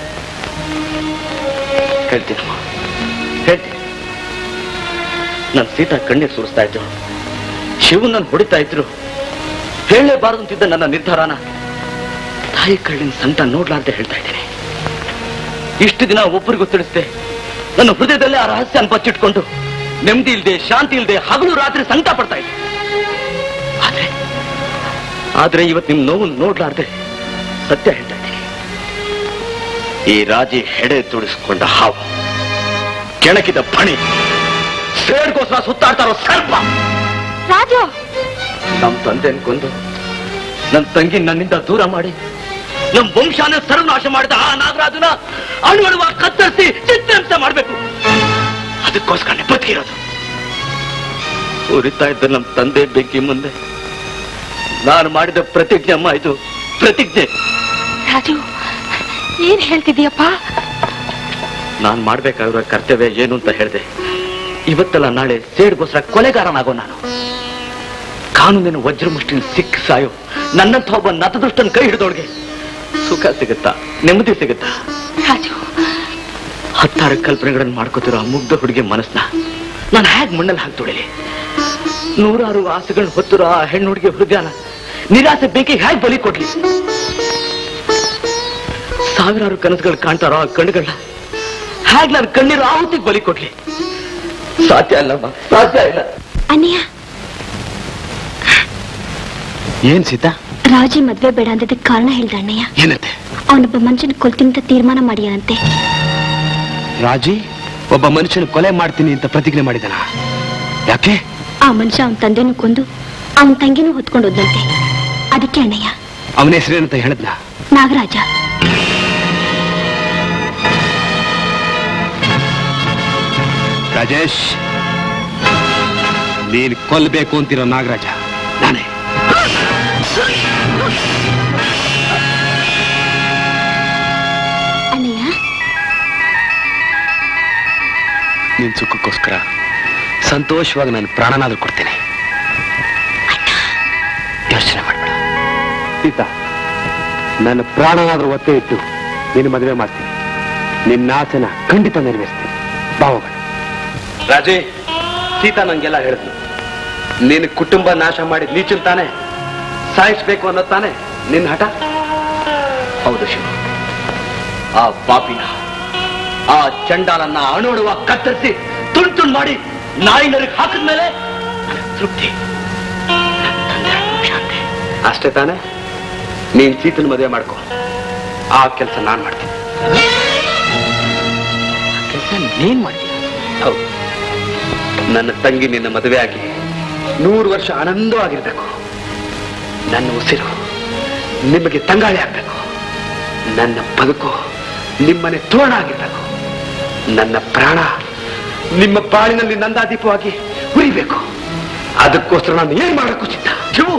ಹೇಳ್ತೀನಮ್ಮ ಹೇಳ್ತೀನಿ ನನ್ನ ಸೀತಾ ಕಣ್ಣೀರ್ ಸುರಿಸ್ತಾ ಇದ್ರು ಶಿವ ನನ್ನ ಹೊಡಿತಾ ಇದ್ರು ಹೇಳಲೇಬಾರದು ಅಂತಿದ್ದ ನನ್ನ ನಿರ್ಧಾರನ ತಾಯಿ ಕಳ್ಳಿನ ಸಂತ ನೋಡ್ಲಾರ್ದೆ ಹೇಳ್ತಾ ಇದ್ದೇನೆ ಇಷ್ಟು ದಿನ ಒಬ್ಬರಿಗೂ ತಿಳಿಸ್ದೆ ನನ್ನ ಹೃದಯದಲ್ಲೇ ಆ ರಹಸ್ಯನ ಬಚ್ಚಿಟ್ಕೊಂಡು ನೆಮ್ಮದಿ ಇಲ್ದೆ ಶಾಂತಿ ಇಲ್ದೆ ಹಗಲು ರಾತ್ರಿ ಸಂಕಟ ಪಡ್ತಾ ಇದ್ದೆ ಆದ್ರೆ ಆದ್ರೆ ಇವತ್ತು ನಿಮ್ ನೋವು ನೋಡ್ಲಾರ್ದೆ ಸತ್ಯ ಹೇಳ್ತಾ ಇದ್ದೀನಿ ಈ ರಾಜಿ ಹೆಡೆ ತುಡಿಸ್ಕೊಂಡ ಹಾವು ಕೆಣಕಿದ ಪಣಿ ಸೇಡ್ಗೋಸ್ಕರ ಸುತ್ತಾಡ್ತಾ ಇರೋ ಸರ್ಪ ರಾಜು ನಮ್ ತಂದೆ ಕೊಂದು ನನ್ ತಂಗಿ ನನ್ನಿಂದ ದೂರ ಮಾಡಿ ನಮ್ ವಂಶಾನ ಸರ್ವನಾಶ ಮಾಡಿದ ಆ ನಾಗರಾಜನ ಅಣುವಳುವ ಕತ್ತರಿಸಿ ಚಿತ್ರಹಿಂಸ ಮಾಡ್ಬೇಕು ಅದಕ್ಕೋಸ್ಕರ ಬದುಕಿರೋದು ಉರಿತಾ ಇದ್ದ ನಮ್ ತಂದೆ ಬೆಂಕಿ ಮುಂದೆ ನಾನು ಮಾಡಿದ ಪ್ರತಿಜ್ಞೆ ಅಮ್ಮ ಇದು ಪ್ರತಿಜ್ಞೆ ರಾಜು ಏನ್ ಹೇಳ್ತಿದೀಯಪ್ಪ ನಾನ್ ಮಾಡ್ಬೇಕಾಗಿರೋ ಕರ್ತವ್ಯ ಏನು ಅಂತ ಹೇಳಿದೆ ಇವತ್ತಲ್ಲ ನಾಳೆ ಸೇಡ್ಗೋಸ್ಕರ ಕೊಲೆಗಾರನಾಗೋ ನಾನು ಕಾನೂನಿನ ವಜ್ರಮುಷ್ಟಿನ ಸಿಕ್ಕ ಸಾಯೋ ನನ್ನಂತ ಒಬ್ಬ ನತದೃಷ್ಟನ್ ಕೈ ಹಿಡಿದೋಳ್ಗೆ ಸುಖ ಸಿಗುತ್ತಾ ನೆಮ್ಮದಿ ಸಿಗುತ್ತಾ ರಾಜು ಹತ್ತಾರು ಕಲ್ಪನೆಗಳನ್ನು ಮಾಡ್ಕೋತಿರೋ ಆ ಮುಗ್ಧ ಹುಡುಗಿ ಮನಸ್ನ ನಾನು ಹೇಗ್ ಮಣ್ಣಲ್ಲಿ ಹಾಕಿ ತೊಳಿಲಿ ನೂರಾರು ಆಸೆಗಳನ್ನ ಹೊತ್ತಿರೋ ಆ ಹೆಣ್ಣು ಹುಡುಗಿ ಹೃದಯನ ನಿರಾಸೆ ಬೇಕಿಗೆ ಹೇಗೆ ಬಲಿ ಕೊಡ್ಲಿ ಸಾವಿರಾರು ಕನಸುಗಳು ಕಾಣ್ತಾರೋ ಆ ಕಣ್ಣುಗಳನ್ನ ಹೇಗ್ ನಾನು ಕಣ್ಣೀರು ಆಹುತಿಗೆ ಬಲಿ ಕೊಡ್ಲಿ ಸಾಧ್ಯ ಅಲ್ಲಮ್ಮ ಸಾಧ್ಯ ಇಲ್ಲ ಅನಿಯ ಏನ್ ಸೀತಾ ರಾಜಿ ಮದ್ವೆ ಬೇಡ ಅಂದದಕ್ಕೆ ಕಾರಣ ಹೇಳ್ದ ಅಣ್ಣಯ್ಯ ಏನಂತೆ ಅವನೊಬ್ಬ ಮನುಷ್ಯನ ಕೊಲ್ತೀನಿ ಅಂತ ತೀರ್ಮಾನ ಮಾಡಿಯಾನಂತೆ ರಾಜಿ ಒಬ್ಬ ಮನುಷ್ಯನ ಕೊಲೆ ಮಾಡ್ತೀನಿ ಅಂತ ಪ್ರತಿಜ್ಞೆ ಮಾಡಿದನ ಯಾಕೆ ಆ ಮನುಷ್ಯ ಅವನ ತಂದೆನೂ ಕೊಂದು ಅವನ ತಂಗಿನೂ ಹೊತ್ಕೊಂಡು ಹೋದಂತೆ ಅದಕ್ಕೆ ಅಣ್ಣಯ್ಯ ಅವನ ಹೆಸರೇನಂತ ಹೇಳದ್ನ ನಾಗರಾಜ ರಾಜೇಶ್ ನೀನ್ ಕೊಲ್ಬೇಕು ಅಂತಿರೋ ನಾಗರಾಜ ನಾನೇ ಅಣ್ಣಯ್ಯ ನಿನ್ ಸುಖಕ್ಕೋಸ್ಕರ ಸಂತೋಷವಾಗಿ ನಾನು ಪ್ರಾಣನಾದ್ರೂ ಕೊಡ್ತೇನೆ ಯೋಚನೆ ಮಾಡ್ಬೇಡ ಸೀತಾ ನನ್ನ ಪ್ರಾಣನಾದ್ರೂ ಒತ್ತೆ ಇಟ್ಟು ನಿನ್ನ ಮದುವೆ ಮಾಡ್ತೀನಿ ನಿನ್ನ ಆಸೆನ ಖಂಡಿತ ನೆರವೇರಿಸ್ತೀನಿ ಬಾ ಹೋಗೋಣ ರಾಜೇ ಸೀತಾ ನಂಗೆಲ್ಲ ಹೇಳಿದ್ಲು ನಿನ್ನ ಕುಟುಂಬ ನಾಶ ಮಾಡಿದ್ ನೀಚನ್ ತಾನೆ ಸಾಯಿಸ್ಬೇಕು ಅನ್ನೋದ್ ತಾನೆ ನಿನ್ನ ಹಠ ಹೌದು ಶಿವ ಆ ಪಾಪಿನ ಆ ಚಂಡಾಲನ್ನ ಅಣುಡುವ ಕತ್ತರಿಸಿ ತುಂಡು ತುಂಡು ಮಾಡಿ ನಾಯಿ ನರಿಗೆ ಹಾಕಿದ್ಮೇಲೆ ನನಗ್ ತೃಪ್ತಿ ಅಷ್ಟೇ ತಾನೆ ನೀನ್ ಸೀತನ ಮದುವೆ ಮಾಡ್ಕೊ ಆ ಕೆಲಸ ನಾನ್ ಮಾಡ್ತೀನಿ ಕೆಲಸ ನೀನ್ ಮಾಡ್ತೀಯ ಹೌದು ನನ್ನ ತಂಗಿ ನಿನ್ನ ಮದುವೆ ಆಗಿ ನೂರು ವರ್ಷ ಆನಂದವಾಗಿರ್ಬೇಕು ನನ್ನ ಉಸಿರು ನಿಮಗೆ ತಂಗಾಳಿ ಆಗ್ಬೇಕು ನನ್ನ ಬದುಕು ನಿಮ್ಮನೆ ತೋರಣ ಆಗಿರ್ಬೇಕು ನನ್ನ ಪ್ರಾಣ ನಿಮ್ಮ ಬಾಳಿನಲ್ಲಿ ನಂದಾದೀಪವಾಗಿ ಉರಿಬೇಕು ಅದಕ್ಕೋಸ್ಕರ ನಾನು ಏನ್ ಮಾಡಕ್ಕೂ ಸಿದ್ಧ ಶಿವು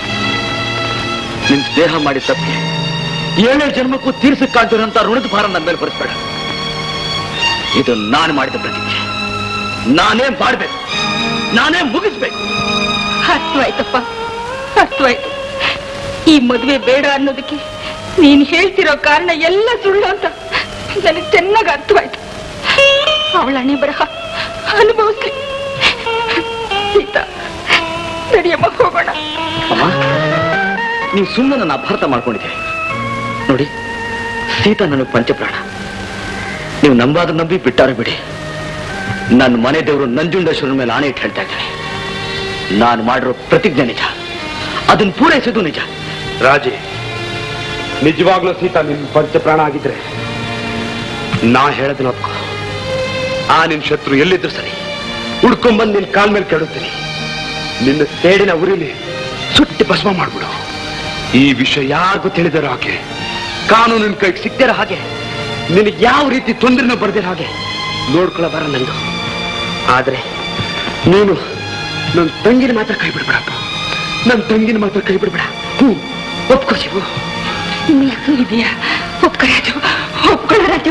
ನಿನ್ ದೇಹ ಮಾಡಿ ತಪ್ಪಿ ಏಳೇ ಜನ್ಮಕ್ಕೂ ತೀರ್ಸಕ್ಕಾಗ್ದಿರೋಂತ ಋಣದ ಭಾರ ನನ್ನ ಮೇಲೆ ಹೊರಿಸ್ಬೇಡ ಇದು ನಾನು ಮಾಡಿದ ಪ್ರತಿಜ್ಞೆ ನಾನೇ ಮಾಡ್ಬೇಕು ನಾನೇ ಮುಗಿಸ್ಬೇಕು ಅರ್ಥವಾಯ್ತಪ್ಪ ಅರ್ಥವಾಯ್ತು ಈ ಮದುವೆ ಬೇಡ ಅನ್ನೋದಕ್ಕೆ ನೀನ್ ಹೇಳ್ತಿರೋ ಕಾರಣ ಎಲ್ಲ ಸುಳ್ಳು ಅಂತ ನನಗೆ ಚೆನ್ನಾಗಿ ಅರ್ಥವಾಯ್ತು ಅವಳ ಹಣೆ ಬರಹ ಅನುಭವಿಸ್ಲಿ ಸೀತಾ ನಡಿಯಮ್ಮ ಹೋಗೋಣ ಅಮ್ಮ ನೀವು ಸುಮ್ಮನೆ ನನ್ನ ಅಪಾರ್ಥ ಮಾಡ್ಕೊಂಡಿದ್ದೀರಿ ನೋಡಿ ಸೀತಾ ನನಗೆ ಪಂಚಪ್ರಾಣ ನೀವು ನಂಬಾದ ನಂಬಿ ಬಿಟ್ಟಾರೆ ಬಿಡಿ ನನ್ನ ಮನೆ ದೇವರು ನಂಜುಂಡೇಶ್ವರನ ಮೇಲೆ ಆಣೆ ಇಟ್ಟು ಹೇಳ್ತಾ ಇದ್ದೇನೆ ನಾನು ಮಾಡಿರೋ ಪ್ರತಿಜ್ಞೆ ನಿಜ ಅದನ್ನು ಪೂರೈಸೋದು ನಿಜ ರಾಜಿ ನಿಜವಾಗ್ಲೂ ಸೀತಾ ನಿನ್ ಪಂಚಪ್ರಾಣ ಆಗಿದ್ರೆ ನಾ ಹೇಳದನ್ನ ಒಪ್ಕೊ ಆ ನಿನ್ ಶತ್ರು ಎಲ್ಲಿದ್ರು ಸರಿ ಹುಡ್ಕೊಂಡ್ಬಂದು ನಿನ್ ಕಾಲ್ ಮೇಲೆ ಕೆಡುತ್ತೀನಿ ನಿನ್ನ ಸೇಡಿನ ಉರಿಲಿ ಸುಟ್ಟಿ ಭಸ್ಮ ಮಾಡ್ಬಿಡು ಈ ವಿಷಯ ಯಾರಿಗೂ ತಿಳಿದಿರೋ ಹಾಗೆ ಕಾನೂನಿನ ಕೈಗೆ ಸಿಕ್ತಿರೋ ಹಾಗೆ ನಿನಗೆ ಯಾವ ರೀತಿ ತೊಂದರೆನೂ ಬರ್ದಿರೋ ಹಾಗೆ ನೋಡ್ಕೊಳ್ಳೋ ಬರ ನಂದು ಆದ್ರೆ ನೀನು ನನ್ನ ತಂಗಿನ ಮಾತ್ರ ಕೈ ಬಿಡ್ಬೇಡಪ್ಪ ನನ್ನ ತಂಗಿನ ಮಾತ್ರ ಕೈ ಬಿಡ್ಬೇಡ ಹ್ಞೂ ಒಪ್ಕೋ ಶಿವು ಯಾಕೂ ಇದೆಯಾ ಒಪ್ಕೊಳ್ಳೋದು ಒಪ್ಕೊಳ್ಳೋದು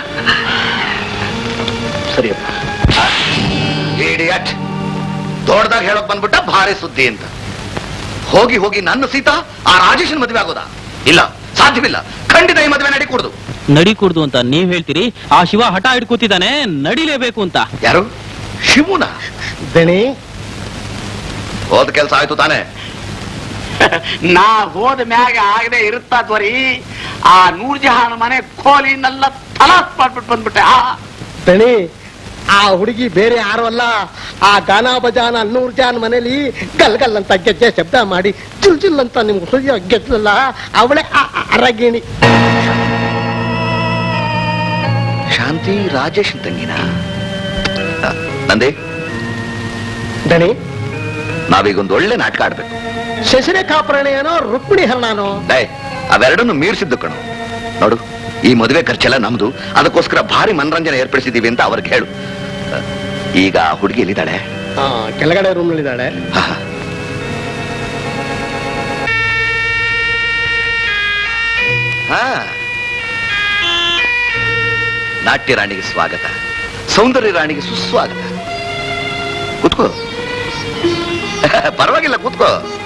ಸರಿಯಪ್ಪ ಇಡಿಯಟ್ ದೊಡ್ಡದಾಗ ಹೇಳಕ್ ಬಂದ್ಬಿಟ್ಟ ಭಾರಿ ಸುದ್ದಿ ಅಂತ ಹೋಗಿ ಹೋಗಿ ನನ್ನ ಸೀತಾ ಆ ರಾಜೇಶನ್ ಮದುವೆ ಆಗೋದಾ ಇಲ್ಲ ಸಾಧ್ಯವಿಲ್ಲ ಖಂಡಿತ ಈ ಮದುವೆ ನಡಿ ಕೂಡುದು ನಡಿಕೂಡ್ದು ಅಂತ ನೀವ್ ಹೇಳ್ತೀರಿ ಆ ಶಿವ ಹಠ ಹಿಡ್ಕೂತಿದ್ದಾನೆ ನಡಿಲೇಬೇಕು ಅಂತ ಯಾರು ಶಿವುನ ದಣಿ ಹೋದ ಕೆಲಸ ಆಯ್ತು ತಾನೇ ನಾ ಹೋದ ಮ್ಯಾಗ ಆಗದೆ ಇರುತ್ತಾ ತ್ವರಿ ಆ ನೂರ್ ಜಹಾನ್ ಮನೆ ಕೋಲಿನೆಲ್ಲ ತಲಾಸ್ ಮಾಡ್ಬಿಟ್ಟು ಬಂದ್ಬಿಟ್ಟೆ ಆ ದಣಿ ಆ ಹುಡುಗಿ ಬೇರೆ ಯಾರು ಅಲ್ಲ ಆ ಗಾನ ಬಜಾನ ನೂರ್ ಜಾನ್ ಮನೇಲಿ ಗಲ್ ಗಲ್ ಅಂತ ಗೆಜ್ಜೆ ಶಬ್ದ ಮಾಡಿ ಚಿಲ್ ಚಿಲ್ ಅಂತ ನಿಮ್ಗೆ ಹೃದಯ ಗೆದ್ದಲ್ಲ ಅವಳೇ ಆ ಆ ಅರಗಿಣಿ ಶಾಂತಿ ರಾಜೇಶ್ ತಂಗಿನ ನಂದೇ ದಣಿ ನಾವೀಗೊಂದು ಒಳ್ಳೆ ನಾಟಕ ಆಡ್ಬೇಕು ಶಶಿರೇಖಾ ಪ್ರಣಯನೋ ರುಕ್ಮಿಣಿ ಹರಣನೋ ಡೈ ಅವೆರಡನ್ನು ಮೀರಿಸಿದ್ದು ಕಣು ನೋಡು ಈ ಮದುವೆ ಖರ್ಚೆಲ್ಲ ನಮ್ದು ಅದಕ್ಕೋಸ್ಕರ ಭಾರಿ ಮನರಂಜನೆ ಏರ್ಪಡಿಸಿದೀವಿ ಅಂತ ಅವ್ರಿಗೆ ಹೇಳು ಈಗ ಆ ಹುಡುಗಿ ಎಲ್ಲಿದ್ದಾಳೆ ಆ, ಕೆಳಗಡೆ ರೂಮ್ ನಲ್ಲಿದ್ದಾಳೆ ಹಾ ನಾಟ್ಯ ರಾಣಿಗೆ ಸ್ವಾಗತ ಸೌಂದರ್ಯ ರಾಣಿಗೆ ಸುಸ್ವಾಗತ ಕೂತ್ಕೋ ಪರವಾಗಿಲ್ಲ ಕೂತ್ಕೋ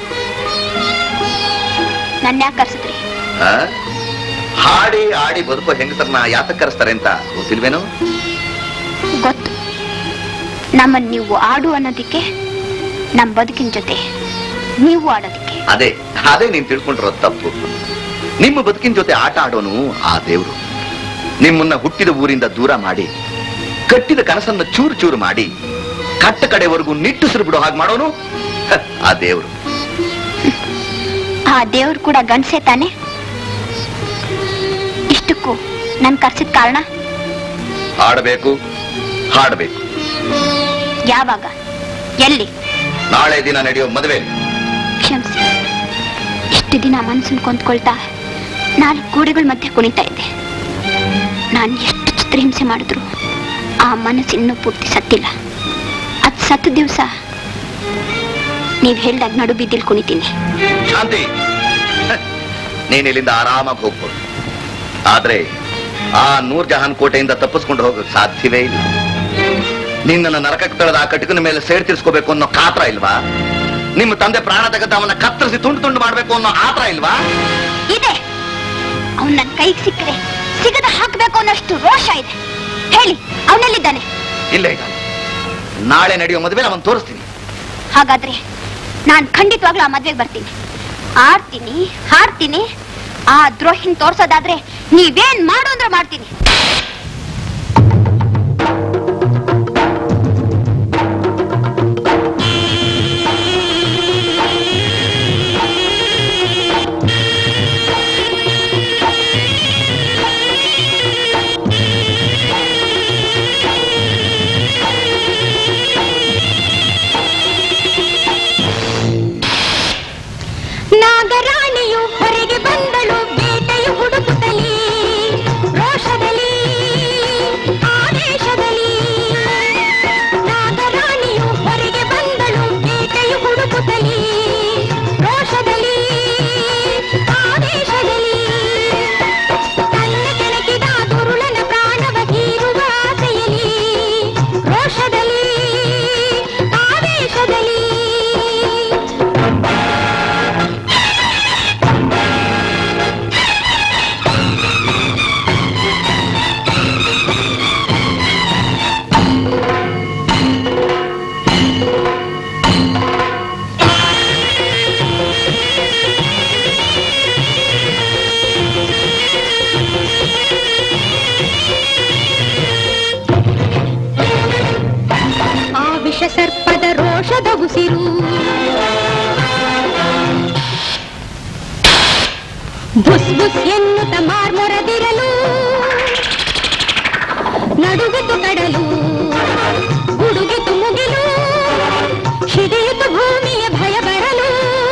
ನನ್ನ ಯಾಕೆ ಕರ್ಸಿದ್ರಿ ಆ? ಹಾಡಿ ಆಡಿ ಬದುಕೋ ಹೆಂಗಸರನ್ನ ಯಾತಕ್ ಕರೆಸ್ತಾರೆ ಅಂತ ಗೊತ್ತಿಲ್ವೇನೋ ಗೊತ್ತು ನಮ್ಮನ್ನ ನೀವು ಆಡು ಅನ್ನೋದಿಕ್ಕೆ ನಮ್ಮ ಬದುಕಿನ ಜೊತೆ ನೀವು ಆಡೋದಿಕ್ಕೆ ಅದೇ ಅದೇ ನೀನ್ ತಿಳ್ಕೊಂಡಿರೋದು ತಪ್ಪು ನಿಮ್ಮ ಬದುಕಿನ ಜೊತೆ ಆಟ ಆಡೋನು ಆ ದೇವ್ರು ನಿಮ್ಮನ್ನ ಹುಟ್ಟಿದ ಊರಿಂದ ದೂರ ಮಾಡಿ ಕಟ್ಟಿದ ಕನಸನ್ನ ಚೂರು ಚೂರು ಮಾಡಿ ಕಟ್ಟ ಕಡೆವರೆಗೂ ನಿಟ್ಟುಸಿರು ಬಿಡೋ ಹಾಗೆ ಮಾಡೋನು ಹ, ಆ ದೇವ್ರು ಆ ದೇವ್ರು ಕೂಡ ಗಂಡ್ಸೆ ತಾನೆ ಇಷ್ಟಕ್ಕೂ ನನ್ ಕರ್ಸಿದ ಕಾರಣ ಹಾಡಬೇಕು ಹಾಡಬೇಕು ಯಾವಾಗ ಎಲ್ಲಿ ನಾಳೆ ದಿನ ನಡೆಯೋ ಮದುವೆ ಕ್ಷಮಿಸಿ ಇಷ್ಟು ದಿನ ಮನ್ಸನ್ ಕೊಂದ್ಕೊಳ್ತಾ ನಾಲ್ಕು ಗೋಡೆಗಳ ಮಧ್ಯೆ ಕುಣಿತಾ ಇದ್ದೆ ನಾನು ಎಷ್ಟು ಚಿತ್ರಹಿಂಸೆ ಮಾಡಿದ್ರು ಆ ಮನಸ್ಸು ಇನ್ನೂ ಪೂರ್ತಿ ಸತ್ತಿಲ್ಲ ಅದ್ ಸತ್ತ ದಿವಸ ನೀವ್ ಹೇಳ್ದಾಗ ನಡು ಬಿದ್ದಿಲ್ ಕುಣಿತೀನಿ ಶಾಂತಿ ಹ, ನೀನ್ ಇಲ್ಲಿಂದ ಆರಾಮಾಗಿ ಹೋಗ್ಬೋದು ಆದ್ರೆ ಆ ನೂರ್ ಜಹಾನ್ ಕೋಟೆಯಿಂದ ತಪ್ಪಿಸ್ಕೊಂಡು ಹೋಗಕ್ ಸಾಧ್ಯವೇ ಇಲ್ಲ ನಿನ್ನನ್ನು ನರಕಕ್ಕೆ ತಳೆದ ಆ ಕಟಕನ ಮೇಲೆ ಸೇಡ್ ತೀರ್ಸ್ಕೋಬೇಕು ಅನ್ನೋ ಕಾತ್ರ ಇಲ್ವಾ ನಿಮ್ಮ ತಂದೆ ಪ್ರಾಣ ತೆಗೆದು ಅವನ್ನ ಕತ್ತರಿಸಿ ತುಂಡು ತುಂಡು ಮಾಡ್ಬೇಕು ಅನ್ನೋ ಆತ್ರ ಇಲ್ವಾ ಇದೆ ಅವ್ನ್ ನನ್ ಕೈಗೆ ಸಿಕ್ಕರೆ ಸಿಗದ ಹಾಕ್ಬೇಕು ಅನ್ನೋಷ್ಟು ರೋಷ ಇದೆ ಹೇಳಿ ಅವನಲ್ಲಿದ್ದಾನೆ ಇಲ್ಲ ಈಗ ನಾಳೆ ನಡೆಯೋ ಮದುವೆ ಅವನ್ ತೋರಿಸ್ತೀನಿ ಹಾಗಾದ್ರೆ ನಾನ್ ಖಂಡಿತವಾಗ್ಲೂ ಆ ಮದ್ವೆಗೆ ಬರ್ತೀನಿ ಆಡ್ತೀನಿ ಹಾಡ್ತೀನಿ ಆ ದ್ರೋಹಿನ್ ತೋರ್ಸೋದಾದ್ರೆ ನೀವೇನ್ ಮಾಡು ಅಂದ್ರೆ ಮಾಡ್ತೀನಿ ನಾಗರಾಣಿಯು ಹೊರಗೆ ಬಂದಳು ಬೇಟೆಯು ಹುಡುಕುತ್ತಲೇ ರೋಷದಲ್ಲಿ ವಿಷ ಸರ್ಪದ ರೋಷದ ಉಸಿರು ಬುಸ್ ಬುಸ್ ಎನ್ನುತ್ತ ಮಾರ್ಮೊರದಿರಲು ನಡುಗಿತು ಕಡಲು ಗುಡುಗಿತು ಮುಗಿಲು ಹಿಡಿಯಿತು ಭೂಮಿಯ ಭಯ ಬರಲು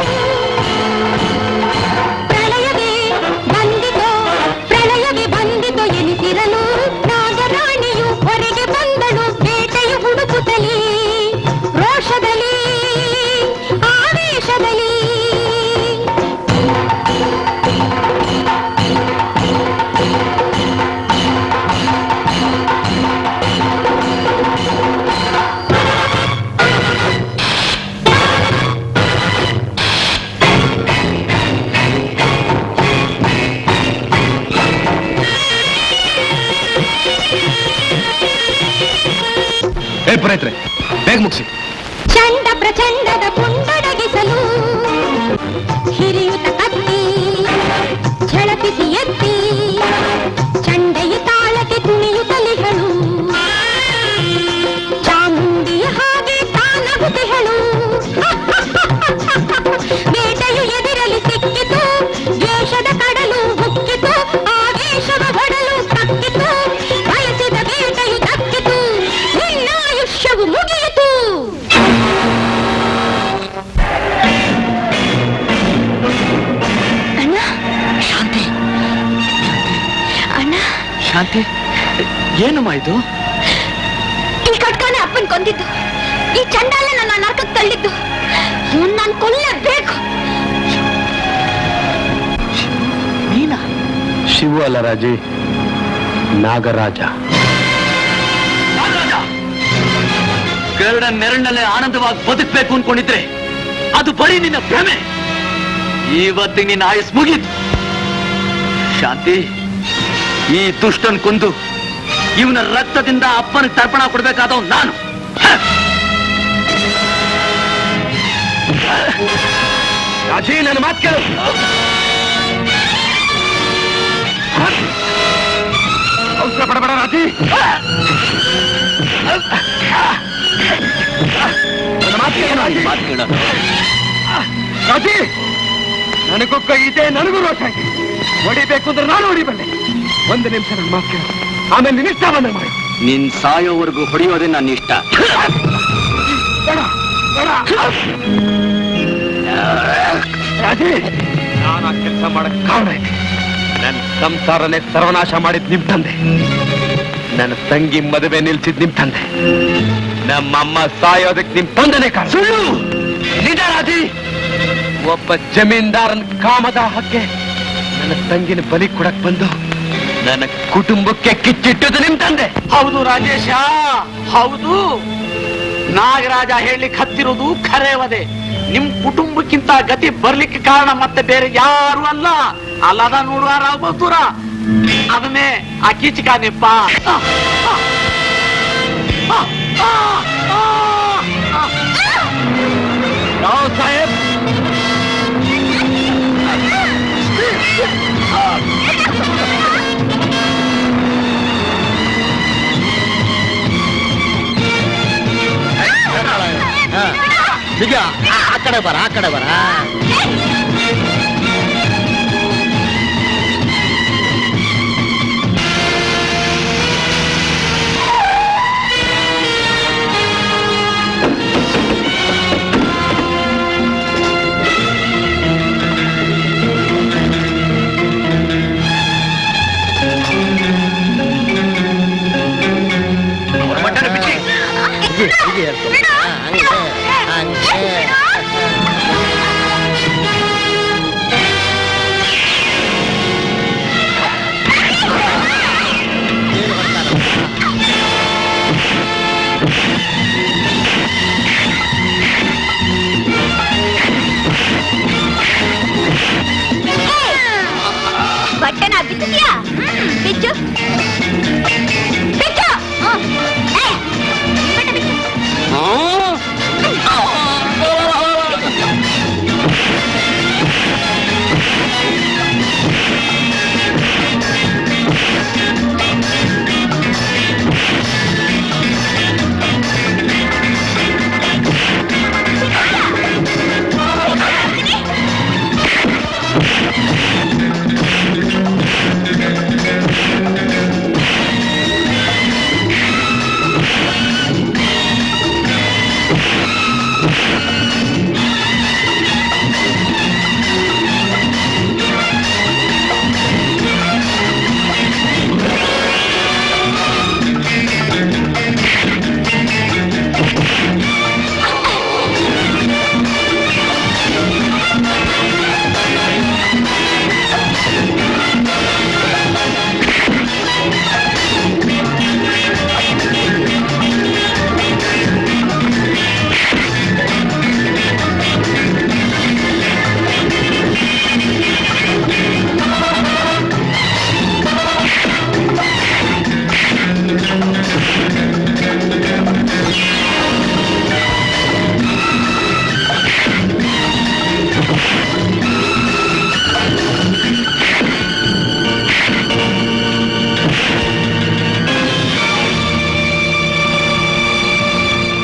ಪ್ರಳಯವೇ ಬಂದಿತೋ ಪ್ರಳಯವೇ ಬಂದಿತೋ ಎನಿಸಿರಲು ನಾಗರಾಣಿಯು ಹೊರಗೆ ಬಂದಳು ಬೇಟೆಯು ಹುಡುಕುತ್ತಲೇ ರೋಷದಲ್ಲಿ ಆವೇಶದಲ್ಲಿ ಏ ಪುರೈತ್ರೆ ಬೇಗ ಮುಗಿಸಿ ಚಂಡ ಪ್ರಚಂಡದ ಪುಂಡಡಗಿಸಲು ಹಿರಿಯುತ ಕತ್ತಿ ಝಳಪಿಸಿ ಎತ್ತಿ ಚಂಡೆಯ ತಾಳಕ್ಕೆ ಕುಣಿಯುತ್ತಲಿಗಳು ಚಾಮುಂಡಿಯ ಹಾಗೆ ತಾನಗುತಿಗಳು ಬೇಟೆಯು ಎದಿರಲಿ ಸಿಕ್ಕಿತು ದ್ವೇಷದ ಕಡಲು ಹುಕ್ಕಿತು ಆವೇಶವ ಹೊಡಲು ತಕ್ಕಿತು ಬಯಸಿದ ಬೇಟೆಯು ದಕ್ಕಿತು ನಿನ್ನಾಯುಷ್ಯವು ಮುಗಿಯಿತು ಅಣ್ಣ ಶಾಂತಿ ಅಣ್ಣ ಶಾಂತಿ ಏನಮ್ಮ ಇದು ಈ ಕಟ್ಕಾನೆ ಅಪ್ಪನ್ ಕೊಂದಿದ್ದು ಈ ಚಂಡಾಲ ನನ್ನ ನರಕಕ್ಕೆ ತಳ್ಳಿದ್ದು ಇವನ್ ನಾನು ಕೊಲ್ಲಬೇಕು ಶಿವು ಅಲ್ಲ ರಾಜಿ ನಾಗರಾಜ ಗರುಡ ನೆರಳಲ್ಲೇ ಆನಂದವಾಗಿ ಬದುಕಬೇಕು ಅನ್ಕೊಂಡಿದ್ರೆ ಅದು ಬರೀ ನಿನ್ನ ಭ್ರಮೆ ಇವತ್ತಿಗೆ ನಿನ್ನ ಆಯಸ್ ಮುಗೀತು ಶಾಂತಿ ಈ ದುಷ್ಟನ್ ಕೊಂದು ಇವನ ರಕ್ತದಿಂದ ಅಪ್ಪನ ತರ್ಪಣ ಕೊಡ್ಬೇಕಾದವ್ ನಾನು ರಾಜಿ ನನ್ನ ಮಾತು ಕೇಳು ಅವಸರ ಪಡಬೇಡ ರಾಜಿ ನನ್ನ ಮಾತು ಕೇಳು ರಾಜಿ. ಮಾತು ಕೇಳ ರಾಜಿ ನನಗೂ ಕೈ ಇದೆ ನನಗೂ ರೋಷ ಇದೆ ಹೊಡಿಬೇಕು ಅಂದ್ರೆ ನಾನು ಹೊಡಿಬಲ್ಲೆ ಒಂದು ನಿಮಿಷ ನನ್ನ ಮಾತು ಕೇಳು ಆಮೇಲೆ ನಿನ್ನ ಇಷ್ಟ ಬಂದ ಮಾಡಿ ನಿನ್ ಸಾಯೋವರೆಗೂ ಹೊಡೆಯೋದೇ ನನ್ನ ಇಷ್ಟ ರಾಜಿ ನಾನು ಆ ಕೆಲಸ ಮಾಡಕ್ ಕಾರಣ ಇದೆ ನನ್ನ ಸಂಸಾರನೇ ಸರ್ವನಾಶ ಮಾಡಿದ್ ನಿಮ್ ತಂದೆ ನನ್ನ ತಂಗಿ ಮದುವೆ ನಿಲ್ಸಿದ್ ನಿಮ್ ತಂದೆ ನಮ್ಮಮ್ಮ ಸಾಯೋದಕ್ಕೆ ನಿಮ್ ತಂದೆನೇ ಕಾರಣ ಸುಳ್ಳು ನಿಜ ರಾಜಿ ಒಬ್ಬ ಜಮೀನ್ದಾರನ ಕಾಮದ ಹಕ್ಕೆ ನನ್ನ ತಂಗಿನ ಬಲಿ ಕೊಡಕ್ ಬಂದು ನನ್ನ ಕುಟುಂಬಕ್ಕೆ ಕಿಚ್ಚಿಟ್ಟದು ನಿಮ್ ತಂದೆ ಹೌದು ರಾಜೇಶ ಹೌದು ನಾಗರಾಜ ಹೇಳಲಿಕ್ಕೆ ಹತ್ತಿರೋದು ಖರೇವದೆ ನಿಮ್ ಕುಟುಂಬಕ್ಕಿಂತ ಗತಿ ಬರ್ಲಿಕ್ಕೆ ಕಾರಣ ಮತ್ತೆ ಬೇರೆ ಯಾರು ಅಲ್ಲ ಅಲ್ಲದ ನೋಡುವ ರಾವ್ ಬಹದ್ದೂರ ಅದನ್ನೇ ಆ ಕೀಚಕ ನೆಪ್ಪ ಆ, ಆ, ಆ, ಆ, ಆ, ಆ. ರಾವ್ ಸಾಹೇಬ್ ನಿಜ ಆ ಕಡೆ ಬರ ಆ ಕಡೆ ಬರ ಹೀಗೆ ಹೀಗೆ ಹೇಳ್ತಾರೆ. ಹಾ, ಹಂಗೆ ಹಂಗೆ ಬಟ್ಟೆನ ಬಿಚ್ಚಿದ್ಯಾ ಬಿಚ್ಚು ಬಿಚ್ಚು ಹ್ಮ್. ಏ, ಬಟ್ಟೆ ಬಿಚ್ಚು.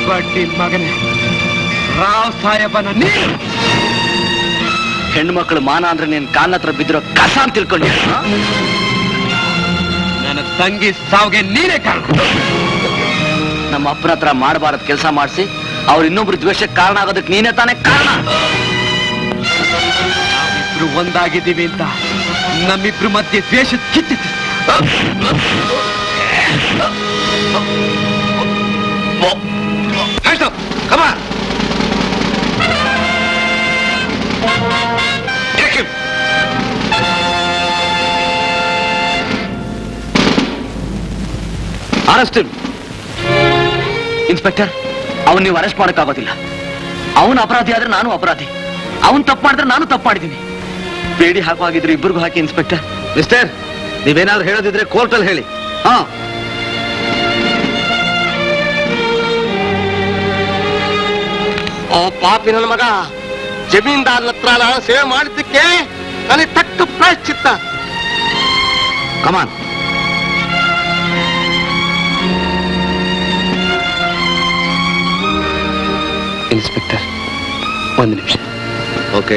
ಬಡ್ಡಿ ಮಗನೇ ರಾವ್ ಸಾಹೇಬನ ನೀನು ಹೆಣ್ಮಕ್ಳು ಮಾನ ಅಂದ್ರೆ ನೀನ್ ಕಾಲ್ ಹತ್ರ ಬಿದ್ದಿರೋ ಕಸ ಅಂತ ತಿಳ್ಕೊಂಡಿ ನನ್ನ ತಂಗಿ ಸಾವಿಗೆ ನೀನೇ ಕಾರಣ ನಮ್ಮ ಅಪ್ಪನ ಹತ್ರ ಮಾಡಬಾರದ್ ಕೆಲಸ ಮಾಡಿಸಿ ಅವ್ರ ಇನ್ನೊಬ್ರು ದ್ವೇಷಕ್ಕೆ ಕಾರಣ ಆಗೋದಕ್ಕೆ ನೀನೇ ತಾನೇ ಕಾರಣ ಇಬ್ರು ಒಂದಾಗಿದ್ದೀವಿ ಅಂತ ನಮ್ಮಿಬ್ರು ಮಧ್ಯೆ ದ್ವೇಷ ಕಿತ್ತಿತ್ತು Hands up! Come on! Take him! Arrest inspector ಅವನ್ ನೀವು ಅರೆಸ್ಟ್ ಮಾಡಕ್ಕಾಗೋದಿಲ್ಲ ಅವನು ಅಪರಾಧಿ ಆದ್ರೆ ನಾನು ಅಪರಾಧಿ ಅವನ್ ತಪ್ಪು ಮಾಡಿದ್ರೆ ನಾನು ತಪ್ಪು ಮಾಡಿದ್ದೀನಿ ಬೇಡಿ ಹಾಕೋ ಹಾಗಿದ್ರೆ ಇಬ್ಬರಿಗೂ ಹಾಕಿ ಇನ್ಸ್ಪೆಕ್ಟರ್ ಮಿಸ್ಟರ್ ನೀವೇನಾದ್ರೂ ಹೇಳೋದಿದ್ರೆ ಕೋರ್ಟಲ್ಲಿ ಹೇಳಿ ಹಾ ಆ ಪಾಪಿ ನನ್ನ ಮಗ ಜಮೀನ್ದಾರ್ ಹತ್ರ ನಾನು ಸೇವೆ ಮಾಡಿದ್ದಕ್ಕೆ ನನಗೆ ತಕ್ಕ ಪ್ರಾಯಶ್ಚಿತ್ತ ಕಮಾನ್ ಇನ್ಸ್ಪೆಕ್ಟರ್ ಒಂದು ನಿಮಿಷ ಓಕೆ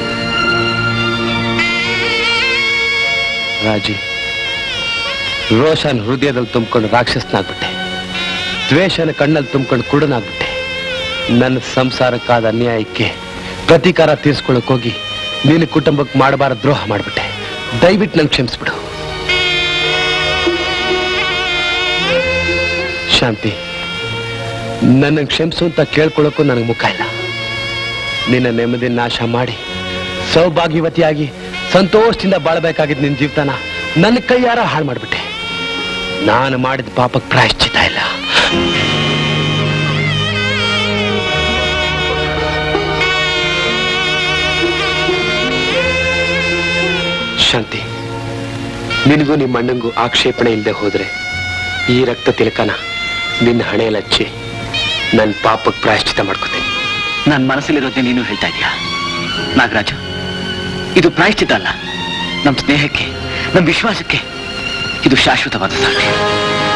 ರಾಜಿ ರೋಷನ್ ಹೃದಯದಲ್ಲಿ ತುಂಬಿಕೊಂಡು ರಾಕ್ಷಸನಾಗ್ಬಿಟ್ಟೆ ದ್ವೇಷನ ಕಣ್ಣಲ್ಲಿ ತುಂಬಿಕೊಂಡು ಕುರುಡನಾಗ್ಬಿಟ್ಟೆ ನನ್ನ ಸಂಸಾರಕ್ಕಾದ ಅನ್ಯಾಯಕ್ಕೆ ಪ್ರತೀಕಾರ ತೀರ್ಸ್ಕೊಳಕ್ ಹೋಗಿ ನಿನ್ನ ಕುಟುಂಬಕ್ಕೆ ಮಾಡಬಾರ ದ್ರೋಹ ಮಾಡ್ಬಿಟ್ಟೆ ದಯವಿಟ್ಟು ನಂಗೆ ಕ್ಷಮಿಸ್ಬಿಡು ಶಾಂತಿ ನನ್ನ ಕ್ಷಮಿಸು ಅಂತ ಕೇಳ್ಕೊಳ್ಳೋಕ್ಕೂ ನನಗೆ ಮುಖ ಇಲ್ಲ ನಿನ್ನ ನೆಮ್ಮದಿ ನಾಶ ಮಾಡಿ ಸೌಭಾಗ್ಯವತಿಯಾಗಿ ಸಂತೋಷದಿಂದ ಬಾಳಬೇಕಾಗಿದ್ದ ನಿನ್ನ ಜೀವಿತನ ನನ್ನ ಕೈಯಾರ ಹಾಳು ಮಾಡಿಬಿಟ್ಟೆ ನಾನು ಮಾಡಿದ ಪಾಪಕ್ಕೆ ಪ್ರಾಯಶ್ಚಿತ ಇಲ್ಲ ಶಾಂತಿ ನಿನಗೂ ನಿಮ್ಮ ಅಣ್ಣಂಗೂ ಆಕ್ಷೇಪಣೆ ಇಲ್ಲದೆ ಹೋದ್ರೆ ಈ ರಕ್ತ ತಿಲಕನ ನಿನ್ನ ಹಣೆಯಲ್ಲಿ ಹಚ್ಚಿ ನನ್ನ ಪಾಪಕ್ಕೆ ಪ್ರಾಯಶ್ಚಿತ ಮಾಡ್ಕೋತೀನಿ ನನ್ನ ಮನಸ್ಸಲ್ಲಿರೋದೇ ನೀನು ಹೇಳ್ತಾ ಇದೀಯಾ ನಾಗರಾಜು ಇದು ಪ್ರಾಯಶ್ಚಿತ ಅಲ್ಲ ನಮ್ಮ ಸ್ನೇಹಕ್ಕೆ ನಮ್ಮ ವಿಶ್ವಾಸಕ್ಕೆ ಇದು ಶಾಶ್ವತವಾದ ಸಾಕ್ಷಿ